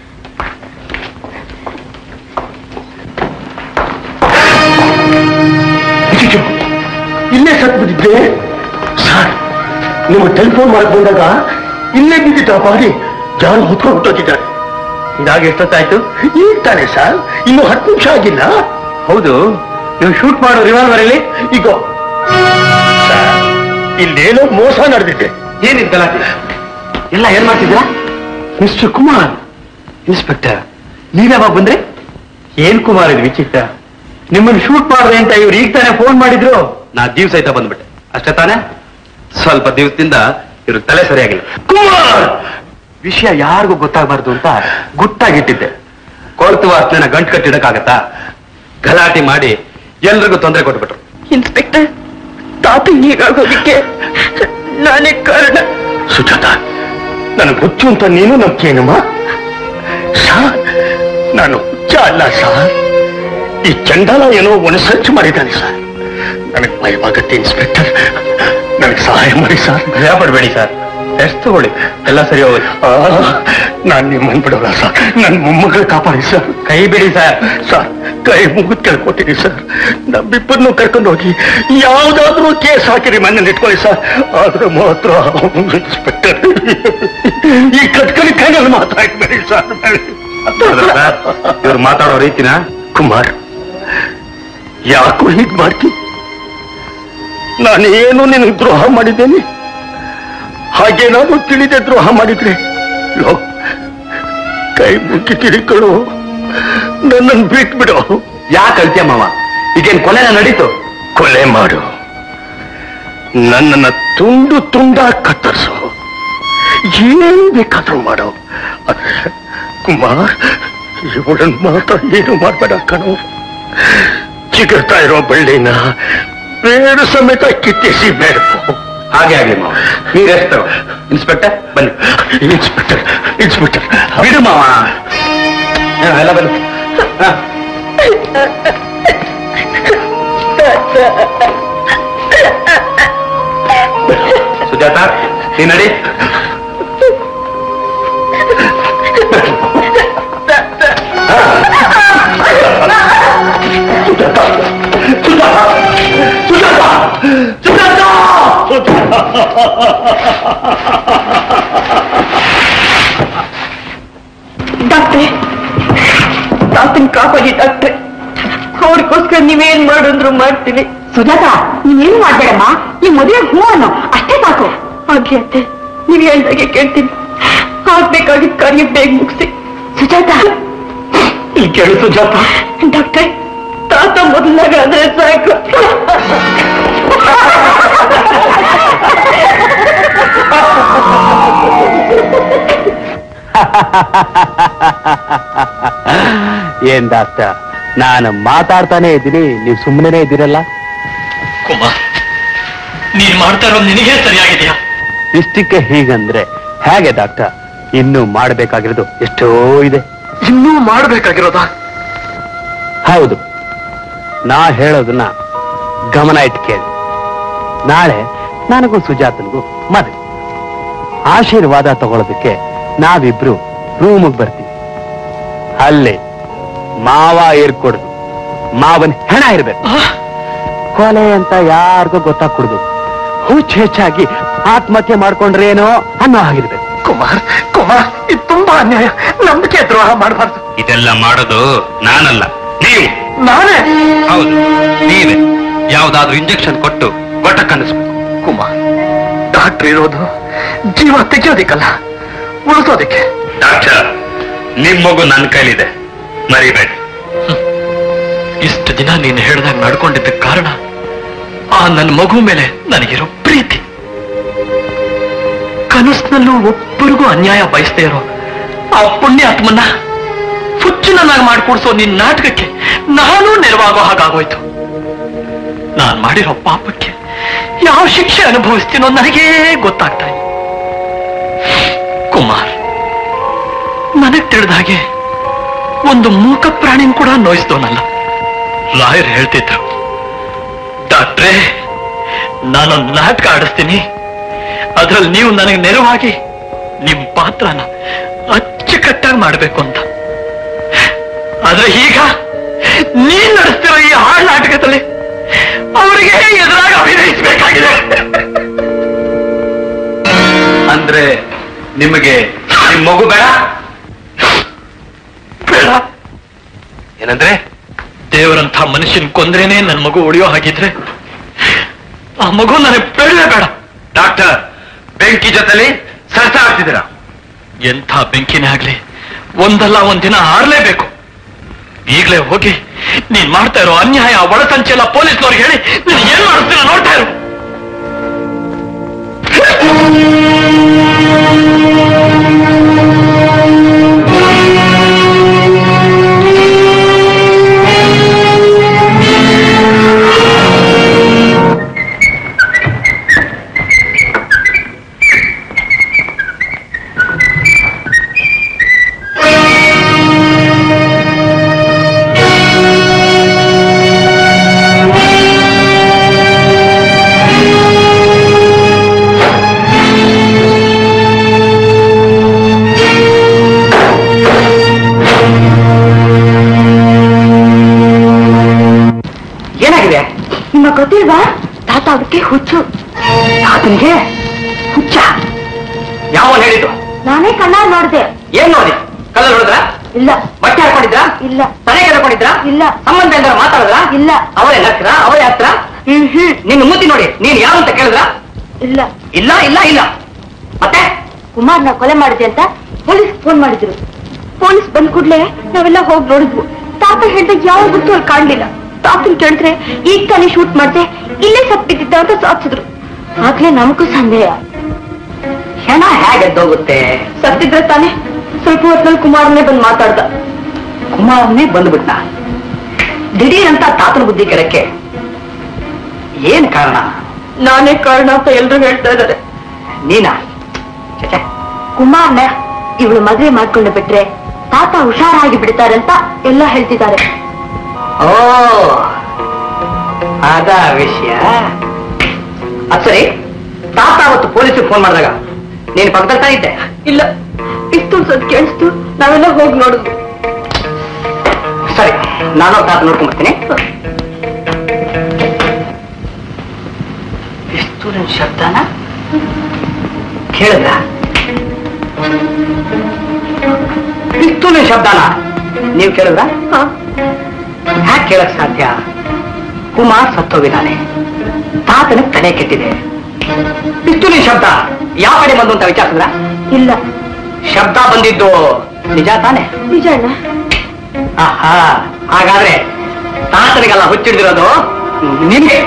ಅಯ್ಯಯ್ಯೋ, ಇಲ್ಲೇ ಸತ್ ಬಿದ್ದಿದ್ದೆ ಸರ್ ನೀವು ಟೆಲಿಫೋನ್ ಮಾಡಕ್ ಬಂದಾಗ ಇಲ್ಲೇ ಬಿದ್ದಿದ್ದ ಬಾಡಿ ಯಾರು ಹೊತ್ಕೊಂಡು ಹೊಟ್ಟೋಗಿದ್ದಾರೆ ಇದಾಗ ಎಷ್ಟೊತ್ತಾಯ್ತು ಈಗ ತಾನೆ ಸರ್ ಇನ್ನು ಹತ್ತು ನಿಮಿಷ ಆಗಿಲ್ಲ ಹೌದು ನೀವು ಶೂಟ್ ಮಾಡೋ ರಿವಾಲ್ವರ್ ಅಲ್ಲಿ ಈಗ ಸರ್ ಇಲ್ಲೇನೋ ಮೋಸ ನಡೆದಿದೆ ಏನಿದ್ ಗಲಾಟೆ ಎಲ್ಲ ಏನ್ ಮಾಡ್ತಿದ್ದೀರಾ ಮಿಸ್ಟರ್ ಕುಮಾರ್ ಇನ್ಸ್ಪೆಕ್ಟರ್ ನೀವ್ಯಾವಾಗ ಬಂದ್ರೆ ಏನ್ ಕುಮಾರ್ ಇದು ವಿಚಿತ್ರ ನಿಮ್ಮನ್ನು ಶೂಟ್ ಮಾಡಿದೆ ಅಂತ ಇವ್ರು ಈಗ ತಾನೇ ಫೋನ್ ಮಾಡಿದ್ರು ನಾ ದಿವ್ಸ ಸಹಿತ ಬಂದ್ಬಿಟ್ಟೆ ಅಷ್ಟೇ ತಾನೇ ಸ್ವಲ್ಪ ದಿವಸದಿಂದ ಇವ್ರ ತಲೆ ಸರಿಯಾಗಿಲ್ಲ ಕುಮಾರ್ ವಿಷಯ ಯಾರಿಗೂ ಗೊತ್ತಾಗಬಾರ್ದು ಅಂತ ಗುಟ್ಟಾಗಿಟ್ಟಿದ್ದೆ ಕೊಳ್ತು ವಾಸನೆನ ಗಂಟು ಕಟ್ಟಿಡಕ್ಕಾಗತ್ತಾ ಗಲಾಟೆ ಮಾಡಿ ಎಲ್ರಿಗೂ ತೊಂದರೆ ಕೊಟ್ಬಿಟ್ರು ಇನ್ಸ್ಪೆಕ್ಟರ್ ತಾತ ಹೀಗಾಗೋದಿಕ್ಕೆ ನಾನೇ ಕಾರಣ ಸುಜಾತ ನನಗೆ ಹುಚ್ಚು ಅಂತ ನೀನು ನಂಬ್ತೀನಮ್ಮ ಸಾರ್ ನಾನು ಹುಚ್ಚ ಅಲ್ಲ ಸಾರ್ ಈ ಚಂಡಾಲ ಏನೋ ಒಣಸರ್ಚ್ ಮಾಡಿದ್ದಾನೆ ಸರ್ ನನಗೆ ಭಯವಾಗತ್ತೆ ಇನ್ಸ್ಪೆಕ್ಟರ್ ನನಗೆ ಸಹಾಯ ಮಾಡಿ ಸರ್ ಭಯ ಪಡ್ಬೇಡಿ ಸರ್ ಎಷ್ಟು ತಗೊಳ್ಳಿ ಎಲ್ಲ ಸರಿ ಹೋಗುತ್ತೆ ನಾನು ನಿಮ್ಮನ್ ಬಿಡೋಲ್ಲ ಸರ್ ನನ್ನ ಮೊಮ್ಮಗಳು ಕಾಪಾಡಿ ಸರ್ ಕೈ ಬಿಡಿ ಸರ್ ಸರ್ ಕೈ ಮುಗಿದ್ ಕೇಳ್ಕೊತೀನಿ ಸರ್ ನಮ್ಮಿಬ್ಬರನ್ನು ಕರ್ಕೊಂಡು ಹೋಗಿ ಯಾವ್ದಾದ್ರೂ ಕೇಸ್ ಹಾಕಿರಿ ಮನೇಲಿ ಇಟ್ಕೊಳ್ಳಿ ಸರ್ ಆದ್ರೆ ಮಾತ್ರ ಇನ್ಸ್ಪೆಕ್ಟರ್ ಈ ಕಟ್ಕಲಿ ಕೈನಲ್ಲಿ ಮಾತಾಡ್ಬೇಡಿ ಸರ್ ಇವ್ರು ಮಾತಾಡೋ ರೀತಿನ ಕುಮಾರ್ ಯಾಕೋ ಹೀಗ್ ಮಾಡ್ತಿ ನಾನೇನು ನಿನಗೆ ದ್ರೋಹ ಮಾಡಿದ್ದೇನೆ ಹಾಗೇನಾದ್ರೂ ತಿಳಿದೆ ದ್ರೋಹ ಮಾಡಿದ್ರೆ ಲೋ, ಕೈ ಮುಗಿ ತಿರುಗಳು ನನ್ನನ್ನು ಬಿಟ್ಬಿಡು ಯಾಕೆ ಅಳ್ತೀಯ ಮಾವ ಈಗೇನ್ ಕೊಲೆನ ನಡೀತು ಕೊಲೆ ಮಾಡು ನನ್ನನ್ನ ತುಂಡು ತುಂಡ ಕತ್ತರಿಸು ಏನ್ ಬೇಕಾದ್ರೂ ಮಾಡು ಆದ್ರೆ ಕುಮಾರ್ ಇವಳನ್ ಮಾತ್ರ ಏನು ಮಾಡ್ಬೇಡ ಕಣು ಚಿಗುರ್ತಾ ಇರೋ ಬಳ್ಳಿನ ಬೇರು ಸಮೇತ ಕಿತ್ತಿಸಿ ಬೇಡವು ಹಾಗೆ ಆಗ್ಲಿ ಮಾವ ನೀರೆಷ್ಟು ಇನ್ಸ್ಪೆಕ್ಟರ್ ಬನ್ನಿ ಇನ್ಸ್ಪೆಕ್ಟರ್ ಇನ್ಸ್ಪೆಕ್ಟರ್ ಬಿಡು ಮಾವ ಹಾ, ಎಲ್ಲ ಬನ್ನಿ ಹಾ. ಸುಜಾತ ನೀ ನಡಿ ಡಾಕ್ಟ್ರೆ ತಾತನ್ ಕಾಪಾಡಿ ಡಾಕ್ಟ್ರೆ ಅವ್ರಿಗೋಸ್ಕರ ನೀವೇನ್ ಮಾಡಿದ್ರು ಮಾಡ್ತೀನಿ ಸುಜಾತ ನೀವೇನು ಮಾಡ್ಬೇಡಮ್ಮ ಈ ಮದುವೆ ಹೂ ಅನ್ನೋ ಅಷ್ಟೇ ಸಾಕು ಆಗ್ಲಿ ಅತ್ತೆ ನೀವ್ ಹೇಳ್ದಾಗೆ ಕೇಳ್ತೀನಿ ಆಗ್ಬೇಕಾಗಿದ್ದ ಕಾರ್ಯ ಬೇಗ ಮುಗಿಸಿ ಸುಜಾತ ಇಲ್ಲಿ ಕೇಳು ಸುಜಾತ ಡಾಕ್ಟ್ರೆ ತಾತ ಮೊದಲಾಗಾದ್ರೆ ಸಾಕು ಏನ್ ಡಾಕ್ಟರ್ ನಾನು ಮಾತಾಡ್ತಾನೆ ಇದ್ದೀನಿ ನೀವು ಸುಮ್ಮನೆ ಇದ್ದೀರಲ್ಲ ಕುಮಾರ್ ನೀನ್ ಮಾಡ್ತಾ ಇರೋದು ನಿನಗೆ ಸರಿಯಾಗಿದೆಯಾ ಇಷ್ಟಕ್ಕೆ ಹೀಗಂದ್ರೆ ಹೇಗೆ ಡಾಕ್ಟರ್ ಇನ್ನೂ ಮಾಡಬೇಕಾಗಿರೋದು ಎಷ್ಟೋ ಇದೆ ಇನ್ನೂ ಮಾಡ್ಬೇಕಾಗಿರೋದಾ ಹೌದು ನಾ ಹೇಳೋದನ್ನ ಗಮನ ಇಟ್ಟು ಕೇಳಿ ನಾಳೆ ನನಗೂ ಸುಜಾತನಿಗೂ ಮದುವೆ ಆಶೀರ್ವಾದ ತಗೊಳ್ಳೋದಕ್ಕೆ ನಾವಿಬ್ರು ರೂಮಿಗೆ ಬರ್ತೀವಿ ಅಲ್ಲಿ ಮಾವ ಏರ್ಕೊಡ್ದು ಮಾವನ್ ಹೆಣ ಇರ್ಬೇಕು ಕೊಲೆ ಅಂತ ಯಾರಿಗೂ ಗೊತ್ತಾಗ್ಕೊಡ್ದು ಹುಚ್ಚ ಹೆಚ್ಚಾಗಿ ಆತ್ಮಹತ್ಯೆ ಮಾಡ್ಕೊಂಡ್ರೇನೋ ಅನ್ನೋ ಹಾಗಿರ್ಬೇಕು ಕುಮಾರ್ ಕುಮಾರ್ ಇದು ತುಂಬಾ ಅನ್ಯಾಯ ನಂಬಿಕೆ ದ್ರೋಹ ಮಾಡಬಾರ್ದು ಇದೆಲ್ಲ ಮಾಡೋದು ನಾನಲ್ಲ ನೀವು ನಾನೇ ಹೌದು ನೀವೇ ಯಾವ್ದಾದ್ರೂ ಇಂಜೆಕ್ಷನ್ ಕೊಟ್ಟು ಗೊಟ್ಟ ಕನ್ನಿಸ್ಬೇಕು ಕುಮಾರ್ ಡಾಕ್ಟರ್ ಇರೋದು ಜೀವ ತೆಗೆಯೋದಿಕ್ಕಲ್ಲ ಉಳಿಸೋದಿಕ್ಕೆ ಡಾಕ್ಟರ್ ನಿಮ್ ಮಗು ನನ್ನ ಕೈಲಿದೆ ಮರಿಬೇಡಿ ಇಷ್ಟು ದಿನ ನೀನು ಹೇಳ್ದಾಗ ನಡ್ಕೊಂಡಿದ್ದಕ್ಕೆ ಕಾರಣ ಆ ನನ್ನ ಮಗು ಮೇಲೆ ನನಗಿರೋ ಪ್ರೀತಿ ಕನಸಿನಲ್ಲೂ ಒಬ್ಬರಿಗೂ ಅನ್ಯಾಯ ಬಯಸದೇ ಇರೋ ಆ ಪುಣ್ಯಾತ್ಮನ್ನ ಹುಚ್ಚಿನನ್ನಾಗಿ ಮಾಡ್ಕೊಡ್ಸೋ ನಿನ್ ನಾಟಕಕ್ಕೆ ನಾನು ನೆರವಾಗೋ ಹಾಗಾಗೋಯ್ತು ನಾನ್ ಮಾಡಿರೋ ಪಾಪಕ್ಕೆ ಯಾವ ಶಿಕ್ಷೆ ಅನುಭವಿಸ್ತೀನೋ ನನಗೇ ಗೊತ್ತಾಗ್ತಾ ಇಲ್ಲ ಕುಮಾರ್ ನನಗ್ ತಿಳಿದ ಹಾಗೆ ಒಂದು ಮೂಕ ಪ್ರಾಣಿನ ಕೂಡ ನೋಯಿಸ್ದವನಲ್ಲ ಲಾಯರ್ ಹೇಳ್ತಿದ್ರು ಡಾಕ್ಟ್ರೇ ನಾನೊಂದು ನಾಟಕ ಆಡಿಸ್ತೀನಿ ಅದ್ರಲ್ಲಿ ನೀವು ನನಗೆ ನೆರವಾಗಿ ನಿಮ್ ಪಾತ್ರನ ಅಚ್ಚುಕಟ್ಟಾಗಿ ಮಾಡ್ಬೇಕು ಅಂತ ಆದ್ರೆ ಈಗ ನೀನ್ ನಡೆಸ್ತಿರೋ ಈ ಹಾಳು ನಾಟಕದಲ್ಲಿ ಅವರಿಗೆ ಎದುರಾಗಿ ಅಭಿನಯಿಸಬೇಕಾಗಿದೆ ಅಂದ್ರೆ ನಿಮಗೆ ನಿಮ್ ಮಗು ಬೇಡ ಬೇಡ ಏನಂದ್ರೆ ದೇವರಂಥ ಮನುಷ್ಯನ್ ಕೊಂದ್ರೇನೆ ನನ್ ಮಗು ಉಳಿಯೋ ಹಾಗಿದ್ರೆ ಆ ಮಗು ನನಗೆ ಬೇಡವೇ ಬೇಡ ಡಾಕ್ಟರ್ ಬೆಂಕಿ ಜೊತೆಲಿ ಸರ್ಸ ಆಗ್ತಿದ್ದೀರಾ ಎಂಥ ಬೆಂಕಿನೇ ಆಗ್ಲಿ ಒಂದಲ್ಲ ಒಂದಿನ ಆರ್ಲೇಬೇಕು ಈಗಲೇ ಹೋಗಿ ನೀನ್ ಮಾಡ್ತಾ ಇರೋ ಅನ್ಯಾಯ ಒಳಸಂಚೆ ಎಲ್ಲ ಪೊಲೀಸ್ನವ್ರಿಗೆ ಹೇಳಿ ನೀನ್ ಏನ್ ಮಾಡಿಸ್ತೀರ ನೋಡ್ತಾ ಇರು ಏನಾಗಿದೆ ನಿಮ್ಮ ಗೊತ್ತಿಲ್ವಾ ತಾತ ಅದಕ್ಕೆ ಹುಚ್ಚು ಆತನಿಗೆ ಹುಚ್ಚ ಯಾವನ್ ಹೇಳಿದ್ದು ನಾನೇ ಕಣ್ಣಾರ್ ನೋಡ್ದೆ ಏನ್ ನೋಡಿ ಕಲ್ಲ ನೋಡಿದ್ರ ಇಲ್ಲ ಬಟ್ಟೆ ಹಾಕೊಂಡಿದ್ರ ಇಲ್ಲ ತಲೆ ಕೆಡ್ಕೊಂಡಿದ್ರ ಇಲ್ಲ ಸಂಬಂಧ ಏನಾರ ಮಾತಾಡಿದ್ರ ಇಲ್ಲ ಅವರೇ ಹತ್ರ ಅವರೇ ಹತ್ರ ಹ್ಮ್ ಹ್ಮ್ ನಿನ್ನ ಮೂತಿ ನೋಡಿ ನೀನ್ ಯಾವ ಅಂತ ಕೇಳಿದ್ರ ಇಲ್ಲ ಇಲ್ಲ ಇಲ್ಲ ಇಲ್ಲ ಮತ್ತೆ ಕುಮಾರ್ನ ಕೊಲೆ ಮಾಡಿದೆ ಅಂತ ಪೊಲೀಸ್ ಫೋನ್ ಮಾಡಿದ್ರು ಪೊಲೀಸ್ ಬಂದ್ ಕೂಡ್ಲೆ ನಾವೆಲ್ಲ ಹೋಗಿ ನೋಡಿದ್ವು ತಾತ ಹೇಳ್ದಾಗ ಯಾವ ಗೊತ್ತು ಅಲ್ಲಿ ಕಾಣ್ಲಿಲ್ಲ ತಾತನ್ ಕೇಳಿದ್ರೆ ಈಗ ತಾನೇ ಶೂಟ್ ಮಾಡ್ದೆ ಇಲ್ಲೇ ಸತ್ತಿದ್ದ ಅಂತ ಸಾಧಿಸಿದ್ರು ಆಗ್ಲೇ ನಮಗೂ ಸಂದೇಹ ಹೆಣ ಹೇಗೆ ಎದ್ದೋಗುತ್ತೆ ಸತ್ತಿದ್ರೆ ತಾನೇ ಸ್ವಲ್ಪ ಹೊತ್ನಲ್ಲಿ ಕುಮಾರನೇ ಬಂದ್ ಮಾತಾಡ್ದ ಕುಮಾರನೇ ಬಂದ್ಬಿಟ್ಟ ದಿಢೀರ್ ಅಂತ ತಾತನ ಬುದ್ಧಿ ಕೆಡಕ್ಕೆ ಏನ್ ಕಾರಣ ನಾನೇ ಕಾರಣ ಅಂತ ಎಲ್ರು ಹೇಳ್ತಾ ಇದಾರೆ ನೀನಾ ಛೆ, ಕುಮಾರ್ನ ಇವಳು ಮದ್ವೆ ಮಾಡ್ಕೊಂಡು ಬಿಟ್ರೆ ತಾತ ಹುಷಾರಾಗಿ ಬಿಡ್ತಾರೆ ಅಂತ ಎಲ್ಲ ಹೇಳ್ತಿದ್ದಾರೆ ಓ ಅದ ವಿಷಯ ಅದ್ ಸರಿ ತಾತ ಅವತ್ತು ಪೊಲೀಸಿಗೆ ಫೋನ್ ಮಾಡಿದಾಗ ನೀನ್ ಪಕ್ಕದಲ್ಲಿ ತಾನೇ ಇದ್ದೆ ಇಲ್ಲ ಪಿಸ್ತೂಲ್ ಸದ್ ಕೇಳಿಸ್ತು ನಾವೆಲ್ಲ ಹೋಗಿ ನೋಡಿದ್ವು ಸರಿ ನಾನು ತಾತ ನೋಡ್ಕೊಂಡ್ ಬರ್ತೀನಿ ಪಿಸ್ತೂಲಿನ ಶಬ್ದನ ಕೇಳಿದ್ರ ಪಿಸ್ತೂಲಿನ ಶಬ್ದನ ನೀವು ಕೇಳಿದ್ರ ಹಾ ಹ್ಯಾಕ್ ಕೇಳಕ್ ಸಾಧ್ಯ ಕುಮಾರ್ ಸತ್ತೋಗಿದ್ದಾನೆ ತಾತನ ತಲೆ ಕೆಟ್ಟಿದೆ ಪಿಸ್ತೂಲಿನ ಶಬ್ದ ಯಾವ ಕಡೆ ಬಂದು ಅಂತ ವಿಚಾರಿಸಿದ್ರ ಇಲ್ಲ ಶಬ್ದ ಬಂದಿದ್ದು ನಿಜ ತಾನೆ ನಿಜ ಅಣ್ಣ ಆಹಾ ಹಾಗಾದ್ರೆ ತಾತನಿಗೆಲ್ಲ ಹುಚ್ಚಿಡ್ದಿರೋದು ನಿಮ್ಗೆ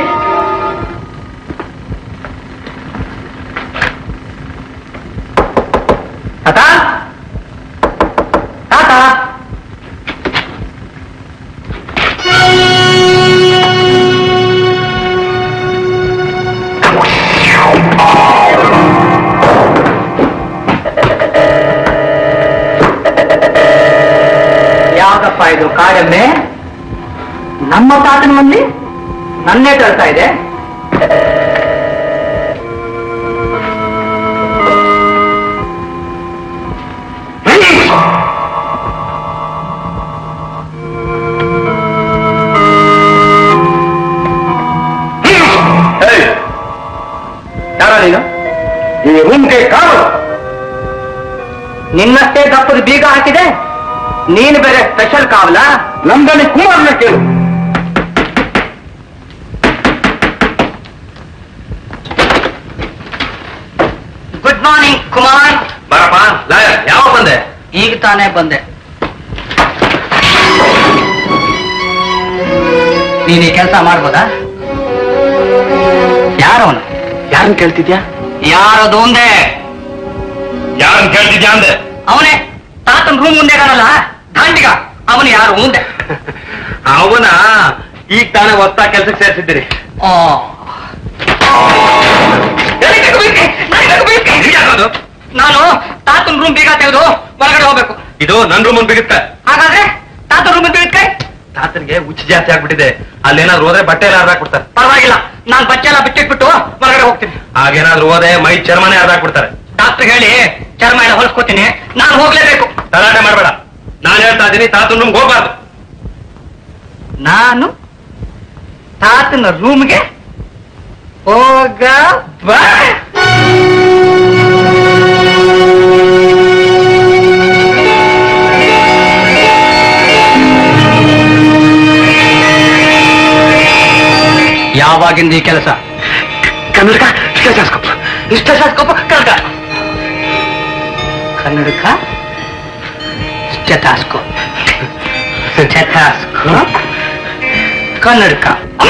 ತಾತ ತಾತ ಯಾವ್ದಪ್ಪ ಇದು ಕಾಡನ್ನೇ ನಮ್ಮ ತಾತನ ಮಂದಿ ನನ್ನೇ ತಳ್ತಾ ಇದೆ ಯಾರ ನೀನು ಈ ರೂಮ್ಗೆ ಕಾರು ನಿನ್ನಷ್ಟೇ ದಪ್ಪದ ಬೀಗ ಹಾಕಿದೆ ನೀನು ಬೇರೆ ಸ್ಪೆಷಲ್ ಕಾವಲ ನಮ್ದಲ್ಲಿ ಕುಮಾರ್ನ ಕೇಳು ಗುಡ್ ಮಾರ್ನಿಂಗ್ ಕುಮಾರ್ ಬರಪ್ಪ ಲಾಯರ್ ಯಾವ ಬಂದೆ ಈಗ ತಾನೇ ಬಂದೆ ನೀನ್ ಈ ಕೆಲಸ ಮಾಡ್ಬೋದಾ ಯಾರವನು ಯಾರನ್ನ ಕೇಳ್ತಿದ್ಯಾ ಯಾರದು ಒಂದೇ ಯಾರನ್ನ ಕೇಳ್ತಿದ್ಯಾ ಅಂದೆ ಅವನೇ ತಾತನ ರೂಮ್ ಮುಂದೆ ಕಾಣಲ್ಲ ದಾಂಡಿಗ ಅವನು ಯಾರು ಮುಂದೆ ಅವನ ಈಗ ತಾನೇ ಹೊಸ ಕೆಲ್ಸಕ್ಕೆ ಸೇರ್ಸಿದ್ದೀರಿ ಆ. ಎಲ್ಲಿ ಕರ್ಕೊಂಡ್ಬಿಟ್ರಿ? ನನಗೆ ಕರ್ಕೊಂಡ್ಬಿಟ್ರಿ? ಯಾಕದು? ನಾನು ತಾತನ ರೂಮ್ ಬೀಗ ತೆಗೆದು ಹೊರಗಡೆ ಹೋಗ್ಬೇಕು ಇದು ನನ್ ರೂಮ್ ಬಿಗುತ್ತೆ ಹಾಗಾದ್ರೆ ತಾತನ ರೂಮ್ ಬೀಗಕ್ಕೆ ತಾತನಿಗೆ ಹುಚ್ಚು ಜಾಸ್ತಿ ಆಗ್ಬಿಟ್ಟಿದೆ ಅಲ್ಲೇನಾದ್ರು ಹೋದ್ರೆ ಬಟ್ಟೆ ಎಲ್ಲ ಹರಿದಾಕ್ಬಿಡ್ತಾರೆ ಪರವಾಗಿಲ್ಲ ನಾನ್ ಬಚ್ಚೆ ಎಲ್ಲ ಬಿಚ್ಚಿಟ್ಬಿಟ್ಟು ಹೊರಗಡೆ ಹೋಗ್ತೀನಿ ಹಾಗೇನಾದ್ರೂ ಹೋದೆ ಮೈ ಚರ್ಮನೆ ಹರಿದಾಕ್ಬಿಡ್ತಾರೆ ಡಾಕ್ಟರ್ ಹೇಳಿ ಚರ್ಮ ಎಲ್ಲ ಹೊಲಿಸ್ಕೊತೀನಿ ನಾನು ಹೋಗ್ಲೇಬೇಕು ತಲಾಟೆ ಮಾಡ್ಬೇಡ ನಾನ್ ಹೇಳ್ತಾ ಇದ್ದೀನಿ ತಾತನ ರೂಮ್ಗೆ ಹೋಗ್ಬಾರ್ದು ನಾನು ತಾತನ ರೂಮ್ಗೆ ಹೋಗ ಬಾ ಯಾವಾಗಿಂದ ಈ ಕೆಲಸ ಕನ್ನಡಕ ಸ್ಟೇಟಸ್ಕೋಪ್ ಸ್ಟೆಥಾಸ್ಕೋಪ್ ಕನ್ನಡ ಕನ್ನಡಕ ಸ್ಟೆಥಾಸ್ಕೋಪ್ ಸ್ಟೆಥಾಸ್ಕೋಪ್ ಕನ್ನಡಕ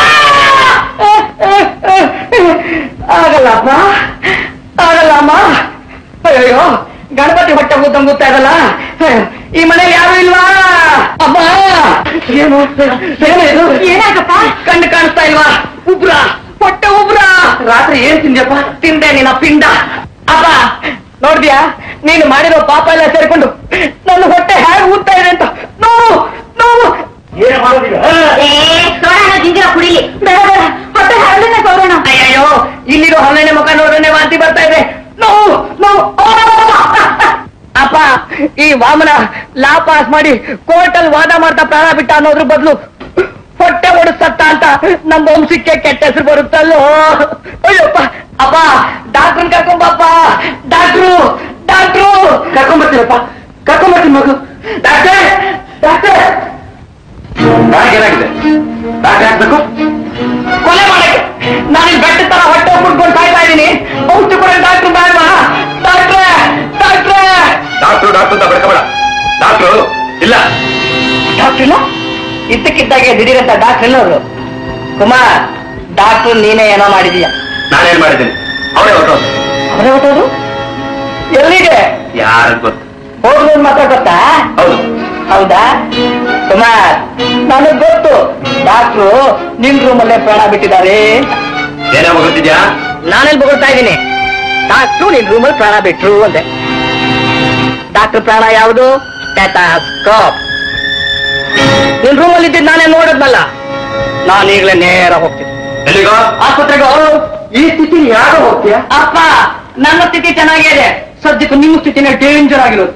ಆಗಲ್ಲಪ್ಪ ಆಗಲ್ಲಮ್ಮ ಅಯ್ಯೋ ಗಣಪತಿ ಹೊಟ್ಟೆ ಊದ್ದಂಗ್ ಗೊತ್ತಾ ಇದಲ್ಲ ಈ ಮನೇಲಿ ಯಾರು ಇಲ್ವಾ ಅಮ್ಮ ಏನು ಏನು ಇದು ಏನಾಗಪ್ಪ ಕಣ್ಣು ಕಾಣಿಸ್ತಾ ಇಲ್ವಾ ಉಬ್ರ ಹೊಟ್ಟೆ ಉಬ್ರ ರಾತ್ರಿ ಏನ್ ತಿಂದ್ಯಪ್ಪ ತಿಂದೆ ನಿನ್ನ ಪಿಂಡ ಅಪ್ಪ ನೋಡ್ದ್ಯಾ ನೀನು ಮಾಡಿರೋ ಪಾಪ ಎಲ್ಲ ಸೇರ್ಕೊಂಡು ನನ್ನ ಹೊಟ್ಟೆ ಹೇಗೆ ಊದ್ತಾ ಇದೆ ಅಂತ ನೋವು ನೋವು ಏನ್ ಮಾಡೋದಿಲ್ಲ ಏ ಸೋಡಾನ ಜಿಂಜಿರ ಕುಡಿಲಿ ಬೇಡ ಬೇಡ ಹೊಟ್ಟೆ ಹರಳನ್ನ ಸೋಡೋಣ ಅಯ್ಯಯ್ಯೋ ಇಲ್ಲಿರೋ ಹನ್ನೆರಡನೇ ಮುಖ ನೋಡ್ರೆ ವಾಂತಿ ಬರ್ತಾ ಇದೆ ನೋವು ನೋವು ಅಪ್ಪ ಈ ವಾಮನ ಲಾ ಪಾಸ್ ಮಾಡಿ ಕೋರ್ಟಲ್ ವಾದ ಮಾಡ್ತಾ ಪ್ರಾಣ ಬಿಟ್ಟ ಅನ್ನೋದ್ರ ಬದಲು ಹೊಟ್ಟೆ ಹೊಡಿಸತ್ತ ಅಂತ ನಮ್ಮ ವಂಶಕ್ಕೆ ಕೆಟ್ಟ ಹೆಸರು ಬರುತ್ತಲ್ಲೋ ಅಯ್ಯಪ್ಪ ಅಪ್ಪ ಡಾಕ್ಟರ್ ಕರ್ಕೊಂಬಪ್ಪ ಡಾಕ್ಟ್ರು ಡಾಕ್ಟ್ರು ಕರ್ಕೊಂಬರ್ತೀರಪ್ಪ ಕರ್ಕೊಂಬರ್ತೀನಿ ಮಗು ಡಾಕ್ಟರ್ ಡಾಕ್ಟರ್ ಏನಾಗಿದೆ ಡಾಕ್ಟರ್ ಹಾಕ್ಬೇಕು ಕೊಲೆ ಮಾಡಕ್ಕೆ ನಾನು ಇಲ್ಲಿ ಬೆಟ್ಟ ತರ ಹೊಟ್ಟೆ ಮುಟ್ಕೊಂಡು ಸಾಯ್ತಾ ಇದ್ದೀನಿ ಔಷಧಿ ಕೊಡ ಡಾಕ್ಟರ್ ಬೇಡ ಡಾಕ್ಟ್ರೇ ಡಾಕ್ಟ್ರೇ ಡಾಕ್ಟ್ರು ಡಾಕ್ಟ್ರು ಅಂತ ಬಡ್ಕೋಬೇಡ ಡಾಕ್ಟ್ರು ಇಲ್ಲ ಡಾಕ್ಟರ್ ಇಲ್ಲ ಇದ್ದಕ್ಕಿದ್ದಾಗೆ ದಿಢೀರಂತ ಡಾಕ್ಟರ್ ಎಲ್ಲವರು ಕುಮಾರ್ ಡಾಕ್ಟರ್ ನೀನೇ ಏನೋ ಮಾಡಿದೀಯ ನಾನೇನ್ ಮಾಡಿದ್ದೀನಿ ಅವರೇ ಹೊರಟೋದು ಅವರೇ ಹೊಟ್ಟೋದು ಎಲ್ಲಿದೆ ಯಾರು ಗೊತ್ತು ಹೋದ್ರು ಮಾತ್ರ ಗೊತ್ತಾ ಹೌದು ಹೌದಾ ಕುಮಾರ್ ನನಗ್ ಗೊತ್ತು ಡಾಕ್ಟ್ರು ನಿಮ್ ರೂಮಲ್ಲೇ ಪ್ರಾಣ ಬಿಟ್ಟಿದ್ದಾರೆ ಏನೇ ಹೋಗುತ್ತಿದ್ಯಾ ನಾನೆಲ್ಲಿ ಬೊಗಳ್ತಾ ಇದ್ದೀನಿ ಡಾಕ್ಟ್ರು ನಿನ್ ರೂಮಲ್ಲಿ ಪ್ರಾಣ ಬಿಟ್ರು ಅಂದೆ ಡಾಕ್ಟರ್ ಪ್ರಾಣ ಯಾವುದು ಸ್ಟೆಥಾಸ್ಕೋಪ್ ನಿನ್ ರೂಮಲ್ಲಿ ಇದ್ದಿದ್ದು ನಾನೇ ನೋಡಿದ್ನಲ್ಲ ನಾನು ಈಗಲೇ ನೇರ ಹೋಗ್ತೀನಿ ಎಲ್ಲಿಗೋ ಆಸ್ಪತ್ರೆಗೆ ಈ ಸ್ಥಿತಿ ಯಾರು ಹೋಗ್ತೀಯ ಅಪ್ಪ ನನ್ನ ಸ್ಥಿತಿ ಚೆನ್ನಾಗಿದೆ ಸದ್ಯಕ್ಕೆ ನಿಮ್ಮ ಸ್ಥಿತಿನೇ ಡೇಂಜರ್ ಆಗಿರೋದು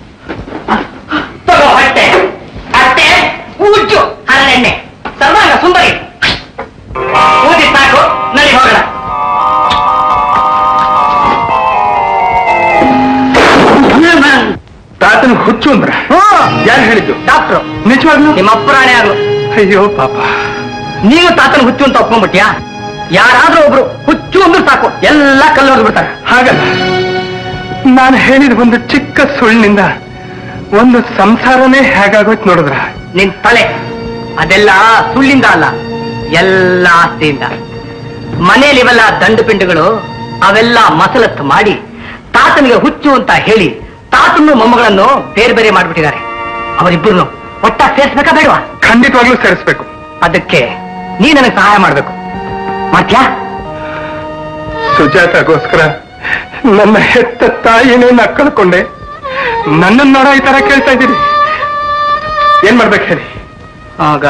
ತಗೋ ಹೊಟ್ಟೆ ಅಟ್ಟೆ ಉಜ್ಜು ಹರಳೆಣ್ಣೆ ಸರ್ವಾಂಗ ಸುಂದರಿ ಊದಿ ಸಾಕು ನಡಿ ಹೋಗೋಣ ತಾತನ ಹುಚ್ಚು ಅಂದ್ರ ಯಾರು ಹೇಳಿದ್ದು ಡಾಕ್ಟ್ರು ನಿಜವಾಗ್ಲು ನಿಮ್ಮ ಅಪ್ಪರಾಣೆ ಆಗು ಅಯ್ಯೋ ಪಾಪ ನೀನು ತಾತನ ಹುಚ್ಚು ಅಂತ ಒಪ್ಕೊಂಡ್ಬಿಟ್ಯಾ ಯಾರಾದ್ರೂ ಒಬ್ರು ಹುಚ್ಚು ಅಂದ್ರೆ ಸಾಕು ಎಲ್ಲ ಕಲ್ಲು ಹೊಡೆದು ಬಿಡ್ತಾರೆ ಹಾಗಲ್ಲ ನಾನು ಹೇಳಿದ ಒಂದು ಚಿಕ್ಕ ಸುಳ್ಳಿನಿಂದ ಒಂದು ಸಂಸಾರನೇ ಹೇಗಾಗೋಯ್ತು ನೋಡಿದ್ರ ನಿನ್ ತಲೆ ಅದೆಲ್ಲ ಸುಳ್ಳಿಂದ ಅಲ್ಲ ಎಲ್ಲ ಆಸ್ತಿಯಿಂದ ಮನೇಲಿ ಇವೆಲ್ಲ ದಂಡು ಪಿಂಡುಗಳು ಅವೆಲ್ಲ ಮಸಲತ್ತು ಮಾಡಿ ತಾತನಿಗೆ ಹುಚ್ಚು ಅಂತ ಹೇಳಿ ತಾತನ್ನು ಮೊಮ್ಮಗಳನ್ನು ಬೇರೆ ಬೇರೆ ಮಾಡ್ಬಿಟ್ಟಿದ್ದಾರೆ ಅವರಿಬ್ಬರನ್ನು ಒಟ್ಟಾಗಿ ಸೇರಿಸ್ಬೇಕಾ ಬೇಡವಾ ಖಂಡಿತವಾಗ್ಲೂ ಸೇರಿಸ್ಬೇಕು ಅದಕ್ಕೆ ನೀ ನನಗೆ ಸಹಾಯ ಮಾಡ್ಬೇಕು ಮಾಡ್ತ್ಯಾ ಸುಜಾತಗೋಸ್ಕರ ನನ್ನ ಹೆತ್ತ ತಾಯಿನೇ ನಾ ಕಳ್ಕೊಂಡೆ ನನ್ನನ್ನ ನೋಡ ಈ ತರ ಕೇಳ್ತಾ ಇದ್ದೀರಿ ಏನ್ ಮಾಡ್ಬೇಕು ಹೇಳಿ ಆಗ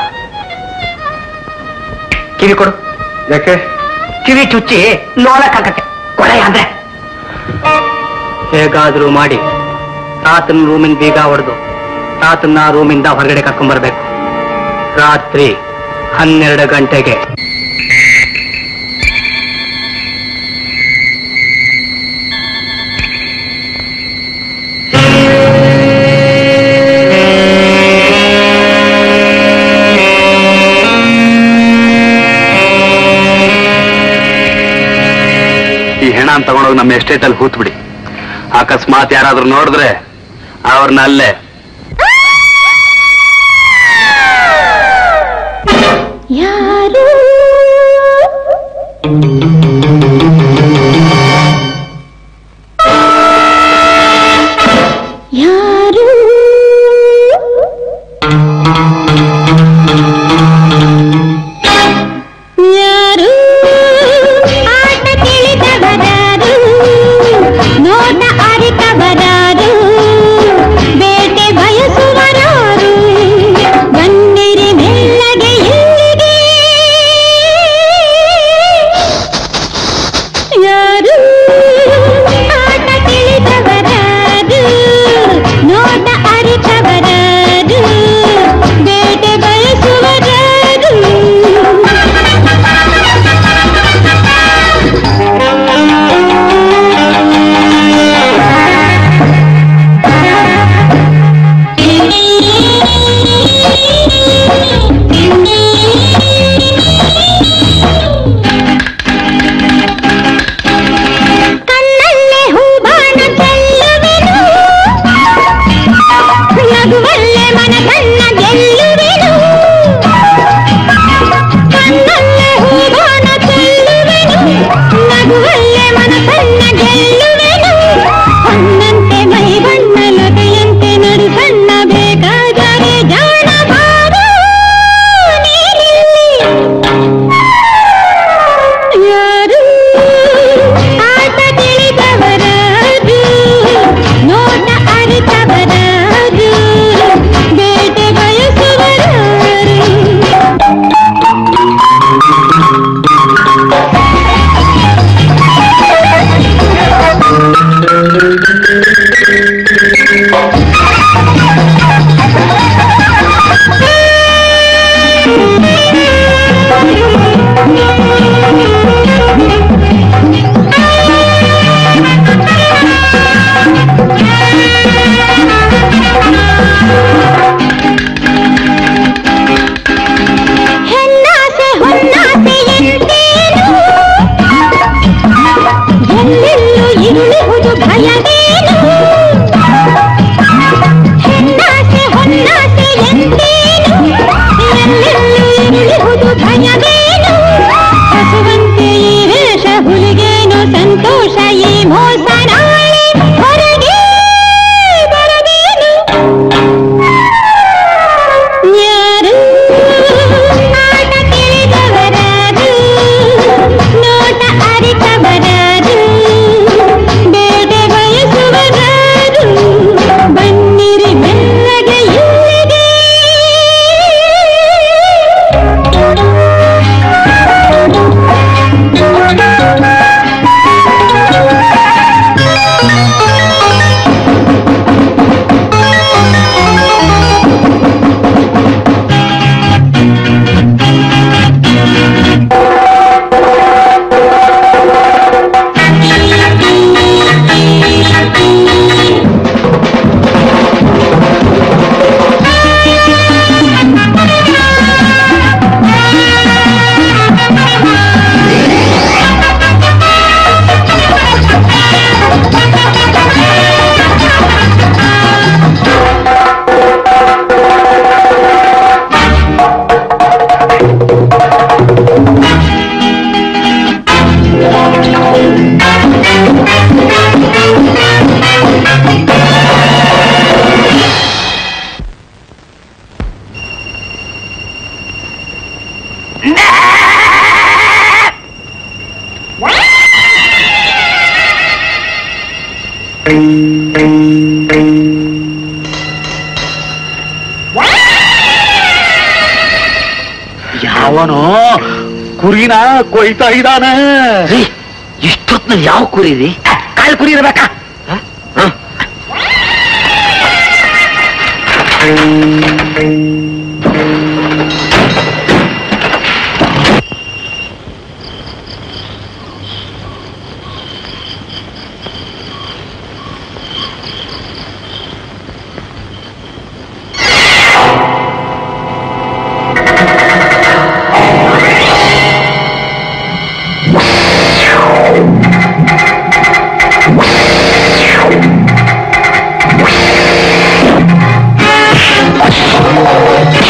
ಕಿವಿ ಕೊಡು ಯಾಕೆ ಕಿವಿ ಚುಚ್ಚಿ ನೋಡಕ್ಕಾಗತ್ತೆ ಕೊಳೆ ಅಂದ್ರೆ ಹೇಗಾದ್ರೂ ಮಾಡಿ ತಾತನ ರೂಮಿನ ಬೀಗ ಹೊಡೆದು ತಾತನ್ನ ರೂಮಿಂದ ಹೊರಗಡೆ ಕರ್ಕೊಂಡ್ಬರ್ಬೇಕು ರಾತ್ರಿ ಹನ್ನೆರಡು ಗಂಟೆಗೆ ಈ ಹೆಣ ತಗೊಂಡೋಗಿ ನಮ್ಮ ಎಸ್ಟೇಟ್ ಅಲ್ಲಿ ಹೂತ್ ಬಿಡಿ ಅಕಸ್ಮಾತ್ ಯಾರಾದ್ರೂ ನೋಡಿದ್ರೆ ಅವ್ರನ್ನ ಅಲ್ಲೇ ಯಾರು ಯಾರು ಯಾರು ಆಟ ತಿಳಿದವರಾರು ನೋಟ ಅರಿತವರಾರು ಬೇಟೆ ಬಯಸುವರಾರು ಬನ್ನಿರಿ ಮೆಲ್ಲಗೆ ಇಲ್ಲಿಗೆ ಯಾರು ಆಟ ತಿಳಿದವರಾರು ನೋಟ ಅರಿತವರಾರು ಬೇಟೆ ಬಯಸುವರಾರು ಕಣ್ಣಲ್ಲೇ ಹೂಬಾಣ ಚೆಲ್ಲುವೆನು ನಗುವಲ್ಲೇ ಮನ ಕಣ್ಣ ಗೆಲ್ಲುವೆನು ಕಣ್ಣಲ್ಲೇ ಹೂಬಾಣ ಚೆಲ್ಲುವೆನು ನಗುವಲ್ಲೇ ಮನ ಕಣ್ಣ ಗೆಲ್ಲುವೆನು ಹೊನ್ನಂತೆ ಮೈ ಬಣ್ಣ ಲತೆಯಂತೆ ನಡು ಸಣ್ಣ ಬೇಕಾದರೆ ಜಾಣ ಬಾರು ನೀನಿಲ್ಲಿ ಯಾರು ಆಟ ತಿಳಿದವರಾರು ನೋಟ ಅರಿತವರಾರು ಬೇಟೆ ಬಯಸುವರಾರು ಹೆಣ್ಣಾಸೆ ಹೊನ್ನಾಸೆ ಎಂದೇನು ಎಲ್ಲೆಲ್ಲೂ ಇರುಳುವುದು ಭಯವೇನು ಹೆಣ್ಣಾಸೆ ಹೊನ್ನಾಸೆ ಎಂದೇನು ಎಲ್ಲೆಲ್ಲೂ ಇರುಳುವುದು ಭಯವೇನು ಹಸುವಂತೆ ಈ ವೇಷ ಹುಲಿಗೇನು ಸಂತೋಷ ಈ ಮೋಸ ನಾಳೆ ಹೊರಗೆ ಬರದೇನು ಯಾರು ಆಟ ತಿಳಿದವರಾರು ನೋಟ ಅರಿತವರಾರು ಬೇಟೆ ಬಯಸುವರಾರು ಬನ್ನಿರಿ ಮೆಲ್ಲಗೆ ಇಲ್ಲಿಗೆ ಯಾವನೋ ಕುರಿನ ಕೊಯ್ತಾ ಇದ್ದಾನ ಇಷ್ಟೊತ್ನಲ್ಲಿ ಯಾವ ಕುರಿ ರೀ ಕಾಲ್ ಕುರಿ ಇರ್ಬೇಕಾ Thank you.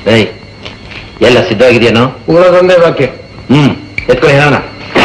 ಏಯ್ ಎಲ್ಲ ಸಿದ್ಧವಾಗಿದೆಯೇನೋ ಊರದೊಂದೇ ಬಾಕಿ ಹ್ಮ್ ಎತ್ಕೊಳ್ಳಿ ಹೇಳೋಣ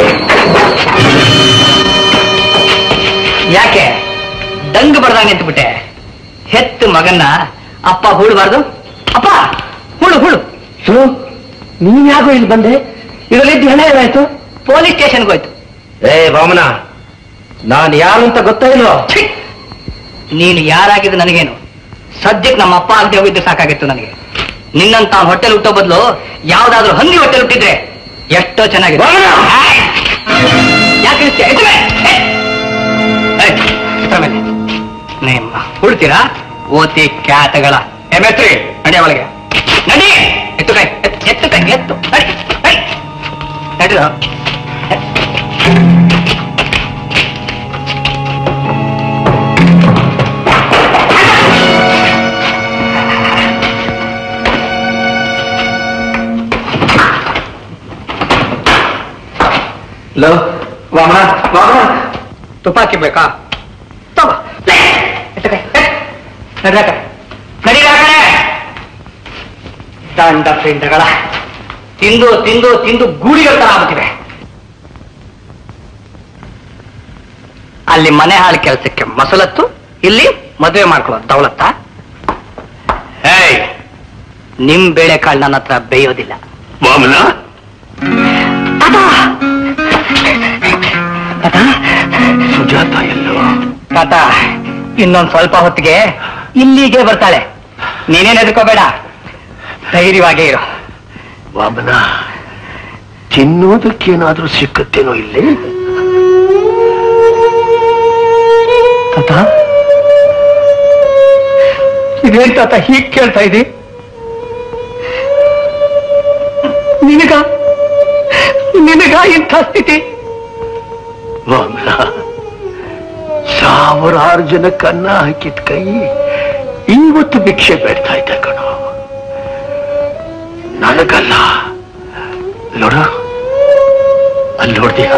ಯಾಕೆ ದಂಗ ಬಡ್ದಂಗೆ ನಿಂತ್ಬಿಟ್ಟೆ ಹೆತ್ತು ಮಗನ್ನ ಅಪ್ಪ ಹೂಳ್ಬಾರ್ದು ಅಪ್ಪ ಹುಳು ಹುಳು ಶುರು ನೀನ್ ಯಾಕೋ ಇಲ್ಲಿ ಬಂದೆ ಇದರಲ್ಲಿ ಹಣ ಏನಾಯ್ತು ಪೊಲೀಸ್ ಸ್ಟೇಷನ್ಗೆ ಹೋಯ್ತು ಏ ವಾಮನ ನಾನ್ ಯಾರು ಅಂತ ಗೊತ್ತಾ ಇಲ್ವೋ ಛೀ! ನೀನು ಯಾರಾಗಿದ್ದು ನನಗೇನು ಸದ್ಯಕ್ಕೆ ನಮ್ಮ ಅಪ್ಪ ಆಗದೆ ಹೋಗಿದ್ದು ಸಾಕಾಗಿತ್ತು ನನಗೆ ನಿನ್ನಂತ ಅವ್ನ ಹೊಟ್ಟೆಲ್ ಹುಟ್ಟೋ ಬದಲು ಯಾವ್ದಾದ್ರೂ ಹಂದಿ ಹೊಟ್ಟೆಲ್ ಹುಟ್ಟಿದ್ರೆ ಎಷ್ಟೋ ಚೆನ್ನಾಗಿದೆ ಆಯ್! ಯಾಕೆ ಇಳಿಸ್ತೀಯ? ಎದ್ದು ಬೇ! ಏ! ಏಯ್, ಎತ್ತರ ಮೇಲೆ. ನಿಮ್ಮ ಹುಡ್ತೀರಾ ಓತಿ ಕ್ಯಾತಗಳ ಎಮ್ಮೆತ್ರಿ ನಡಿಯ ಒಳಗೆ ನಡಿ ಎತ್ತು ಕೈ ಎತ್ತು ಎತ್ತು ಕೈ ಎತ್ತು ನಡಿ ನಡಿ ನಡಿರೋ ಲೋ ವಾಮನ ವಾಮನ ತುಪಾಕಿ ಬೇಕಾ ತಗೋ ಲೇ, ಎತ್ತು ಕೈ, ಎತ್ತು. ನಡ್ರ ಕಡೆ. ನಡೀರ ಆ ಕಡೆ. ದಂಡ ಪಿಂಡಗಳ ತಿಂದು ತಿಂದು ತಿಂದು ಗೂಡಿಗಳ ತರ ಆಗ್ಬಿಟ್ಟಿವೆ ಅಲ್ಲಿ ಮನೆ ಹಾಳು ಕೆಲಸಕ್ಕೆ ಮಸಲತ್ತು ಇಲ್ಲಿ ಮದುವೆ ಮಾಡ್ಕೊಳ್ಳೋ ದೌಲತ್ತ ಹೇಯ್ ನಿಮ್ ಬೇಳೆಕಾಳು ನನ್ನ ಹತ್ರ ಬೇಯೋದಿಲ್ಲ ವಾಮನ ಸುಜಾತ ಎಲ್ಲೋ ತಾತ ಇನ್ನೊಂದ್ ಸ್ವಲ್ಪ ಹೊತ್ತಿಗೆ ಇಲ್ಲಿಗೆ ಬರ್ತಾಳೆ ನೀನೇನ್ ಎದ್ಕೋಬೇಡ ಧೈರ್ಯವಾಗೇ ಇರು ವಾಮನ ತಿನ್ನೋದಕ್ಕೇನಾದ್ರೂ ಸಿಕ್ಕತ್ತೇನೋ ಇಲ್ಲಿ ತಾತ ಇದೇನ್ ತಾತ ಹೀಗ್ ಕೇಳ್ತಾ ಇದಿ ನಿನಗ ನಿನಗ ಇಂಥ ಸ್ಥಿತಿ ವಾಮನ ಸಾವಿರಾರು ಜನಕ್ಕೆ ಅನ್ನ ಹಾಕಿದ ಕೈ ಇವತ್ತು ಭಿಕ್ಷೆ ಬೇಡ್ತಾ ಇದ್ದೆ ಕಣೋ ನನಗಲ್ಲ ನೋಡು ಅಲ್ಲಿ ನೋಡ್ತೀಯ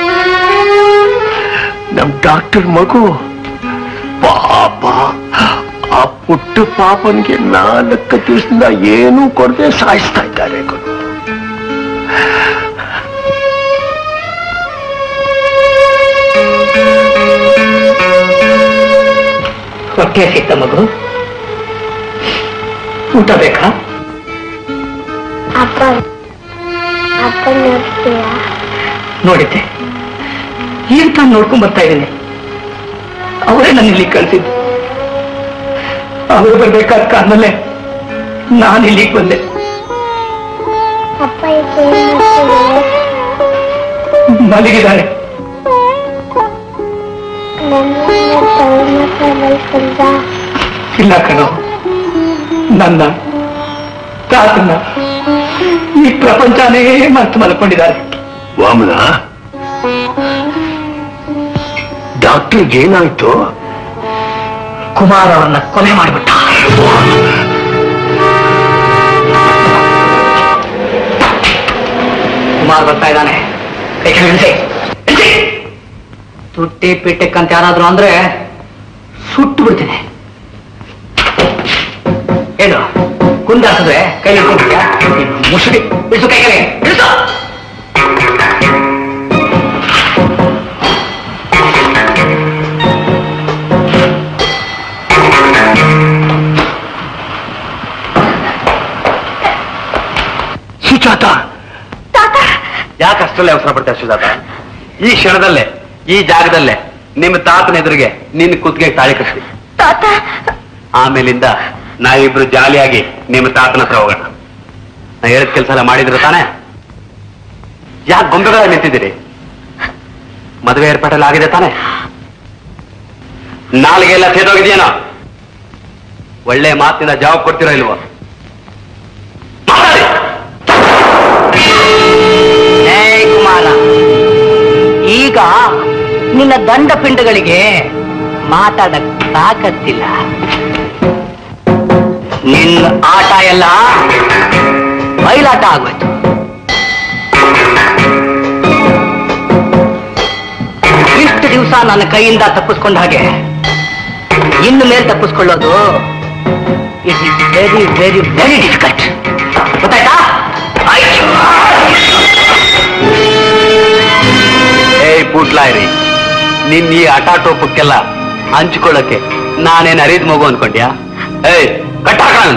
ನಮ್ ಡಾಕ್ಟರ್ ಮಗು ಪಾಪ ಆ ಪುಟ್ಟ ಪಾಪನ್ಗೆ ನಾಲ್ಕು ದಿವಸದಿಂದ ಏನೂ ಕೊಡದೆ ಸಾಯಿಸ್ತಾ ಇದ್ದಾರೆ ಕಣೋ ಹೊಟ್ಟೆ ಸಿಕ್ತ ಮಗು ಊಟ ಬೇಕಾ ಅಪ್ಪ ಅಪ್ಪ ನೋಡ್ತೀಯಾ ನೋಡಿದ್ದೆ ಈಗ ತಾನು ನೋಡ್ಕೊಂಡ್ ಬರ್ತಾ ಇದ್ದೀನಿ ಅವರೇ ನನ್ನ ಇಲ್ಲಿ ಕಳ್ಸಿದ್ದು ಅವರು ಬರ್ಬೇಕಾದ ಕಾರಣಲ್ಲೇ ನಾನು ಇಲ್ಲಿಗೆ ಬಂದೆ ಅಪ್ಪ ಈಗ ಏನ್ ಮಾಡ್ತಿದ್ದಾರೆ ಮಲಗಿದ್ದಾನೆ ನನ್ನ ತವ್ರ ಮಾತ್ರ ಬೈಸಲ್ದ ಇಲ್ಲ ಕಣೋ ನನ್ನ ತಾತನ್ನ ಈ ಪ್ರಪಂಚನೇ ಮರ್ತು ಮಲ್ಕೊಂಡಿದ್ದಾರೆ ವಾಮನ ಡಾಕ್ಟರ್ಗೆ ಏನಾಯ್ತು ಕುಮಾರ್ ಅವರನ್ನ ಕೊಲೆ ಮಾಡಿಬಿಟ್ಟ ಕುಮಾರ್ ಬರ್ತಾ ಇದ್ದಾನೆ ಕೈ ಕೆಳಗೆ ಇಳಿಸಿ. ಇಳಿಸಿ. ತುಟ್ಟಿ ಪಿಟ್ಟಕ್ಕಂತ ಯಾರಾದ್ರೂ ಅಂದ್ರೆ ಸುಟ್ಟು ಬಿಡ್ತೀನಿ ಏನು ಕುಂದಾಸಿದ್ರೆ ಕೈ ಹಿಡ್ಕೊಂಡ್ಬಿಟ್ಯಾ? ನೀನು ಮುಸುಡಿ ಇಳಿಸು ಕೈ ಕೆಳಗೆ ಇಳಿಸು ಸುಜಾತ ಯಾಕೆ ಅಷ್ಟರಲ್ಲೇ ಅವಸರ ಪಡ್ತಾರೆ ಸುಜಾತ ಈ ಕ್ಷಣದಲ್ಲೇ ಈ ಜಾಗದಲ್ಲೇ ನಿಮ್ಮ ತಾತನ ಎದುರಿಗೆ ನಿನ್ನ ಕುತ್ತಿಗೆ ತಾಳಿ ಕಟ್ಟಿ ತಾತ ಆಮೇಲಿಂದ ನಾವಿಬ್ರು ಜಾಲಿಯಾಗಿ ನಿಮ್ಮ ತಾತನ ಹತ್ರ ಹೋಗೋಣ ನಾ ಹೇಳಿದ ಕೆಲಸ ಎಲ್ಲ ಮಾಡಿದ್ರೆ ತಾನೇ ಯಾಕೆ ಗೊಂಬೆಗಳ ನಿಂತಿದ್ದೀರಿ ಮದುವೆ ಏರ್ಪಾಟೆಲ್ಲ ಆಗಿದೆ ತಾನೇ ನಾಲ್ಗೆ ಎಲ್ಲ ಸೇದೋಗಿದೆಯೇನೋ ಒಳ್ಳೆ ಮಾತಿನ ಜವಾಬ್ ಕೊಡ್ತಿರೋ ಇಲ್ವೋ ಮಾತಾಡಿ. ಏ ಕುಮಾರ ಈಗ ನಿನ್ನ ದಂಡ ಪಿಂಡಗಳಿಗೆ ಮಾತಾಡಕ್ ತಾಕತ್ತಿಲ್ಲ ನಿನ್ನ ಆಟ ಎಲ್ಲ ಬಯಲಾಟ ಆಗೋಯ್ತು ಇಷ್ಟು ದಿವಸ ನನ್ನ ಕೈಯಿಂದ ತಪ್ಪಿಸ್ಕೊಂಡ ಹಾಗೆ ಇನ್ನು ಮೇಲೆ ತಪ್ಪಿಸ್ಕೊಳ್ಳೋದು it is very very very difficult ಬೂಟ್ಲಾಯ್ರಿ ನಿನ್ ಈ ಹಠಾಟೋಪಕ್ಕೆಲ್ಲ ಹಂಚ್ಕೊಳ್ಳಕ್ಕೆ ನಾನೇನ್ ಅರಿದ್ ಮಗು ಅನ್ಕೊಂಡ್ಯಾ ಏಯ್ ಕಟ್ಟಾಕಣ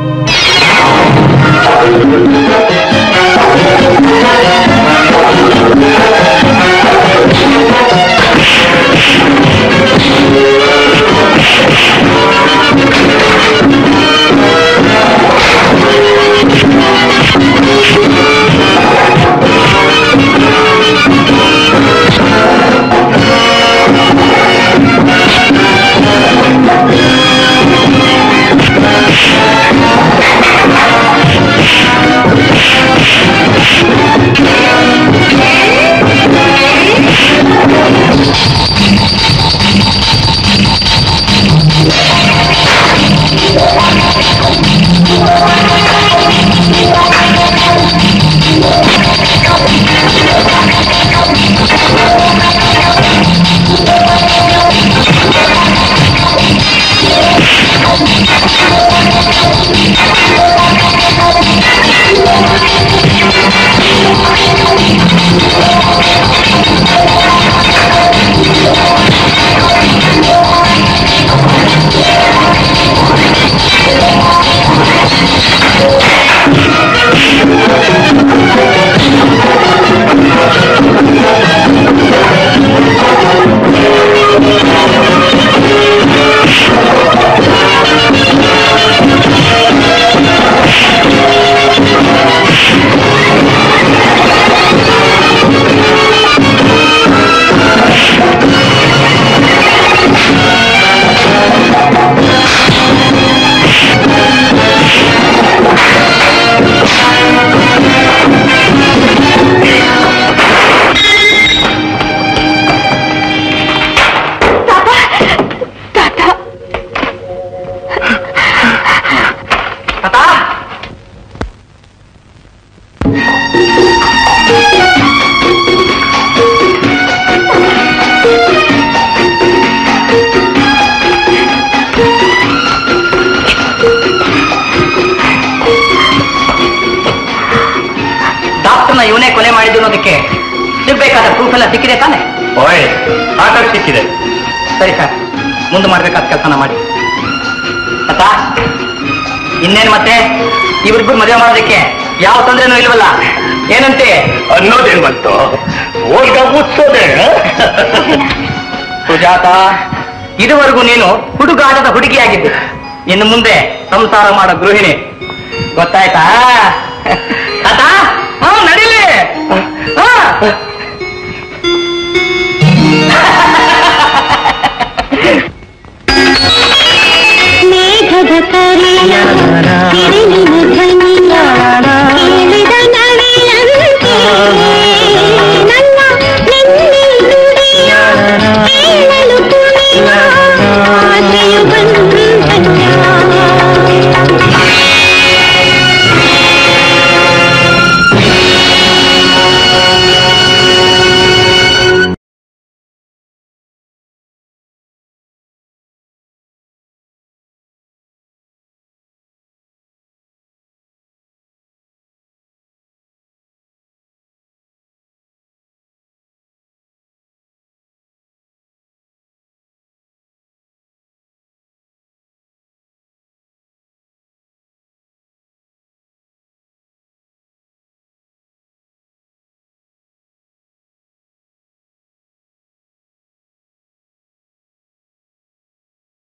ಡಾಕ್ಟರ್ನ ಇವನೇ ಕೊಲೆ ಮಾಡಿದ್ದು ಅನ್ನೋದಕ್ಕೆ ಸಿಗ್ಬೇಕಾದ ಪ್ರೂಫ್ ಎಲ್ಲ ಸಿಕ್ಕಿದೆ ತಾನೆ ಓಯ್ ಸಾಕಾಗಿ ಸಿಕ್ಕಿದೆ ಸರಿ ಸರ್ ಮುಂದೆ ಮಾಡ್ಬೇಕಾದ ಕೆಲಸನ ಮಾಡಿ ಅತ್ತ ಇನ್ನೇನು ಮತ್ತೆ ಇವ್ರಿಬ್ಬರು ಮದುವೆ ಮಾಡೋದಕ್ಕೆ ಯಾವ ತೊಂದರೆನೂ ಇಲ್ವಲ್ಲ ಏನಂತೆ ಅನ್ನೋದೇನ್ ಬಂತು ಹೋಗ ಮುಚ್ಚೋದೆ ಸುಜಾತ ಇದುವರೆಗೂ ನೀನು ಹುಡುಗಾಟದ ಹುಡುಗಿಯಾಗಿದ್ದು ಇನ್ನು ಮುಂದೆ ಸಂಸಾರ ಮಾಡೋ ಗೃಹಿಣಿ ಗೊತ್ತಾಯ್ತಾ ತಾತ ಹಾ ನಡೀಲಿ ಹಾ ಮೇಘದ ಕರೆಯ ತಿರುಳಿನ ಧ್ವನಿಯ ಕೇಳಿದ ನವಿಲಂತೆ ನನ್ನ ನಿನ್ನೆ ನುಡಿಯ ಕೇಳ